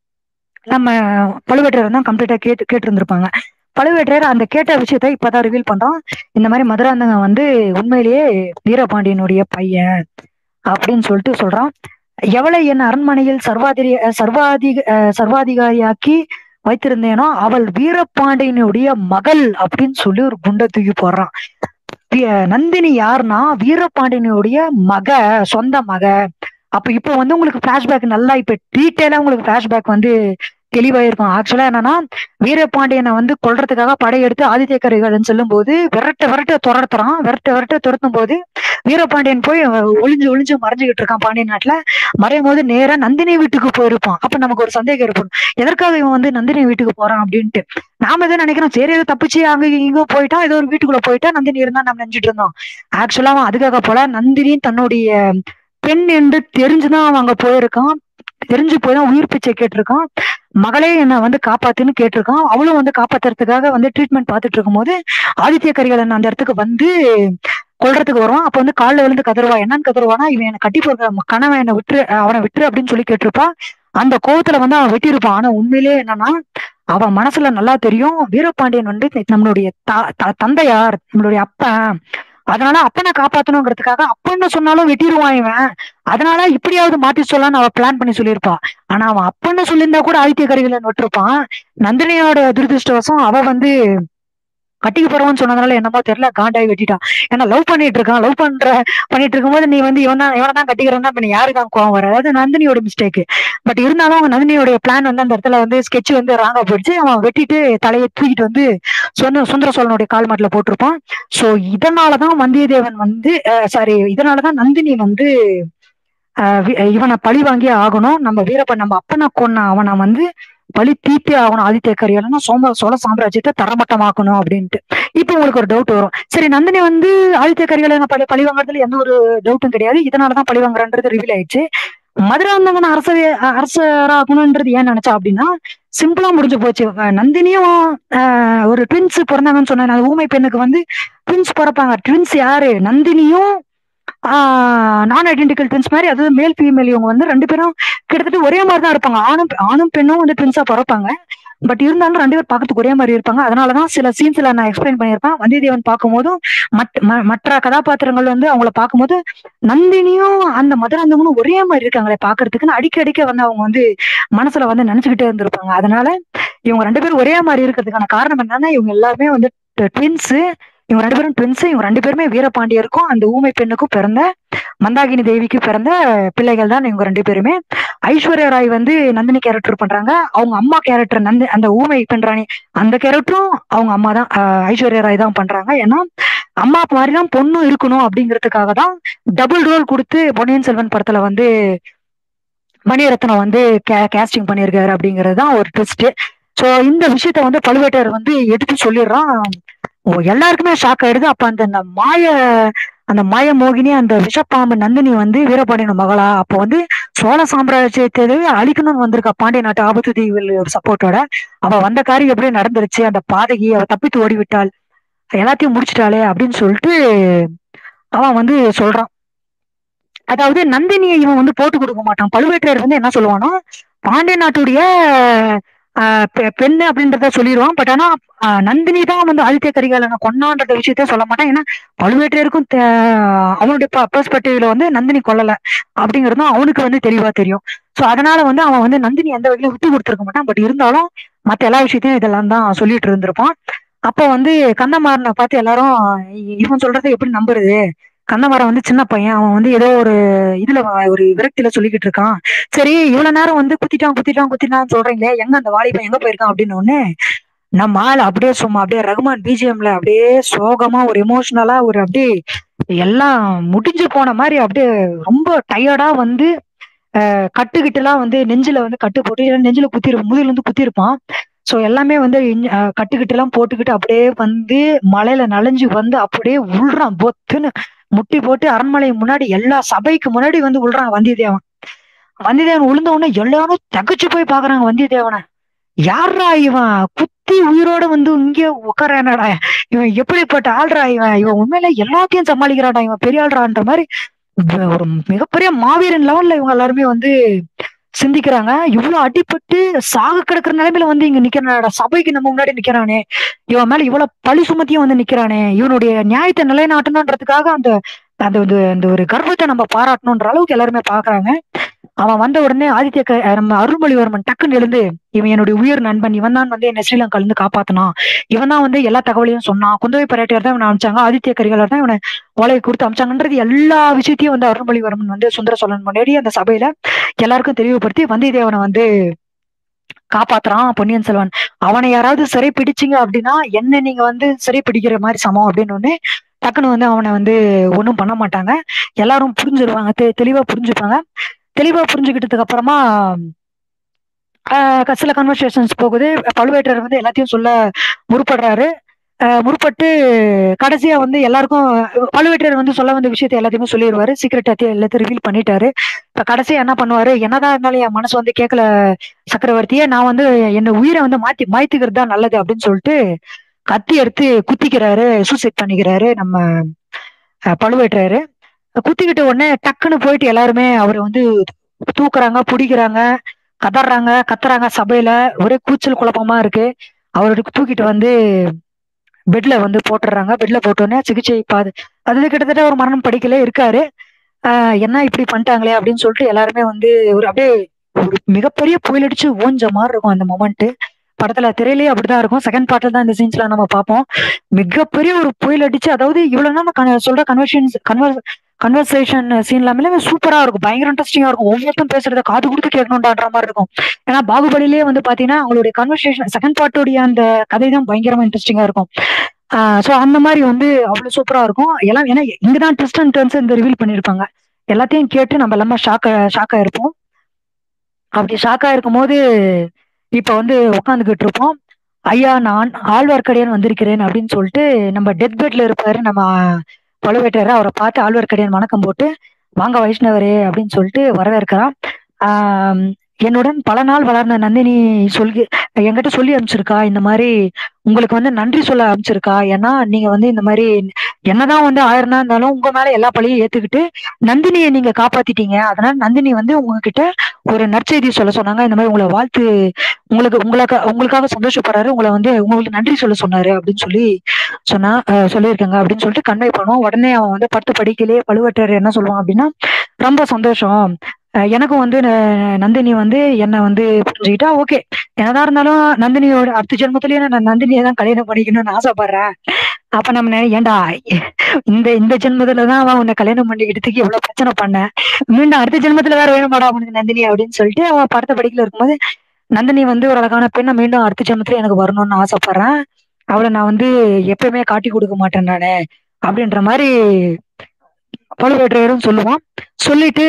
S1: நம்ம பழுவேட்டரையர் தான் கம்ப்ளீட்டா கேட்டு கேட்டு இருந்திருப்பாங்க பழுவேட்டரையர் அந்த கேட்ட விஷயத்த இப்பதான் ரிவீல் பண்றான் இந்த மாதிரி மதுராந்தகன் வந்து உண்மையிலேயே வீரபாண்டியனுடைய பையன் அப்படின்னு சொல்லிட்டு சொல்றான் எவளை என் அரண்மனையில் சர்வாதிரி சர்வாதிக அஹ் சர்வாதிகாரியாக்கி வைத்திருந்தேனோ அவள் வீரபாண்டியனுடைய மகள் அப்படின்னு சொல்லி ஒரு குண்டை தூக்கி போடுறான் வி- நந்தினி யாருன்னா வீரபாண்டியனுடைய மக சொந்த மக அப்ப இப்போ வந்து உங்களுக்கு பிளாஷ்பேக் நல்லா இப்ப டீட்டெயிலா உங்களுக்கு பிளாஷ்பேக் வந்து தெளிவாயிருக்கும் ஆக்சுவலா என்னன்னா வீரபாண்டியனை வந்து கொல்றதுக்காக படையெடுத்து ஆதித்ய கரிகாலன் செல்லும் போது விரட்ட விரட்ட துரத்துறான் விரட்ட விரட்ட துரத்தும் போது வீரபாண்டியன் போய் ஒளிஞ்சு ஒளிஞ்சு மறைஞ்சுகிட்டு இருக்கான் பாண்டிய நாட்டுல மறையும் போது நேரா நந்தினி வீட்டுக்கு போயிருப்பான் அப்ப நமக்கு ஒரு சந்தேகம் ஏற்படும் எதற்காக இவன் வந்து நந்தினி வீட்டுக்கு போறான் அப்படின்ட்டு நாம எதை நினைக்கிறோம் சரி ஏதோ தப்பிச்சு அங்க இங்க போயிட்டா ஏதோ ஒரு வீட்டுக்குள்ள போயிட்டா நந்தினி இருந்தா நம்ம நினைச்சிட்டு இருந்தோம் ஆக்சுவலா அவன் அதுக்காக போல நந்தினி தன்னுடைய பெண் என்று தெரிஞ்சுதான் அவன் அங்க போயிருக்கான் தெரிஞ்சு போய் தான் உயிர் பிச்சை கேட்டிருக்கான் மகளே என்னை வந்து காப்பாத்துன்னு கேட்டிருக்கான் அவளும் வந்து காப்பாத்துறதுக்காக வந்து ட்ரீட்மெண்ட் பார்த்துட்டு இருக்கும்போது ஆதித்ய கரிகாலன் அந்த இடத்துக்கு வந்து கொல்றதுக்கு வருவான் அப்ப வந்து காலில் விழுந்து கதறுவா என்னன்னு கதறுவானா இவன் என்னை கட்டி போடுற கணவன் என்னை விட்டுரு அவனை விட்டுரு அப்படின்னு சொல்லி கேட்டிருப்பா அந்த கோவத்துல வந்து அவன் வெட்டியிருப்பான் ஆனா உண்மையிலேயே என்னன்னா அவன் மனசுல நல்லா தெரியும் வீரபாண்டியன் வந்து நம்மளுடைய த- த- தந்தையார் நம்மளுடைய அப்பன் அதனால அப்பனை காப்பாத்தணுங்கிறதுக்காக அப்பன்னு சொன்னாலும் வெட்டிடுவான் இவன் அதனால இப்படியாவது மாத்தி சொல்லலாம்னு அவ பிளான் பண்ணி சொல்லியிருப்பா ஆனா அவன் அப்பன்னு சொல்லியிருந்தா கூட ஆதித்ய கரிகாலன் விட்டுருப்பான் நந்தினியோட துரதிருஷ்டவசம் அவ வந்து கட்டிக்கு போறவன்னு சொன்னதுனால என்னமோ தெரியல காண்டாய் வெட்டிட்டான் ஏன்னா லவ் பண்ணிட்டு இருக்கான் லவ் பண்ற பண்ணிட்டு இருக்கும்போது நீ வந்து இவன் தான் இவனை தான் கட்டிக்கிறேன்னா இப்ப நீ யாருக்கான் கோவம் வர அதாவது நந்தினியோட மிஸ்டேக் பட் இருந்தாலும் அவங்க நந்தினியோட பிளான் வந்து அந்த இடத்துல வந்து ஸ்கெட்ச் வந்து ராங்கா போயிடுச்சு அவன் வெட்டிட்டு தலையை தூக்கிட்டு வந்து சொன்ன சுந்தர சோழனுடைய கால் மாட்டுல போட்டிருப்பான் சோ இதனாலதான் வந்தியத்தேவன் வந்து சாரி இதனாலதான் நந்தினி வந்து அஹ் வி- இவனை பழி வாங்கியே ஆகணும் நம்ம வீரப்பன் நம்ம அப்பனை கொன்ன அவனை வந்து பழி தீர்த்தே ஆகணும் ஆதித்ய கரிகாலன்னா சோம சோழ சாம்ராஜ்யத்தை தரமட்டமாக்கணும் அப்படின்ட்டு இப்போ உங்களுக்கு ஒரு டவுட் வரும் சரி நந்தினி வந்து ஆதித்ய கரிகாலனை பழி பழி வாங்குறதுல எந்த ஒரு டவுட்டும் கிடையாது இதனாலதான் பழி வாங்குறான்றது ரிவீல் ஆயிடுச்சு மதுராந்தகன் அரச அரசராகணும்ன்றது ஏன் நினைச்சா அப்படின்னா சிம்பிளா முடிஞ்சு போச்சு அஹ் நந்தினியும் அஹ், ஒரு ட்வின்ஸ் பிறந்தாங்கன்னு சொன்னேன் அந்த ஊமை பெண்ணுக்கு வந்து ட்வின்ஸ் பிறப்பாங்க ட்வின்ஸ் யாரு நந்தினியும் நான் ஐடென்டிக்கல் ட்வின்ஸ் மாதிரி அதாவது மேல் ஃபீமேல் இவங்க வந்து ரெண்டு பேரும் கிட்டத்தட்ட ஒரே மாதிரி தான் இருப்பாங்க ஆணும் ஆணும் பெண்ணும் வந்து ட்வின்ஸா பிறப்பாங்க பட் இருந்தாலும் ரெண்டு பேர் பார்க்கறதுக்கு ஒரே மாதிரி இருப்பாங்க அதனாலதான் சில சீன்ஸ்ல நான் எக்ஸ்பிளைன் பண்ணியிருப்பேன் வந்தியத்தேவன் பார்க்கும்போதும் மத்- ம- மற்ற கதாபாத்திரங்கள் வந்து அவங்கள பார்க்கும்போது நந்தினியும் அந்த மதுராந்தகனும் ஒரே மாதிரி இருக்காங்களே பாக்குறதுக்குன்னு அடிக்க அடிக்க வந்து அவங்க வந்து மனசுல வந்து நினைச்சுக்கிட்டே இருந்திருப்பாங்க அதனால இவங்க ரெண்டு பேரும் ஒரே மாதிரி இருக்கிறதுக்கான காரணம் என்னன்னா இவங்க எல்லாருமே வந்து ட்வின்ஸ் இவங்க ரெண்டு பேரும் ட்வின்ஸ் இவங்க ரெண்டு பேருமே வீரபாண்டியருக்கும் அந்த ஊமை பெண்ணுக்கும் பிறந்த மந்தாகினி தேவிக்கு பிறந்த பிள்ளைகள் தான் இவங்க ரெண்டு பேருமே ஐஸ்வர்யா ராய் வந்து நந்தினி கேரக்டர் பண்றாங்க அவங்க அம்மா கேரக்டர் நந்தி அந்த ஊமை பெண்றாணி அந்த கேரக்டரும் அவங்க அம்மா தான் ஆஹ் ஐஸ்வர்யா ராய் தான் பண்றாங்க ஏன்னா அம்மா மாதிரி தான் பொண்ணும் இருக்கணும் அப்படிங்கிறதுக்காக தான் டபுள் ரோல் கொடுத்து பொன்னியின் செல்வன் படத்துல வந்து மணிரத்னம் வந்து கேஸ்டிங் பண்ணியிருக்காரு அப்படிங்கிறது தான் ஒரு ட்விஸ்ட் ஸோ இந்த விஷயத்த வந்து பழுவேட்டையர் வந்து எடுத்து சொல்லிடுறான் ஓ, எல்லாருக்குமே ஷாக் ஆயிடுது அப்ப அந்த அந்த மாய அந்த மாய மோகினி அந்த விஷப்பாம்பு நந்தினி வந்து வீரபாண்டியன் மகளா அப்போ வந்து சோழ சாம்ராஜ்யத்தை அழிக்கணும்னு வந்திருக்கா பாண்டிய நாட்டு ஆபத்து தீவில் ஒரு சப்போர்ட்டோட அவ வந்த காரியம் எப்படியே நடந்துருச்சு அந்த பாதகி அவ தப்பித்து ஓடிவிட்டாள் எல்லாத்தையும் முடிச்சிட்டாளே அப்படின்னு சொல்லிட்டு அவன் வந்து சொல்றான் அதாவது நந்தினியை இவன் வந்து போட்டு கொடுக்க மாட்டான் பழுவேற்றையர் வந்து என்ன சொல்லுவானா பாண்டிய நாட்டுடைய ஆஹ் பெ- பெண்ணு அப்படின்றத சொல்லிடுவான் பட் ஆனா ஆஹ் நந்தினி தான் வந்து ஆதித்ய கரிகாலனை கொன்னான்ற விஷயத்த சொல்ல மாட்டான் ஏன்னா பழுவேற்றையருக்கும் தே- அவனுடைய பெர்ஸ்பெக்டிவ்ல வந்து நந்தினி கொல்லல அப்படிங்கறதும் அவனுக்கு வந்து தெளிவா தெரியும் சோ அதனால வந்து அவன் வந்து நந்தினி எந்த வகையிலும் விட்டு கொடுத்துருக்க மாட்டான் பட் இருந்தாலும் மத்த எல்லா விஷயத்தையும் இதெல்லாம் தான் சொல்லிட்டு இருந்திருப்பான் அப்போ வந்து கந்தமாறனை பார்த்து எல்லாரும் இ- இவன் சொல்றதை எப்படி நம்புறது கந்தமாறன் வந்து சின்ன பையன் அவன் வந்து ஏதோ ஒரு இதுல வ- ஒரு விரக்தியில சொல்லிக்கிட்டு இருக்கான் சரி இவ்வளவு நேரம் வந்து குத்திட்டான் குத்திட்டான் குத்திட்டான்னு சொல்றீங்களே எங்க அந்த வாலிபன் எங்க போயிருக்கான் அப்படின்னு ஒண்ணு நம்ம ஆள் அப்படியே சும்மா அப்படியே ரகுமான் பிஜிஎம்ல அப்படியே சோகமா ஒரு எமோஷனலா ஒரு அப்படியே எல்லாம் முடிஞ்சு போன மாதிரி அப்படியே ரொம்ப டயர்டா வந்து அஹ், கட்டுக்கிட்டுலாம் வந்து நெஞ்சில வந்து கட்டு போட்டு இல்ல நெஞ்சில குத்திருப்பான் முதுகுல இருந்து குத்திருப்பான் சோ எல்லாமே வந்து இஞ்- அஹ், கட்டுக்கிட்டு எல்லாம் போட்டுக்கிட்டு அப்படியே வந்து மலையில நனைஞ்சு வந்து அப்படியே உள்றான் பொத்துன்னு முட்டி போட்டு அரண்மனை முன்னாடி எல்லா சபைக்கு முன்னாடி வந்து உள்றான் வந்தியத்தேவன் வந்தியத்தேவன் உளுந்த உடனே எல்லாரும் தகச்சு போய் பாக்குறாங்க வந்தியத்தேவனை யாரா இவன் குத்தி உயிரோட வந்து இங்கே உட்காரானடா இவன் எப்படிப்பட்ட ஆள்றா இவன் இவன் உண்மையில எல்லாத்தையும் சமாளிக்கிறாடா இவன் பெரிய ஆள்றான்ற மாதிரி வ- ஒரு மிகப்பெரிய மாவீரன் லெவல்ல இவங்க எல்லாருமே வந்து சிந்திக்கிறாங்க இவ்வளவு அடிபட்டு சாக கிடக்குற நிலைமையில வந்து இங்க நிக்கிறானடா சபைக்கு நம்ம முன்னாடி நிக்கிறானே இவன் மேல இவ்வளவு பழி சுமத்தியும் வந்து நிக்கிறானே இவனுடைய நியாயத்தை நிலைநாட்டணுன்றதுக்காக அந்த அந்த ஒரு- அந்த ஒரு கர்வத்தை நம்ம பாராட்டணுன்ற அளவுக்கு எல்லாருமே பாக்குறாங்க அவன் வந்த உடனே ஆதித்ய க- நம்ம அருள்மொழிவர்மன் டக்குன்னு எழுந்து இவன் என்னுடைய உயிர் நண்பன் இவன் தான் வந்து என்ன ஸ்ரீலங்கால இருந்து காப்பாத்தினான் இவன் தான் வந்து எல்லா தகவலையும் சொன்னான் குந்தவை பரேட்டையர் தான் இவனை அனுப்பிச்சாங்க ஆதித்ய கரிகாலர் தான் இவனை ஓலையை கொடுத்து அமிச்சாங்கன்றது எல்லா விஷயத்தையும் வந்து அருள்மொழிவர்மன் வந்து சுந்தர சோழன் முன்னாடி அந்த சபையில எல்லாருக்கும் தெளிவுபடுத்தி வந்தியத்தேவனை வந்து காப்பாத்துறான் பொன்னியின் செல்வன் அவனை யாராவது சிறை பிடிச்சீங்க அப்படின்னா என்ன நீங்க வந்து சிறை பிடிக்கிற மாதிரி சமம் அப்படின்னு ஒண்ணு டக்குன்னு வந்து அவனை வந்து ஒன்றும் பண்ண மாட்டாங்க எல்லாரும் புரிஞ்சிருவாங்க தெ தெளிவா புரிஞ்சுப்பாங்க தெளிவா புரிஞ்சுக்கிட்டதுக்கு அப்புறமா ஆஹ் சில கன்வர்சேஷன்ஸ் போகுது பழுவேட்டரர் வந்து எல்லாத்தையும் சொல்ல முற்படுறாரு ஆஹ் முற்பட்டு கடைசியா வந்து எல்லாருக்கும் பழுவேட்டரர் வந்து சொல்ல வந்த விஷயத்தை எல்லாத்தையுமே சொல்லிடுவாரு சீக்கிரட் எல்லாத்தையும் ரிவீல் பண்ணிட்டாரு இப்ப கடைசியா என்ன பண்ணுவாரு என்னதான் இருந்தாலும் என் மனசு வந்து கேட்கல சக்கரவர்த்தியே நான் வந்து என்ன உயிரை வந்து மாத்தி மாய்த்துக்கிறது தான் நல்லது அப்படின்னு சொல்லிட்டு கத்தி எடுத்து குத்திக்கிறாரு சூசைட் பண்ணிக்கிறாரு நம்ம அஹ், பழுவேட்டரையரு குத்திக்கிட்ட உடனே டக்குன்னு போயிட்டு எல்லாருமே அவரை வந்து தூக்குறாங்க பிடிக்கிறாங்க கதறாங்க கத்துறாங்க சபையில ஒரே கூச்சல் குழப்பமா இருக்கு அவருக்கு தூக்கிட்டு வந்து பெட்ல வந்து போட்டுடுறாங்க பெட்ல போட்டோன்னே சிகிச்சை பாது அது கிட்டத்தட்ட ஒரு மரணம் படிக்கல இருக்காரு ஆஹ் என்ன இப்படி பண்ணிட்டாங்களே அப்படின்னு சொல்லிட்டு எல்லாருமே வந்து ஒரு அப்படியே ஒரு மிகப்பெரிய புயல் அடிச்சு ஓஞ்ச மாதிரி இருக்கும் அந்த மொமெண்ட் படத்துல திரையிலேயே அப்படிதான் இருக்கும் செகண்ட் பார்ட்ல தான் இந்த சீன்ஸ்லாம் நம்ம பார்ப்போம் மிகப்பெரிய ஒரு புயல் அடிச்சு அதாவது இவ்வளவு நேரம் நான் கன- சொல்ற கன்வர்ஷன்ஸ் கன்வர் கன்வர்சேஷன் சீன் எல்லாமே சூப்பரா இருக்கும் பயங்கர இன்ட்ரெஸ்டிங்கா இருக்கும் ஒவ்வொருத்தரும் பேசுறத காது கொடுத்து கேட்கணும்ன்ற மாதிரி இருக்கும் ஏன்னா பாகுபலிலேயே வந்து பாத்தீங்கன்னா அவங்களுடைய கன்வர்சேஷன் செகண்ட் பார்ட்டோடைய அந்த கதை தான் பயங்கரமா இன்ட்ரெஸ்டிங்கா இருக்கும் ஸோ அந்த மாதிரி வந்து அவ்வளவு சூப்பரா இருக்கும் எல்லாம் ஏன்னா இங்கதான் ட்விஸ்ட் அண்ட் டர்ன்ஸ் இந்த ரிவீல் பண்ணியிருப்பாங்க எல்லாத்தையும் கேட்டு நம்ம எல்லாமே ஷாக் ஷாக் ஆயிருப்போம் அப்படி ஷாக் ஆயிருக்கும் போது இப்ப வந்து உட்காந்துக்கிட்டு இருப்போம் ஐயா நான் ஆழ்வார்க்கடியான் வந்திருக்கிறேன் அப்படின்னு சொல்லிட்டு நம்ம டெத் பெட்ல இருப்பாரு நம்ம பழுவேட்டரையர் அவரை பார்த்து ஆழ்வார்க்கடியான் வணக்கம் போட்டு வாங்க வைஷ்ணவரே அப்படின்னு சொல்லிட்டு வரவேற்கிறான் ஆஹ் என்னுடன் பல நாள் வளர்ந்த நந்தினி சொல்லி என்கிட்ட சொல்லி அனுப்பிச்சிருக்கா இந்த மாதிரி உங்களுக்கு வந்து நன்றி சொல்ல அனுப்பிச்சிருக்கா ஏன்னா நீங்க வந்து இந்த மாதிரி என்னதான் வந்து ஆயிரம் தான் இருந்தாலும் உங்க மேல எல்லா பழியும் ஏத்துக்கிட்டு நந்தினியை நீங்க காப்பாத்திட்டீங்க அதனால நந்தினி வந்து உங்ககிட்ட ஒரு நற்செய்தி சொல்ல சொன்னாங்க இந்த மாதிரி உங்களை வாழ்த்து உங்களுக்கு உங்களுக்கு உங்களுக்காக சந்தோஷப்படுறாரு உங்களை வந்து உங்களுக்கு நன்றி சொல்ல சொன்னாரு அப்படின்னு சொல்லி சொன்னா அஹ் சொல்லியிருக்காங்க அப்படின்னு சொல்லிட்டு கன்வே பண்ணுவோம் உடனே அவன் வந்து படுத்து படிக்கலையே பழுவேட்டர் என்ன சொல்லுவான் அப்படின்னா ரொம்ப சந்தோஷம் அஹ் எனக்கும் வந்து ந- நந்தினி வந்து என்னை வந்து புரிஞ்சுக்கிட்டா ஓகே என்னதான் இருந்தாலும் நந்தினியோட அடுத்த ஜென்மத்திலயும் நான் நந்தினியை தான் கல்யாணம் பண்ணிக்கணும்னு ஆசைப்படுறேன் அப்ப நம்ம நினை- ஏன்டா இந்த இந்த ஜென்மத்துலதான் அவன் உன்னை கல்யாணம் பண்ணிக்கிட்டதுக்கு எவ்வளவு பிரச்சனை பண்ண மீண்டும் அடுத்த ஜென்மத்துல வேற வேணுமாடா உனக்கு நந்தினி அப்படின்னு சொல்லிட்டு அவன் படத்த படிக்கல இருக்கும்போது நந்தினி வந்து ஒரு அழகான பெண்ணை மீண்டும் அடுத்த ஜென்மத்துல எனக்கு வரணும்னு ஆசைப்படுறேன் அவளை நான் வந்து எப்பயுமே காட்டி கொடுக்க மாட்டேன் நானு அப்படின்ற மாதிரி பழுவேற்றையரும் சொல்லுவான் சொல்லிட்டு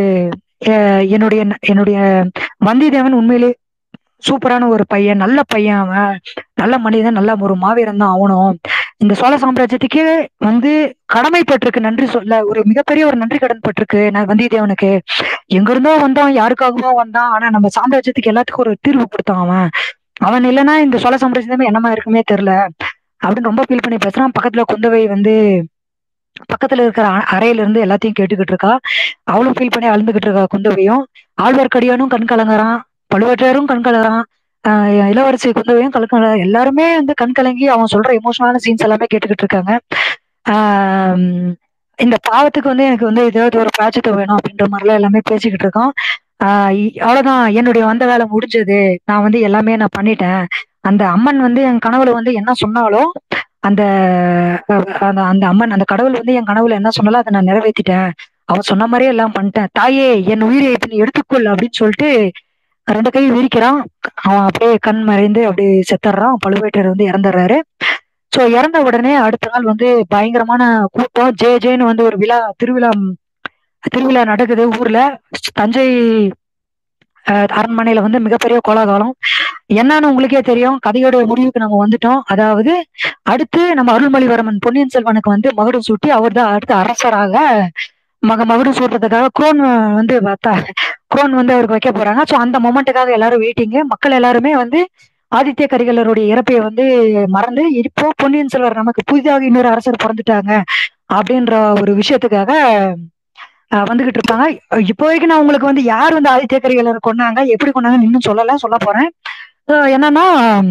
S1: அஹ், என்னுடைய என்னுடைய வந்தியத்தேவன் உண்மையிலே சூப்பரான ஒரு பையன் நல்ல பையன் அவன் நல்ல மனிதன் நல்ல ஒரு மாவீரன் தான் அவனும் இந்த சோழ சாம்ராஜ்யத்துக்கே வந்து கடமைப்பட்டிருக்கு நன்றி சொல்ல ஒரு மிகப்பெரிய ஒரு நன்றி கடன் பட்டிருக்கு நான் வந்தியத்தேவனுக்கு எங்க இருந்தோ வந்தான் யாருக்காகவோ வந்தான் ஆனா நம்ம சாம்ராஜ்யத்துக்கு எல்லாத்துக்கும் ஒரு தீர்வு கொடுத்தான் அவன் அவன் இல்லைன்னா இந்த சோழ சாம்ராஜ்யமே என்னமா இருக்குமே தெரியல அப்படின்னு ரொம்ப ஃபீல் பண்ணி பேசுறான் பக்கத்துல குந்தவை வந்து பக்கத்துல இருக்கிற அ- அறையில இருந்து எல்லாத்தையும் கேட்டுக்கிட்டு இருக்கா அவளும் ஃபீல் பண்ணி அழுந்துகிட்டு இருக்கா குந்தவையும் ஆழ்வார்க்கடியானும் கண் கலங்குறான் பழுவேற்றையரும் கண் கலங்குறான் ஆஹ் இளவரசி குந்தவையும் கண் கலங்குறான் எல்லாருமே வந்து கண் கலங்கி அவன் சொல்ற எமோஷனலான சீன்ஸ் எல்லாமே கேட்டுக்கிட்டு இருக்காங்க ஆஹ் இந்த பாவத்துக்கு வந்து எனக்கு வந்து ஏதாவது ஒரு பிராஜத்தை வேணும் அப்படின்ற மாதிரிலாம் எல்லாமே பேசிக்கிட்டு இருக்கோம் ஆஹ் இ- அவ்வளவுதான் என்னுடைய வந்த வேலை முடிஞ்சது நான் வந்து எல்லாமே நான் பண்ணிட்டேன் அந்த அம்மன் வந்து என் கனவுல வந்து என்ன சொன்னாலும் அந்த அஹ், அந்த அந்த அம்மன் அந்த கடவுள் வந்து என் கனவுல என்ன சொன்னாலும் அதை நான் நிறைவேத்திட்டேன் அவன் சொன்ன மாதிரியே எல்லாம் பண்ணிட்டேன் தாயே என் உயிரை இப்ப நீ எடுத்துக்கொள் அப்படின்னு சொல்லிட்டு ரெண்டு கை விரிக்கிறான் அவன் அப்படியே கண் மறைந்து அப்படியே செத்துறான் பழுவேட்டர் வந்து இறந்துடுறாரு சோ இறந்த உடனே அடுத்த நாள் வந்து பயங்கரமான கூட்டம் ஜே ஜேன்னு வந்து ஒரு விழா திருவிழா திருவிழா நடக்குது ஊர்ல தஞ்சை அஹ், அரண்மனையில வந்து மிகப்பெரிய கோலாகலம் என்னன்னு உங்களுக்கே தெரியும் கதையோட முடிவுக்கு நம்ம வந்துட்டோம் அதாவது அடுத்து நம்ம அருள்மொழிவர்மன் பொன்னியின் செல்வனுக்கு வந்து மகுடம் சூட்டி அவர் தான் அடுத்த அரசராக மக மகுடம் சூட்டுறதுக்காக குரோன் வந்து வத்த- குரோன் வந்து அவருக்கு வைக்க போறாங்க ஸோ அந்த மொமெண்ட்டுக்காக எல்லாரும் வெயிட்டிங்கு மக்கள் எல்லாருமே வந்து ஆதித்ய கரிகாலருடைய இறப்பை வந்து மறந்து இப்போ பொன்னியின் செல்வர் நமக்கு புதிதாக இன்னொரு அரசர் பிறந்துட்டாங்க அப்படின்ற ஒரு விஷயத்துக்காக அஹ், வந்துகிட்டு இருப்பாங்க இப்போதைக்கு நான் உங்களுக்கு வந்து யார் வந்து ஆதித்ய கரிகாலர் கொண்டாங்க எப்படி கொண்டாங்கன்னு இன்னும் சொல்லல சொல்ல போறேன் அஹ், என்னன்னா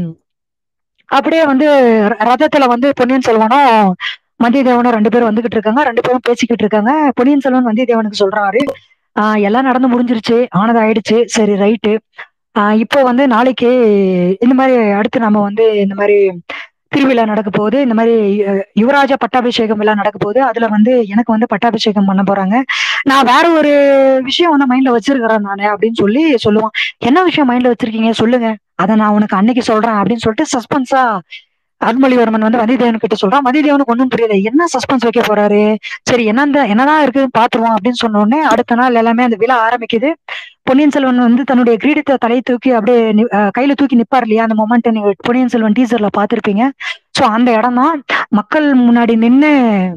S1: அப்படியே வந்து ர- ரதத்துல வந்து பொன்னியின் செல்வனும் வந்தியத்தேவனும் ரெண்டு பேரும் வந்துகிட்டு இருக்காங்க ரெண்டு பேரும் பேசிக்கிட்டு இருக்காங்க பொன்னியின் செல்வன் வந்தியத்தேவனுக்கு சொல்றாரு ஆஹ் எல்லாம் நடந்து முடிஞ்சிருச்சு ஆனது ஆயிடுச்சு சரி ரைட்டு இப்போ வந்து நாளைக்கு இந்த மாதிரி அடுத்து நம்ம வந்து இந்த மாதிரி திருவிழா நடக்க போகுது இந்த மாதிரி அஹ், யுவராஜ பட்டாபிஷேகம் எல்லாம் நடக்க போகுது அதுல வந்து எனக்கு வந்து பட்டாபிஷேகம் பண்ண போறாங்க நான் வேற ஒரு விஷயம் வந்து மைண்ட்ல வச்சிருக்கிறேன் நானு அப்படின்னு சொல்லி சொல்லுவான் என்ன விஷயம் மைண்ட்ல வச்சிருக்கீங்க சொல்லுங்க அதை நான் உனக்கு அன்னைக்கு சொல்றேன் அப்படின்னு சொல்லிட்டு சஸ்பென்ஸா அருள்மொழிவர்மன் வந்து வந்தியத்தேவன் கிட்ட சொல்றான் வந்தியத்தேவனுக்கு ஒன்றும் புரியல என்ன சஸ்பென்ஸ் வைக்க போறாரு சரி என்ன என்னதான் இருக்குன்னு பாத்துருவோம் அப்படின்னு சொன்ன உடனே அடுத்த நாள் எல்லாமே அந்த விழா ஆரம்பிக்குது பொன்னியின் செல்வன் வந்து தன்னுடைய கிரீடத்தை தலையை தூக்கி அப்படியே நி- அஹ் கையில தூக்கி நிப்பார் இல்லையா அந்த மொமெண்ட் நீங்க பொன்னியின் செல்வன் டீசர்ல பாத்திருப்பீங்க சோ அந்த இடம் தான் மக்கள் முன்னாடி நின்னு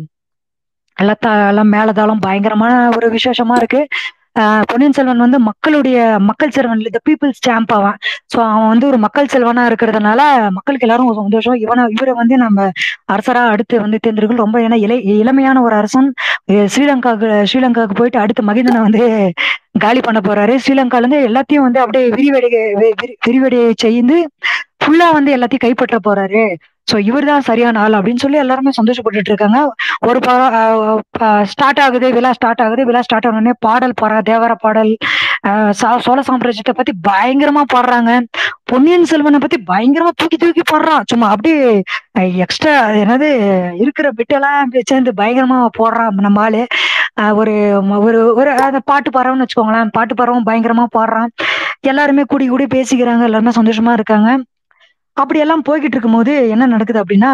S1: எல்லாம் த- எல்லாம் மேலதாளம் பயங்கரமான ஒரு விசேஷமா இருக்கு ஆஹ் பொன்னியின் செல்வன் வந்து மக்களுடைய Makkal Selvan the people's champ அவன் ஸோ அவன் வந்து ஒரு மக்கள் செல்வனா இருக்கிறதுனால மக்களுக்கு எல்லாரும் ஒரு சந்தோஷம் இவனை இவரை வந்து நம்ம அரசரா அடுத்து வந்து தேர்ந்தெடுக்கணும் ரொம்ப ஏன்னா இளை இளமையான ஒரு அரசன் அஹ் ஸ்ரீலங்காவுக்கு ஸ்ரீலங்காவுக்கு போயிட்டு அடுத்து மகிந்தனை வந்து காலி பண்ண போறாரு ஸ்ரீலங்கால இருந்து எல்லாத்தையும் வந்து அப்படியே விரிவடை வி- விரி- விரிவடை செய்து ஃபுல்லா வந்து எல்லாத்தையும் கைப்பற்ற போறாரு சோ இவர் தான் சரியான ஆள் அப்படின்னு சொல்லி எல்லாருமே சந்தோஷப்பட்டுட்டு இருக்காங்க ஒரு ஸ்டார்ட் ஆகுது விழா ஸ்டார்ட் ஆகுது விழா ஸ்டார்ட் ஆனோடனே பாடல் பாடுற தேவர பாடல் ஆஹ் சா- சோழ சாம்ராஜ்யத்தை பத்தி பயங்கரமா பாடுறாங்க பொன்னியின் செல்வனை பத்தி பயங்கரமா தூக்கி தூக்கி பாடுறான் சும்மா அப்படியே எக்ஸ்ட்ரா என்னது இருக்கிற பிட்டெல்லாம் அப்படியே சேர்ந்து பயங்கரமா போடுறான் நம்ம ஆளு ஆஹ் ஒரு ம- ஒரு ஒரு அந்த பாட்டு பாடுறவன்னு வச்சுக்கோங்களேன் பாட்டு பாடுறவன் பயங்கரமா பாடுறான் எல்லாருமே கூடி கூடி பேசிக்கிறாங்க எல்லாருமே சந்தோஷமா இருக்காங்க அப்படி எல்லாம் போய்கிட்டு இருக்கும்போது என்ன நடக்குது அப்படின்னா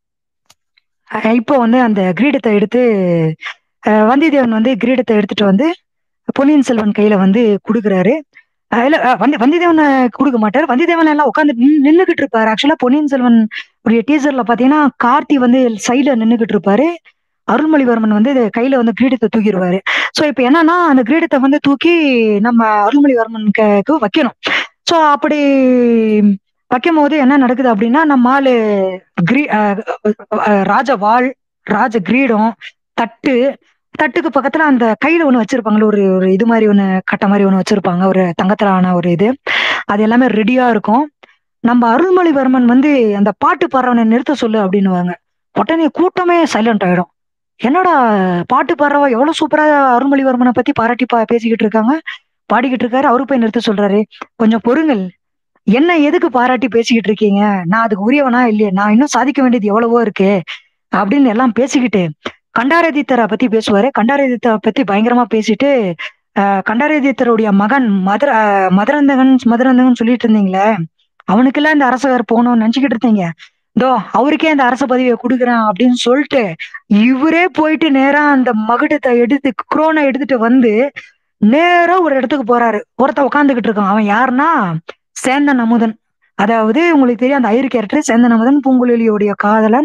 S1: அஹ் இப்போ வந்து அந்த கிரீடத்தை எடுத்து அஹ் வந்தியத்தேவன் வந்து கிரீடத்தை எடுத்துட்டு வந்து பொன்னியின் செல்வன் கையில வந்து கொடுக்குறாரு அஹ் இல்ல அஹ் வந்தி வந்தியத்தேவனை கொடுக்க மாட்டாரு வந்தியத்தேவன் எல்லாம் உட்காந்து நின்னுகிட்டு இருப்பாரு ஆக்சுவலா பொன்னியின் செல்வன் உடைய டீசர்ல பாத்தீங்கன்னா கார்த்தி வந்து சைடுல நின்னுகிட்டு இருப்பாரு அருள்மொழிவர்மன் வந்து இது கையில வந்து கிரீடத்தை தூக்கிடுவாரு சோ இப்ப என்னன்னா அந்த கிரீடத்தை வந்து தூக்கி நம்ம அருள்மொழிவர்மனுக்கு வைக்கணும் சோ அப்படி வைக்கும் போது என்ன நடக்குது அப்படின்னா நம்ம ஆளு கிரீ அஹ் அஹ் ராஜ வாள் ராஜ கிரீடம் தட்டு தட்டுக்கு பக்கத்துல அந்த கையில ஒண்ணு வச்சிருப்பாங்கல்ல ஒரு ஒரு இது மாதிரி ஒண்ணு கட்ட மாதிரி ஒண்ணு வச்சிருப்பாங்க ஒரு தங்கத்துல ஆன ஒரு இது அது எல்லாமே ரெடியா இருக்கும் நம்ம அருள்மொழிவர்மன் வந்து அந்த பாட்டு பாடுறவனை நிறுத்த சொல்லு அப்படின்னுவாங்க உடனே கூட்டமே சைலண்ட் ஆயிடும் என்னடா பாட்டு பாடுறவ எவ்வளவு சூப்பரா அருள்மொழிவர்மனை பத்தி பாராட்டி பா பேசிக்கிட்டு இருக்காங்க பாடிக்கிட்டு இருக்காரு அவரு போய் நிறுத்த சொல்றாரு கொஞ்சம் பொறுங்கள் என்ன எதுக்கு பாராட்டி பேசிக்கிட்டு இருக்கீங்க நான் அதுக்கு உரியவனா இல்லையே நான் இன்னும் சாதிக்க வேண்டியது எவ்வளவோ இருக்கு அப்படின்னு எல்லாம் பேசிக்கிட்டு கண்டாரதித்தரை பத்தி பேசுவாரு கண்டாரதித்தரை பத்தி பயங்கரமா பேசிட்டு ஆஹ் கண்டாரதித்தருடைய மகன் மதுர ஆஹ் மதுரந்தகன் மதுரந்தகன் சொல்லிட்டு இருந்தீங்களே அவனுக்கெல்லாம் இந்த அரசர் போகணும்னு நினைச்சுக்கிட்டு இருந்தீங்க தோ அவருக்கே இந்த அரச பதவியை கொடுக்குறேன் அப்படின்னு சொல்லிட்டு இவரே போயிட்டு நேரா அந்த மகுடத்தை எடுத்து குரோனை எடுத்துட்டு வந்து நேரா ஒரு இடத்துக்கு போறாரு ஒருத்த உட்காந்துக்கிட்டு இருக்கான் அவன் யாருன்னா சேந்தன் அமுதன் அதாவது உங்களுக்கு தெரியும் அந்த ஐயர் கேரக்டர் சேந்தன் அமுதன் பூங்குழலியுடைய காதலன்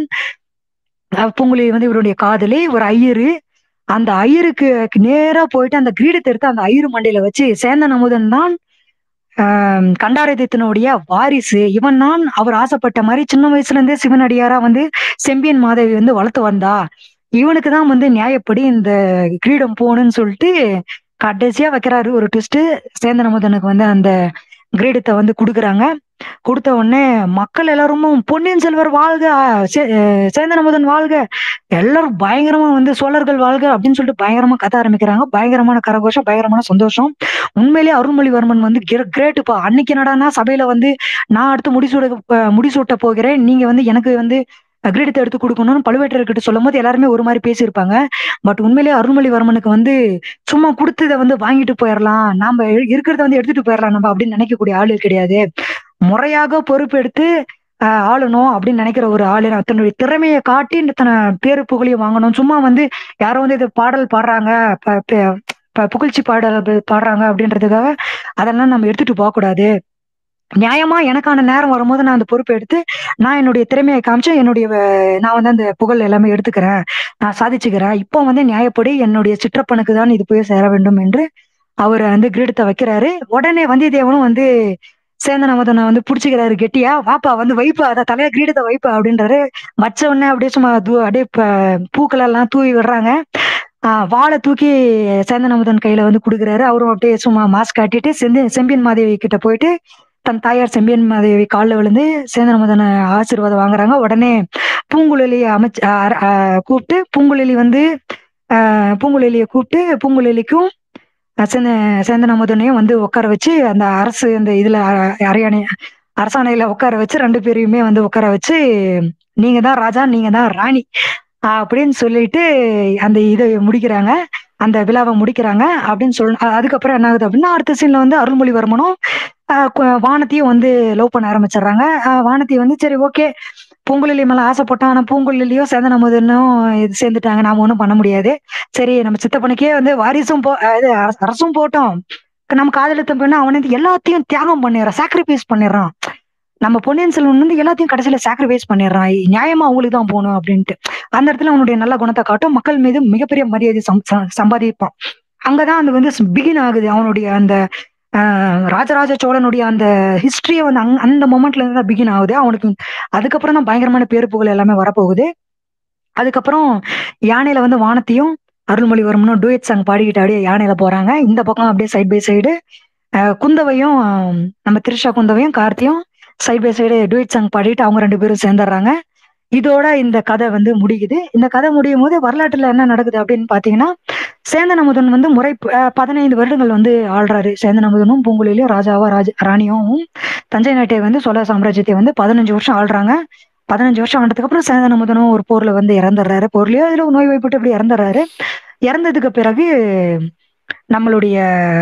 S1: அஹ் பூங்குழலி வந்து இவருடைய காதலி ஒரு ஐயரு அந்த ஐயருக்கு நேரா போயிட்டு அந்த கிரீடத்தை எடுத்து அந்த ஐயரு மண்டையில வச்சு சேந்தன் அமுதன் தான் ஆஹ் கண்டாரதித்தனுடைய வாரிசு இவன் தான் அவர் ஆசைப்பட்ட மாதிரி சின்ன வயசுல இருந்தே சிவனடியாரா வந்து செம்பியன் மாதவி வந்து வளர்த்து வந்தா இவனுக்கு தான் வந்து நியாயப்படி இந்த கிரீடம் போகணும்னு சொல்லிட்டு கடைசியா வைக்கிறாரு ஒரு ட்விஸ்ட் சேந்தன் அமுதனுக்கு வந்து அந்த கிரீடத்தை வந்து கொடுக்குறாங்க கொடுத்த உடனே மக்கள் எல்லாரும் பொன்னியின் செல்வர் வாழ்க ஆஹ் சே- அஹ் சேந்தன் அமுதன் வாழ்க எல்லாரும் பயங்கரமா வந்து சோழர்கள் வாழ்க அப்படின்னு சொல்லிட்டு பயங்கரமா கத்த ஆரம்பிக்கிறாங்க பயங்கரமான கரகோஷம் பயங்கரமான சந்தோஷம் உண்மையிலேயே அருள்மொழிவர்மன் வந்து கிரேட்டுப்பா அன்னைக்கு என்னடான்னா சபையில வந்து நான் அடுத்து முடிசூட அஹ் முடிசூட்ட போகிறேன் நீங்க வந்து எனக்கு வந்து கிரீடத்தை எடுத்து கொடுக்கணும்னு பழுவேட்டர்கிட்ட சொல்லும் போது எல்லாருமே ஒரு மாதிரி பேசியிருப்பாங்க பட் உண்மையிலேயே அருள்மொழிவர்மனுக்கு வந்து சும்மா கொடுத்ததை வந்து வாங்கிட்டு போயிடலாம் நாம இ- இருக்கிறத வந்து எடுத்துட்டு போயிடலாம் நம்ம அப்படின்னு நினைக்கக்கூடிய ஆளு கிடையாது முறையாக பொறுப்பெடுத்து ஆஹ் ஆளணும் அப்படின்னு நினைக்கிற ஒரு ஆளு தன்னுடைய திறமையை காட்டி இந்த தன பேரு புகழையும் வாங்கணும் சும்மா வந்து யாரோ வந்து இது பாடல் பாடுறாங்க ப- ப- ப- புகழ்ச்சி பாடல் அப்படி பாடுறாங்க அப்படின்றதுக்காக அதெல்லாம் நம்ம எடுத்துட்டு போக கூடாது நியாயமா எனக்கான நேரம் வரும்போது நான் அந்த பொறுப்பை எடுத்து நான் என்னுடைய திறமையை காமிச்சு என்னுடைய அஹ், நான் வந்து அந்த புகழ் எல்லாமே எடுத்துக்கிறேன் நான் சாதிச்சுக்கிறேன் இப்போ வந்து நியாயப்படி என்னுடைய சிற்றப்பனுக்கு தான் இது போய் சேர வேண்டும் என்று அவர் வந்து கிரீடத்தை வைக்கிறாரு உடனே வந்தியத்தேவனும் வந்து சேந்தன் அமுதனை வந்து பிடிச்சிக்கிறாரு கெட்டியா வாப்பா வந்து வைப்பா அத தலையா கிரீடத்தை வைப்பா அப்படின்றாரு வச்ச உடனே அப்படியே சும்மா தூ அப்படியே ப- பூக்கள் எல்லாம் தூவி விடுறாங்க ஆஹ் வாளை தூக்கி சேந்தன் அமுதன் கையில வந்து கொடுக்குறாரு அவரும் அப்படியே சும்மா மாஸ்க் காட்டிட்டு செந்தி செம்பியன் மாதேவி கிட்ட போயிட்டு தன் தாயார் செம்பியன் மாதேவி காலில் விழுந்து சேந்தன் அமுதனை ஆசீர்வாதம் வாங்குறாங்க உடனே பூங்குழலியை அமைச்சு அஹ் அஹ் கூப்பிட்டு பூங்குழலி வந்து ஆஹ் பூங்குழலியை கூப்பிட்டு பூங்குழலிக்கும் அஹ் சேந்த சேந்தன் அமுதனையும் வந்து உட்கார வச்சு அந்த அரசு அந்த இதுல அ- அரியணை அரசாணையில உட்கார வச்சு ரெண்டு பேரையுமே வந்து உட்கார வச்சு நீங்க தான் ராஜா நீங்க தான் ராணி ஆஹ் அப்படின்னு சொல்லிட்டு அந்த இதை முடிக்கிறாங்க அந்த விழாவை முடிக்கிறாங்க அப்படின்னு சொல் அ- அதுக்கப்புறம் என்ன ஆகுது அப்படின்னா அடுத்த சீன்ல வந்து அருள்மொழிவர்மனும் ஆஹ் கு- வானத்தையும் வந்து லவ் பண்ண ஆரம்பிச்சிடுறாங்க ஆஹ் வானதி வந்து சரி ஓகே பூங்குழலி மேல ஆசைப்பட்டான் ஆனா பூங்குழலியோ சேந்தன் அமுதனும் இது சேர்ந்துட்டாங்க நாம ஒண்ணும் பண்ண முடியாது சரி நம்ம சித்தப்பனுக்கே வந்து வாரிசும் போ அஹ் இது அரச- அரசும் போட்டோம் நம்ம காதலித்த பெண்ணு அவன் வந்து எல்லாத்தையும் தியாகம் பண்ணிடுறான் சாக்ரிஃபைஸ் பண்ணிடுறான் நம்ம பொன்னியின் செல்வன் வந்து எல்லாத்தையும் கடைசியில சாக்ரிஃபைஸ் பண்ணிடுறான் நியாயமா அவங்களுக்கு தான் போகணும் அப்படின்ட்டு அந்த இடத்துல அவனுடைய நல்ல குணத்தை காட்டும் மக்கள் மீது மிகப்பெரிய மரியாதை சம்- ச- சம்பாதிப்பான் அங்கதான் அது வந்து பிகின் ஆகுது அவனுடைய அந்த ஆஹ், ராஜராஜ சோழனுடைய அந்த ஹிஸ்டரியை வந்து அங்க- அந்த மொமெண்ட்ல இருந்து தான் பிகின் ஆகுது அவனுக்கு அதுக்கப்புறம் தான் பயங்கரமான பேரு புகழ் எல்லாமே வரப்போகுது அதுக்கப்புறம் யானையில வந்து வானத்தையும் அருள்மொழிவர்மனும் டூயட் சாங் பாடிக்கிட்டு அப்படியே யானையில போறாங்க இந்த பக்கம் அப்படியே சைட் பை சைடு குந்தவையும் ஆஹ், நம்ம திரிஷா குந்தவையும் கார்த்தியும் side by side duet song பாடிட்டு அவங்க ரெண்டு பேரும் சேர்ந்துடுறாங்க இதோட இந்த கதை வந்து முடியுது இந்த கதை முடியும் போது வரலாற்றுல என்ன நடக்குது அப்படின்னு பாத்தீங்கன்னா சேந்தன் அமுதன் வந்து முறை அஹ், பதினைந்து வருடங்கள் வந்து ஆள்றாரு சேந்தன் அமுதனும் பூங்குழலியும் ராஜாவா ராஜ ராணியும் தஞ்சை நாட்டை வந்து சோழ சாம்ராஜ்யத்தை வந்து பதினஞ்சு வருஷம் ஆள்றாங்க பதினஞ்சு வருஷம் ஆனதுக்கு அப்புறம் சேந்தன் அமுதனும் ஒரு போர்ல வந்து இறந்துடுறாரு போர்லயோ இதுல நோய் வாய்ப்பட்டு அப்படி இறந்துடுறாரு இறந்ததுக்கு பிறகு நம்மளுடைய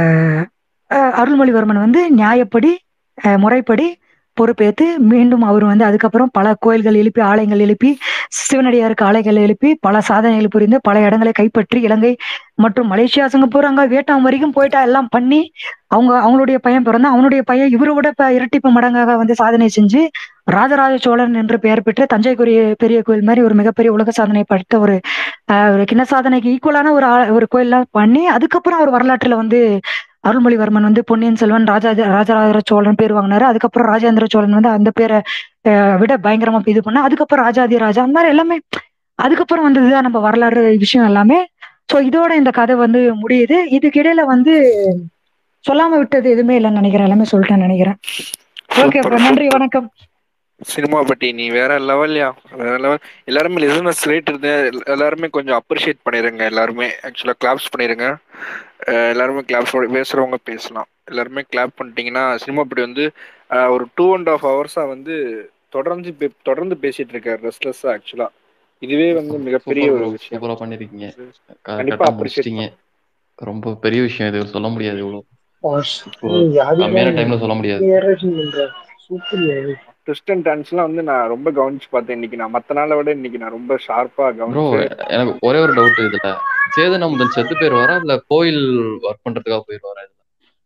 S1: அஹ், அருள்மொழிவர்மன் வந்து நியாயப்படி அஹ், முறைப்படி பொறுப்பேற்று மீண்டும் அவர் வந்து அதுக்கப்புறம் பல கோயில்கள் எழுப்பி ஆலயங்கள் எழுப்பி சிவனடியாருக்கு ஆலைகள் எழுப்பி பல சாதனைகள் புரிந்து பல இடங்களை கைப்பற்றி இலங்கை மற்றும் மலேசியா சிங்கப்பூர் அங்க வியட்நாம் வரைக்கும் போயிட்டா எல்லாம் பண்ணி அவங்க அவங்களுடைய பையன் பிறந்தா அவனுடைய பையன் இவரோட இப்ப இரட்டிப்பு மடங்காக வந்து சாதனை செஞ்சு ராஜராஜ சோழன் என்று பெயர் பெற்று தஞ்சைக்குரிய பெரிய கோயில் மாதிரி ஒரு மிகப்பெரிய உலக சாதனை படுத்த ஒரு ஆஹ், ஒரு கிண்ண சாதனைக்கு ஈக்குவலான ஒரு ஆ- ஒரு கோயில்லாம் பண்ணி அதுக்கப்புறம் அவர் வரலாற்றுல வந்து அருள்மொழிவர்மன் வந்து பொன்னியின் செல்வன் ராஜாஜ ராஜராஜ சோழன் பேர் வாங்கினாரு அதுக்கப்புறம் ராஜேந்திர சோழன் வந்து அந்த பேரை ஆஹ், விட பயங்கரமா இது பண்ண அதுக்கப்புறம் ராஜாதி ராஜா அந்த மாதிரி எல்லாமே அதுக்கப்புறம் வந்ததுதான் நம்ம வரலாறு விஷயம் எல்லாமே சோ இதோட இந்த கதை வந்து முடியுது இதுக்கு இடையில வந்து சொல்லாம விட்டது எதுவுமே இல்லைன்னு நினைக்கிறேன் எல்லாமே சொல்லிட்டேன்னு நினைக்கிறேன் ஓகே
S2: சூப்பர்
S1: அப்ப நன்றி
S2: சூப்பர்
S1: வணக்கம்
S2: சினிமா பட்டி நீ வேற லெவல்யா வேற லெவல் எல்லாருமே லிசனர்ஸ் ரேட் இருந்து எல்லாருமே கொஞ்சம் அப்ரிஷியேட் பண்ணிருங்க எல்லாருமே ஆக்சுவலா கிளாப்ஸ் பண்ணிருங்க அஹ் எல்லாருமே கிளாப்ஸ் பேசுறவங்க பேசலாம் எல்லாருமே கிளாப் பண்ணிட்டீங்கன்னா சினிமா பட்டி வந்து அஹ், ஒரு டூ அண்ட் ஆஃப் ஹவர்ஸா வந்து தொடர்ந்து பே- தொடர்ந்து பேசிட்டு இருக்காரு ரெஸ்ட்லெஸ்ஸா ஆக்சுவலா இதுவே வந்து மிகப்பெரிய
S3: சூப்பர்
S2: ஒரு
S3: ப்ரோ
S2: விஷயம்
S3: சூப்பரா பண்ணிருக்கீங்க
S2: கண்டிப்பா
S3: கரெக்டா
S2: அப்ரிஷியேட்
S3: முடிச்சிட்டீங்க ரொம்ப பெரிய விஷயம் இது சொல்ல முடியாது இவ்வளவு
S4: பாஸ்
S3: இப்போ
S4: நீங்க
S3: கம்மியான
S4: அதிகமா
S3: டைம்ல சொல்ல முடியாது
S4: நேரேஷன் பண்ற சூப்பர்
S2: ட்விஸ்ட் அண்ட் டான்ஸ்லாம் வந்து நான் ரொம்ப கவனிச்சு பார்த்தேன் இன்னைக்கு நான் மத்த நாளை விட இன்னைக்கு நான் ரொம்ப ஷார்ப்பா
S3: ப்ரோ
S2: கவனிச்சு
S3: எனக்கு ஒரே ஒரு டவுட் இதுல சேதன் அமுதன் செத்து போயிருவாரா இல்ல கோயில் ஒர்க் பண்றதுக்காக போயிருவாரா இதுல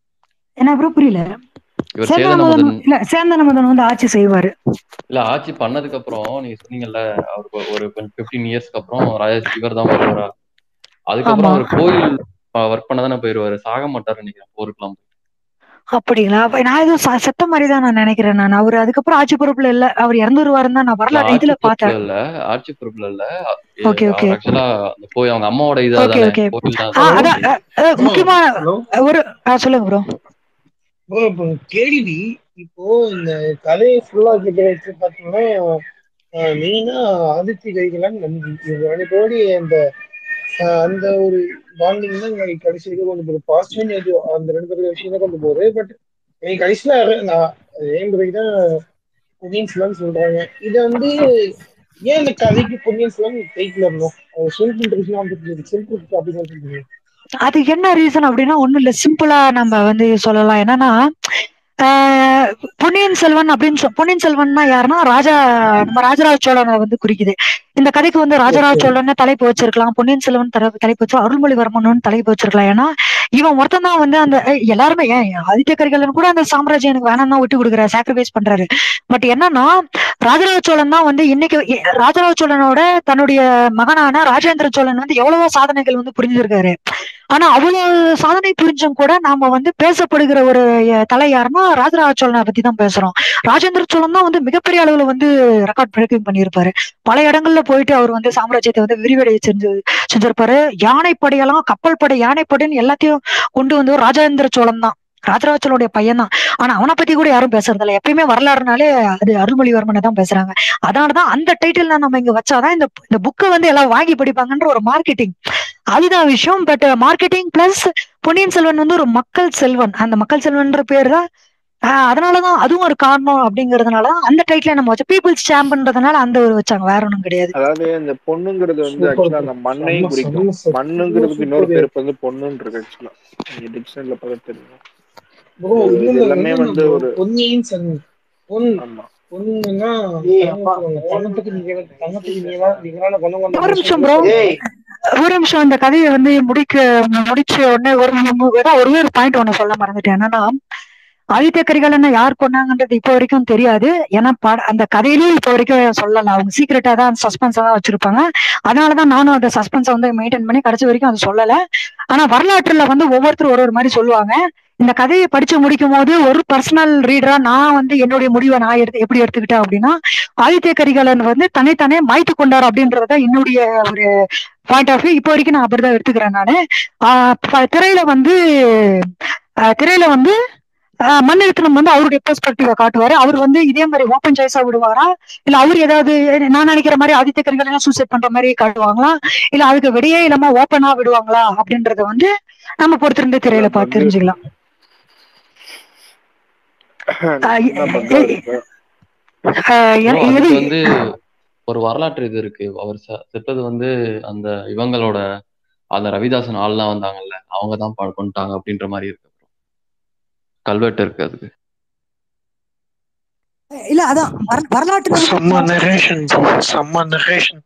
S1: என்ன ப்ரோ புரியல
S3: இவர்
S1: சேந்தன்
S3: சேதன்
S1: அமுதன்
S3: அமுதன்
S1: இல்ல சேந்தன் அமுதன் வந்து ஆட்சி செய்வாரு
S3: இல்ல ஆட்சி பண்ணதுக்கு அப்புறம் நீங்க சொன்னீங்கல்ல அவருக்கு ஒரு கொஞ்சம் பிப்டீன் இயர்ஸ்க்கு அப்புறம் ராஜா இவர் தான் வருவாரா அதுக்கப்புறம்
S1: ஆமா
S3: அவர் கோயில் ஒர்க் பண்ண தானே போயிருவாரு சாக மாட்டாரு நினைக்கிறேன் போருக்கலாம்
S1: அப்படிங்களா அப்ப நான் ஏதோ ச- செத்த மாதிரி தான் நான் நினைக்கிறேன் நான் அவர் அதுக்கப்புறம் ஆட்சி பொறுப்புல இல்ல அவர் இறந்துருவாருன்னு தான் நான்
S3: இல்ல
S1: வரலாறு
S3: ஆட்சி
S1: இதுல
S3: பொறுப்புல
S1: பார்த்தேன்
S3: இல்ல ஆட்சி பொறுப்புல இல்ல
S1: ஓகே
S3: அவர்
S1: ஓகே
S3: ஆக்சுவலா அந்த போய் அவங்க அம்மாவோட இதா
S1: ஓகே
S3: தானே
S1: ஓகே
S3: கோயில் தான்
S1: ஆ
S4: ஹலோ
S1: அதான்
S3: கோயில்
S1: அ, அ, முக்கியமான
S4: ஹலோ
S1: ஒரு ஆ, சொல்லுங்க ப்ரோ
S4: ப்ரோ இப்போ கேள்வி இப்போ இந்த கதையை ஃபுல்லா கிட்ட வச்சு பார்த்தீங்கன்னா மெயினா ஆதித்ய கைகளான் நன்றி இது ரெண்டு அந்த ஆஹ், அந்த ஒரு பாண்டிங் தான் இங்க கடைசி வரைக்கும் கொண்டு போகுது பாசிட்டிவ் நெகட்டிவ் அந்த ரெண்டு பேரும் விஷயம் தான் கொண்டு போகுது பட் எனக்கு கடைசியில அர- நான் ஏன் பிறகு தான் பொன்னியின் செல்வன் சொல்றாங்க இதை வந்து ஏன் இந்த கதைக்கு பொன்னியின் செல்வன் டைட்டில் வரணும் செல்ஃப் இன்ட்ரெஸ்ட் செல்ஃப் டாபிக் சொல்றீங்க
S1: அது என்ன ரீசன் அப்படின்னா ஒண்ணும் இல்ல சிம்பிளா நம்ம வந்து சொல்லலாம் என்னன்னா ஆஹ் பொன்னியின் செல்வன் அப்படின்னு சொ- பொன்னியின் செல்வன்னா யாருன்னா ராஜா நம்ம ராஜராஜ சோழனை வந்து குறிக்குது இந்த கதைக்கு வந்து ராஜராஜ சோழன் தலைப்பு வச்சிருக்கலாம் பொன்னியின் செல்வன் தர- தலைப்பு வச்சு அருள்மொழிவர்மன் தலைப்பு வச்சிருக்கலாம் ஏன்னா இவன் ஒருத்தன் தான் வந்து அந்த ஏய், எல்லாருமே ஏன் ஆதித்ய கரிகாலன் கூட அந்த சாம்ராஜ்யம் எனக்கு வேணாம் தான் விட்டு கொடுக்குறாரு சாக்ரிஃபைஸ் பண்றாரு பட் என்னன்னா ராஜராஜ சோழன் தான் வந்து இன்னைக்கு எ- ராஜராஜ சோழனோட தன்னுடைய மகனான ராஜேந்திர சோழன் வந்து எவ்வளவோ சாதனைகள் வந்து புரிஞ்சிருக்காரு ஆனா அவ்வளவு சாதனை புரிஞ்சும் கூட நாம வந்து பேசப்படுகிற ஒரு அஹ், தலை யாருன்னா ராஜராஜ சோழனை பத்தி தான் பேசுறோம் ராஜேந்திர சோழன் தான் வந்து மிகப்பெரிய அளவுல வந்து ரெக்கார்ட் பிரேக்கிங் பண்ணியிருப்பாரு பல இடங்கள்ல போயிட்டு அவர் வந்து சாம்ராஜ்யத்தை வந்து விரிவடைய செஞ்சு செஞ்சிருப்பாரு யானைப்படையெல்லாம் கப்பல் படை யானைப்படைன்னு எல்லாத்தையும் கொண்டு வந்து ராஜேந்திர சோழன் தான் ராஜராஜ சோழனுடைய பையன் தான் ஆனா அவனை பத்தி கூட யாரும் பேசுறது இல்ல எப்பயுமே வரலாறுனாலே அது அருள்மொழிவர்மனை தான் பேசுறாங்க அதனாலதான் அந்த டைட்டில் நம்ம இங்க வச்சாதான் இந்த இந்த புக்கை வந்து எல்லாம் வாங்கி படிப்பாங்கன்ற ஒரு மார்க்கெட்டிங் அதுதான் விஷயம் but marketing plus Ponniyin Selvan வந்து ஒரு மக்கள் செல்வன் அந்த மக்கள் செல்வன்ற பேர் தான் ஆஹ் அதனாலதான் அதுவும் ஒரு காரணம் அப்படிங்கறதுனாலதான் அந்த டைட்டில நம்ம வச்சோம் பீப்புள்ஸ் சாம்ப்ன்றதுனால அந்த ஒரு வச்சாங்க வேற ஒண்ணும் கிடையாது
S2: அதாவது இந்த பொண்ணுங்கிறது வந்து
S4: Super
S2: ஆக்சுவலா
S4: bro.
S2: அந்த மண்ணையும்
S4: செம்ம,
S2: குறிக்கும்
S4: செம்ம, செம்ம,
S2: மண்ணுங்கிறதுக்கு இன்னொரு
S4: super.
S2: பேர் வந்து பொண்ணுன்னு இருக்கு ஆக்சுவலா நீங்க டிக்ஷனரியில பார்த்து தெரியும்
S4: ப்ரோ
S2: இது
S4: இன்னொன்னு
S2: எல்லாமே
S4: இன்னொன்னு
S2: வந்து
S4: bro.
S2: ஒரு-
S4: பொன்னியின் செல்வன் பொன்
S2: ஆமா
S4: பொண்ணுன்னா தங்கத்துக்கு நீங்க தங்கத்துக்கு நீங்க நிகரான குணம் கொண்ட
S1: ஒரு நிமிஷம் bro.
S4: மனுஷன்.
S1: ஒரு நிமிஷம் இந்த கதையை வந்து முடிக்க முடிச்ச உடனே ஒரு ஏதாவது ஒரே ஒரு பாயிண்ட் ஒண்ணு சொல்ல மறந்துட்டேன் என்னன்னா ஆதித்ய கரிகாலனை யார் கொண்டாங்கன்றது இப்போ வரைக்கும் தெரியாது ஏன்னா பட அந்த கதையிலேயே இப்போ வரைக்கும் சொல்லல அவங்க சீக்கிரட்டா தான் சஸ்பென்ஸா தான் வச்சிருப்பாங்க அதனாலதான் நானும் அந்த சஸ்பென்ஸை வந்து மெயின்டைன் பண்ணி கடைசி வரைக்கும் அது சொல்லல ஆனா வரலாற்றுல வந்து ஒவ்வொருத்தரும் ஒரு ஒரு மாதிரி சொல்லுவாங்க இந்த கதையை படிச்சு முடிக்கும் போது ஒரு பர்சனல் ரீடரா நான் வந்து என்னுடைய முடிவை நான் எடுத்து எப்படி எடுத்துக்கிட்டேன் அப்படின்னா ஆதித்ய கரிகாலன் வந்து தன்னைத்தானே மாய்த்து கொண்டார் அப்படின்றத என்னுடைய ஒரு பாயிண்ட் ஆஃப் வியூ இப்போ வரைக்கும் நான் அப்படிதான் எடுத்துக்கிறேன் நானு ஆஹ் ப- திரையில வந்து ஆஹ் திரையில வந்து ஆஹ் மண்ணிருத்தனம் வந்து அவருடைய பெர்ஸ்பெக்டிவ காட்டுவாரு அவர் வந்து இதே மாதிரி ஓப்பன் சாய்ஸா விடுவாரா இல்ல அவர் ஏதாவது நான் நினைக்கிற மாதிரி ஆதித்ய கரிகாலன் சூசைட் பண்ற மாதிரி காட்டுவாங்களா இல்ல அதுக்கு விடையே இல்லாம ஓப்பனா விடுவாங்களா அப்படின்றத வந்து நம்ம பொறுத்திருந்து திரையில பார்த்து தெரிஞ்சுக்கலாம் ஆஹ்
S2: என்ன பண்றது இப்ப?
S1: ஆஹ்
S3: bro,
S1: எ-
S3: அதுக்கு
S1: எது
S3: வந்து ஒரு வரலாற்று இது இருக்கு அவர் செ- செத்தது வந்து அந்த இவங்களோட அந்த ரவிதாசன் ஆள்லாம் வந்தாங்கல்ல அவங்க தான் பா- கொன்னுட்டாங்க அப்படின்ற மாதிரி இருக்கு bro. கல்வெட்டு இருக்கு அதுக்கு
S1: இல்ல அதான் வர- வரலாற்று
S4: செம்ம நரேஷன் ப்ரோ செம்ம நரேஷன்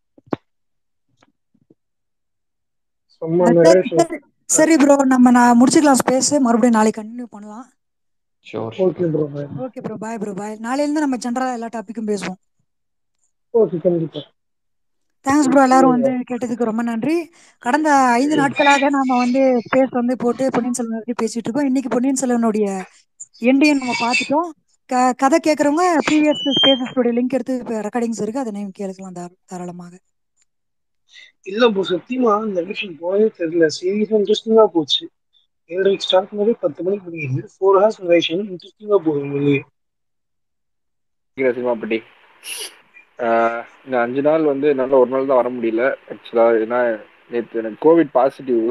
S4: செம்ம நரேஷன்
S1: சரி ப்ரோ நம்ம நான் முடிச்சுக்கலாம் ஸ்பேஸ் மறுபடியும் நாளைக்கு கண்டினியூ பண்ணலாம்
S3: sure
S4: okay bro
S1: okay bro bye bro bye நாளையில இருந்து நம்ம ஜென்ரலா எல்லா டாபிக்கும் பேசுவோம்
S4: ஓகே கண்டிப்பா
S1: தேங்க்ஸ் ப்ரோ எல்லாரும் வந்து கேட்டதுக்கு ரொம்ப நன்றி கடந்த ஐந்து நாட்களாக நாம வந்து ஸ்பேஸ் வந்து போட்டு பொன்னியின் செல்வன் பத்தி பேசிட்டு இருக்கோம் இன்னைக்கு பொன்னியின் செல்வனுடைய எண்டையும் நம்ம பார்த்துட்டோம் க- கதை கேட்கறவங்க ப்ரீவியஸ் ஸ்பேசஸோட லிங்க் எடுத்து ரெக்கார்டிங்ஸ் இருக்கு அதை நீங்க கேட்கலாம் தார- தாராளமாக
S4: இல்ல ப்ரோ சத்தியமா இந்த விஷயம் போகவே தெரியல சீரியஸா இன்ட்ரெஸ்டிங்கா போச்சு ஏழரைக்கு ஸ்டார்ட் பண்ணவே பத்து மணிக்கு முடியுது ஃபோர் ஹவர்ஸ் நரேஷன் இன்ட்ரெஸ்டிங்கா போகுது உண்மையிலேயே
S2: இருக்கிற சினிமாப்பட்டி ஆஹ் இந்த அஞ்சு நாள் வந்து என்னால ஒரு நாள் தான் வர முடியல ஆக்சுவலா ஏன்னா நேற்று எனக்கு கோவிட் பாசிட்டிவ்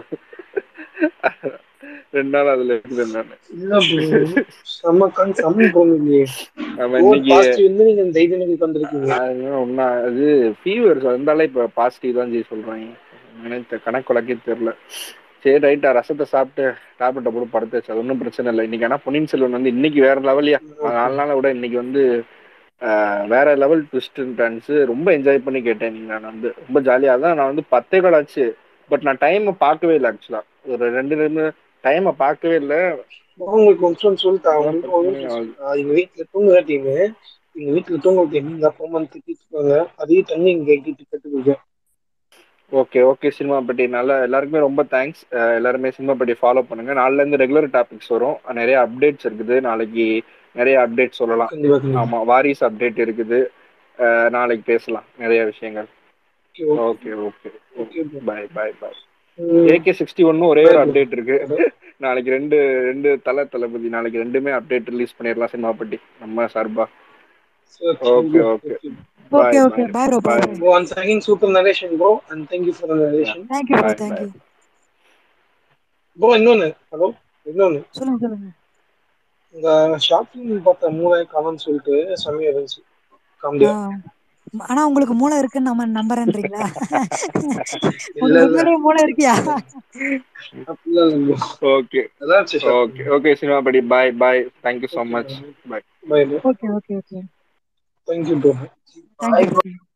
S2: ரெண்டு நாள் அதுல இருந்தேன் நான்
S4: இல்ல ப்ரோ செம்ம கண் செம்ம போகுது
S2: நம்ம
S4: ஓ
S2: இன்னைக்கு
S4: பாசிட்டிவ் வந்து நீங்க இந்த தைரியனுக்கு வந்திருக்கீங்க
S2: அது ஒண்ணா அது ஃபீவர் இருந்தாலே இப்ப பாசிட்டிவ் தான் ஜி சொல்றாங்க எனக்கு கணக்கு வழக்கே தெரியல சரி ரைட்டா ரசத்தை சாப்பிட்டு டேப்லெட்டை போட்டு படுத்தாச்சு அது ஒன்றும் பிரச்சனை இல்லை இன்னைக்கு ஆனா பொன்னியின் செல்வன் வந்து இன்னைக்கு வேற லெவல்லையா நாலு நாளை விட இன்னைக்கு வந்து ஆஹ், வேற லெவல் ட்விஸ்ட் டான்ஸ் ரொம்ப என்ஜாய் பண்ணி கேட்டேன் நீங்க நான் வந்து ரொம்ப ஜாலியா தான் நான் வந்து பத்தே கால் ஆச்சு பட் நான் டைமை பார்க்கவே இல்லை ஆக்சுவலா ஒரு ரெண்டு நிமிடம் டைமை பார்க்கவே இல்லை
S4: உங்களுக்கு ஒரு நிமிஷம் சொல்லிட்டேன்
S2: அதான்
S4: உங்களுக்கு ஒரு
S2: பிரச்சனை
S4: நிமிஷம் சொல்லிட்டேன். எங்க வீட்டுல தூங்குற டீம் எங்க வீட்டுல தூங்குற டீம் இந்த அப்பா அம்மா திட்டிட்டு இருக்காங்க அதையும் தண்ணி இங்க கிட்ட கட்டுருக்கேன்
S2: ஓகே ஓகே சினிமாப்பட்டி நல்லா எல்லாருக்குமே ரொம்ப தேங்க்ஸ் எல்லாருமே சினிமாப்பட்டி ஃபாலோ பண்ணுங்க நாளைல இருந்து ரெகுலர் டாபிக்ஸ் வரும் நிறைய அப்டேட்ஸ் இருக்குது நாளைக்கு நிறைய அப்டேட் சொல்லலாம்
S4: கண்டிப்பா கண்டிப்பா
S2: ஆமா வாரிஸ் அப்டேட் இருக்குது அஹ் நாளைக்கு பேசலாம் நிறைய விஷயங்கள்
S4: okay
S2: okay okay
S4: okay bro.
S2: Bye bye bye
S4: ம்,
S2: ஏகே சிக்ஸ்டி ஒன்னு ஒரே ஒரு
S4: Bye bro.
S2: அப்டேட் இருக்கு நாளைக்கு ரெண்டு ரெண்டு தலை தளபதி நாளைக்கு ரெண்டுமே அப்டேட் ரிலீஸ் பண்ணிடலாம் சினிமாப்பட்டி நம்ம சார்பா
S4: sir,
S2: okay
S4: bro.
S2: Okay
S4: Okay.
S1: Okay okay bye bro bye
S4: Bro, once again, super narration, bro, and thank you for the narration.
S1: Thank you bro
S2: Bye,
S1: thank you
S4: Bro, இன்னொன்னு ஹலோ இன்னொன்னு
S1: சொல்லுங்க சொல்லுங்க
S4: இந்த ஷார்ட் ஃபிலிம் பார்த்த மூளை காணும்னு சொல்லிட்டு செம்மையா இருந்துச்சு காமெடியா
S1: ஆ. ஆனா உங்களுக்கு மூளை இருக்குன்னு நம்ம நம்புறேன்றீங்களா
S4: இல்ல
S1: உங்களுக்கு
S4: இல்ல
S1: உண்மையிலேயே மூளை இருக்கியா
S4: அப்படிலாம் இல்லை bro.
S2: ஓகே
S4: நல்லா இருந்துச்சு short
S2: okay okay Cinemapatti bye bye thank you so
S4: Okay,
S2: much
S4: bro.
S2: Bye
S4: Bye, bro.
S1: Okay okay okay
S4: Thank you, bro.
S1: Thank you